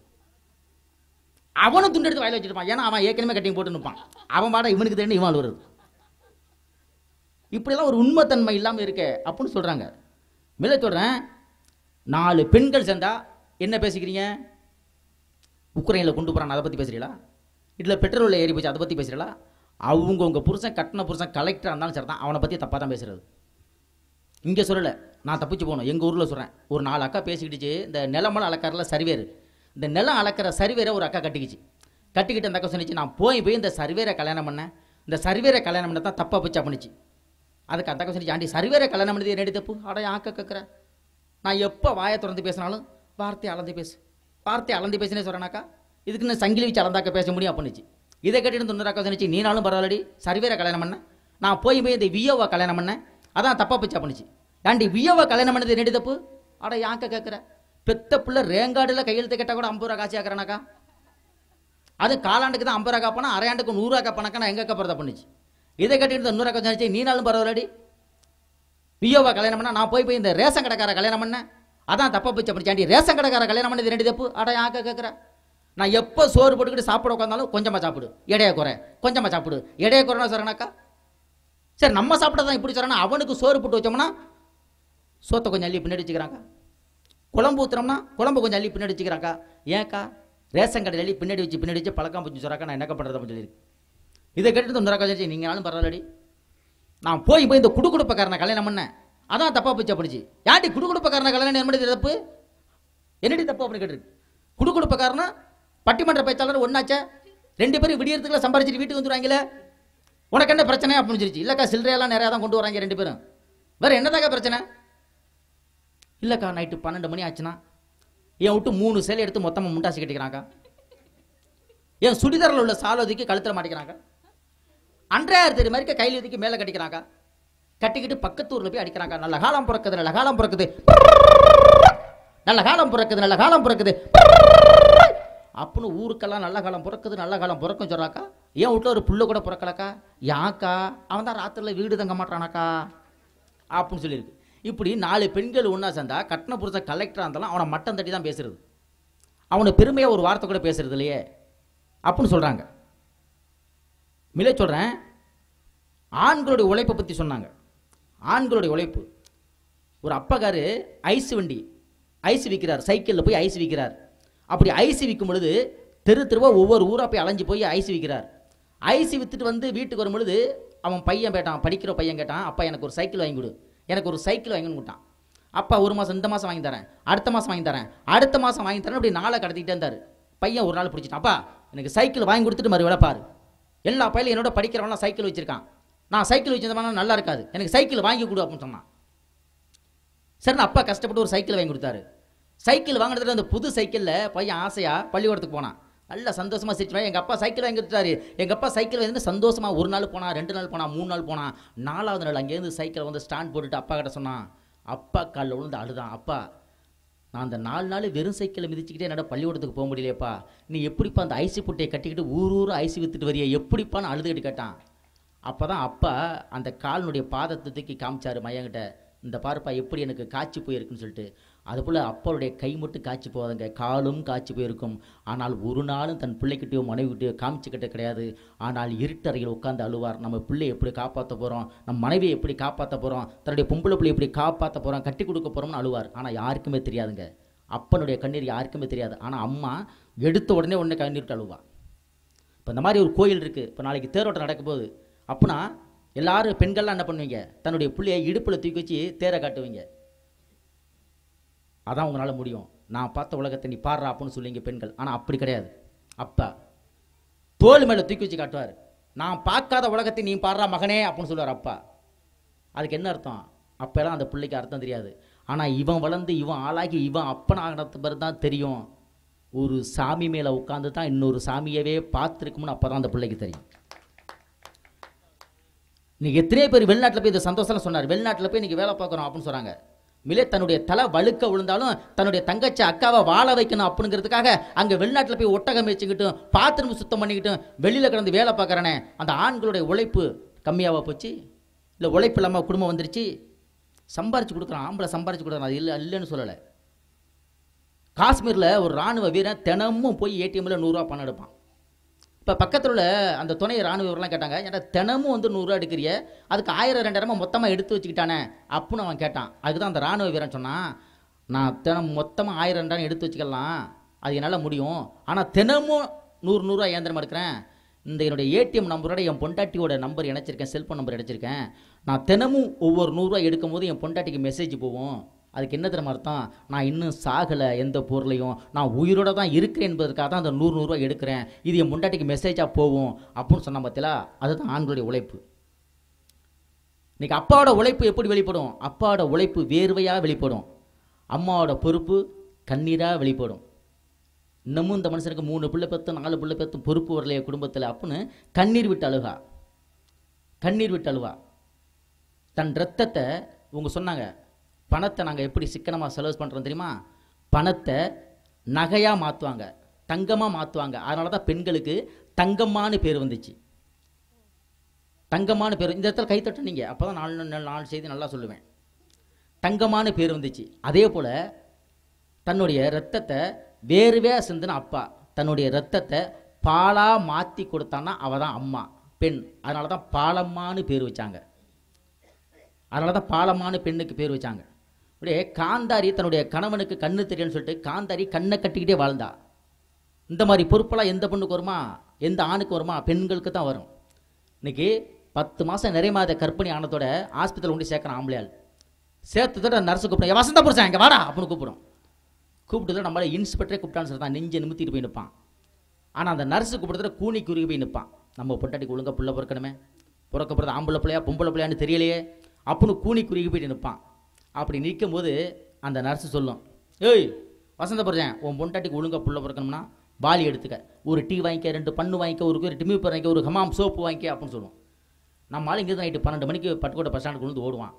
அவனும் துண்டு எடுத்து வாயில வச்சிருப்பான் ஏன்னா அவன் ஏற்கனவே கட்டிங் போட்டு நிற்பான் அவன் வாடை இவனுக்கு தெரியும் இவன் அழுவுறது இப்படியெல்லாம் ஒரு உண்மைத்தன்மை இல்லாமல் இருக்க அப்படின்னு சொல்றாங்க மேலே சொல்றேன் நாலு பெண்கள் சேர்ந்தா என்ன பேசிக்கிறீங்க உக்ரைனில் கொண்டு போகிறான் அதை பற்றி பேசுறீங்களா இல்லை பெட்ரோலில் ஏறி போச்சு அதை பற்றி பேசுறீங்களா அவங்க உங்கள் புருஷன் கட்டின புருஷன் கலெக்டராக இருந்தாலும் சரி தான் அவனை பற்றி தப்பாக தான் பேசுறது இங்கே சொல்லலை நான் தப்பிச்சு போகணும் எங்கள் ஊரில் சொல்கிறேன் ஒரு நாலு அக்கா பேசிக்கிட்டுச்சு இந்த நிலமெல்லாம் அளக்கறல சர்வேர் இந்த நிலம் அளக்கிற சர்வேரை ஒரு அக்கா கட்டிக்கிச்சு கட்டிக்கிட்டு அந்த அக்கா சொன்னிச்சு நான் போய் போய் இந்த சர்வேரை கல்யாணம் பண்ணேன் இந்த சர்வேரை கல்யாணம் பண்ண தான் தப்பாக போச்சு அப்படிச்சு அதுக்கு அந்த அக்கா சொன்னிச்சு ஆண்டி சர்வேரை கல்யாணம் பண்ணது என்னடி தப்பு அட ஆக்க கேட்குற நான் எப்போ வாயை திறந்து பேசினாலும் வார்த்தை அளந்து பேசு வார்த்தை அளந்து பேசினே சொல்கிறேனாக்கா இதுக்கு நான் சங்கிலி வச்சு அளந்தாக்க பேச முடியும் அப்படின்னுச்சு இதை கேட்டுட்டு தொண்ணூறு அக்கா சொன்னிச்சு நீனாலும் பரவாயில்லடி சர்வேரை கல்யாணம் பண்ணேன் நான் போய் போய் இந்த வியோவை கல்யாணம் பண்ணேன் அதான் தப்பா போச்சு அப்படின்னுச்சு ஏண்டி வியோவை கல்யாணம் பண்ணது என்னடி தப்பு அட யாக்க கேட்குற பெத்த பிள்ளை ரேங்கார்டில் கையெழுத்து கேட்டால் கூட ஐம்பது ரூபா காசு ஆக்குறானாக்கா அது காலாண்டுக்கு தான் ஐம்பது ரூபா காப்பானா அரையாண்டுக்கு நூறுரூவா காப்பானாக்கா நான் எங்கே கப்புறதா பண்ணிச்சு இதை கட்டிட்டு நூறு அக்கா சொன்னிச்சு நீனாலும் பரவாயில்லடி வியோவை கல்யாணம் பண்ணா நான் போய் போய் இந்த ரேஷன் கடைக்கார கல்யாணம் பண்ணேன் அதான் தப்பா போச்சு அப்படி சாண்டி ரேஷன் கடைக்கார கல்யாணம் பண்ணது ரெண்டு தப்பு அட யாக்க கேட்குற நான் எப்போ சோறு போட்டுக்கிட்டு சாப்பிட உட்காந்தாலும் கொஞ்சமாக சாப்பிடு எடைய குறை கொஞ்சமாக சாப்பிடு எடைய குறைனா சொல்கிறேனாக்கா சரி நம்ம சாப்பிட்டதான் இப்படி சொல்கிறேன்னா அவனுக்கு சோறு போட்டு வச்சோம்னா சோத்தை கொஞ்சம் அள்ளி பின்னாடி வச்சுக்கிறாங்க குழம்பு ஊத்துறோம்னா குழம்பு கொஞ்சம் அள்ளி பின்னாடி வச்சுக்கிறாக்கா ஏன்க்கா ரேஷன் கடையில் அள்ளி பின்னாடி வச்சு பின்னாடி வச்சு பழக்கம் பிடிச்சி சொல்கிறாக்கா நான் என்ன பண்ணுறது அப்படின்னு சொல்லியிருக்கு இதை கேட்டுட்டு தொண்ணூறாக்கா சொல்லி நீங்களாலும் பரவாயில்லடி நான் போய் போய் இந்த குடுகுடுப்பக்காரனை கல்யாணம் பண்ணேன் அதான் தப்பா போச்சு அப்படிச்சு யாண்டி குடுகுடுப்பக்காரனை கல்யாணம் என்ன தப்பு என்னடி தப்பு அப்படின்னு கேட்டிருக்கு குடுகுடுப்பக்காரனா பட்டிமன்ற பேச்சாளர் ஒன்னாச்சே ரெண்டு பேரும் விடியறதுக்குள்ள சம்பாரிச்சிட்டு வீட்டுக்கு வந்துருவாங்களே உனக்கு என்ன பிரச்சனை அப்படின்னு சொல்லிச்சு இல்லக்கா சில்லறையெல்லாம் நிறையா தான் கொண்டு வராங்க ரெண்டு பேரும் வேற என்னதாக்கா பிரச்சனை இல்லக்கா நைட்டு பன்னெண்டு மணி ஆச்சுன்னா என் விட்டு மூணு சேலை எடுத்து மொத்தமாக முண்டாசி கட்டிக்கிறாங்க என் சுடிதாரில் உள்ள சாலை ஒதுக்கி கழுத்தில் மாட்டிக்கிறாங்க அன்றையாயிரம் தேதி மாதிரி கையில் ஒதுக்கி மேலே கட்டிக்கிறாங்க கட்டிக்கிட்டு பக்கத்து ஊர்ல போய் அடிக்கிறாங்க நல்ல காலம் பிறக்குது நல்ல காலம் பிறக்குது நல்ல காலம் பிறக்குது நல்ல காலம் பிறக்குது அப்படின்னு ஊருக்கெல்லாம் நல்ல காலம் பிறக்குது நல்ல காலம் பிறக்கும் சொல்றாக்கா ஏன் வீட்டில் ஒரு புள்ள கூட பிறக்கலக்கா யாக்கா அவன் தான் ராத்திரில வீடு தங்க மாட்டானாக்கா அப்படின்னு சொல்லியிருக்கு இப்படி நாலு பெண்கள் ஒன்றா சேர்ந்தா கட்டண புருஷன் கலெக்டராக இருந்தாலும் அவனை மட்டம் தட்டி தான் பேசுறது அவனை பெருமையாக ஒரு வார்த்தை கூட பேசுறது இல்லையே அப்படின்னு சொல்றாங்க மிலே சொல்கிறேன் ஆண்களுடைய உழைப்பை பற்றி சொன்னாங்க ஆண்களுடைய உழைப்பு ஒரு அப்பகாரு ஐஸ் வண்டி ஐஸ் விற்கிறார் சைக்கிளில் போய் ஐஸ் விற்கிறார் அப்படி ஐஸ் விற்கும் பொழுது தெரு தெருவா ஒவ்வொரு ஊராக போய் அலைஞ்சு போய் ஐஸ் விற்கிறார் ஐஸ் விற்றுட்டு வந்து வீட்டுக்கு வரும் பொழுது அவன் பையன் கேட்டான் படிக்கிற பையன் கேட்டான் அப்பா எனக்கு ஒரு சைக்கிள் வாங்கி கொடு எனக்கு ஒரு சைக்கிள் வாங்கி கொடுத்தான் அப்பா ஒரு மாதம் இந்த மாதம் வாங்கி தரேன் அடுத்த மாதம் வாங்கி தரேன் அடுத்த மாதம் வாங்கி தரேன் அப்படி நாளை கடத்திக்கிட்டே இருந்தார் பையன் ஒரு நாள் பிடிச்சிட்டான் அப்பா எனக்கு சைக்கிள் வாங்கி கொடுத்துட்டு மறு வேலை பாரு எல்லா பையிலும் என்னோட படிக்கிறவன்லாம் சைக்கிள் வச்சிருக்கான் நான் சைக்கிள் வச்சிருந்தவனா நல்லா இருக்காது எனக்கு சைக்கிள் வாங்கி கொடு அப்படின்னு சொன்னான் சரி அப்பா கஷ்டப்பட்டு ஒரு சைக்கிள் வாங்கி கொடுத்தாரு சைக்கிள் வாங்கினதுல அந்த புது சைக்கிளில் பையன் ஆசையா பள்ளிக்கூடத்துக்கு போனான் நல்ல சந்தோஷமா சிரிச்சு எங்கள் அப்பா சைக்கிள் வாங்கி கொடுத்தாரு எங்கள் அப்பா சைக்கிள் வந்து சந்தோஷமா ஒரு நாள் போனா ரெண்டு நாள் போனா மூணு நாள் போனா நாலாவது நாள் அங்கேருந்து சைக்கிளை வந்து ஸ்டாண்ட் போட்டுட்டு அப்பா கிட்ட சொன்னான் அப்பா காலில் விழுந்து அழுதான் அப்பா நான் அந்த நாலு நாள் வெறும் சைக்கிளை மிதிச்சுக்கிட்டே என்னால் பள்ளிக்கூடத்துக்கு போக முடியலையப்பா நீ எப்படிப்பா அந்த ஐசி புட்டையை கட்டிக்கிட்டு ஊர் ஊர் ஐசி வித்துட்டு வரியா எப்படிப்பான்னு அழுதுகிட்டு கேட்டான் அப்போ தான் அப்பா அந்த காலினுடைய பாதத்தை தூக்கி காமிச்சாரு மையங்கிட்ட இந்த பாருப்பா எப்படி எனக்கு காய்ச்சி போயிருக்குன்னு சொல்லிட்டு அதுபோல் அப்பருடைய கை மட்டும் காய்ச்சி போகாதுங்க காலும் காய்ச்சி போயிருக்கும் ஆனால் ஒரு நாளும் தன் பிள்ளைக்கிட்டயோ மனைவிக்கிட்டயோ காமிச்சுக்கிட்ட கிடையாது ஆனால் இருட்டறையில் உட்காந்து அழுவார் நம்ம பிள்ளையை எப்படி காப்பாற்ற போகிறோம் நம்ம மனைவியை எப்படி காப்பாற்ற போகிறோம் தன்னுடைய பொம்பளை பிள்ளை எப்படி காப்பாற்ற போகிறோம் கட்டி கொடுக்க போகிறோம்னு அழுவார் ஆனால் யாருக்குமே தெரியாதுங்க அப்பனுடைய கண்ணீர் யாருக்குமே தெரியாது ஆனால் அம்மா எடுத்த உடனே உடனே கண்ணீர் விட்டு அழுவா இப்போ இந்த மாதிரி ஒரு கோயில் இருக்குது இப்போ நாளைக்கு தேரோட்டம் நடக்க போகுது அப்பனா எல்லாரும் பெண்கள்லாம் என்ன பண்ணுவீங்க தன்னுடைய பிள்ளையை இடுப்பில் தூக்கி வச்சு தேரை காட்டுவீங்க அதான் உங்களால் முடியும் நான் பார்த்த உலகத்தை நீ பாடுறா அப்படின்னு சொல்லுவீங்க பெண்கள் ஆனால் அப்படி கிடையாது அப்பா தோல் மேலே தூக்கி வச்சு காட்டுவார் நான் பார்க்காத உலகத்தை நீ பாடுறா மகனே அப்படின்னு சொல்லுவார் அப்பா அதுக்கு என்ன அர்த்தம் அப்போல்லாம் அந்த பிள்ளைக்கு அர்த்தம் தெரியாது ஆனால் இவன் வளர்ந்து இவன் ஆளாகி இவன் அப்பன் ஆகினத்து பிறகு தான் தெரியும் ஒரு சாமி மேலே உட்காந்து தான் இன்னொரு சாமியவே பார்த்துருக்கும்னு அப்போ தான் அந்த பிள்ளைக்கு தெரியும் இன்னைக்கு எத்தனையோ பேர் வெளிநாட்டில் போய் இந்த சந்தோஷம் சொன்னார் வெளிநாட்டில் போய் இன்னைக்கு வேலை பார்க்குறோம் அப்படின்னு சொல்கிறாங்க மிலே தன்னுடைய தலை வழுக்க விழுந்தாலும் தன்னுடைய தங்கச்சி அக்காவை வாழ வைக்கணும் அப்படிங்கிறதுக்காக அங்கே வெளிநாட்டில் போய் ஒட்டகம் வச்சுக்கிட்டும் பாத்ரூம் சுத்தம் பண்ணிக்கிட்டும் வெளியில் கிடந்து வேலை பார்க்குறானே அந்த ஆண்களுடைய உழைப்பு கம்மியாவா போச்சு இல்லை உழைப்பு இல்லாமல் குடும்பம் வந்துருச்சு சம்பாரிச்சு கொடுக்குறான் ஆம்பளை சம்பாரிச்சு கொடுக்குறான் அது இல்லை இல்லைன்னு சொல்லலை காஷ்மீரில் ஒரு ராணுவ வீரன் தினமும் போய் ஏடிஎம்மில் நூறுரூவா பணம் எடுப்பான் இப்போ பக்கத்தில் உள்ள அந்த துணை ராணுவர்லாம் கேட்டாங்க ஏன்டா தினமும் வந்து நூறுரூவா எடுக்கிறிய அதுக்கு ஆயிரம் ரெண்டாயிரமா மொத்தமாக எடுத்து வச்சுக்கிட்டானே அப்படின்னு அவன் கேட்டான் அதுதான் அந்த ராணுவ வீரன் சொன்னான் நான் தினம் மொத்தமாக ஆயிரம் ரெண்டாயிரம் எடுத்து வச்சுக்கலாம் அது என்னால் முடியும் ஆனால் தினமும் நூறு நூறுரூவா இயந்திரம் எடுக்கிறேன் இந்த என்னுடைய ஏடிஎம் நம்பரோட என் பொண்டாட்டியோட நம்பர் இணைச்சிருக்கேன் செல்ஃபோன் நம்பர் இணைச்சிருக்கேன் நான் தினமும் ஒவ்வொரு நூறுரூவா எடுக்கும் போது என் பொண்டாட்டிக்கு மெசேஜ் போகும் அதுக்கு என்ன தெரியுமா அர்த்தம் நான் இன்னும் சாகலை எந்த பொருளையும் நான் உயிரோட தான் இருக்கிறேன் என்பதற்காக தான் அந்த நூறு நூறுரூவா எடுக்கிறேன் இது என் முண்டாட்டிக்கு மெசேஜாக போகும் அப்படின்னு சொன்ன பார்த்தீங்களா அதுதான் ஆண்களுடைய உழைப்பு இன்னைக்கு அப்பாவோட உழைப்பு எப்படி வெளிப்படும் அப்பாவோட உழைப்பு வேர்வையாக வெளிப்படும் அம்மாவோட பொறுப்பு கண்ணீராக வெளிப்படும் இன்னமும் இந்த மனுஷனுக்கு மூணு பிள்ளை பெற்று நாலு பிள்ளை பெற்று பொறுப்பு வரலையே குடும்பத்தில் அப்படின்னு கண்ணீர் விட்டு அழுகா கண்ணீர் விட்டு அழுவா தன் ரத்தத்தை இவங்க சொன்னாங்க பணத்தை நாங்கள் எப்படி சிக்கனமாக செலவு பண்ணுறோம் தெரியுமா பணத்தை நகையாக மாற்றுவாங்க தங்கமாக மாற்றுவாங்க அதனால தான் பெண்களுக்கு தங்கம்மான்னு பேர் வந்துச்சு தங்கமான பேர் இந்த இடத்துல கைத்தட்ட நீங்கள் அப்போ தான் நாலு நாலு நாலு செய்தி நல்லா சொல்லுவேன் தங்கமான பேர் வந்துச்சு அதே போல் தன்னுடைய ரத்தத்தை வேறுவே சிந்தின அப்பா தன்னுடைய ரத்தத்தை பாலாக மாற்றி கொடுத்தான்னா அவள் தான் அம்மா பெண் அதனால தான் பாலம்மான்னு பேர் வச்சாங்க அதனால தான் பாலமான பெண்ணுக்கு பேர் வச்சாங்க அப்படியே காந்தாரி தன்னுடைய கணவனுக்கு கண்ணு தெரியும்னு சொல்லிட்டு காந்தாரி கண்ணை கட்டிக்கிட்டே வாழ்ந்தா இந்த மாதிரி பொறுப்பெல்லாம் எந்த பெண்ணுக்கு வருமா எந்த ஆணுக்கு வருமா பெண்களுக்கு தான் வரும் இன்னைக்கு பத்து மாதம் நிறைய மாத கர்ப்பிணி ஆனதோட ஆஸ்பத்திரியில் கொண்டு சேர்க்குறான் ஆம்பளையாள் சேர்த்ததோட நர்ஸு கூப்பிடும் வசந்தா புருஷன் இங்கே வாடா அப்படின்னு கூப்பிடும் கூப்பிட்டதில் நம்மள இன்ஸ்பெக்டரே கூப்பிட்டான்னு சொல்லி தான் நெஞ்சை நிமித்திட்டு போய் நிற்பான் ஆனால் அந்த நர்ஸு கூப்பிடுறதுல கூனி குறுகி போய் நிற்பான் நம்ம பொட்டாட்டிக்கு ஒழுங்கா புள்ள பிறக்கணுமே பிறக்க போகிறது ஆம்பளை பிள்ளையா பொம்பளை பிள்ளையான்னு தெரியலையே அப்படின்னு கூனி குறுகி போயிட்டு நிற்பான் அப்படி நிற்கும் போது அந்த நர்ஸு சொல்லும் ஏய் வசந்த புருஷன் உன் பொண்டாட்டிக்கு ஒழுங்கா புள்ள பிறக்கணும்னா பாலி எடுத்துக்க ஒரு டீ வாங்கிக்க ரெண்டு பண்ணு வாங்கிக்க ஒரு ஒரு டிமி வாங்கிக்க ஒரு ஹமாம் சோப்பு வாங்கிக்க அப்படின்னு சொல்லுவோம் நம்ம ஆள் இங்கே நைட்டு பன்னெண்டு மணிக்கு பட்டுக்கோட்டை பஸ் ஸ்டாண்டுக்கு வந்து ஓடுவான்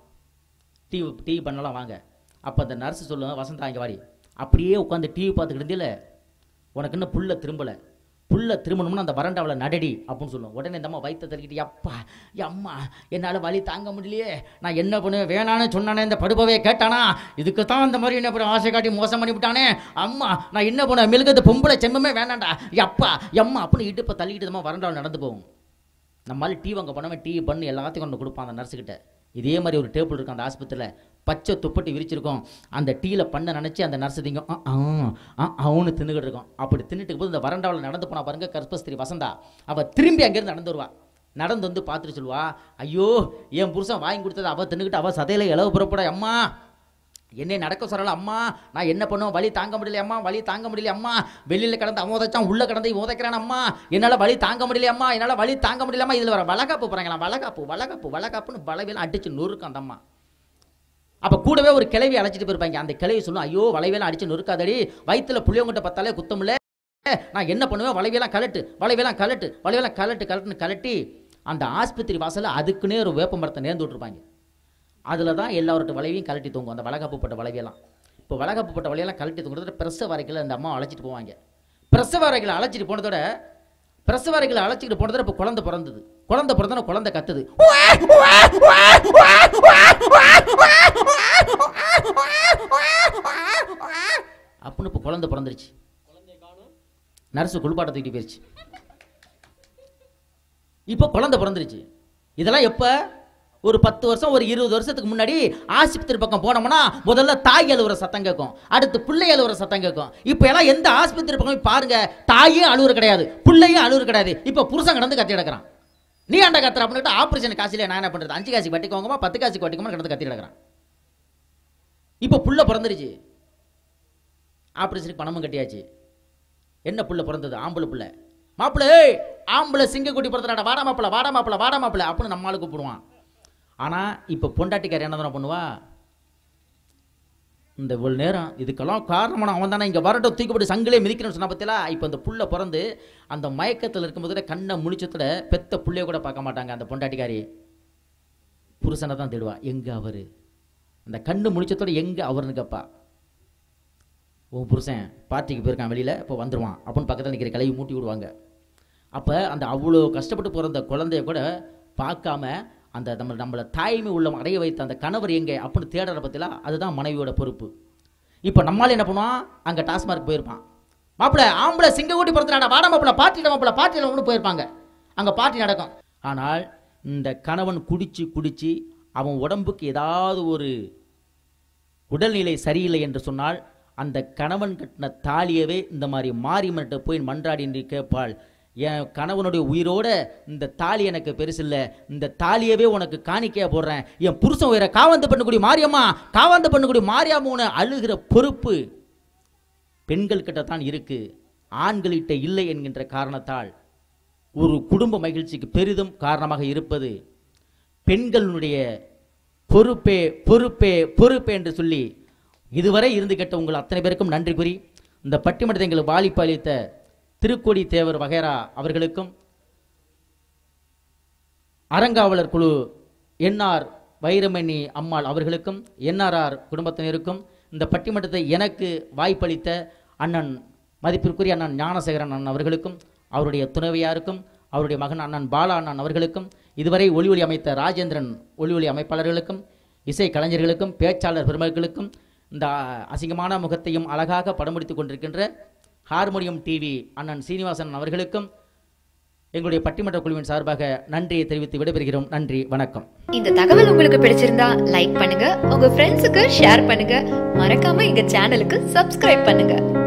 டீ டீ பண்ணலாம் வாங்க அப்போ அந்த நர்ஸ் சொல்லுவேன் வசந்தா இங்கே வாடி அப்படியே உட்காந்து டிவி பார்த்துக்கிட்டு இருந்தில உனக்கு இன்னும் புல்ல திரும்பலை புல்ல திரும்பணும்னா அந்த வரண்டாவில் நடடி அப்படின்னு சொல்லுவோம் உடனே இந்த அம்மா வயிற்ற தள்ளிக்கிட்டு அப்பா அம்மா என்னால் வலி தாங்க முடியலையே நான் என்ன பண்ணுவேன் வேணான்னு சொன்னானே இந்த படுப்பவே கேட்டானா இதுக்கு தான் இந்த மாதிரி என்ன பண்ண ஆசை காட்டி மோசம் பண்ணி விட்டானே அம்மா நான் என்ன பண்ணுவேன் மெழுகுது பொம்பளை செம்மமே வேணாண்டா அப்பா எம்மா அப்படின்னு இடுப்பை தள்ளிக்கிட்டு நம்ம வரண்டாவில் நடந்து போவோம் நம்மளால டீ வாங்க போனவன் டீ பண்ணு எல்லாத்தையும் கொண்டு கொடுப்பான் அந்த நர்ஸுக்கிட்ட இதே மாதிரி ஒரு டேபிள் இருக்கும் அந்த ஆஸ்பத்திரியில் பச்சை துப்பட்டி விரிச்சிருக்கோம் அந்த டீயில் பண்ண நினச்சி அந்த நர்ஸ் திங்கும் ஆ ஆ ஆ அவனு தின்னுக்கிட்டு இருக்கோம் அப்படி தின்னுட்டு போது இந்த வரண்டாவில் நடந்து போனா பாருங்க கர்ப்பஸ்திரி வசந்தா அவள் திரும்பி அங்கேருந்து நடந்து வருவா நடந்து வந்து பார்த்துட்டு சொல்லுவா ஐயோ என் புருஷன் வாங்கி கொடுத்தது அவள் தின்னுக்கிட்டு அவள் சதையில இளவு புறப்பட அம்மா என்னை நடக்க சொல்லல அம்மா நான் என்ன பண்ணுவேன் வலி தாங்க முடியல அம்மா வலி தாங்க முடியல அம்மா வெளியில் கடந்து அவன் உதைச்சான் உள்ள கடந்து இவன் உதைக்கிறான் அம்மா என்னால் வலி தாங்க முடியல அம்மா என்னால் வலி தாங்க முடியல அம்மா இதில் வர வளகாப்பு போகிறாங்களா வளகாப்பு வளகாப்பு வளகாப்புன்னு வளவையெல்லாம் அடிச்சு நொறுக்கும் அந்த அம்மா அப்போ கூடவே ஒரு கிளவி அழைச்சிட்டு போயிருப்பாங்க அந்த கிளவி சொல்லும் ஐயோ வளைவேலாம் அடிச்சு நொறுக்காதடி வயிற்றுல புளியவங்கிட்ட பார்த்தாலே குத்தமில்ல நான் என்ன பண்ணுவேன் வளைவையெல்லாம் கலட்டு வளைவையெல்லாம் கலட்டு வளைவையெல்லாம் கலட்டு கலட்டுன்னு கலட்டி அந்த ஆஸ்பத்திரி வாசல்ல அதுக்குன்னே ஒரு வேப்ப மரத்தை நேர்ந்து விட்டுருப்பாங்க அதில் தான் எல்லாரோட வளைவையும் கலட்டி தூங்கும் அந்த வளகாப்புப்பட்ட வளைவையெல்லாம் இப்போ வளகாப்புப்பட்ட வளையெல்லாம் கலட்டி தூங்குறத பிரசவ வரைக்கில் அந்த அம்மா அழைச்சிட்டு போவாங்க பிரசவ வரைகளை அழைச்சிட்டு போனதோட பிரசவ வரைகளை அழைச்சிட்டு போனதோட இப்போ குழந்தை பிறந்தது குழந்தை பிறந்தன குழந்தை கத்துது அப்படின்னு இப்போ குழந்தை பிறந்துருச்சு நர்ஸு குளிப்பாட்ட தூக்கிட்டு போயிருச்சு இப்போ குழந்தை பிறந்துருச்சு இதெல்லாம் எப்போ ஒரு பத்து வருஷம் ஒரு இருபது வருஷத்துக்கு முன்னாடி ஆஸ்பத்திரி பக்கம் போனோம்னா முதல்ல தாய் அழுவுற சத்தம் கேட்கும் அடுத்து பிள்ளை அழுவுற சத்தம் கேட்கும் இப்போ எல்லாம் எந்த ஆஸ்பத்திரி பக்கம் போய் பாருங்க தாயே அழுவுற கிடையாது பிள்ளையும் அழுவுற கிடையாது இப்போ புருஷன் கிடந்து கத்தி கிடக்குறான் நீ ஆண்ட கத்துற அப்படின்ட்டு ஆப்ரேஷன் காசுல நான் என்ன பண்றது அஞ்சு காசுக்கு வட்டிக்கோங்கம்மா பத்து காசுக்கு வட்டிக்கோமா கிடந்து கத்தி கிடக்குறான் இப்போ புள்ள பிறந்துருச்சு ஆப்ரேஷனுக்கு பணமும் கட்டியாச்சு என்ன புள்ள பிறந்தது ஆம்பளை புள்ள மாப்பிள்ளை ஏய், ஆம்பளை சிங்கக்குட்டி பிறந்தடாடா வாடா மாப்பிள வாடா மாப்பிள வாடா மாப்பிள அப்படின்னு நம்மளால கூப்பிடுவான் ஆனா இப்போ பொண்டாட்டிக்கார என்ன தானே பண்ணுவா இந்த இவ்வளவு நேரம் இதுக்கெல்லாம் காரணமான அவன் தானே இங்கே வரட்டும் தூக்கிப்பட்டு சங்கிலே மிதிக்கணும்னு சொன்னா பத்தியா இப்போ இந்த புள்ள பிறந்து அந்த மயக்கத்தில் இருக்கும்போது கண்ணை முழிச்சத்துல பெத்த புள்ளைய கூட பார்க்க மாட்டாங்க அந்த பொண்டாட்டிக்காரி புருஷனை தான் தேடுவா எங்க அவரு அந்த கண்ணு முழிச்சத்தோட எங்க அவருன்னு கேப்பா உன் புருஷன் பார்ட்டிக்கு போயிருக்கான் வெளியில் இப்போ வந்துடுவான் அப்படின்னு பக்கத்தில் நிற்கிற கலையை மூட்டி விடுவாங்க அப்போ அந்த அவ்வளோ கஷ்டப்பட்டு பிறந்த குழந்தைய கூட பார்க்காம அந்த நம்ம நம்மளை தாய்மை உள்ளம் அடைய வைத்த அந்த கணவர் எங்கே அப்படின்னு தேடுற பற்றிலாம் அதுதான் மனைவியோட பொறுப்பு இப்போ நம்மளால என்ன பண்ணுவான் அங்கே டாஸ்மார்க் போயிருப்பான் மாப்பிள ஆம்பளை சிங்க கூட்டி பிறந்தாடா வாட மாப்பிள பார்ட்டியில் மாப்பிள பார்ட்டியில் ஒன்று போயிருப்பாங்க அங்கே பார்ட்டி நடக்கும் ஆனால் இந்த கணவன் குடிச்சு குடிச்சு அவன் உடம்புக்கு ஏதாவது ஒரு உடல்நிலை சரியில்லை என்று சொன்னால் அந்த கணவன் கட்டின தாலியவே இந்த மாதிரி மாரியம்மன்கிட்ட போய் மன்றாடி என்று கேட்பாள் என் கணவனுடைய உயிரோட இந்த தாலி எனக்கு பெருசில்ல இந்த தாலியவே உனக்கு காணிக்கையா போடுறேன் என் புருஷன் உயிரை காவந்து பண்ணக்கூடிய மாரியம்மா காவந்து பண்ணக்கூடிய மாரியாம்மனை அழுகிற பொறுப்பு பெண்கள் கிட்ட தான் இருக்கு ஆண்களிட்ட இல்லை என்கின்ற காரணத்தால் ஒரு குடும்ப மகிழ்ச்சிக்கு பெரிதும் காரணமாக இருப்பது பெண்களுடைய பொறுப்பே பொறுப்பே பொறுப்பே என்று சொல்லி இதுவரை இருந்து கேட்ட உங்கள் அத்தனை பேருக்கும் நன்றி கூறி இந்த பட்டிமன்றத்தை எங்களுக்கு வாலிப்பு அளித்த திருக்கோடி தேவர் வகைரா அவர்களுக்கும் அறங்காவலர் குழு என்ஆர் வைரமணி அம்மாள் அவர்களுக்கும் என்ஆர்ஆர் குடும்பத்தினருக்கும் இந்த பட்டிமன்றத்தை எனக்கு வாய்ப்பளித்த அண்ணன் மதிப்பிற்குரிய அண்ணன் ஞானசேகரன் அண்ணன் அவர்களுக்கும் அவருடைய துணைவியாருக்கும் அவருடைய மகன் அண்ணன் பாலா அண்ணன் அவர்களுக்கும் இதுவரை ஒளி ஒளி அமைத்த ராஜேந்திரன் ஒளி ஒளி அமைப்பாளர்களுக்கும் இசை கலைஞர்களுக்கும் பேச்சாளர் பெருமக்களுக்கும் இந்த அசிங்கமான முகத்தையும் அழகாக படம் பிடித்துக் கொண்டிருக்கின்ற ஹார்மோனியம் டிவி அண்ணன் சீனிவாசன் அவர்களுக்கும் எங்களுடைய பட்டிமன்ற குழுவின் சார்பாக நன்றியை தெரிவித்து விடைபெறுகிறோம் நன்றி வணக்கம் இந்த தகவல் உங்களுக்கு பிடிச்சிருந்தா லைக் பண்ணுங்க உங்க ஃப்ரெண்ட்ஸுக்கு ஷேர் பண்ணுங்க மறக்காம எங்க சேனலுக்கு சப்ஸ்கிரைப் பண்ணுங்க